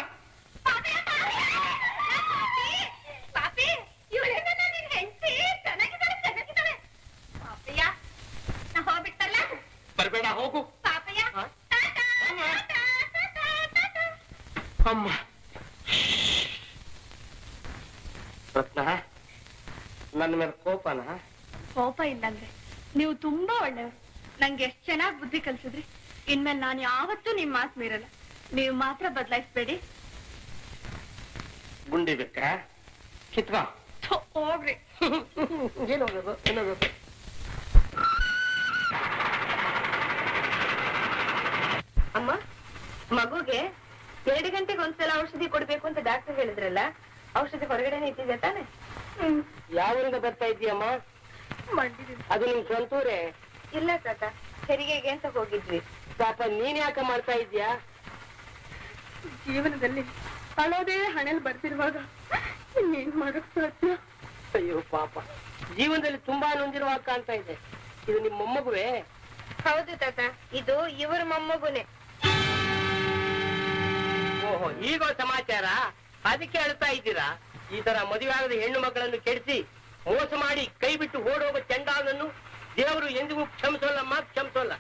S7: ಪಾಪಿ ಇವಳೇನ ನಿನ್ ಹೆಂಡತಿ ಚೆನ್ನಾಗಿದ್ದಾಳೆ ಚೆನ್ನಾಗಿದ್ದಾಳೆ ಪಾಪಯ್ಯ ನಾ ಹೋಗ್ಬಿಟ್ಟಲ್ಲ
S2: ಬರ್ಬೇಡ ಹೋಗು
S7: ಪಾಪಯ್ಯ
S2: ಹಾ?
S7: ಟಾಟಾ,
S2: ಅಮ್ಮ.
S7: ಟಾಟಾ, ಟಾಟಾ, ಟಾಟಾ.
S2: ಅಮ್ಮ ರತ್ನ ನನ್ನ ಮೇಲೆ ಕೋಪನ
S6: ಕೋಪ ಇಲ್ಲಂದ್ರೆ ನೀವು ತುಂಬಾ ಒಳ್ಳೆಯವರು ನಂಗೆ ಎಷ್ಟ್ ಚೆನ್ನಾಗಿ ಬುದ್ಧಿ ಕಲ್ಸಿದ್ರಿ ಇನ್ಮೇಲೆ ನಾನು ಯಾವತ್ತೂ ನಿಮ್ ಮಾತು ಮೀರಲ್ಲ ನೀವು ಮಾತ್ರ ಬದಲಾಯಿಸ್ಬೇಡಿ
S2: ಗುಂಡಿ ಬೇಕಾ ಕಿತ್ಕೋ
S6: ಥು, ಹೋಗ್ರಿ
S2: ಏನೋಗೋದು ಏನೋಗೋದು
S6: ಅಮ್ಮ ಮಗುಗೆ ಎರಡು ಗಂಟೆಗೆ ಒಂದ್ಸಲ ಔಷಧಿ ಕೊಡ್ಬೇಕು ಅಂತ ಡಾಕ್ಟರ್ ಹೇಳಿದ್ರಲ್ಲ ಔಷಧಿ ಹೊರಗಡೆನೆ ಇಟ್ಟಿದೆ ತಾನೆ
S2: ಯಾವರಿಂದ ಬರ್ತಾ ಇದೀಯಮ್ಮ
S6: ಮಂಡಿದ್ದೀನಿ
S2: ಅದು ನಿಮ್ ಸ್ವಂತೂರೇ
S6: ಇಲ್ಲ ತಾತ ಹೆರಿಗೆಗೆ ಅಂತ ಹೋಗಿದ್ವಿ
S2: ಪಾಪ ನೀನ್ ಯಾಕೆ ಮಾಡ್ತಾ ಇದ್ಯಾ
S6: ಜೀವನದಲ್ಲಿ ಅಳೋದೇ ಹಣೆಲ್ ಬರ್ತಿರುವಾಗ ಇನ್ನೇನ್ ಮಾಡಕ್ ಸಾಧ್ಯ
S2: ಅಯ್ಯೋ ಪಾಪ ಜೀವನದಲ್ಲಿ ತುಂಬಾ ನೊಂದಿರುವಾಗ ಕಾಣ್ತಾ ಇದೆ ಇದು ನಿಮ್ಮ ಮೊಮ್ಮಗುವೆ
S6: ಹೌದು ತಾತ ಇದು ಇವರ ಮೊಮ್ಮಗುನೆ
S2: ಓಹೋ ಈಗ ಸಮಾಚಾರ ಅದಕ್ಕೆ ಅಳ್ತಾ ಇದ್ದೀರಾ ಈ ತರ ಮದುವೆ ಆಗದ ಹೆಣ್ಣು ಮಕ್ಕಳನ್ನು ಕೆಡಿಸಿ ಮೋಸ ಮಾಡಿ ಕೈ ಬಿಟ್ಟು ಓಡೋಗ ಚಂಡಾಲನ್ನು ದೇವರು ಎಂದಿಗೂ ಕ್ಷಮಿಸೋಲ್ಲಮ್ಮ ಕ್ಷಮಿಸೋಲ್ಲ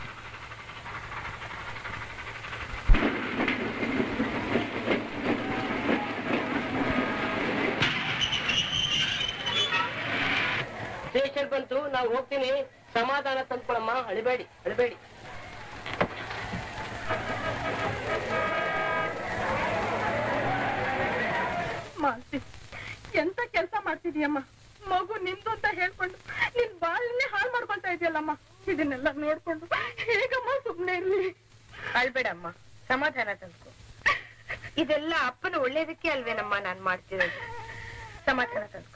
S2: ಸ್ಟೇಷನ್ ಬಂತು ನಾವು ಹೋಗ್ತೀನಿ ಸಮಾಧಾನ ತಂದ್ಕೊಳಮ್ಮ ಅಳಬೇಡಿ ಅಳಬೇಡಿ
S6: ಮಾಲ್ತಿ ಎಂತ ಕೆಲಸ ಮಾಡ್ತಿದ್ಯಮ್ಮ ಮಗು ನಿಂದು ಅಂತ ಹೇಳ್ಕೊಂಡು ನಿನ್ ಬಾಳನ್ನೇ ಹಾಳು ಮಾಡ್ಕೊಂತ ಇದೆಯಲ್ಲಮ್ಮ ಇದನ್ನೆಲ್ಲ ನೋಡ್ಕೊಂಡು ಹೇಗಮ್ಮ ಸುಮ್ನೆ ಇರ್ಲಿ ಅಳ್ಬೇಡಮ್ಮ ಸಮಾಧಾನ ತಂದ್ಕೊ ಇದೆಲ್ಲ ಅಪ್ಪನ ಒಳ್ಳೇದಕ್ಕೆ ಅಲ್ವೇನಮ್ಮ ನಾನ್ ಮಾಡ್ತಿರೋದು ಸಮಾಧಾನ ತಂದ್ಕೊ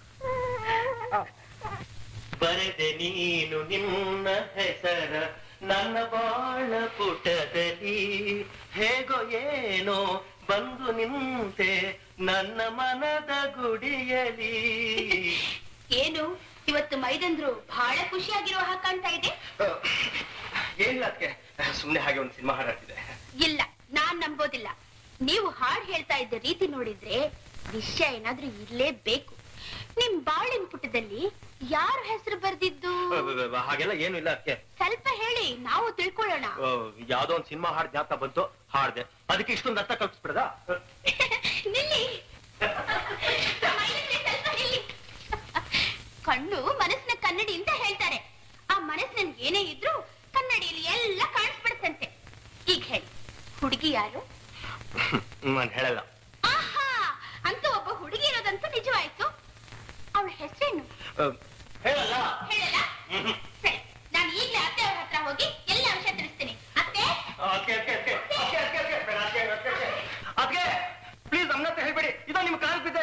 S8: ಬರೆದೆ ನೀನು ನಿನ್ನ ಹೆಸರ ನನ್ನ ಬಾಳ ಪುಟದಲ್ಲಿ ಹೇಗೋ ಏನೋ ಬಂದು ನಿಂತೆ ನನ್ನ ಮನದ ಗುಡಿಯಲಿ
S7: ಏನು ಇವತ್ತು ಮೈದಂದ್ರು ಬಹಳ ಖುಷಿಯಾಗಿರೋ ಹಾಗೆ ಕಾಣ್ತಾ ಇದೆ
S8: ಏನಿಲ್ಲ ಅದಕ್ಕೆ ಸುಮ್ನೆ ಹಾಗೆ ಒಂದು ಸಿನಿಮಾ ಹಾಡಾಡ್ತಿದೆ
S7: ಇಲ್ಲ ನಾನ್ ನಂಬೋದಿಲ್ಲ ನೀವು ಹಾಡ್ ಹೇಳ್ತಾ ಇದ್ದ ರೀತಿ ನೋಡಿದ್ರೆ ವಿಷಯ ಏನಾದ್ರೂ ಇರ್ಲೇಬೇಕು ನಿಮ್ ಬಾಳಿನ ಪುಟದಲ್ಲಿ ಯಾರ ಹೆಸರು ಬರ್ದಿದ್ದು
S8: ಹಾಗೆಲ್ಲ ಏನು ಇಲ್ಲ ಅದಕ್ಕೆ
S7: ಸ್ವಲ್ಪ ಹೇಳಿ ನಾವು ತಿಳ್ಕೊಳ್ಳೋಣ
S8: ಯಾವ್ದೋ ಒಂದು ಸಿನಿಮಾ ಹಾಡ್ ಜ್ಞಾಪಕ ಬಂತು ಹಾಡ್ದೆ ಅದಕ್ಕೆ ಇಷ್ಟೊಂದು ಅರ್ಥ ಕಲ್ಪಿಸ್ಬಿಡದ
S7: ನಿಲ್ಲಿ ಮೈಲಿಗೆ ಸ್ವಲ್ಪ ನಿಲ್ಲಿ. ಕಣ್ಣು ಮನಸ್ಸಿನ ಕನ್ನಡಿ ಅಂತ ಹೇಳ್ತಾರೆ ಆ ಮನಸ್ಸಿನ ಏನೇ ಇದ್ರೂ ಕನ್ನಡಿಯಲ್ಲಿ ಎಲ್ಲ ಕಾಣಿಸ್ಬಿಡುತ್ತಂತೆ ಈಗ ಹೇಳಿ ಹುಡುಗಿ ಯಾರು
S8: ನಾನು ಹೇಳಲ್ಲ
S7: ಆಹಾ ಅಂತೂ ಒಬ್ಬ ಹುಡುಗಿ ಇರೋದಂತೂ ನಿಜವಾಯ್ತು ಅವಳ ಹೆಸರೇನು
S8: ಹೇಳಲ್ಲ
S7: ಹೇಳಲ್ಲ ಸರಿ ನಾನು ಈಗಲೇ ಅತ್ತೆ ಅವ್ರ ಹತ್ರ ಹೋಗಿ ಎಲ್ಲ ವಿಷಯ ತಿಳಿಸ್ತೀನಿ ಅತ್ತೆ
S8: ಅದಕ್ಕೆ ಅದಕ್ಕೆ ಅದಕ್ಕೆ ಅದಕ್ಕೆ ಅದಕ್ಕೆ ಅದಕ್ಕೆ ಬೇಡ, ಅದಕ್ಕೆ ಅದಕ್ಕೆ ಅದಕ್ಕೆ ಅದಕ್ಕೆ ಪ್ಲೀಸ್ ನಮ್ಮ ಹತ್ರ ಹೇಳ್ಬೇಡಿ ಇದೋ ನಿಮ್ ಕಾಲ್ ಬಿದ್ದೆ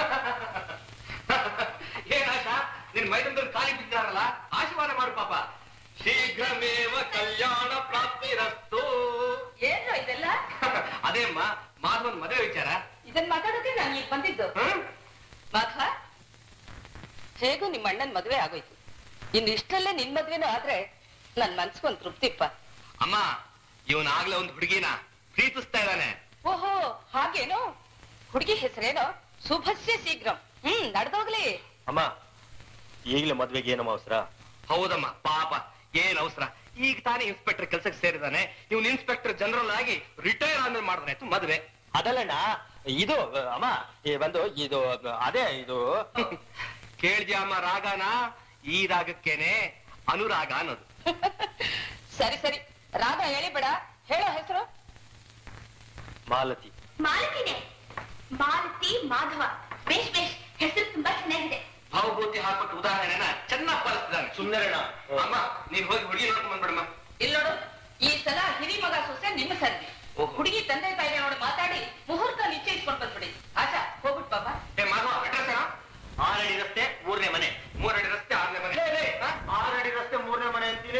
S8: ಏನ್ ಆಶಾ ನಿನ್ ಮೈದಂದ್ರ ಕಾಲಿಗೆ ಬಿದ್ದಾರಲ್ಲ ಆಶೀರ್ವಾದ ಮಾಡು ಪಾಪ ಶೀಘ್ರಮೇವ ಕಲ್ಯಾಣ ಪ್ರಾಪ್ತಿರಸ್ತು
S3: ಏನು ಇದೆಲ್ಲ
S8: ಅದೇ ಅಮ್ಮ ಮಾಧವನ್ ಮದುವೆ ವಿಚಾರ
S3: ಇದನ್ ಮಾತಾಡೋಕೆ ನಾನು ಈಗ ಬಂದಿದ್ದು
S8: ಹ್ಮ್
S3: ಮಾಧವ ಹೇಗೂ ನಿಮ್ಮ ಅಣ್ಣನ್ ಮದ್ವೆ ಆಗೋಯ್ತು ಇನ್ನು ಇಷ್ಟಲ್ಲೇ ನಿನ್ ಮದ್ವೆನೂ ಆದ್ರೆ ನನ್ ಮನ್ಸ್ಗೊಂದ್ ತೃಪ್ತಿಪ್ಪ
S8: ಅಮ್ಮ ಇವನ್ ಆಗ್ಲೇ ಒಂದು ಹುಡುಗಿನ ಪ್ರೀತಿಸ್ತಾ ಇದ್ದಾನೆ
S3: ಓಹೋ ಹಾಗೇನೋ ಹುಡುಗಿ ಹೆಸರೇನೋ ಶುಭಸ್ಯ ಶೀಘ್ರಂ ಹ್ಮ್ ನಡ್ದೋಗ್ಲಿ
S8: ಅಮ್ಮ ಈಗಲೇ ಮದ್ವೆಗೆ ಏನಮ್ಮ ಅವಸರ ಹೌದಮ್ಮ ಪಾಪ ಏನ್ ಅವಸರ ಈಗ ತಾನೇ ಇನ್ಸ್ಪೆಕ್ಟರ್ ಕೆಲ್ಸಕ್ಕೆ ಸೇರಿದಾನೆ ಇವ್ನು ಇನ್ಸ್ಪೆಕ್ಟರ್ ಜನರಲ್ ಆಗಿ ರಿಟೈರ್ ಆದ್ಮೇಲೆ ಮಾಡಿದ್ರೆ ಆಯ್ತು ಮದ್ವೆ ಅದಲ್ಲಣ್ಣ ಇದು ಅಮ್ಮ ಈ ಬಂದು ಇದು ಅದೇ ಇದು ಕೇಳ್ದ್ಯಾ ಅಮ್ಮ ರಾಗನ ಈ ರಾಗಕ್ಕೇನೆ ಅನುರಾಗ ಅನ್ನೋದು
S3: ಸರಿ ಸರಿ ರಾಗ ಹೇಳಿಬೇಡ ಹೇಳೋ ಹೆಸರು
S8: ಮಾಲತಿ
S7: ಮಾಲತಿನೇ ಮಾಲತಿ ಮಾಧವ ಬೇಷ್ ಬೇಷ್ ಹೆಸರು ತುಂಬಾ ಚೆನ್ನಾಗಿದೆ
S9: ಭಾವಭೂತಿ ಹಾಕ್ಬಿಟ್ಟು ಉದಾಹರಣೆನ ಚೆನ್ನಾಗಿ ಪಾಲಿಸ್ತಿದ್ದಾನೆ
S8: ಸುಂದರಣ್ಣ
S9: ಅಮ್ಮ ನೀನ್ ಹೋಗಿ ಹುಡುಗಿ ನೋಡ್ಕೊಂಡ್ ಬಂದ್ಬಿಡಮ್ಮ
S3: ಇಲ್ಲಿ ನೋಡು ಈ ಸಲ ಹಿರಿ ಮಗ ಸೊಸೆ ನಿಮ್ಮ ಸರ್ದಿ ಹುಡುಗಿ ತಂದೆ ತಾಯಿಗೆ ನೋಡಿ ಮಾತಾಡಿ ಮುಹೂರ್ತ ನಿಶ್ಚಯಿಸ್ಕೊಂಡು ಬಂದ್ಬಿಡಿ ಆಚಾ ಹೋಗ್ಬಿಟ್ ಬಾಬಾ
S9: ಏ ಮಾಧವ ಅಡ್ರೆಸ್
S8: ಆರಡಿ ರಸ್ತೆ ಮೂರನೇ ಮನೆ
S9: ಮೂರಡಿ ರಸ್ತೆ ಆರನೇ ಮನೆ ಹಾ?
S8: ಆರಡಿ ರಸ್ತೆ ಮೂರನೇ ಮನೆ ಅಂತೀರಿ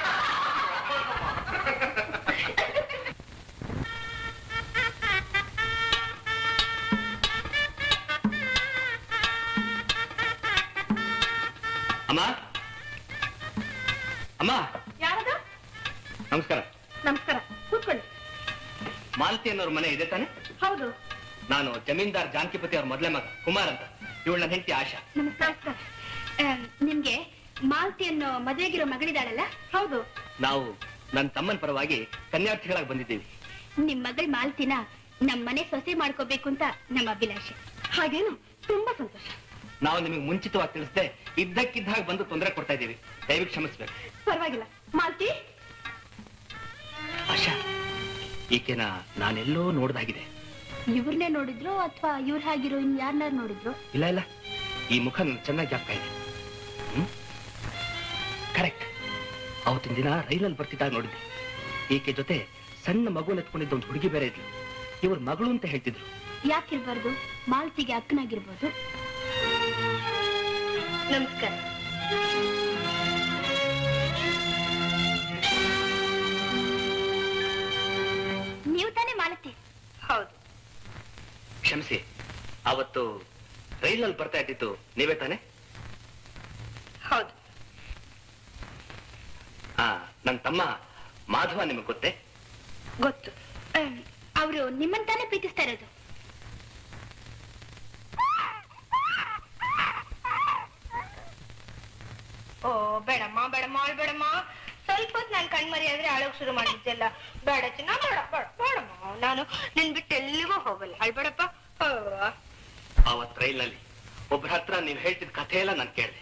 S8: ಅಮ್ಮ ಅಮ್ಮ
S7: ಯಾರದು
S8: ನಮಸ್ಕಾರ
S7: ನಮಸ್ಕಾರ ಕೂತ್ಕೊಳ್ಳಿ
S8: ಮಾಲತಿ ಅನ್ನೋರ್ ಮನೆ ಇದೆ ತಾನೆ
S7: ಹೌದು
S8: ನಾನು ಜಮೀನ್ದಾರ್ ಜಾನಕಿಪತಿ ಅವ್ರ ಮೊದಲೇ ಮಗ ಕುಮಾರ್ ಅಂತ ಇವಳು ನನ್ನ ಹೆಂಡತಿ ಆಶಾ
S7: ನಮಸ್ಕಾರ ನಿಮ್ಗೆ ಮಾಲತಿ ಅನ್ನೋ ಮದುವೆಗಿರೋ ಮಗಳಿದಾಳಲ್ಲ ಹೌದು
S8: ನಾವು ನನ್ನ ತಮ್ಮನ ಪರವಾಗಿ ಕನ್ಯಾರ್ಥಿಗಳಾಗಿ ಬಂದಿದ್ದೀವಿ
S7: ನಿಮ್ ಮಗಳ್ ಮಾಲತಿನ ನಮ್ ಮನೆ ಸೊಸೆ ಮಾಡ್ಕೋಬೇಕು ಅಂತ ನಮ್ಮ ಅಭಿಲಾಷೆ ಹಾಗೇನು ತುಂಬಾ ಸಂತೋಷ
S8: ನಾವು ನಿಮಗೆ ಮುಂಚಿತವಾಗಿ ತಿಳಿಸದೆ ಇದ್ದಕ್ಕಿದ್ದ ಹಾಗೆ ಬಂದು ತೊಂದರೆ ಕೊಡ್ತಾ ಇದ್ದೀವಿ ದಯವಿಟ್ಟು ಕ್ಷಮಿಸ್ಬೇಕು
S7: ಪರವಾಗಿಲ್ಲ ಮಾಲತಿ
S8: ಆಶಾ ಈಕೆನ ನಾನೆಲ್ಲೋ ನೋಡ್ದಾಗಿದೆ
S7: ಇವ್ರನ್ನೇ ನೋಡಿದ್ರು ಅಥವಾ ಇವ್ರ ಹಾಗಿರೋ ಇನ್ ಯಾರನ್ನಾರು ನೋಡಿದ್ರು
S8: ಇಲ್ಲ ಇಲ್ಲ ಈ ಮುಖ ನನ್ಗೆ ಚೆನ್ನಾಗಿ ಜ್ಞಾಪಕ ಇದೆ ಕರೆಕ್ಟ್ ಅವತ್ತಿನ ದಿನ ರೈಲಲ್ಲಿ ಬರ್ತಿದ್ದಾಗ ನೋಡಿದ್ದೆ ಈಕೆ ಜೊತೆ ಸಣ್ಣ ಮಗು ಎತ್ಕೊಂಡಿದ್ದ ಒಂದು ಹುಡುಗಿ ಬೇರೆ ಇದ್ಲು ಇವ್ರ ಮಗಳು ಅಂತ ಹೇಳ್ತಿದ್ರು
S7: ಯಾಕಿರ್ಬಾರ್ದು ಮಾಲತಿಗೆ ಅಕ್ಕನಾಗಿರ್ಬೋದು ನಮಸ್ಕಾರ ನೀವು ತಾನೇ ಮಾಲತಿ
S3: ಹೌದು
S8: ಕ್ಷಮಿಸಿ ಅವತ್ತು ರೈಲಲ್ಲಿ ಬರ್ತಾ ಇದ್ದಿತ್ತು ನೀವೇ ತಾನೆ
S3: ಹೌದು
S8: ಹಾ ನನ್ನ ತಮ್ಮ ಮಾಧವ ನಿಮಗೆ ಗೊತ್ತೇ
S3: ಗೊತ್ತು
S7: ಅವರು ನಿಮ್ಮನ್ನ ತಾನೇ ಪ್ರೀತಿಸ್ತಾ ಇರೋದು
S6: ಓ ಬೇಡಮ್ಮ ಬೇಡಮ್ಮ ಬೇಡಮ್ಮ ಸ್ವಲ್ಪ ಹೊತ್ತು ನಾನು ಕಣ್ಮರಿ ಆದ್ರೆ ಅಳೋಕ್ ಶುರು ಮಾಡಿದ್ದೆಲ್ಲ ಬೇಡ ಚಿನ್ನ ಬೇಡ ಬೇಡ ಬೇಡಮ್ಮ ನಾನು ನಿನ್ ಬಿಟ್ಟು ಎಲ್ಲಿಗೂ ಹೋಗಲ್ಲ ಅಳ್ಬೇಡಪ್ಪ ಹೋಗುವ
S8: ಅವತ್ ರೈಲ್ನಲ್ಲಿ ಒಬ್ಬರ ಹತ್ರ ನೀವು ಹೇಳ್ತಿದ್ ಕಥೆ ಎಲ್ಲ ನಾನು ಕೇಳಿದೆ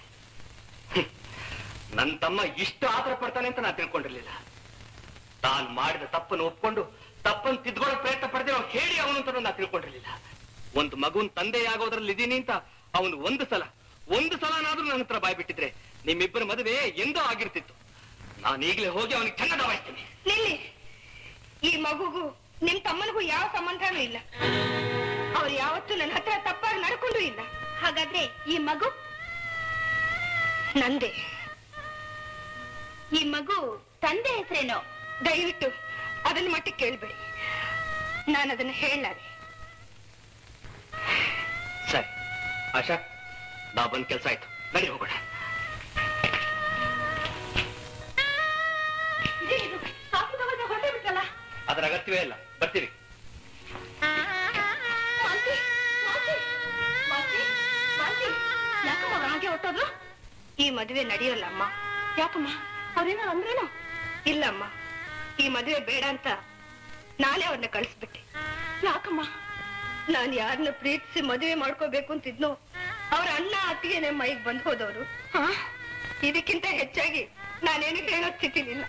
S8: ನನ್ನ ತಮ್ಮ ಇಷ್ಟು ಆತರ ಪಡ್ತಾನೆ ಅಂತ ನಾನು ತಿಳ್ಕೊಂಡಿರ್ಲಿಲ್ಲ ತಾನು ಮಾಡಿದ ತಪ್ಪನ್ನು ಒಪ್ಕೊಂಡು ತಪ್ಪನ್ನು ತಿದ್ಕೊಳ್ಳೋ ಪ್ರಯತ್ನ ಪಡೆದಿರೋ ಹೇಳಿ ಅವನು ಅಂತ ನಾನು ತಿಳ್ಕೊಂಡಿರ್ಲಿಲ್ಲ ಒಂದು ಮಗುನ್ ತಂದೆಯಾಗೋದ್ರಲ್ಲಿ ಇದೀನಿ ಅಂತ ಅವನು ಒಂದು ಸಲ ಒಂದು ಸಲನಾದ್ರೂ ನನ್ನ ಹತ್ರ ಬಾಯ್ ಬಿಟ್ಟಿದ್ರೆ ನಿಮ್ಮಿಬ್ಬರ ಮದುವೆ ಎಂದೋ ಆಗಿರ್ತಿತ್ತು ನಾನು ಈಗಲೇ ಹೋಗಿ ಅವನಿಗೆ ಚೆನ್ನ ದವಾಯಿಸ್ತೀನಿ
S6: ನಿಲ್ಲಿ ಈ ಮಗುಗೂ ನಿಮ್ ತಮ್ಮನಿಗೂ ಯಾವ ಸಂಬಂಧನೂ ಇಲ್ಲ ಅವ್ರು ಯಾವತ್ತೂ ನನ್ನ ಹತ್ರ ತಪ್ಪಾಗಿ ನಡ್ಕೊಂಡು ಇಲ್ಲ
S7: ಹಾಗಾದ್ರೆ ಈ ಮಗು
S6: ನಂದೇ
S7: ಈ ಮಗು ತಂದೆ ಹೆಸರೇನೋ
S6: ದಯವಿಟ್ಟು ಅದನ್ನ ಮಟ್ಟಿಗೆ ಕೇಳ್ಬೇಡಿ ನಾನು ಅದನ್ನ ಹೇಳಲಾರೆ
S8: ಸರಿ ಆಶಾ ನಾ ಬಂದ್ ಕೆಲಸ ಆಯ್ತು ನಡಿ ಹೋಗೋಣ
S7: ಇದೇನಿದು? ಕಾಫಿ ತಗೊಂಡು ಹೊರಟೇ ಬಿಟ್ರಲ್ಲ
S8: ಅದರ ಅಗತ್ಯವೇ ಇಲ್ಲ ಬರ್ತೀವಿ
S7: ಮಾಲ್ತಿ, ಮಾಲ್ತಿ, ಮಾಲ್ತಿ, ಮಾಲ್ತಿ, ಯಾಕಮ್ಮ ಅವ್ರು ಹಾಗೆ ಹೊರಟೋದ್ರು
S6: ಈ ಮದುವೆ ನಡೆಯೋಲ್ಲ ಅಮ್ಮ
S7: ಯಾಕಮ್ಮ ಅವ್ರೇನೋ ಅಂದ್ರೇನೋ
S6: ಇಲ್ಲಮ್ಮ ಈ ಮದುವೆ ಬೇಡ ಅಂತ ನಾನೇ ಅವ್ರನ್ನ ಕಳಿಸ್ಬಿಟ್ಟೆ
S7: ಯಾಕಮ್ಮ
S6: ನಾನ್ ಯಾರನ್ನ ಪ್ರೀತಿಸಿ ಮದುವೆ ಮಾಡ್ಕೋಬೇಕು ಅಂತಿದ್ನೋ ಅವ್ರ ಅಣ್ಣ ಅತ್ತಿಗೆನೆ ಮೈಗ್ ಬಂದ್ ಹೋದವರು
S7: ಹಾ
S6: ಇದಕ್ಕಿಂತ ಹೆಚ್ಚಾಗಿ ನಾನೇನು ಹೇಳೋ ಸ್ಥಿತಿಲಿಲ್ಲ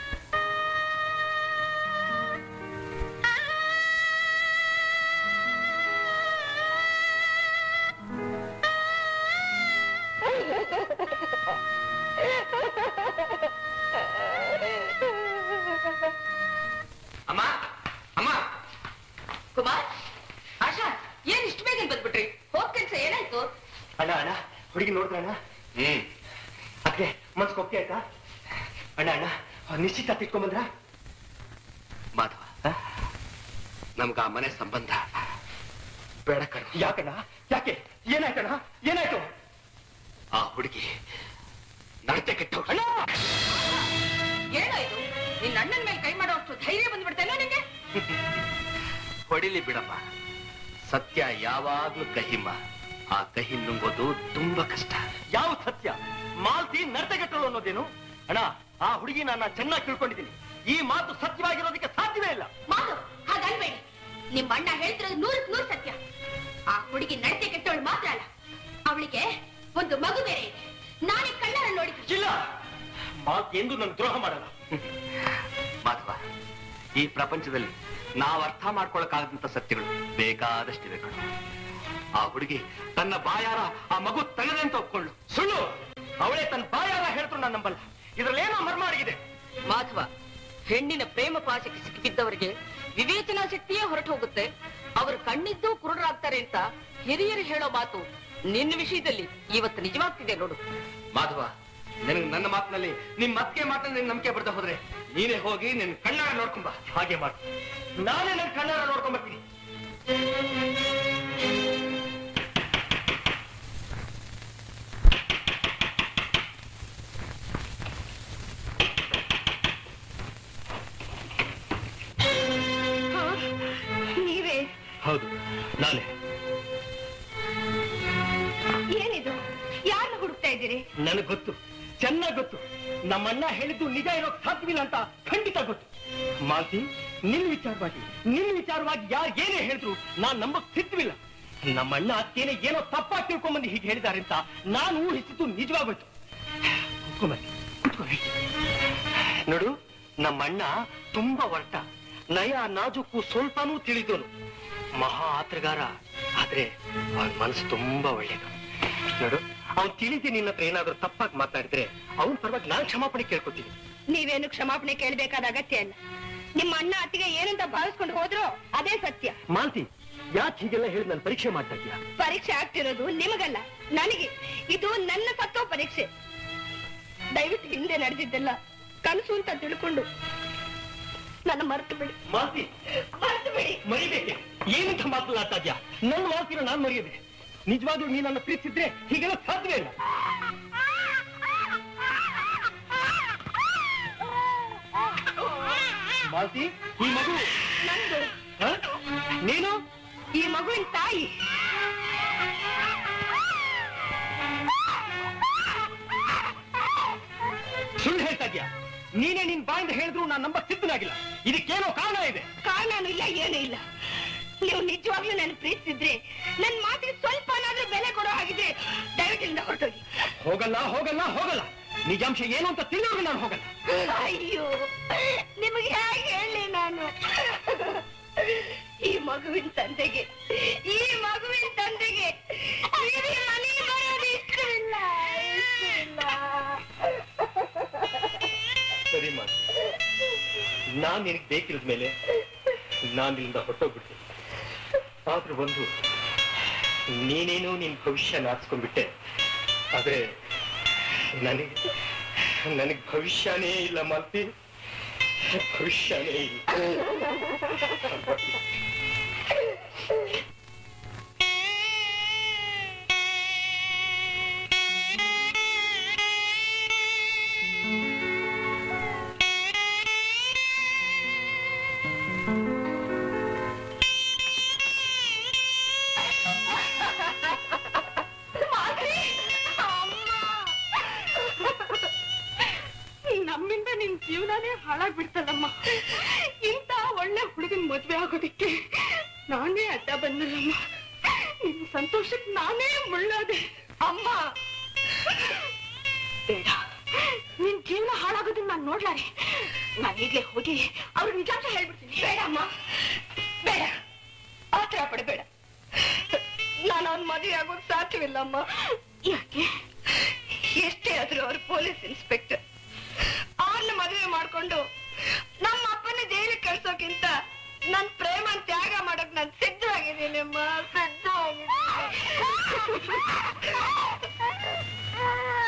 S9: ಅಮ್ಮ ಅಮ್ಮ
S3: ಕುಮಾರ್ ಆಶಾ ಏನ್ ಇಷ್ಟು ಬೇಗ ಬಂದ್ಬಿಟ್ರಿ ಹೋಗ್ ಕೆಲ್ಸ ಏನಾಯ್ತು
S8: ಅಣ್ಣ ಅಣ್ಣ ಹುಡುಗಿ ನೋಡಿದ್ರಣ್ಣ
S9: ಹ್ಮ್
S8: ಅದಕ್ಕೆ ಮನ್ಸ್ ಒಪ್ಪಿಗೆ ಆಯ್ತಾ ಅಣ್ಣ ಅಣ್ಣ ಅವ್ರ್ ನಿಶ್ಚಿತ ತಿಟ್ಕೊಂಬಂದ್ರ
S9: ಮಾಧವ ನಮ್ಗ ಆ ಮನೆ ಸಂಬಂಧ ಬೇಡ ಕಣ
S8: ಯಾಕಣ್ಣ ಯಾಕೆ ಏನಾಯ್ತಣ್ಣ ಏನಾಯ್ತು
S9: ಆ ಹುಡುಗಿ ನಡತೆ ಕೆಟ್ಟ
S8: ಅಣ್ಣ
S3: ಏನಾಯ್ತು ನಿನ್ನ ಅಣ್ಣನ ಮೇಲೆ ಕೈ ಮಾಡೋ ಅಷ್ಟು ಧೈರ್ಯ ಬಂದ್ಬಿಡ್ತೇನೋ ನಿಂಗೆ
S9: ಹೊಡಿಲಿ ಬಿಡಮ್ಮ ಸತ್ಯ ಯಾವಾಗ್ಲೂ ಕಹಿಮ ಆ ಕಹಿ ನುಂಗೋದು ತುಂಬಾ ಕಷ್ಟ
S8: ಯಾವ ಸತ್ಯ ಮಾಲ್ತಿ ನರ್ತಗೆಟ್ಟಳು ಅನ್ನೋದೇನು ಅಣ್ಣ ಆ ಹುಡುಗಿ ನನ್ನ ಚೆನ್ನಾಗಿ ತಿಳ್ಕೊಂಡಿದ್ದೀನಿ ಈ ಮಾತು ಸತ್ಯವಾಗಿರೋದಕ್ಕೆ ಸಾಧ್ಯವೇ ಇಲ್ಲ
S7: ಮಾತು ಹಾಗಲ್ಬೇಡಿ ನಿಮ್ಮ ಅಣ್ಣ ಹೇಳ್ತಿರೋದು ನೂರಕ್ ನೂರು ಸತ್ಯ ಆ ಹುಡುಗಿ ನಡತೆ ಕೆಟ್ಟವಳು ಮಾತ್ರ ಅಲ್ಲ ಅವಳಿಗೆ ಒಂದು ಮಗು ಬೇರೆ ಇದೆ ನಾನೇ ಕಣ್ಣಾರ ನೋಡಿ
S5: ಇಲ್ಲ ಮಾತು ಎಂದು ನನ್ನ ದ್ರೋಹ ಮಾಡಲ್ಲ
S8: ಮಾಧವ ಈ ಪ್ರಪಂಚದಲ್ಲಿ ನಾವು ಅರ್ಥ ಮಾಡ್ಕೊಳಕ್ಕಾಗದಂತ ಸತ್ಯಗಳು ಬೇಕಾದಷ್ಟಿವೆ ಕಣ ಆ ಹುಡುಗಿ ತನ್ನ ಬಾಯಾರ ಆ ಮಗು ತಗದೆ ಅಂತ ಒಪ್ಕೊಂಡು
S5: ಸುಳ್ಳು ಅವಳೇ ತನ್ನ ಬಾಯಾರ ಹೇಳ್ತು ನಾನು ನಂಬಲ್ಲ ಇದ್ರಲ್ಲೇನೋ ಮರ್ಮ ಅಡಗಿದೆ
S3: ಮಾಧವ ಹೆಣ್ಣಿನ ಪ್ರೇಮ ಪಾಶಕ್ಕೆ ಸಿಕ್ಕಿದ್ದವರಿಗೆ ವಿವೇಚನಾ ಶಕ್ತಿಯೇ ಹೊರಟು ಹೋಗುತ್ತೆ ಅವರು ಕಣ್ಣಿದ್ದು ಕುರುಡರಾಗ್ತಾರೆ ಅಂತ ಹಿರಿಯರು ಹೇಳೋ ಮಾತು ನಿನ್ನ ವಿಷಯದಲ್ಲಿ ಇವತ್ತು ನಿಜವಾಗ್ತಿದೆ ನೋಡು
S8: ಮಾಧವ ನಿನಗೆ ನನ್ನ ಮಾತಿನಲ್ಲಿ ನಿಮ್ ಮತ್ತೆ ಮಾತನ್ನ ನಿನ್ ನಂಬಿಕೆ ಬರ್ತಾ ಹೋದ್ರೆ ನೀನೇ ಹೋಗಿ ನಿನ್ ಕಣ್ಣಾರ ನೋಡ್ಕೊಂಬ
S5: ಹಾಗೆ ಮಾಡು ನಾನೇ ನನ್ನ ಕಣ್ಣಾರ ನೋಡ್ಕೊಂಡ್ ಬರ್ತೀನಿ
S6: ಹಾ? ನೀವೇ
S5: ಹೌದು ನಾನೇ
S6: ಏನಿದು ಯಾರನ್ನ ಹುಡುಕ್ತಾ ಇದ್ದೀರಿ
S5: ನನಗ್ ಗೊತ್ತು ಚೆನ್ನಾಗ್ ಗೊತ್ತು ನಮ್ಮಣ್ಣ ಹೇಳಿದ್ದು ನಿಜ ಇರೋಕ್ ಸಾಧ್ಯವಿಲ್ಲ ಅಂತ ಖಂಡಿತ ಗೊತ್ತು ಮಾಲ್ತಿ ನಿನ್ ವಿಚಾರವಾಗಿ ನಿನ್ ವಿಚಾರವಾಗಿ ಯಾರು ಏನೇ ಹೇಳಿದ್ರು ನಾನ್ ನಂಬಕ್ ಸಿದ್ಧವಿಲ್ಲ ನಮ್ಮಣ್ಣ ಅತ್ತೇನೆ ಏನೋ ತಪ್ಪಾಗಿ ತಿಳ್ಕೊಂಬಂದು ಹೀಗೆ ಹೇಳಿದ್ದಾರೆ ಅಂತ ನಾನು ಊಹಿಸಿದ್ದು ನಿಜವಾಗೋಯ್ತು ಕುತ್ಕೊಂಬನ್ನಿ ಕುತ್ಕೊ ಹೇಳ್ತೀನಿ. ನೋಡು ನಮ್ಮಣ್ಣ ತುಂಬಾ ಹೊರಟ ನಯ ನಾಜುಕು ಸ್ವಲ್ಪನೂ ತಿಳಿದೋನು ಮಹಾ ಆತ್ರಗಾರ ಆದ್ರೆ ಅವನ ಮನಸ್ಸು ತುಂಬಾ ಒಳ್ಳೇದು ನೋಡು ಅವ್ನು ತಿಳಿದಿ ನಿನ್ನ ಹತ್ರ ಏನಾದ್ರೂ ತಪ್ಪಾಗಿ ಮಾತಾಡಿದ್ರೆ ಅವನ ಪರವಾಗಿ ನಾನ್ ಕ್ಷಮಾಪಣೆ ಕೇಳ್ಕೊತೀನಿ
S6: ನೀವೇನು ಕ್ಷಮಾಪಣೆ ಕೇಳಬೇಕಾದ ಅಗತ್ಯ ಇಲ್ಲ ನಿಮ್ಮ ಅಣ್ಣ ಅತ್ತಿಗೆ ಏನಂತ ಭಾವಿಸ್ಕೊಂಡು ಹೋದ್ರೋ ಅದೇ ಸತ್ಯ
S5: ಮಾಲ್ತಿ ಯಾಕೆ ಹೀಗೆಲ್ಲ ಹೇಳಿ ನಾನು ಪರೀಕ್ಷೆ ಮಾಡ್ತಾ ಇದೀಯಾ
S6: ಪರೀಕ್ಷೆ ಆಗ್ತಿರೋದು ನಿಮಗಲ್ಲ ನನಗೆ ಇದು ನನ್ನ ಸತ್ತೋ ಪರೀಕ್ಷೆ ದಯವಿಟ್ಟು ಹಿಂದೆ ನಡೆದಿದ್ದೆಲ್ಲ ಕನಸು ಅಂತ ತಿಳ್ಕೊಂಡು ನನ್ನ ಮರೆತು ಬಿಡಿ
S5: ಮಾಲ್ತಿ
S6: ಮರೆತು ಬಿಡಿ
S5: ಮರಿಬೇಕೆ ಏನಂತ ಮಾತನಾಡ್ತಾ ಇದ್ಯಾ ನನ್ನ ಮಾತಿನ ನಾನ್ ಮರೆಯದೆ ನಿಜವಾಗ್ಲೂ ನೀ ನನ್ನ ಪ್ರೀತಿಸಿದ್ರೆ ಹೀಗೆಲ್ಲ ಸಾಧ್ಯವೇ ಇಲ್ಲ ಮಾಲ್ತಿ ಈ ಮಗು
S6: ನಂದು
S5: ಹ? ನೀನು
S6: ಈ ಮಗುವಿನ ತಾಯಿ
S5: ಸುಳ್ಳು ಹೇಳ್ತಾ ಇದ್ಯಾ ನೀನೇ ನಿನ್ ಬಾಯಿಂದ ಹೇಳಿದ್ರು ನಾನು ನಂಬ ಸಿದ್ಧನಾಗಿಲ್ಲ ಇದಕ್ಕೇನೋ ಕಾರಣ ಇದೆ
S6: ಕಾರಣನೂ ಇಲ್ಲ ಏನೂ ಇಲ್ಲ ನೀವು ನಿಜವಾಗ್ಲೂ ನನ್ನ ಪ್ರೀತಿಸಿದ್ರೆ ನನ್ನ ಮಾತಿಗೆ ಸ್ವಲ್ಪನಾದ್ರೂ ಬೆಲೆ ಕೊಡೋ ಹಾಗಿದೆ ದಯವಿಟ್ಟಿಂದ ಹೊರಟೋಗಿ
S5: ಹೋಗಲ್ಲ ಹೋಗಲ್ಲ ಹೋಗಲ್ಲ ನಿಜಾಂಶ ಏನು ಅಂತ ತಿಳಿಯೋರು ನಾನು ಹೋಗಲ್ಲ
S6: ಅಯ್ಯೋ ನಿಮಗೆ ಹೇಗೆ ಹೇಳಿ ನಾನು ಈ ಮಗುವಿನ ತಂದೆಗೆ ಈ ಮಗುವಿನ ತಂದೆಗೆ ನೀವು ಈ ಮನೆಗೆ ಬರೋದು ಇಷ್ಟ ಇಲ್ಲ ಇಷ್ಟ ಇಲ್ಲ
S5: ಸರಿ ಮಾಡಿ ನಾನ್ ನಿನಗೆ ಬೇಕಿರೋದ್ ಮೇಲೆ ನಾನ್ ಇಲ್ಲಿಂದ ಹೊರಟೋಗ್ಬಿಡ್ತೀನಿ ಆದ್ರೆ ಒಂದು ನೀನೇನೋ ನಿನ್ ಭವಿಷ್ಯ ನಾಚಿಸ್ಕೊಂಡ್ಬಿಟ್ಟೆ ಆದ್ರೆ ನನಗೆ ನನಗ್ ಭವಿಷ್ಯನೇ ಇಲ್ಲ ಮಾಲ್ತಿ ಭವಿಷ್ಯನೇ ಇಲ್ಲ
S6: ನಮ್ಮಿಂದ ನಿನ್ ಜೀವನನೇ ಹಾಳಾಗ್ಬಿಡ್ತಲ್ಲಮ್ಮ ಇಂತ ಒಳ್ಳೆ ಹುಡುಗನ್ ಮದ್ವೆ ಆಗೋದಿಕ್ಕೆ ನಾನೇ ಅಡ್ಡ ಬಂದಲ್ಲಮ್ಮ ನಿನ್ ಸಂತೋಷಕ್ಕೆ ನಾನೇ ಮುಳ್ಳಾದೆ ಅಮ್ಮ ಬೇಡ ನಿನ್ ಜೀವನ ಹಾಳಾಗೋದನ್ನ ನಾನು ನೋಡ್ಲಾರೆ ನಾನು ಈಗ್ಲೇ ಹೋಗಿ ಅವ್ರಿಗೆ ನಿಜಾಂಶ ಹೇಳ್ಬಿಡ್ತೀನಿ ಬೇಡ ಅಮ್ಮ ಬೇಡ ಆತರ ಪಡಬೇಡ ನಾನು ಅವ್ನ ಮದುವೆ ಆಗೋದು ಸಾಧ್ಯವಿಲ್ಲಮ್ಮ ಯಾಕೆ ಎಷ್ಟೇ ಆದ್ರೂ ಅವ್ರು ಪೊಲೀಸ್ ಇನ್ಸ್ಪೆಕ್ಟರ್ ಅವ್ರನ್ನ ಮದುವೆ ಮಾಡ್ಕೊಂಡು ನಮ್ಮ ಅಪ್ಪನ ಜೈಲಿಗೆ ಕಳ್ಸೋಕ್ಕಿಂತ ನನ್ ಪ್ರೇಮ ತ್ಯಾಗ ಮಾಡಕ್ ನಾನು ಸಿದ್ಧವಾಗಿದ್ದೀನಿ ಅಮ್ಮ ಸಿದ್ಧವಾಗಿದ್ದೀನಿ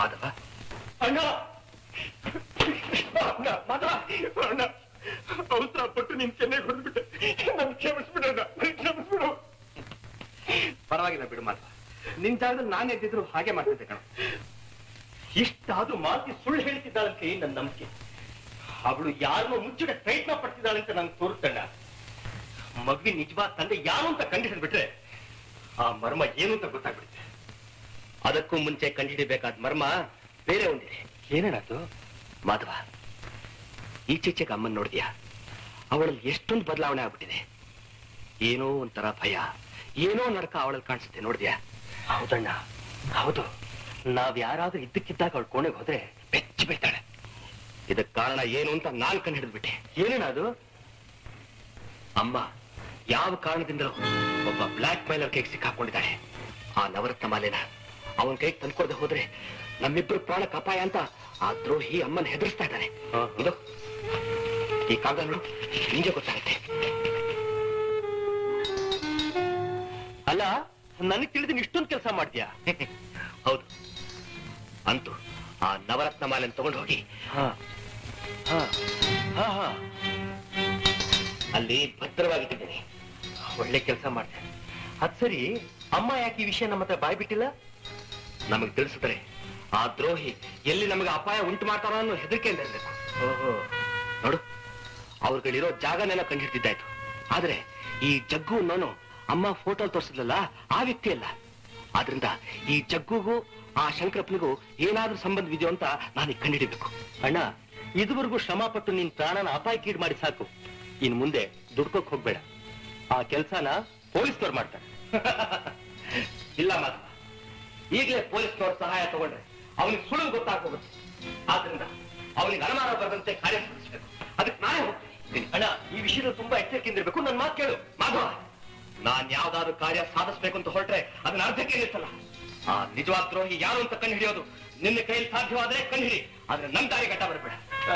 S8: ಮಾಧವ ಅಣ್ಣ ಅಣ್ಣ ಮಾಧವ ಅಣ್ಣ ಅವಸರ ಪಟ್ಟು ನಿನ್ ಚೆನ್ನೈ ಹೊಡೆದ್ಬಿಟ್ಟೆ ನನ್ ಕ್ಷಮಿಸ್ಬಿಡಣ್ಣ ಕ್ಷಮಿಸ್ಬಿಡು ಪರವಾಗಿಲ್ಲ ಬಿಡು ಮಾಧವ ನಿನ್ ಜಾಗದಲ್ಲಿ ನಾನು ಎದ್ದಿದ್ರು ಹಾಗೆ ಮಾಡ್ತಿದ್ದೆ ಕಣ ಇಷ್ಟಾದ್ರೂ ಮಾತಿ ಸುಳ್ಳು ಹೇಳ್ತಿದ್ದಾಳಂತೆ ನನ್ನ ನಂಬಿಕೆ ಅವಳು ಯಾರನ್ನೋ ಮುಚ್ಚಿಡ ಪ್ರಯತ್ನ ಪಡ್ತಿದ್ದಾಳಂತ ನಂಗೆ ತೋರುತ್ತಣ್ಣ ಮಗುವಿನ ನಿಜವಾದ ತಂದೆ ಯಾರು ಅಂತ ಕಂಡುಹಿಡಿದ್ಬಿಟ್ರೆ ಆ ಮರ್ಮ ಏನು ಅಂತ ಗೊತ್ತಾಗ್ಬಿಡುತ್ತೆ ಅದಕ್ಕೂ ಮುಂಚೆ ಕಂಡುಹಿಡಿಬೇಕಾದ ಮರ್ಮ ಬೇರೆ ಒಂದಿದೆ ಏನೇನದು ಮಾಧವ ಈಚೀಚೆಗೆ ಅಮ್ಮನ್ ನೋಡಿದ್ಯಾ ಅವಳಲ್ಲಿ ಎಷ್ಟೊಂದು ಬದಲಾವಣೆ ಆಗ್ಬಿಟ್ಟಿದೆ ಏನೋ ಒಂಥರ ಭಯ ಏನೋ ನರಕ ಅವಳಲ್ಲಿ ಕಾಣಿಸುತ್ತೆ ನೋಡಿದ್ಯಾ ಹೌದಣ್ಣ ಹೌದು ನಾವ್ ಯಾರಾದ್ರೂ ಇದ್ದಕ್ಕಿದ್ದಾಗ ಅವಳ ಕೋಣೆಗೆ ಹೋದ್ರೆ ಬೆಚ್ಚಿ ಬೀಳ್ತಾಳೆ ಇದಕ್ ಕಾರಣ ಏನು ಅಂತ ನಾನ್ ಕಂಡು ಹಿಡಿದ್ಬಿಟ್ಟೆ ಏನೇನ ಅದು ಅಮ್ಮ ಯಾವ ಕಾರಣದಿಂದಲೂ ಒಬ್ಬ ಬ್ಲಾಕ್ ಮೈಲರ್ ಕೈಗೆ ಸಿಕ್ಕಾಕೊಂಡಿದ್ದಾಳೆ ಆ ನವರತ್ನ ಮಾಲೆನ ಅವನ ಕೈಗೆ ತಂದ್ಕೊಡದೆ ಹೋದ್ರೆ ನಮ್ಮಿಬ್ರು ಪ್ರಾಣಕ್ಕೆ ಅಪಾಯ ಅಂತ ಆ ದ್ರೋಹಿ ಅಮ್ಮನ ಹೆದರ್ಸ್ತಾ ಇದ್ದಾನೆ ಇದು ಈ ಕಾಗದ ನೋಡು ನಿಂಗೆ ಗೊತ್ತಾಗುತ್ತೆ ಅಲ್ಲ ನನಗ್ ತಿಳಿದ ಇಷ್ಟೊಂದು ಕೆಲಸ ಮಾಡ್ತೀಯಾ ಹೌದು ಅಂತೂ ಆ ನವರತ್ನ ಮಾಲೆನ ತಗೊಂಡು ಹೋಗಿ ಹಾ ಹಾ ಹಾ ಹಾ ಅಲ್ಲಿ ಭದ್ರವಾಗಿಟ್ಟಿದ್ದೀನಿ ಒಳ್ಳೆ ಕೆಲಸ ಮಾಡ್ದೆ ಅದ್ ಸರಿ ಅಮ್ಮ ಯಾಕೆ ಈ ವಿಷಯ ನಮ್ಮ ಹತ್ರ ಬಾಯ್ ಬಿಟ್ಟಿಲ್ಲ ನಮಗ್ ತಿಳಿಸಿದ್ರೆ ಆ ದ್ರೋಹಿ ಎಲ್ಲಿ ನಮಗೆ ಅಪಾಯ ಉಂಟು ಮಾಡ್ತಾರೋ ಅನ್ನೋ ಹೆದರಿಕೆಯಿಂದ ಇರ್ಬೇಕು ಓಹೋ ನೋಡು ಅವ್ರುಗಳಿರೋ ಜಾಗನೆಲ್ಲ ಕಂಡಿಡ್ತಿದ್ದಾಯ್ತು ಆದ್ರೆ ಈ ಜಗ್ಗು ಅನ್ನೋನು ಅಮ್ಮ ಫೋಟೋ ತೋರಿಸಿದ್ಲಲ್ಲ ಆ ವ್ಯಕ್ತಿ ಅಲ್ಲ ಆದ್ರಿಂದ ಈ ಜಗ್ಗುಗೂ ಆ ಶಂಕರಪ್ಪನಿಗೂ ಏನಾದ್ರೂ ಸಂಬಂಧವಿದೆಯೋ ಅಂತ ನಾನೀಗ ಕಂಡಿಡಿಬೇಕು ಅಣ್ಣ ಇದುವರೆಗೂ ಶ್ರಮ ಪಟ್ಟು ನಿನ್ ಪ್ರಾಣನ ಅಪಾಯಕ್ಕೀಡು ಮಾಡಿ ಸಾಕು ಇನ್ ಮುಂದೆ ದುಡ್ಕೋಕ್ ಹೋಗ್ಬೇಡ ಆ ಕೆಲ್ಸನ ಪೊಲೀಸ್ನವ್ರು ಮಾಡ್ತಾರೆ ಇಲ್ಲ ಮಾಧವ ಈಗಲೇ ಪೊಲೀಸ್ನವ್ರ ಸಹಾಯ ತಗೊಂಡ್ರೆ ಅವನಿಗೆ ಸುಳ್ಳು ಗೊತ್ತಾಗೋಗುತ್ತೆ ಆದ್ರಿಂದ ಅವನಿಗೆ ಅನುಮಾನ ಬರದಂತೆ ಕಾರ್ಯ ಸಾಧಿಸ್ಬೇಕು ಅದಕ್ಕೆ ನಾನೇ ಹೋಗ್ತೀನಿ ಅಣ್ಣ ಈ ವಿಷಯದಲ್ಲಿ ತುಂಬಾ ಎಚ್ಚರಿಕೆಯಿಂದ ಇರ್ಬೇಕು ನನ್ನ ಮಾತು ಕೇಳು ಮಾಧವ ನಾನ್ ಯಾವ್ದಾದ್ರು ಕಾರ್ಯ ಸಾಧಿಸ್ಬೇಕು ಅಂತ ಹೊರಟ್ರೆ ಅದನ್ನ ಅರ್ಧಕ್ಕೆ ನಿಲ್ಸಲ್ಲ ಆ ನಿಜವಾದ ದ್ರೋಹಿ ಯಾರು ಅಂತ ಕಂಡು ಹಿಡಿಯೋದು ನಿನ್ನ ಕೈಯಲ್ಲಿ ಸಾಧ್ಯವಾದ್ರೆ ಕಂಡು ಹಿಡಿ ಆದ್ರೆ ನನ್ ದಾರಿ ಗಡ್ಡ ಬರಬೇಡ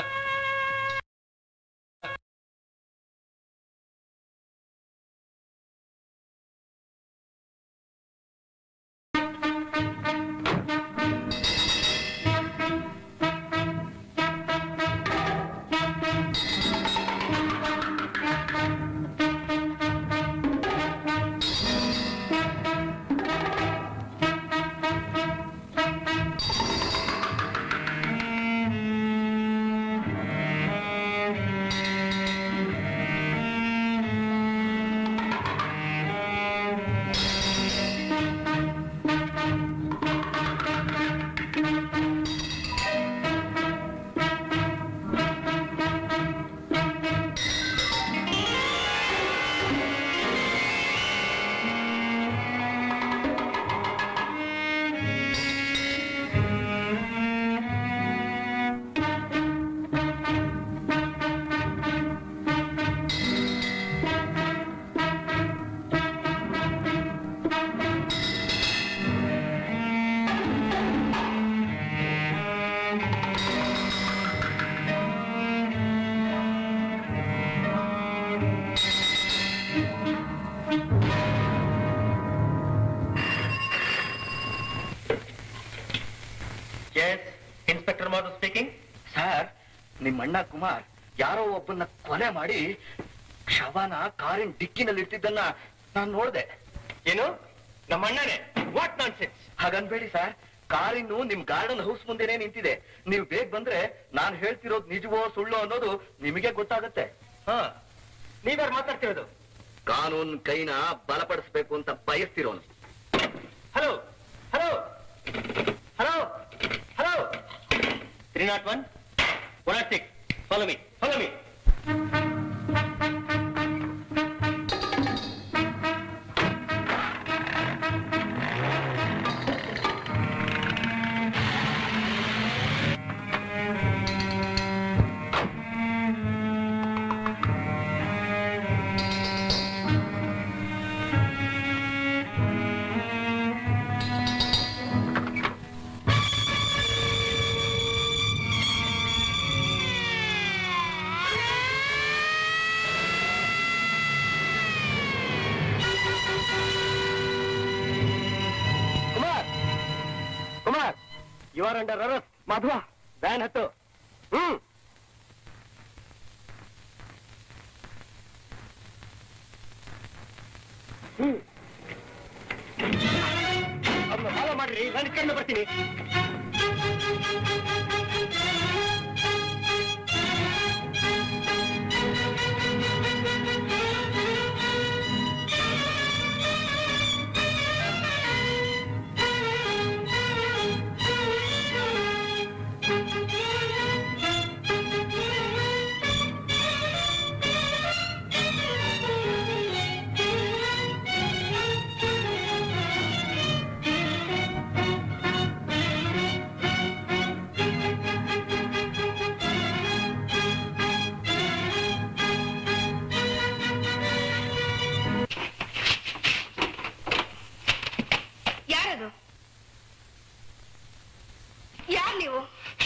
S8: ಎಸ್ ಇನ್ಸ್ಪೆಕ್ಟರ್ ಮಾಡು ಸ್ಪೀಕಿಂಗ್
S4: ಸರ್ ನಿಮ್ಮ ಅಣ್ಣ ಕುಮಾರ್ ಯಾರೋ ಒಬ್ಬನ್ನ ಕೊಲೆ ಮಾಡಿ ಶವನ ಕಾರಿನ ಡಿಕ್ಕಿನಲ್ಲಿ ಇಟ್ಟಿದ್ದನ್ನ ನಾನು ನೋಡ್ದೆ
S8: ಏನು ನಮ್ಮ ಅಣ್ಣನೇ ವಾಟ್ ನಾನ್ ಸೆನ್ಸ್
S4: ಹಾಗನ್ಬೇಡಿ ಸರ್ ಕಾರಿನ್ನು ನಿಮ್ ಗಾರ್ಡನ್ ಹೌಸ್ ಮುಂದೆನೆ ನಿಂತಿದೆ ನೀವು ಬೇಗ ಬಂದ್ರೆ ನಾನು ಹೇಳ್ತಿರೋದು ನಿಜವೋ ಸುಳ್ಳೋ ಅನ್ನೋದು ನಿಮಗೆ ಗೊತ್ತಾಗುತ್ತೆ
S8: ಹಾ ನೀವ್ಯಾರು ಮಾತಾಡ್ತಿರೋದು
S4: ಕಾನೂನ್ ಕೈನ ಬಲಪಡಿಸ್ಬೇಕು ಅಂತ ಬಯಸ್ತಿರೋನು
S8: hello hello hello hello three naught one one naught six follow me follow me
S7: ah
S5: you are under arrest Madhava van ಹತ್ತು ಹ್ಮ್ ಹ್ಮ್ ಅವ್ರನ್ನ ಫಾಲೋ ಮಾಡ್ರಿ ನಾನು ಕಡಿಮೆ ಬರ್ತೀನಿ
S6: ಯಾರದು ಯಾರ್ ನೀವು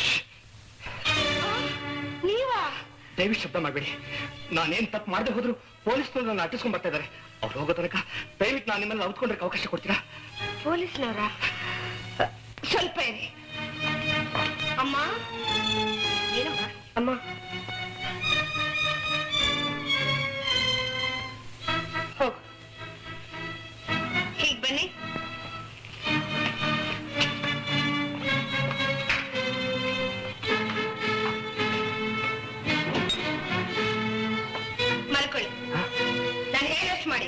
S6: ಆ, ನೀವಾ
S5: ದಯವಿಟ್ಟು ಶಬ್ದ ಮಾಡಬೇಡಿ ನಾನೇನ್ ತಪ್ಪು ಮಾಡದೆ ಹೋದ್ರು ಪೊಲೀಸ್ನವ್ರು ನನ್ನ ಅಟ್ಟಿಸ್ಕೊಂಡ್ ಬರ್ತಾ ಇದಾರೆ ಅವ್ರು ಹೋಗೋ ತನಕ ದಯವಿಟ್ಟು ನಾನು ನಿಮ್ಮನ್ನ ಔತ್ಕೊಂಡ್ರೆ ಅವಕಾಶ ಕೊಡ್ತೀರಾ
S6: ಪೊಲೀಸ್ನವರ ಸ್ವಲ್ಪ ಇರಿ ಅಮ್ಮ ಏನಮ್ಮ ಅಮ್ಮ ಹೋಗು ಹೀಗ್ ಬನ್ನಿ ಮಲ್ಕೊಳ್ಳಿ ನಾನು ಹೇಳೋಷ್ಟು ಮಾಡಿ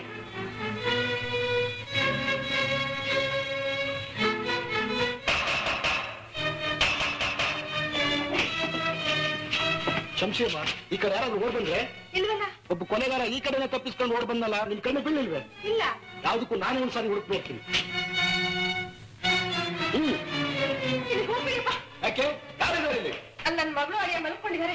S5: ಶಂಶೀಮ ಈ ಕಡೆ ಯಾರಾದ್ರೂ ಓಡ್ ಬಂದ್ರೆ
S6: ಇಲ್ವಲ್ಲ
S5: ಒಬ್ಬ ಕೊಲೆಗಾರ ಈ ಕಡೆನೇ ತಪ್ಪಿಸ್ಕೊಂಡು ಓಡ್ ಬಂದಲ್ಲ ನಿಮ್ ಕಣ್ಣು ಬೀಳಿಲ್ವೇ
S6: ಇಲ್ಲ
S5: ಯಾವ್ದಕ್ಕೂ ನಾನೇ ಒಂದ್ಸಾರಿ ಹುಡುಕ್ ನೋಡ್ತೀನಿ ಹ್ಮ್
S6: ಇಲ್ಲಿ ಹೋಗ್ಬಿಡಿಪ್ಪ
S5: ಯಾಕೆ ಯಾರಿದ್ದಾರೆ ಇಲ್ಲಿ
S6: ಅಲ್ಲಿ ನನ್ನ ಮಗಳು ಅಳಿಯ ಮಲ್ಕೊಂಡಿದ್ದಾರೆ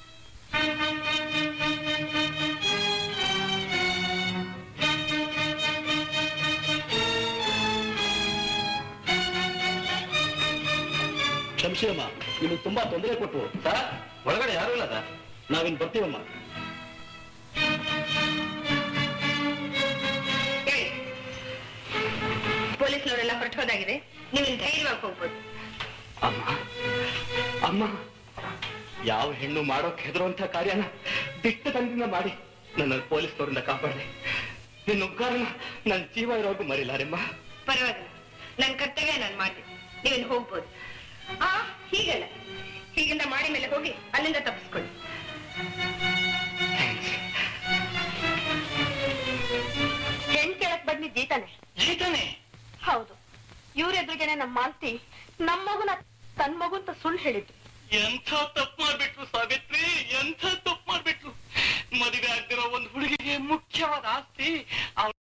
S5: ಶಂಶೀಯಮ್ಮ ನಿಮಗೆ ತುಂಬಾ ತೊಂದರೆ ಕೊಟ್ಟು ಸರ್ ಒಳಗಡೆ ಯಾರು ಇಲ್ಲ ಸರ್ ನಾವಿನ್ ಬರ್ತೀವಮ್ಮ
S6: ಹೇಳಿ ಪೊಲೀಸ್ನವರೆಲ್ಲ ಹೊರಟು ಹೋದಾಗಿದೆ ನೀವು ಧೈರ್ಯವಾಗಿ ಹೋಗ್ಬೋದು
S5: ಅಮ್ಮ ಅಮ್ಮ ಯಾವ ಹೆಣ್ಣು ಮಾಡೋಕ್ ಹೆದರುವಂತ ಕಾರ್ಯನ ದಿಟ್ಟ ತಂದಿಂದ ಮಾಡಿ ನನ್ನ ಪೊಲೀಸ್ನವರಿಂದ ಕಾಪಾಡಿದೆ ನಿನ್ನ ಉಪಕಾರನ ನನ್ನ ಜೀವ ಇರೋರ್ಗು ಮರಿಲಾರೆಮ್ಮ
S6: ಪರವಾಗಿಲ್ಲ ನನ್ನ ಕರ್ತವ್ಯ ನಾನು ಮಾಡಿದೆ ನೀವಿನ್ನು ಹೋಗ್ಬೋದು ಆ ಹೀಗಲ್ಲ ಹೀಗಿಂದ ಮಾಡಿ ಮೇಲೆ ಹೋಗಿ ಅಲ್ಲಿಂದ ತಪ್ಪಿಸ್ಕೊಳ್ಳಿ ಹೆಣ್ ಕೇಳಕ್ ಬದ್ಲಿ ಜೀತಾನೆ
S5: ಜೀತಾನೆ
S6: ಹೌದು ಇವ್ರ ಎದುರಿಗೆನೆ ನಮ್ಮ ಮಾಲ್ತಿ ನಮ್ಮ ಮಗುನ ತನ್ ಮಗು ಅಂತ ಸುಳ್ಳು ಹೇಳಿದ್ರು
S5: ಎಂಥ ತಪ್ಪು ಮಾಡ್ಬಿಟ್ರು ಸಾವಿತ್ರಿ ಎಂಥ ತಪ್ಪು ಮಾಡ್ಬಿಟ್ರು ಮದುವೆ ಆಗ್ದಿರೋ ಒಂದು ಹುಡುಗಿಗೆ ಮುಖ್ಯವಾದ ಆಸ್ತಿ ಅವ್ಳ್-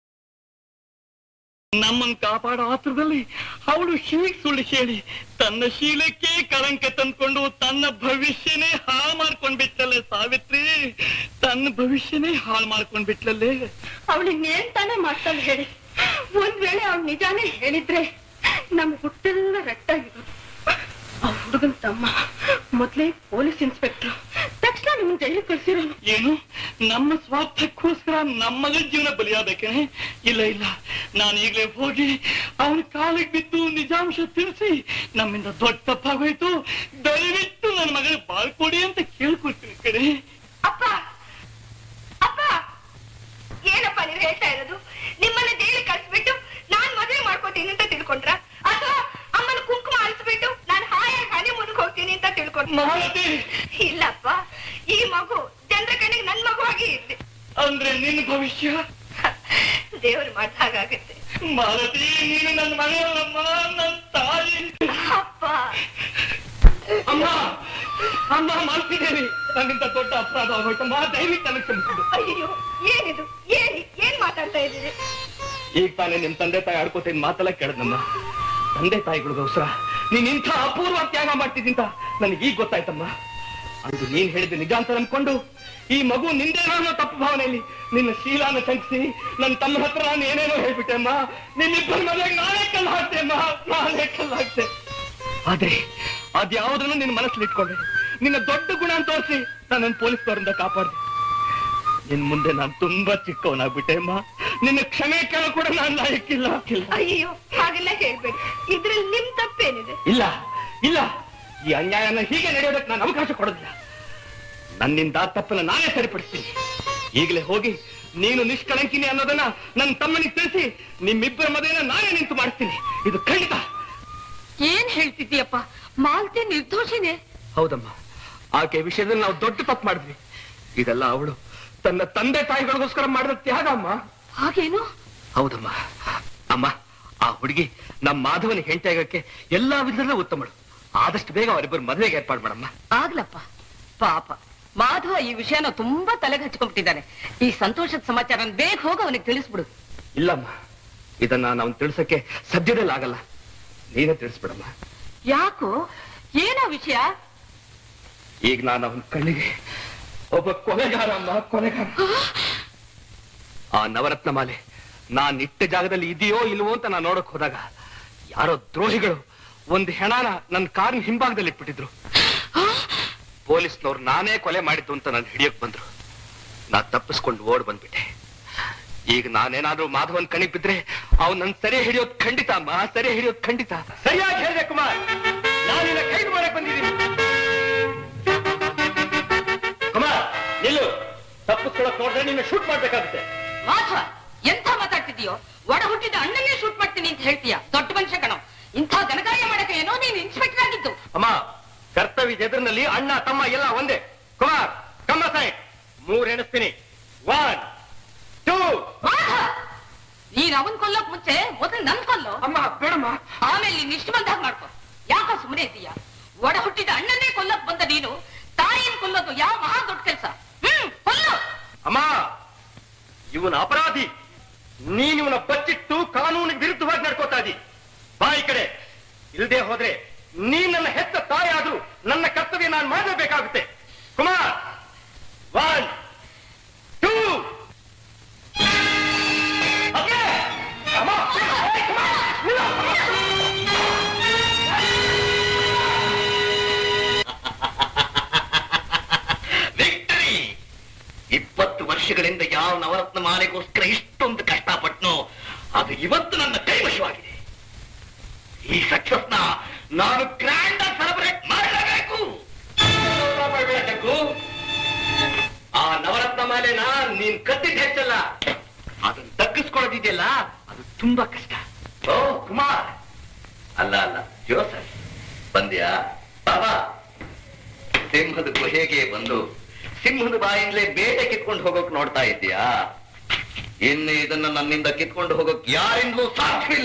S5: ನಮ್ಮನ್ ಕಾಪಾಡೋ ಆತರದಲ್ಲಿ ಅವಳು ಹೀಗ್ ಸುಳ್ಳು ಹೇಳಿ ತನ್ನ ಶೀಲಕ್ಕೆ ಕಳಂಕ ತಂದ್ಕೊಂಡು ತನ್ನ ಭವಿಷ್ಯನೇ ಹಾಳು ಮಾಡ್ಕೊಂಡ್ ಬಿಟ್ಟಲೆ ಸಾವಿತ್ರಿ ತನ್ನ ಭವಿಷ್ಯನೇ ಹಾಳು ಮಾಡ್ಕೊಂಡ್ ಬಿಟ್ಲಲ್ಲೇ
S6: ಅವಳು ಇನ್ನೇನ್ ತಾನೇ ಮಾಡ್ತಾಳೆ ಹೇಳಿ ಒಂದ್ ವೇಳೆ ಅವ್ಳು ನಿಜಾನೇ ಹೇಳಿದ್ರೆ ನಮ್ ಹುಟ್ಟೆಲ್ಲ ರಟ್ಟಾಗಿರೋದು ಆ ಹುಡುಗನ್ ತಮ್ಮ ಮೊದ್ಲೇ ಪೊಲೀಸ್ ಇನ್ಸ್ಪೆಕ್ಟರ್ ತಕ್ಷಣ ನಿಮ್ಗೆ ಜೈಲಿಗೆ ಕಳ್ಸಿರೋ
S5: ಏನು ನಮ್ಮ ಸ್ವಾರ್ಥಕ್ಕೋಸ್ಕರ ನಮ್ಮ ಮಗಳ ಜೀವನ ಬಲಿಯಾದಕ್ಕೆ ಇಲ್ಲ ಇಲ್ಲ ನಾನು ಈಗಲೇ ಹೋಗಿ ಅವನ ಕಾಲಿಗೆ ಬಿದ್ದು ನಿಜಾಂಶ ತಿಳಿಸಿ ನಮ್ಮಿಂದ ದೊಡ್ಡ ತಪ್ಪಾಗೋಯ್ತು ದಯವಿಟ್ಟು ನನ್ನ ಮಗಳ ಬಾಳ್ಕೊಡಿ ಅಂತ ಕೇಳ್ಕೊಳ್ತೀನಿ ಕಡೆ
S6: ಅಪ್ಪ ಅಪ್ಪ ಏನಪ್ಪ ನೀವು ಹೇಳ್ತಾ ಇರೋದು ನಿಮ್ಮನ್ನ ಜೈಲಿಗೆ ಕಳ್ಸ್ಬಿಟ್ಟು ನಾನ್ ಮದುವೆ ಮಾಡ್ಕೋತೀನಿ ಅಂತ ತಿಳ್ಕೊಂಡ್ರ ಅಥವಾ ಅಮ್ಮನ ಕುಂಕುಮ ಅಳಿಸ್ಬಿಟ್ಟು ನಾನು ಹಾಯಾಗಿ ಹನಿ ಮುನ್ಗ್ ಹೋಗ್ತೀನಿ ಅಂತ ತಿಳ್ಕೊಂಡ್ರ
S5: ಮಾಲತಿ
S6: ಇಲ್ಲಪ್ಪ ಈ ಮಗು ಜನರ ಕಣ್ಣಿಗೆ ನನ್ ಮಗುವಾಗಿ ಇರ್ಲಿ
S5: ಅಂದ್ರೆ ನಿನ್ನ ಭವಿಷ್ಯ
S6: ದೇವ್ರು ಮಾಡ್ದ ಹಾಗಾಗುತ್ತೆ
S5: ಮಾಲತಿ ನೀನು ನನ್ನ ಮಗಳಮ್ಮ ನನ್ನ ತಾಯಿ
S6: ಅಪ್ಪ
S5: ಅಮ್ಮ ಅಮ್ಮ ಮಾಡ್ತಿದ್ದೇನೆ ನನ್ನಿಂದ ದೊಡ್ಡ ಅಪರಾಧ ಆಗೋಯ್ತಮ್ಮ ದಯವಿಟ್ಟು ನನಗೆ ಕ್ಷಮಿಸಿದ್ದು
S6: ಅಯ್ಯೋ ಏನಿದು ಏನ್ ಏನ್ ಮಾತಾಡ್ತಾ ಇದ್ದೀರಿ
S5: ಈಗ ತಾನೇ ನಿಮ್ ತಂದೆ ತಾಯಿ ಆಡ್ಕೋತೀನಿ ಮಾತೆಲ್ಲ ಕೇಳದಮ್ಮ ತಂದೆ ತಾಯಿಗಳಿಗೋಸ್ಕರ ನೀನ್ ಇಂಥ ಅಪೂರ್ವ ತ್ಯಾಗ ಮಾಡ್ತಿದ್ದಿಂತ ನನಗೆ ಈಗ ಗೊತ್ತಾಯ್ತಮ್ಮ ಅಂದು ನೀನ್ ಹೇಳಿದ ನಿಜ ಅಂತ ಅನ್ಕೊಂಡು ಈ ಮಗು ನಿಂದೇನೋ ಅನ್ನೋ ತಪ್ಪು ಭಾವನೆಯಲ್ಲಿ ನಿನ್ನ ಶೀಲಾನ ಶಂಕಿಸಿ ನನ್ನ ತಮ್ಮ ಹತ್ರ ನಾನು ಏನೇನೋ ಹೇಳ್ಬಿಟ್ಟೆ ಅಮ್ಮ ನಿನ್ನಿಬ್ಬರ ಮದುವೆಗೆ ನಾನೇ ಕಲ್ಲು ಹಾಕ್ತೆ ಅಮ್ಮ ನಾನೇ ಕಲ್ಲು ಹಾಕ್ತೆ ಆದ್ರೆ ಅದ್ಯಾವುದನ್ನು ನಿನ್ನ ಮನಸ್ಸಲ್ಲಿ ಇಟ್ಕೊಂಡೆ ನಿನ್ನ ದೊಡ್ಡ ಗುಣ ಅಂತ ತೋರಿಸಿ ನನ್ನನ್ನು ಪೊಲೀಸ್ನವರಿಂದ ಕಾಪಾಡಿದೆ ನಿನ್ ಮುಂದೆ ನಾನು ತುಂಬಾ ಚಿಕ್ಕವನಾಗ್ಬಿಟ್ಟೆ ಅಮ್ಮ ನಿನ್ನ ಕ್ಷಮೆ ಕೇಳೋ ಕೂಡ ನಾನು ಲಾಯಕ್ಕಿಲ್ಲ ಇಲ್ಲ
S6: ಅಯ್ಯೋ ಹಾಗೆಲ್ಲ ಹೇಳ್ಬೇಡಿ ಇದ್ರಲ್ಲಿ ನಿಮ್ ತಪ್ಪೇನಿದೆ
S5: ಇಲ್ಲ
S8: ಇಲ್ಲ ಈ ಅನ್ಯಾಯನ ಹೀಗೆ ನಡೆಯೋದಕ್ಕೆ ನಾನು ಅವಕಾಶ ಕೊಡೋದಿಲ್ಲ ನನ್ನಿಂದ ತಪ್ಪನ್ನ ನಾನೇ ಸರಿಪಡಿಸ್ತೀನಿ ಈಗಲೇ ಹೋಗಿ ನೀನು ನಿಷ್ಕಳಂಕಿನಿ ಅನ್ನೋದನ್ನ ನನ್ನ ತಮ್ಮನಿಗೆ ತಿಳಿಸಿ ನಿಮ್ಮಿಬ್ಬರ ಮದುವೆನ ನಾನೇ ನಿಂತು ಮಾಡ್ತೀನಿ ಇದು ಖಂಡಿತ
S3: ಏನ್ ಹೇಳ್ತಿದ್ದೀಯಪ್ಪ ಮಾಲ್ತಿ ನಿರ್ದೋಷಿನೇ
S8: ಹೌದಮ್ಮ ಆಕೆ ವಿಷಯದಲ್ಲಿ ನಾವು ದೊಡ್ಡ ತಪ್ಪು ಮಾಡಿದ್ವಿ ಇದೆಲ್ಲ ಅವಳು ತನ್ನ ತಂದೆ ತಾಯಿಗಳಿಗೋಸ್ಕರ ಮಾಡಿದ ತ್ಯಾಗ ಅಮ್ಮ
S3: ಹಾಗೇನು
S8: ಹೌದಮ್ಮ ಅಮ್ಮ ಆ ಹುಡುಗಿ ನಮ್ಮ ಮಾಧವನ ಹೆಂಡತಿ ಆಗಕ್ಕೆ ಎಲ್ಲಾ ವಿಧದಲ್ಲೂ ಉತ್ತಮಳು ಆದಷ್ಟು ಬೇಗ ಅವರಿಬ್ಬರು ಮದುವೆಗೆ ಏರ್ಪಾಡು ಮಾಡಮ್ಮ
S3: ಆಗ್ಲಪ್ಪ ಪಾಪ ಮಾಧವ ಈ ವಿಷಯನ ತುಂಬಾ ತಲೆಗೆ ಹಚ್ಕೊಂಡ್ಬಿಟ್ಟಿದ್ದಾನೆ ಈ ಸಂತೋಷದ ಸಮಾಚಾರ ಬೇಗ ಹೋಗಿ ಅವನಿಗೆ ತಿಳಿಸ್ಬಿಡು
S8: ಇಲ್ಲಮ್ಮ ಇದನ್ನ ನಾವು ತಿಳಿಸಕ್ಕೆ ಸದ್ಯದಲ್ಲಿ ಆಗಲ್ಲ ನೀನೇ ತಿಳಿಸ್ಬಿಡಮ್ಮ
S3: ಯಾಕೋ ಏನೋ ವಿಷಯ
S8: ಈಗ ನಾನು ಅವನ ಕಣ್ಣಿಗೆ ಒಬ್ಬ ಕೊಲೆಗಾರ ಅಮ್ಮ ಕೊಲೆಗಾರ ಆ ನವರತ್ನ ಮಾಲೆ ನಾನ್ ಇಟ್ಟ ಜಾಗದಲ್ಲಿ ಇದೆಯೋ ಇಲ್ವೋ ಅಂತ ನಾನು ನೋಡಕ್ ಹೋದಾಗ ಯಾರೋ ದ್ರೋಹಿಗಳು ಒಂದು ಹೆಣಾನ ನನ್ನ ಕಾರಿನ ಹಿಂಭಾಗದಲ್ಲಿ ಇಟ್ಬಿಟ್ಟಿದ್ರು ಪೊಲೀಸ್ನವ್ರು ನಾನೇ ಕೊಲೆ ಮಾಡಿದ್ದು ಅಂತ ನಾನು ಹಿಡಿಯಕ್ ಬಂದ್ರು ನಾ ತಪ್ಪಿಸ್ಕೊಂಡು ಓಡ್ ಬಂದ್ಬಿಟ್ಟೆ ಈಗ ನಾನೇನಾದ್ರೂ ಮಾಧವನ್ ಕಣಿಗ್ ಬಿದ್ರೆ ಅವ್ನು ನನ್ ಸರಿ ಹಿಡಿಯೋದ್ ಖಂಡಿತ ಅಮ್ಮ ಸರಿ ಹಿಡಿಯೋದ್ ಖಂಡಿತ ಸರಿಯಾಗಿ ಹೇಳಿದೆ ಕುಮಾರ್ ನಾನಿನ್ನ ಕೈದು ಮಾಡಕ್ ಬಂದಿದ್ದೀನಿ ಕುಮಾರ್ ನಿಲ್ಲು ತಪ್ಪಿಸ್ಕೊಳಕ್ ನೋಡಿದ್ರೆ ನಿನ್ನ ಶೂಟ್ ಮಾಡ್ಬೇಕಾಗುತ್ತೆ
S3: ಮಾಧವ ಎಂಥ ಮಾತಾಡ್ತಿದೀಯೋ ಒಡ ಹುಟ್ಟಿದ ಅಣ್ಣನ್ನೇ ಶೂಟ್ ಮಾಡ್ತೀನಿ ಅಂತ ಹೇಳ್ತೀಯ ದೊಡ್ಡ ಮನುಷ್ಯ ಕಣೋ ಇಂಥ ಗನಗಾಯ ಮಾಡಕ್ಕೆ ಏನೋ ನೀನು ಇನ್ಸ್ಪೆಕ್ಟರ್ ಆಗಿದ್ದು
S8: ಅಮ್ಮ ಕರ್ತವ್ಯ ಎದುರಿನಲ್ಲಿ ಅಣ್ಣ ತಮ್ಮ ಎಲ್ಲ ಒಂದೇ ಕುಮಾರ್ ಕಮ್ಮ ಸೈಡ್ ಮೂರ್ ಎಣಿಸ್ತೀನಿ ಒನ್ ಟೂ
S3: ಮಾಧವ ನೀನ್ ಅವನ್ ಕೊಲ್ಲೋಕ್ ಮುಂಚೆ ಮೊದಲು ನನ್ ಕೊಲ್ಲೋ
S8: ಅಮ್ಮ ಬೇಡಮ್ಮ
S3: ಆಮೇಲೆ ನೀನ್ ಇಷ್ಟು ಬಂದಾಗ ಮಾಡ್ಕೊ ಯಾಕೋ ಸುಮ್ಮನೆ ಇದೀಯ ಒಡ ಹುಟ್ಟಿದ ಅಣ್ಣನ್ನೇ ಕೊಲ್ಲಕ್ ಬಂದ ನೀನು ತಾಯಿನ ಕೊಲ್ಲೋದು ಯಾವ ಮಹಾ ದೊಡ್ಡ ಕೆಲಸ ಹ್ಮ್ ಕೊಲ್ಲು
S8: ಅಮ್ಮ ಇವನ ಅಪರಾಧಿ ನೀನ್ ಇವನ ಬಚ್ಚಿಟ್ಟು ಕಾನೂನಿಗೆ ವಿರುದ್ಧವಾಗಿ ನಡ್ಕೋತಾ ಇದ್ದಿ ಬಾ ಈ ಕಡೆ ಇಲ್ದೇ ಹೋದ್ರೆ ನೀನ್ ನನ್ನ ಹೆತ್ತ ತಾಯಿ ಆದ್ರೂ ನನ್ನ ಕರ್ತವ್ಯ ನಾನು ಮಾಡಲೇಬೇಕಾಗುತ್ತೆ ಕುಮಾರ್ ಒನ್ ಟೂ
S9: ವಿಕ್ಟರಿ ಇಪ್ಪತ್ತು ವರ್ಷಗಳಿಂದ ಯಾವ ನವರತ್ನ ಮಾಲೆಗೋಸ್ಕರ ಇಷ್ಟೊಂದು ಕಷ್ಟಪಟ್ನೋ ಅದು ಇವತ್ತು ನನ್ನ ಕೈವಶವಾಗಿದೆ ಈ ಸಕ್ಸಸ್ನ ನಾನು ಗ್ರ್ಯಾಂಡ್ ಆಗಿ ಸೆಲೆಬ್ರೇಟ್ ಮಾಡಲೇಬೇಕು
S8: ಜಗ್ಗು ಆ ನವರತ್ನ ಮಾಲೆನ ನೀನ್ ಕತ್ತಿದ್ ಹೆಚ್ಚಲ್ಲ ಅದನ್ನ ತಗ್ಗಿಸ್ಕೊಳ್ಳೋದಿದೆಯಲ್ಲ ಅದು ತುಂಬಾ ಕಷ್ಟ
S9: ಓ ಕುಮಾರ್ ಅಲ್ಲ ಅಲ್ಲ ಜೋಸಫ್ ಬಂದ್ಯಾ ಬಾಬಾ ಸಿಂಹದ ಗುಹೆಗೆ ಬಂದು ಸಿಂಹದ ಬಾಯಿಂದಲೇ ಬೇಟೆ ಕಿತ್ಕೊಂಡು ಹೋಗೋಕ್ ನೋಡ್ತಾ ಇದ್ದೀಯಾ ಇನ್ನು ಇದನ್ನ ನನ್ನಿಂದ ಕಿತ್ಕೊಂಡು ಹೋಗೋಕ್ ಯಾರಿಂದಲೂ ಸಾಧ್ಯವಿಲ್ಲ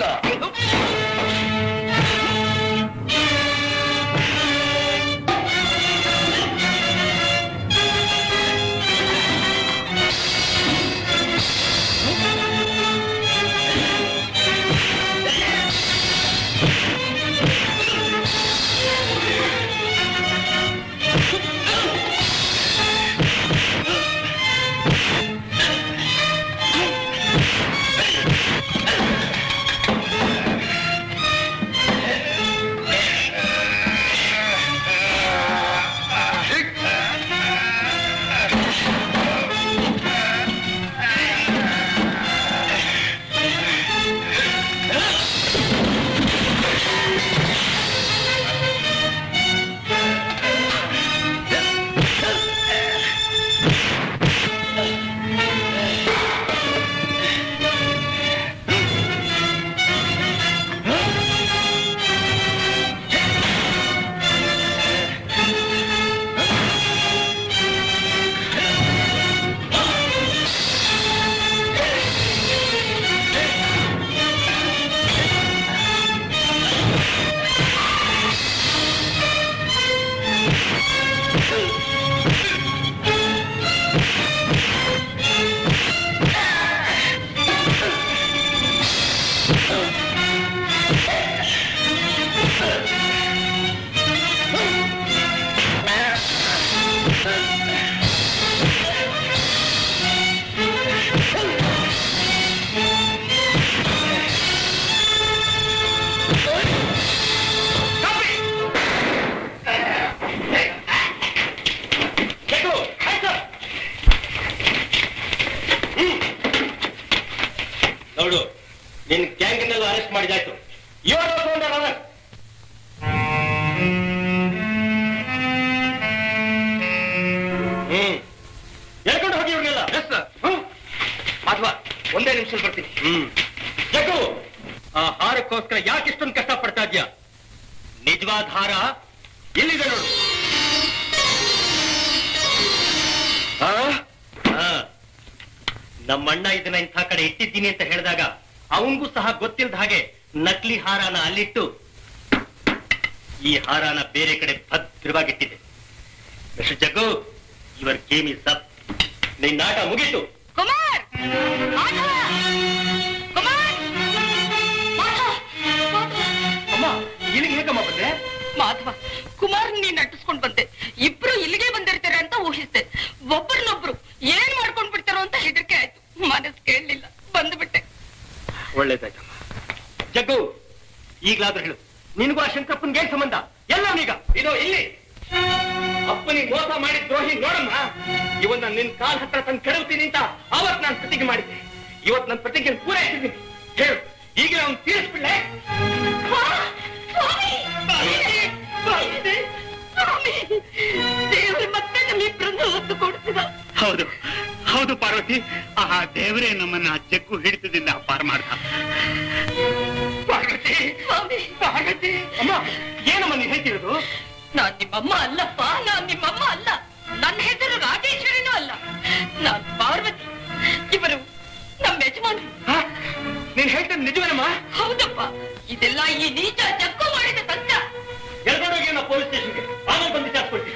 S8: ಹ್ಮ್ ಜಗ್ಗು ಆ ಹಾರಕ್ಕೋಸ್ಕರ ಯಾಕೆ ಇಷ್ಟೊಂದು ಕಷ್ಟ ಪಡ್ತಾ ಇದ್ಯಾ ನಿಜವಾದ ಹಾರ ಎಲ್ಲಿದೆ ನೋಡು ಆ? ಆ. ನಮ್ಮಣ್ಣ ಇದನ್ನ ಇಂಥ ಕಡೆ ಇಟ್ಟಿದ್ದೀನಿ ಅಂತ ಹೇಳಿದಾಗ ಅವನಿಗೂ ಸಹ ಗೊತ್ತಿಲ್ಲದ ಹಾಗೆ ನಕಲಿ ಹಾರನ ಅಲ್ಲಿಟ್ಟು ಈ ಹಾರನ ಬೇರೆ ಕಡೆ ಭದ್ರವಾಗಿಟ್ಟಿದೆ mister Jaggu your game is up ನಿನ್ನ ಆಟ ಮುಗೀತು
S3: ಕುಮಾರ್ ಮಾಧವ! ಕುಮಾರ್ ಮಾಧವ! ಮಾಧವ!
S8: ಅಮ್ಮ ಇಲ್ಲಿಗೆ ಹೇಗಮ್ಮ ಬಂದೆ
S3: ಮಾಧವ ಕುಮಾರ್ ನೀನ್ ನಟಿಸ್ಕೊಂಡ್ ಬಂದೆ ಇಬ್ರು ಇಲ್ಲಿಗೆ ಬಂದಿರ್ತೀರ ಅಂತ ಊಹಿಸ್ದೆ ಒಬ್ಬರನ್ನೊಬ್ರು ಏನ್ ಮಾಡ್ಕೊಂಡ್ ಬಿಡ್ತಾರೋ ಅಂತ ಹೆದರಿಕೆ ಆಯ್ತು ಮನಸ್ ಕೇಳಲಿಲ್ಲ ಬಂದ್ಬಿಟ್ಟೆ
S8: ಒಳ್ಳೇದಾಯ್ತಮ್ಮ ಜಗ್ಗು ಈಗ್ಲಾದ್ರೂ ಹೇಳು ನಿನಗೂ ಆ ಶಂಕರಪ್ಪನ್ಗೆ ಏನ್ ಸಂಬಂಧ ಎಲ್ಲ ಈಗ ಇದು ಇಲ್ಲಿ ಅಪ್ಪನಿಗೆ ಮೋಸ ಮಾಡಿ ದ್ರೋಹಿ ನೋಡಮ್ಮ ಇವನ್ನ ನಿನ್ ಕಾಲ್ ಹತ್ರ ತಂದು ಕೆಡವ್ತೀನಿ ಅಂತ ಅವತ್ ನಾನು ಪ್ರತಿಜ್ಞೆ ಮಾಡಿದ್ದೆ ಇವತ್ ನನ್ನ ಪ್ರತಿಜ್ಞೆ ಪೂರೈಸಿದ್ದೀನಿ ಹೇಳು ಈಗ ಅವ್ನು ತೀರಿಸ್ಬಿಡ್ಲೆ
S3: ದೇವರು ಮತ್ತೆ ನಮ್ಮಿಬ್ಬರನ್ನು ಒತ್ತು ಕೊಡ್ತಿದ
S5: ಹೌದು ಹೌದು ಪಾರ್ವತಿ ಆ ದೇವರೇ ನಮ್ಮನ್ನ ಆ ಜಗ್ಗು ಹಿಡಿತದಿಂದ ಪಾರ್ ಮಾಡ್ದ
S8: ಪಾರ್ವತಿ
S3: ಸ್ವಾಮಿ
S8: ಪಾರ್ವತಿ ಅಮ್ಮ ಏನಮ್ಮ ನೀನ್ ಹೇಳ್ತಿರೋದು
S3: ನಾನ್ ನಿಮ್ಮಮ್ಮ ಅಲ್ಲಪ್ಪ ನಾನ್ ನಿಮ್ಮಮ್ಮ ಅಲ್ಲ ನನ್ನ ಹೆಸರು ರಾಜೇಶ್ವರಿನೂ ಅಲ್ಲ ನಾನ್ ಪಾರ್ವತಿ ಇವರು ನಮ್ಮ ಯಜಮಾನ್ರು
S8: ಹ? ನೀನ್ ಹೇಳ್ತಿದ್ ನಿಜವೇನಮ್ಮ
S3: ಹೌದಪ್ಪ ಇದೆಲ್ಲ ಈ ನೀಚ ಜಗ್ಗು ಮಾಡಿದ ತಂತ್ರ
S8: ಎಲ್ಕೊಂಡೋಗಿ ನಾವು ಪೊಲೀಸ್ ಸ್ಟೇಷನ್ಗೆ ಆಮೇಲೆ ಬಂದು ವಿಚಾರಿಸ್ಕೊಳ್ತೀವಿ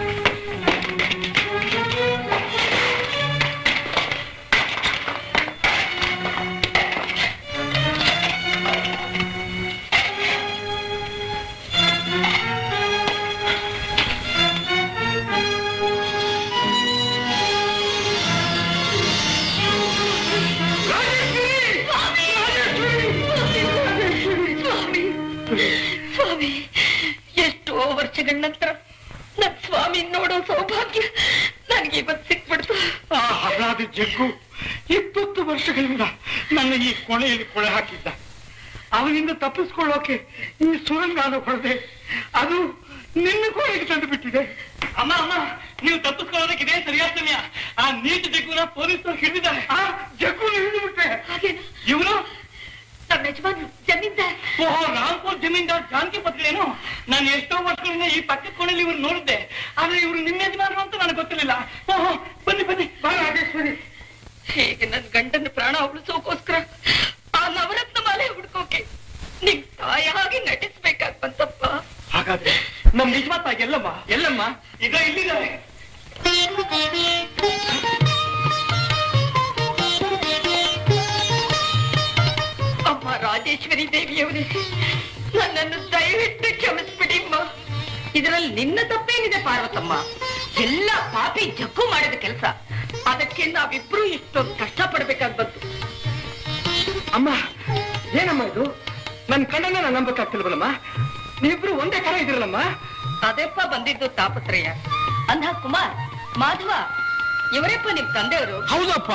S3: ಸ್ವಾಮಿ ಸ್ವಾಮಿ ಎಷ್ಟೋ ವರ್ಷಗಳ ನಂತರ ನನ್ ಸ್ವಾಮಿ ನೋಡೋ ಸೌಭಾಗ್ಯ ನನಗೆ ಇವತ್ತು ಸಿಕ್ಬಿಡ್ತು
S5: ಆ ಹರಾದಿ ಜಗ್ಗು ಇಪ್ಪತ್ತು ವರ್ಷಗಳಿಂದ ನನ್ನ ಈ ಕೊನೆಯಲ್ಲಿ ಕೊಳೆ ಹಾಕಿದ್ದ ಅವನಿಂದ ತಪ್ಪಿಸ್ಕೊಳ್ಳೋಕೆ ಈ ಸುರಂಗಾನ ಹೊಡೆದೆ ಅದು ನಿನ್ನ ಕೊನೆಗೆ ತಂದು ಬಿಟ್ಟಿದೆ
S8: ಅಮ್ಮ ಅಮ್ಮ ನೀವು ತಪ್ಪಿಸ್ಕೊಳ್ಳೋದಕ್ಕೆ ಇದೇ ಸರಿಯಾದ ಸಮಯ ಆ ನೀಟ್ ಜಗ್ಗುನ ಪೊಲೀಸರು ಹಿಡಿದಿದ್ದಾರೆ
S5: ಆ ಜಗ್ಗು ಹಿಡಿದು ಬಿಟ್ಟೆ
S3: ಹಾಗೇನಾ
S8: ಇವನು
S3: ನಮ್ಮ ಯಜಮಾನ್ರು ಜಮೀನ್ದಾರ್
S8: ಓಹೋ ರಾಮ್ಪುರ್ ಜಮೀನ್ದಾರ್ ಜಾನಕಿ ಪತ್ರಿಯೇನು ನಾನು ಎಷ್ಟೋ ವರ್ಷಗಳಿಂದ ಈ ಪಕ್ಕದ ಕೋಣೆಯಲ್ಲಿ ಇವ್ರು ನೋಡಿದ್ದೆ ಆದ್ರೆ ಇವರು ನಿಮ್ಮ ಯಜಮಾನರು ಅಂತ ನನಗೆ ಗೊತ್ತಿರಲಿಲ್ಲ ಓಹೋ ಬನ್ನಿ ಬನ್ನಿ ಬಾ ರಾಜೇಶ್ವರಿ
S3: ಹೇಗೆ ನನ್ ಗಂಡನ ಪ್ರಾಣ ಉಳಿಸೋಕೋಸ್ಕರ ಆ ನವರತ್ನ ಮಾಲೆ ಹುಡ್ಕೋಕೆ ನಿಮ್ ತಾಯಾಗಿ ನಟಿಸ್ಬೇಕಾಗ್ ಬಂತಪ್ಪ
S8: ಹಾಗಾದ್ರೆ ನಮ್ ನಿಜವಾತ ಎಲ್ಲಮ್ಮ ಎಲ್ಲಮ್ಮ ಈಗ ಇಲ್ಲಿದ್ದಾರೆ
S3: ಅಮ್ಮ ರಾಜೇಶ್ವರಿ ದೇವಿಯವರೇ ನನ್ನನ್ನು ದಯವಿಟ್ಟು ಕ್ಷಮಿಸ್ಬಿಡಿ ಅಮ್ಮ ಇದರಲ್ಲಿ ನಿನ್ನ ತಪ್ಪೇನಿದೆ ಪಾರ್ವತಮ್ಮ ಎಲ್ಲ ಪಾಪಿ ಜಗ್ಗು ಮಾಡಿದ ಕೆಲಸ ಅದಕ್ಕೆ ನಾವಿಬ್ರು ಇಷ್ಟೊಂದು ಕಷ್ಟ ಪಡ್ಬೇಕಾಗ್ ಬಂತು
S8: ಅಮ್ಮ ಏನಮ್ಮ ಇದು ನನ್ ಕಣ್ಣನ್ನ ನಾನು ನಂಬಕ್ಕಾಗ್ತಿಲ್ವಲ್ಲಮ್ಮ ನೀವಿಬ್ರು ಒಂದೇ ತರ ಇದಿರಲ್ಲಮ್ಮ
S3: ಅದೆಪ್ಪ ಬಂದಿದ್ದು ತಾಪತ್ರಯ ಅಂದ ಕುಮಾರ್ ಮಾಧವ ಇವರಪ್ಪ ನಿಮ್ ತಂದೆಯವರು
S5: ಹೌದಪ್ಪ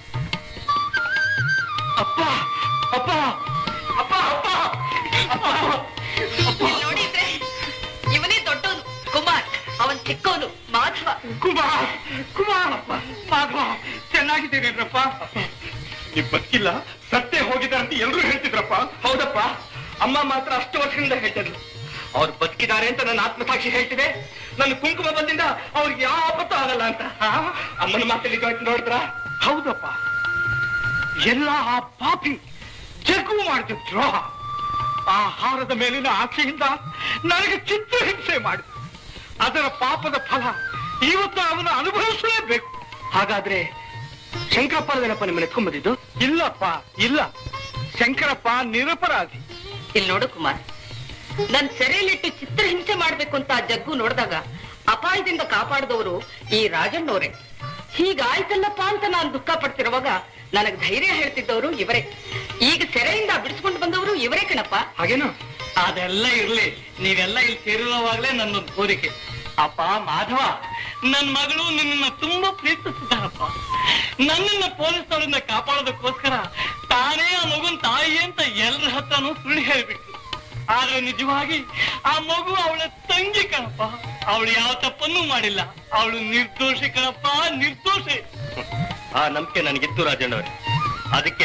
S8: ಅಪ್ಪ ಅಪ್ಪ ಅಪ್ಪ ಅಪ್ಪ ಅಪ್ಪ
S3: ಇಲ್ಲಿ ನೋಡಿದ್ರೆ ಇವನೇ ದೊಡ್ಡವನು ಕುಮಾರ್ ಅವನ್ ಚಿಕ್ಕವನು ಮಾಧವ
S5: ಕುಮಾರ್ ಕುಮಾರಪ್ಪ ಮಾಧವ ಚೆನ್ನಾಗಿದ್ದೀರೇನ್ರಪ್ಪ ನೀವ್ ಬದುಕಿಲ್ಲ ಸತ್ತೇ ಹೋಗಿದ್ದಾರೆ ಅಂತ ಎಲ್ರೂ ಹೇಳ್ತಿದ್ರಪ್ಪ
S8: ಹೌದಪ್ಪ ಅಮ್ಮ ಮಾತ್ರ ಅಷ್ಟು ವರ್ಷದಿಂದ ಹೇಳ್ತಿದ್ರು ಅವ್ರು ಬದುಕಿದ್ದಾರೆ ಅಂತ ನನ್ನ ಆತ್ಮಸಾಕ್ಷಿ ಹೇಳ್ತಿದೆ ನನ್ನ ಕುಂಕುಮ ಬಂದಿಂದ ಅವ್ರಿಗೆ ಯಾವ ಆಪತ್ತು ಆಗಲ್ಲ ಅಂತ ಆ? ಅಮ್ಮನ ಮಾತಲ್ಲಿ ನೋಡಿದ್ರ
S5: ಹೌದಪ್ಪ ಎಲ್ಲ ಆ ಪಾಪಿ ಜಗ್ಗು ಮಾಡಿದ ದ್ರೋಹ ಆ ಹಾರದ ಮೇಲಿನ ಆಸೆಯಿಂದ ನನಗೆ ಚಿತ್ರಹಿಂಸೆ ಮಾಡಿದ ಅದರ ಪಾಪದ ಫಲ ಇವತ್ತು ಅವನು ಅನುಭವಿಸಲೇಬೇಕು
S8: ಹಾಗಾದ್ರೆ ಶಂಕರಪ್ಪನದೇನಪ್ಪ ನಿಮ್ಮನ್ನ ಎತ್ಕೊಂಡ್ ಬಂದಿದ್ದು
S5: ಇಲ್ಲಪ್ಪ ಇಲ್ಲ ಶಂಕರಪ್ಪ ನಿರಪರಾಧಿ
S3: ಇಲ್ಲಿ ನೋಡು ಕುಮಾರ್ ನನ್ ಸೆರೆಯಲ್ಲಿಟ್ಟು ಚಿತ್ರಹಿಂಸೆ ಮಾಡ್ಬೇಕು ಅಂತ ಆ ಜಗ್ಗು ನೋಡಿದಾಗ ಅಪಾಯದಿಂದ ಕಾಪಾಡಿದವರು ಈ ರಾಜಣ್ಣವರೇ ಹೀಗಾಯ್ತಲ್ಲಪ್ಪ ಅಂತ ನಾನು ದುಃಖ ಪಡ್ತಿರುವಾಗ ನನಗ್ ಧೈರ್ಯ ಹೇಳ್ತಿದ್ದವರು ಇವರೇ ಈಗ ಸೆರೆಯಿಂದ ಬಿಡಿಸ್ಕೊಂಡು ಬಂದವರು ಇವರೇ ಕಣಪ್ಪ
S8: ಹಾಗೇನು ಅದೆಲ್ಲ ಇರ್ಲಿ ನೀವೆಲ್ಲ ಇಲ್ಲಿ ಸೇರಿರುವಾಗ್ಲೇ ನನ್ನೊಂದು ಕೋರಿಕೆ ಅಪ್ಪ ಮಾಧವ ನನ್ ಮಗಳು ನಿನ್ನ ತುಂಬಾ ಪ್ರೀತಿಸಿದ್ದಾರಪ್ಪ ನನ್ನನ್ನ ಪೊಲೀಸರಿಂದ ಕಾಪಾಡೋದಕ್ಕೋಸ್ಕರ ತಾನೇ ಆ ಮಗುನ್ ತಾಯಿ ಅಂತ ಎಲ್ಲರ ಹತ್ರನೂ ಸುಳ್ಳು ಹೇಳ್ಬಿಟ್ಟು ಆದ್ರೆ ನಿಜವಾಗಿ ಆ ಮಗು ಅವಳ ತಂಗಿ ಕಣಪ್ಪ ಅವಳು ಯಾವ ತಪ್ಪನ್ನೂ ಮಾಡಿಲ್ಲ ಅವಳು ನಿರ್ದೋಷಿ ಕಣಪ್ಪ ನಿರ್ದೋಷಿ ಆ ನಂಬಿಕೆ ನನಗಿತ್ತು ರಾಜಣ್ಣವ್ರೆ ಅದಕ್ಕೆ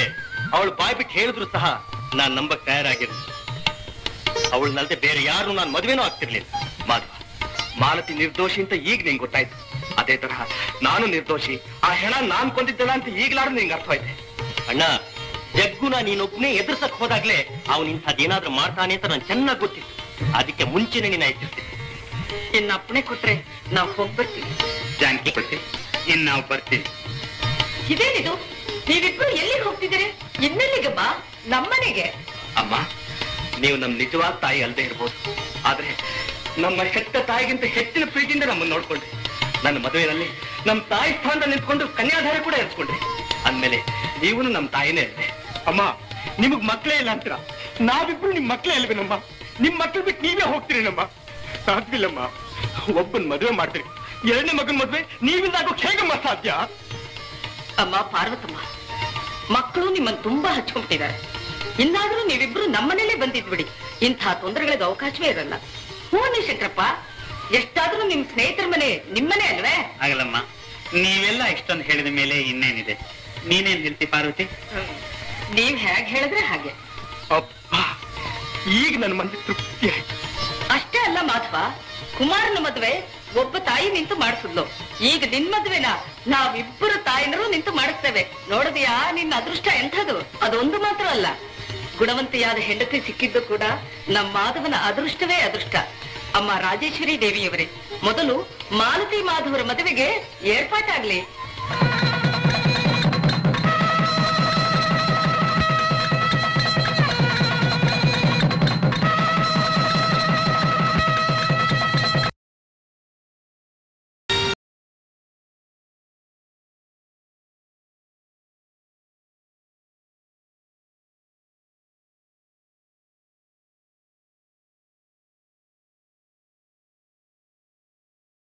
S5: ಅವಳು ಬಾಯ್ ಬಿಟ್ಟು ಹೇಳಿದ್ರು ಸಹ ನಾನ್ ನಂಬಕ್ ತಯಾರಾಗಿರ್ಲಿಲ್ಲ ಅವಳನ್ನಲ್ದೆ ಬೇರೆ ಯಾರು ನಾನು ಮದುವೆನೂ ಆಗ್ತಿರ್ಲಿಲ್ಲ ಮಾಧವ ಮಾಲತಿ ನಿರ್ದೋಷಿ ಅಂತ ಈಗ ನಿಂಗೆ ಗೊತ್ತಾಯ್ತು ಅದೇ ತರಹ ನಾನು ನಿರ್ದೋಷಿ ಆ ಹೆಣ ನಾನ್ ಕೊಂದಿದ್ದಲ್ಲ ಅಂತ ಈಗ್ಲಾದ್ರೂ ನಿಂಗೆ ಅರ್ಥವಾಯ್ತೆ ಅಣ್ಣ ಜಗ್ಗುನ ನೀನೊಬ್ನೇ ಎದುರ್ಸಕ್ ಹೋದಾಗ್ಲೇ ಅವನ್ ಇಂಥದ್ದೇನಾದ್ರೂ ಮಾಡ್ತಾನೆ ಅಂತ ನಾನು ಚೆನ್ನಾಗಿ ಗೊತ್ತಿತ್ತು ಅದಕ್ಕೆ ಮುಂಚೆನೆ ನೀನ್ ಎಚ್ಚರಿಸಿದ್ದೆ
S3: ಇನ್ನ ಅಪ್ಪಣೆ ಕೊಟ್ರೆ ನಾವ್ ಹೋಗ್ಬರ್ತೀವಿ
S8: ಜಾನಕಿ ಪಟ್ಟಿ ಇನ್ ನಾವು ಬರ್ತೀವಿ
S3: ಇದೇನಿದು ನೀವಿಬ್ರು ಎಲ್ಲಿಗೆ ಹೋಗ್ತಿದ್ದೀರಿ ಇನ್ನೆಲ್ಲಿಗೆ ಬಾ ನಮ್ಮನೆಗೆ
S5: ಅಮ್ಮ ನೀವು ನಮ್ ನಿಜವಾದ ತಾಯಿ ಅಲ್ಲದೆ ಇರ್ಬೋದು ಆದ್ರೆ ನಮ್ಮ ಹೆತ್ತ ತಾಯಿಗಿಂತ ಹೆಚ್ಚಿನ ಪ್ರೀತಿಯಿಂದ ನಮ್ಮನ್ನ ನೋಡ್ಕೊಂಡ್ರಿ ನನ್ನ ಮದುವೆಯಲ್ಲಿ ನಮ್ ತಾಯಿ ಸ್ಥಾನದಲ್ಲಿ ನಿಂತ್ಕೊಂಡು ಕನ್ಯಾಧಾರ ಕೂಡ ಇರಿಸ್ಕೊಂಡ್ರಿ ಅಂದ್ಮೇಲೆ ನೀವು ನಮ್ ತಾಯಿನೇ ಅಲ್ದೆ ಅಮ್ಮ ನಿಮಗ್ ಮಕ್ಳೇ ಇಲ್ಲ ಅಂತೀರ ನಾವಿಬ್ರು ನಿಮ್ ಮಕ್ಳೇ ಅಲ್ವೇನಮ್ಮ ನಿಮ್ ಮಕ್ಳು ಬಿಟ್ಟು ನೀವೇ ಹೋಗ್ತೀರೇನಮ್ಮ ಸಾಧ್ಯವಿಲ್ಲಮ್ಮ ಒಬ್ಬನ್ ಮದುವೆ ಮಾಡ್ತೀರಿ ಎರಡನೇ ಮಗನ್ ಮದುವೆ ನೀವಿಂದ ಆಗೋಕ್ ಹೇಗಮ್ಮ ಸಾಧ್ಯ
S3: ಅಮ್ಮ ಪಾರ್ವತಮ್ಮ ಮಕ್ಕಳು ನಿಮ್ಮನ್ನ ತುಂಬಾ ಹಚ್ಕೊಂಡ್ಬಿಟ್ಟಿದ್ದಾರೆ ಇನ್ನಾದ್ರೂ ನೀವಿಬ್ರು ನಮ್ಮನೇಲೆ ಬಂದಿದ್ಬಿಡಿ ಇಂಥ ತೊಂದರೆಗಳಿಗೆ ಅವಕಾಶವೇ ಇರಲ್ಲ ಹ್ಞೂ ಶಂಕರಪ್ಪ ಎಷ್ಟಾದ್ರೂ ನಿಮ್ ಸ್ನೇಹಿತರ ಮನೆ ನಿಮ್ಮನೆ ಅಲ್ವೇ
S8: ಆಗಲ್ಲಮ್ಮ ನೀವೆಲ್ಲ ಇಷ್ಟೊಂದು ಹೇಳಿದ ಮೇಲೆ ಇನ್ನೇನಿದೆ ನೀನೇನ್ ಹೇಳ್ತಿ ಪಾರ್ವತಿ
S3: ನೀವ್ ಹೇಗ್ ಹೇಳಿದ್ರೆ ಹಾಗೆ
S5: ಅಪ್ಪ ಈಗ ನನ್ನ ಮನಸ್ಸಿಗೆ ತೃಪ್ತಿ ಆಯ್ತು
S3: ಅಷ್ಟೇ ಅಲ್ಲ ಮಾಧವ ಕುಮಾರನ ಮದ್ವೆ ಒಬ್ಬ ತಾಯಿ ನಿಂತು ಮಾಡಿಸಿದ್ಲು ಈಗ ನಿನ್ ಮದ್ವೆನ ನಾವಿಬ್ಬರು ತಾಯಿನರು ನಿಂತು ಮಾಡಿಸ್ತೇವೆ ನೋಡಿದ್ಯಾ ನಿನ್ನ ಅದೃಷ್ಟ ಎಂಥದು ಅದೊಂದು ಮಾತ್ರ ಅಲ್ಲ ಗುಣವಂತಿಯಾದ ಹೆಂಡತಿ ಸಿಕ್ಕಿದ್ದು ಕೂಡ ನಮ್ಮ ಮಾಧವನ ಅದೃಷ್ಟವೇ ಅದೃಷ್ಟ ಅಮ್ಮ ರಾಜೇಶ್ವರಿ ದೇವಿಯವರೇ ಮೊದಲು ಮಾಲತಿ ಮಾಧವರ ಮದುವೆಗೆ ಏರ್ಪಾಟಾಗ್ಲಿ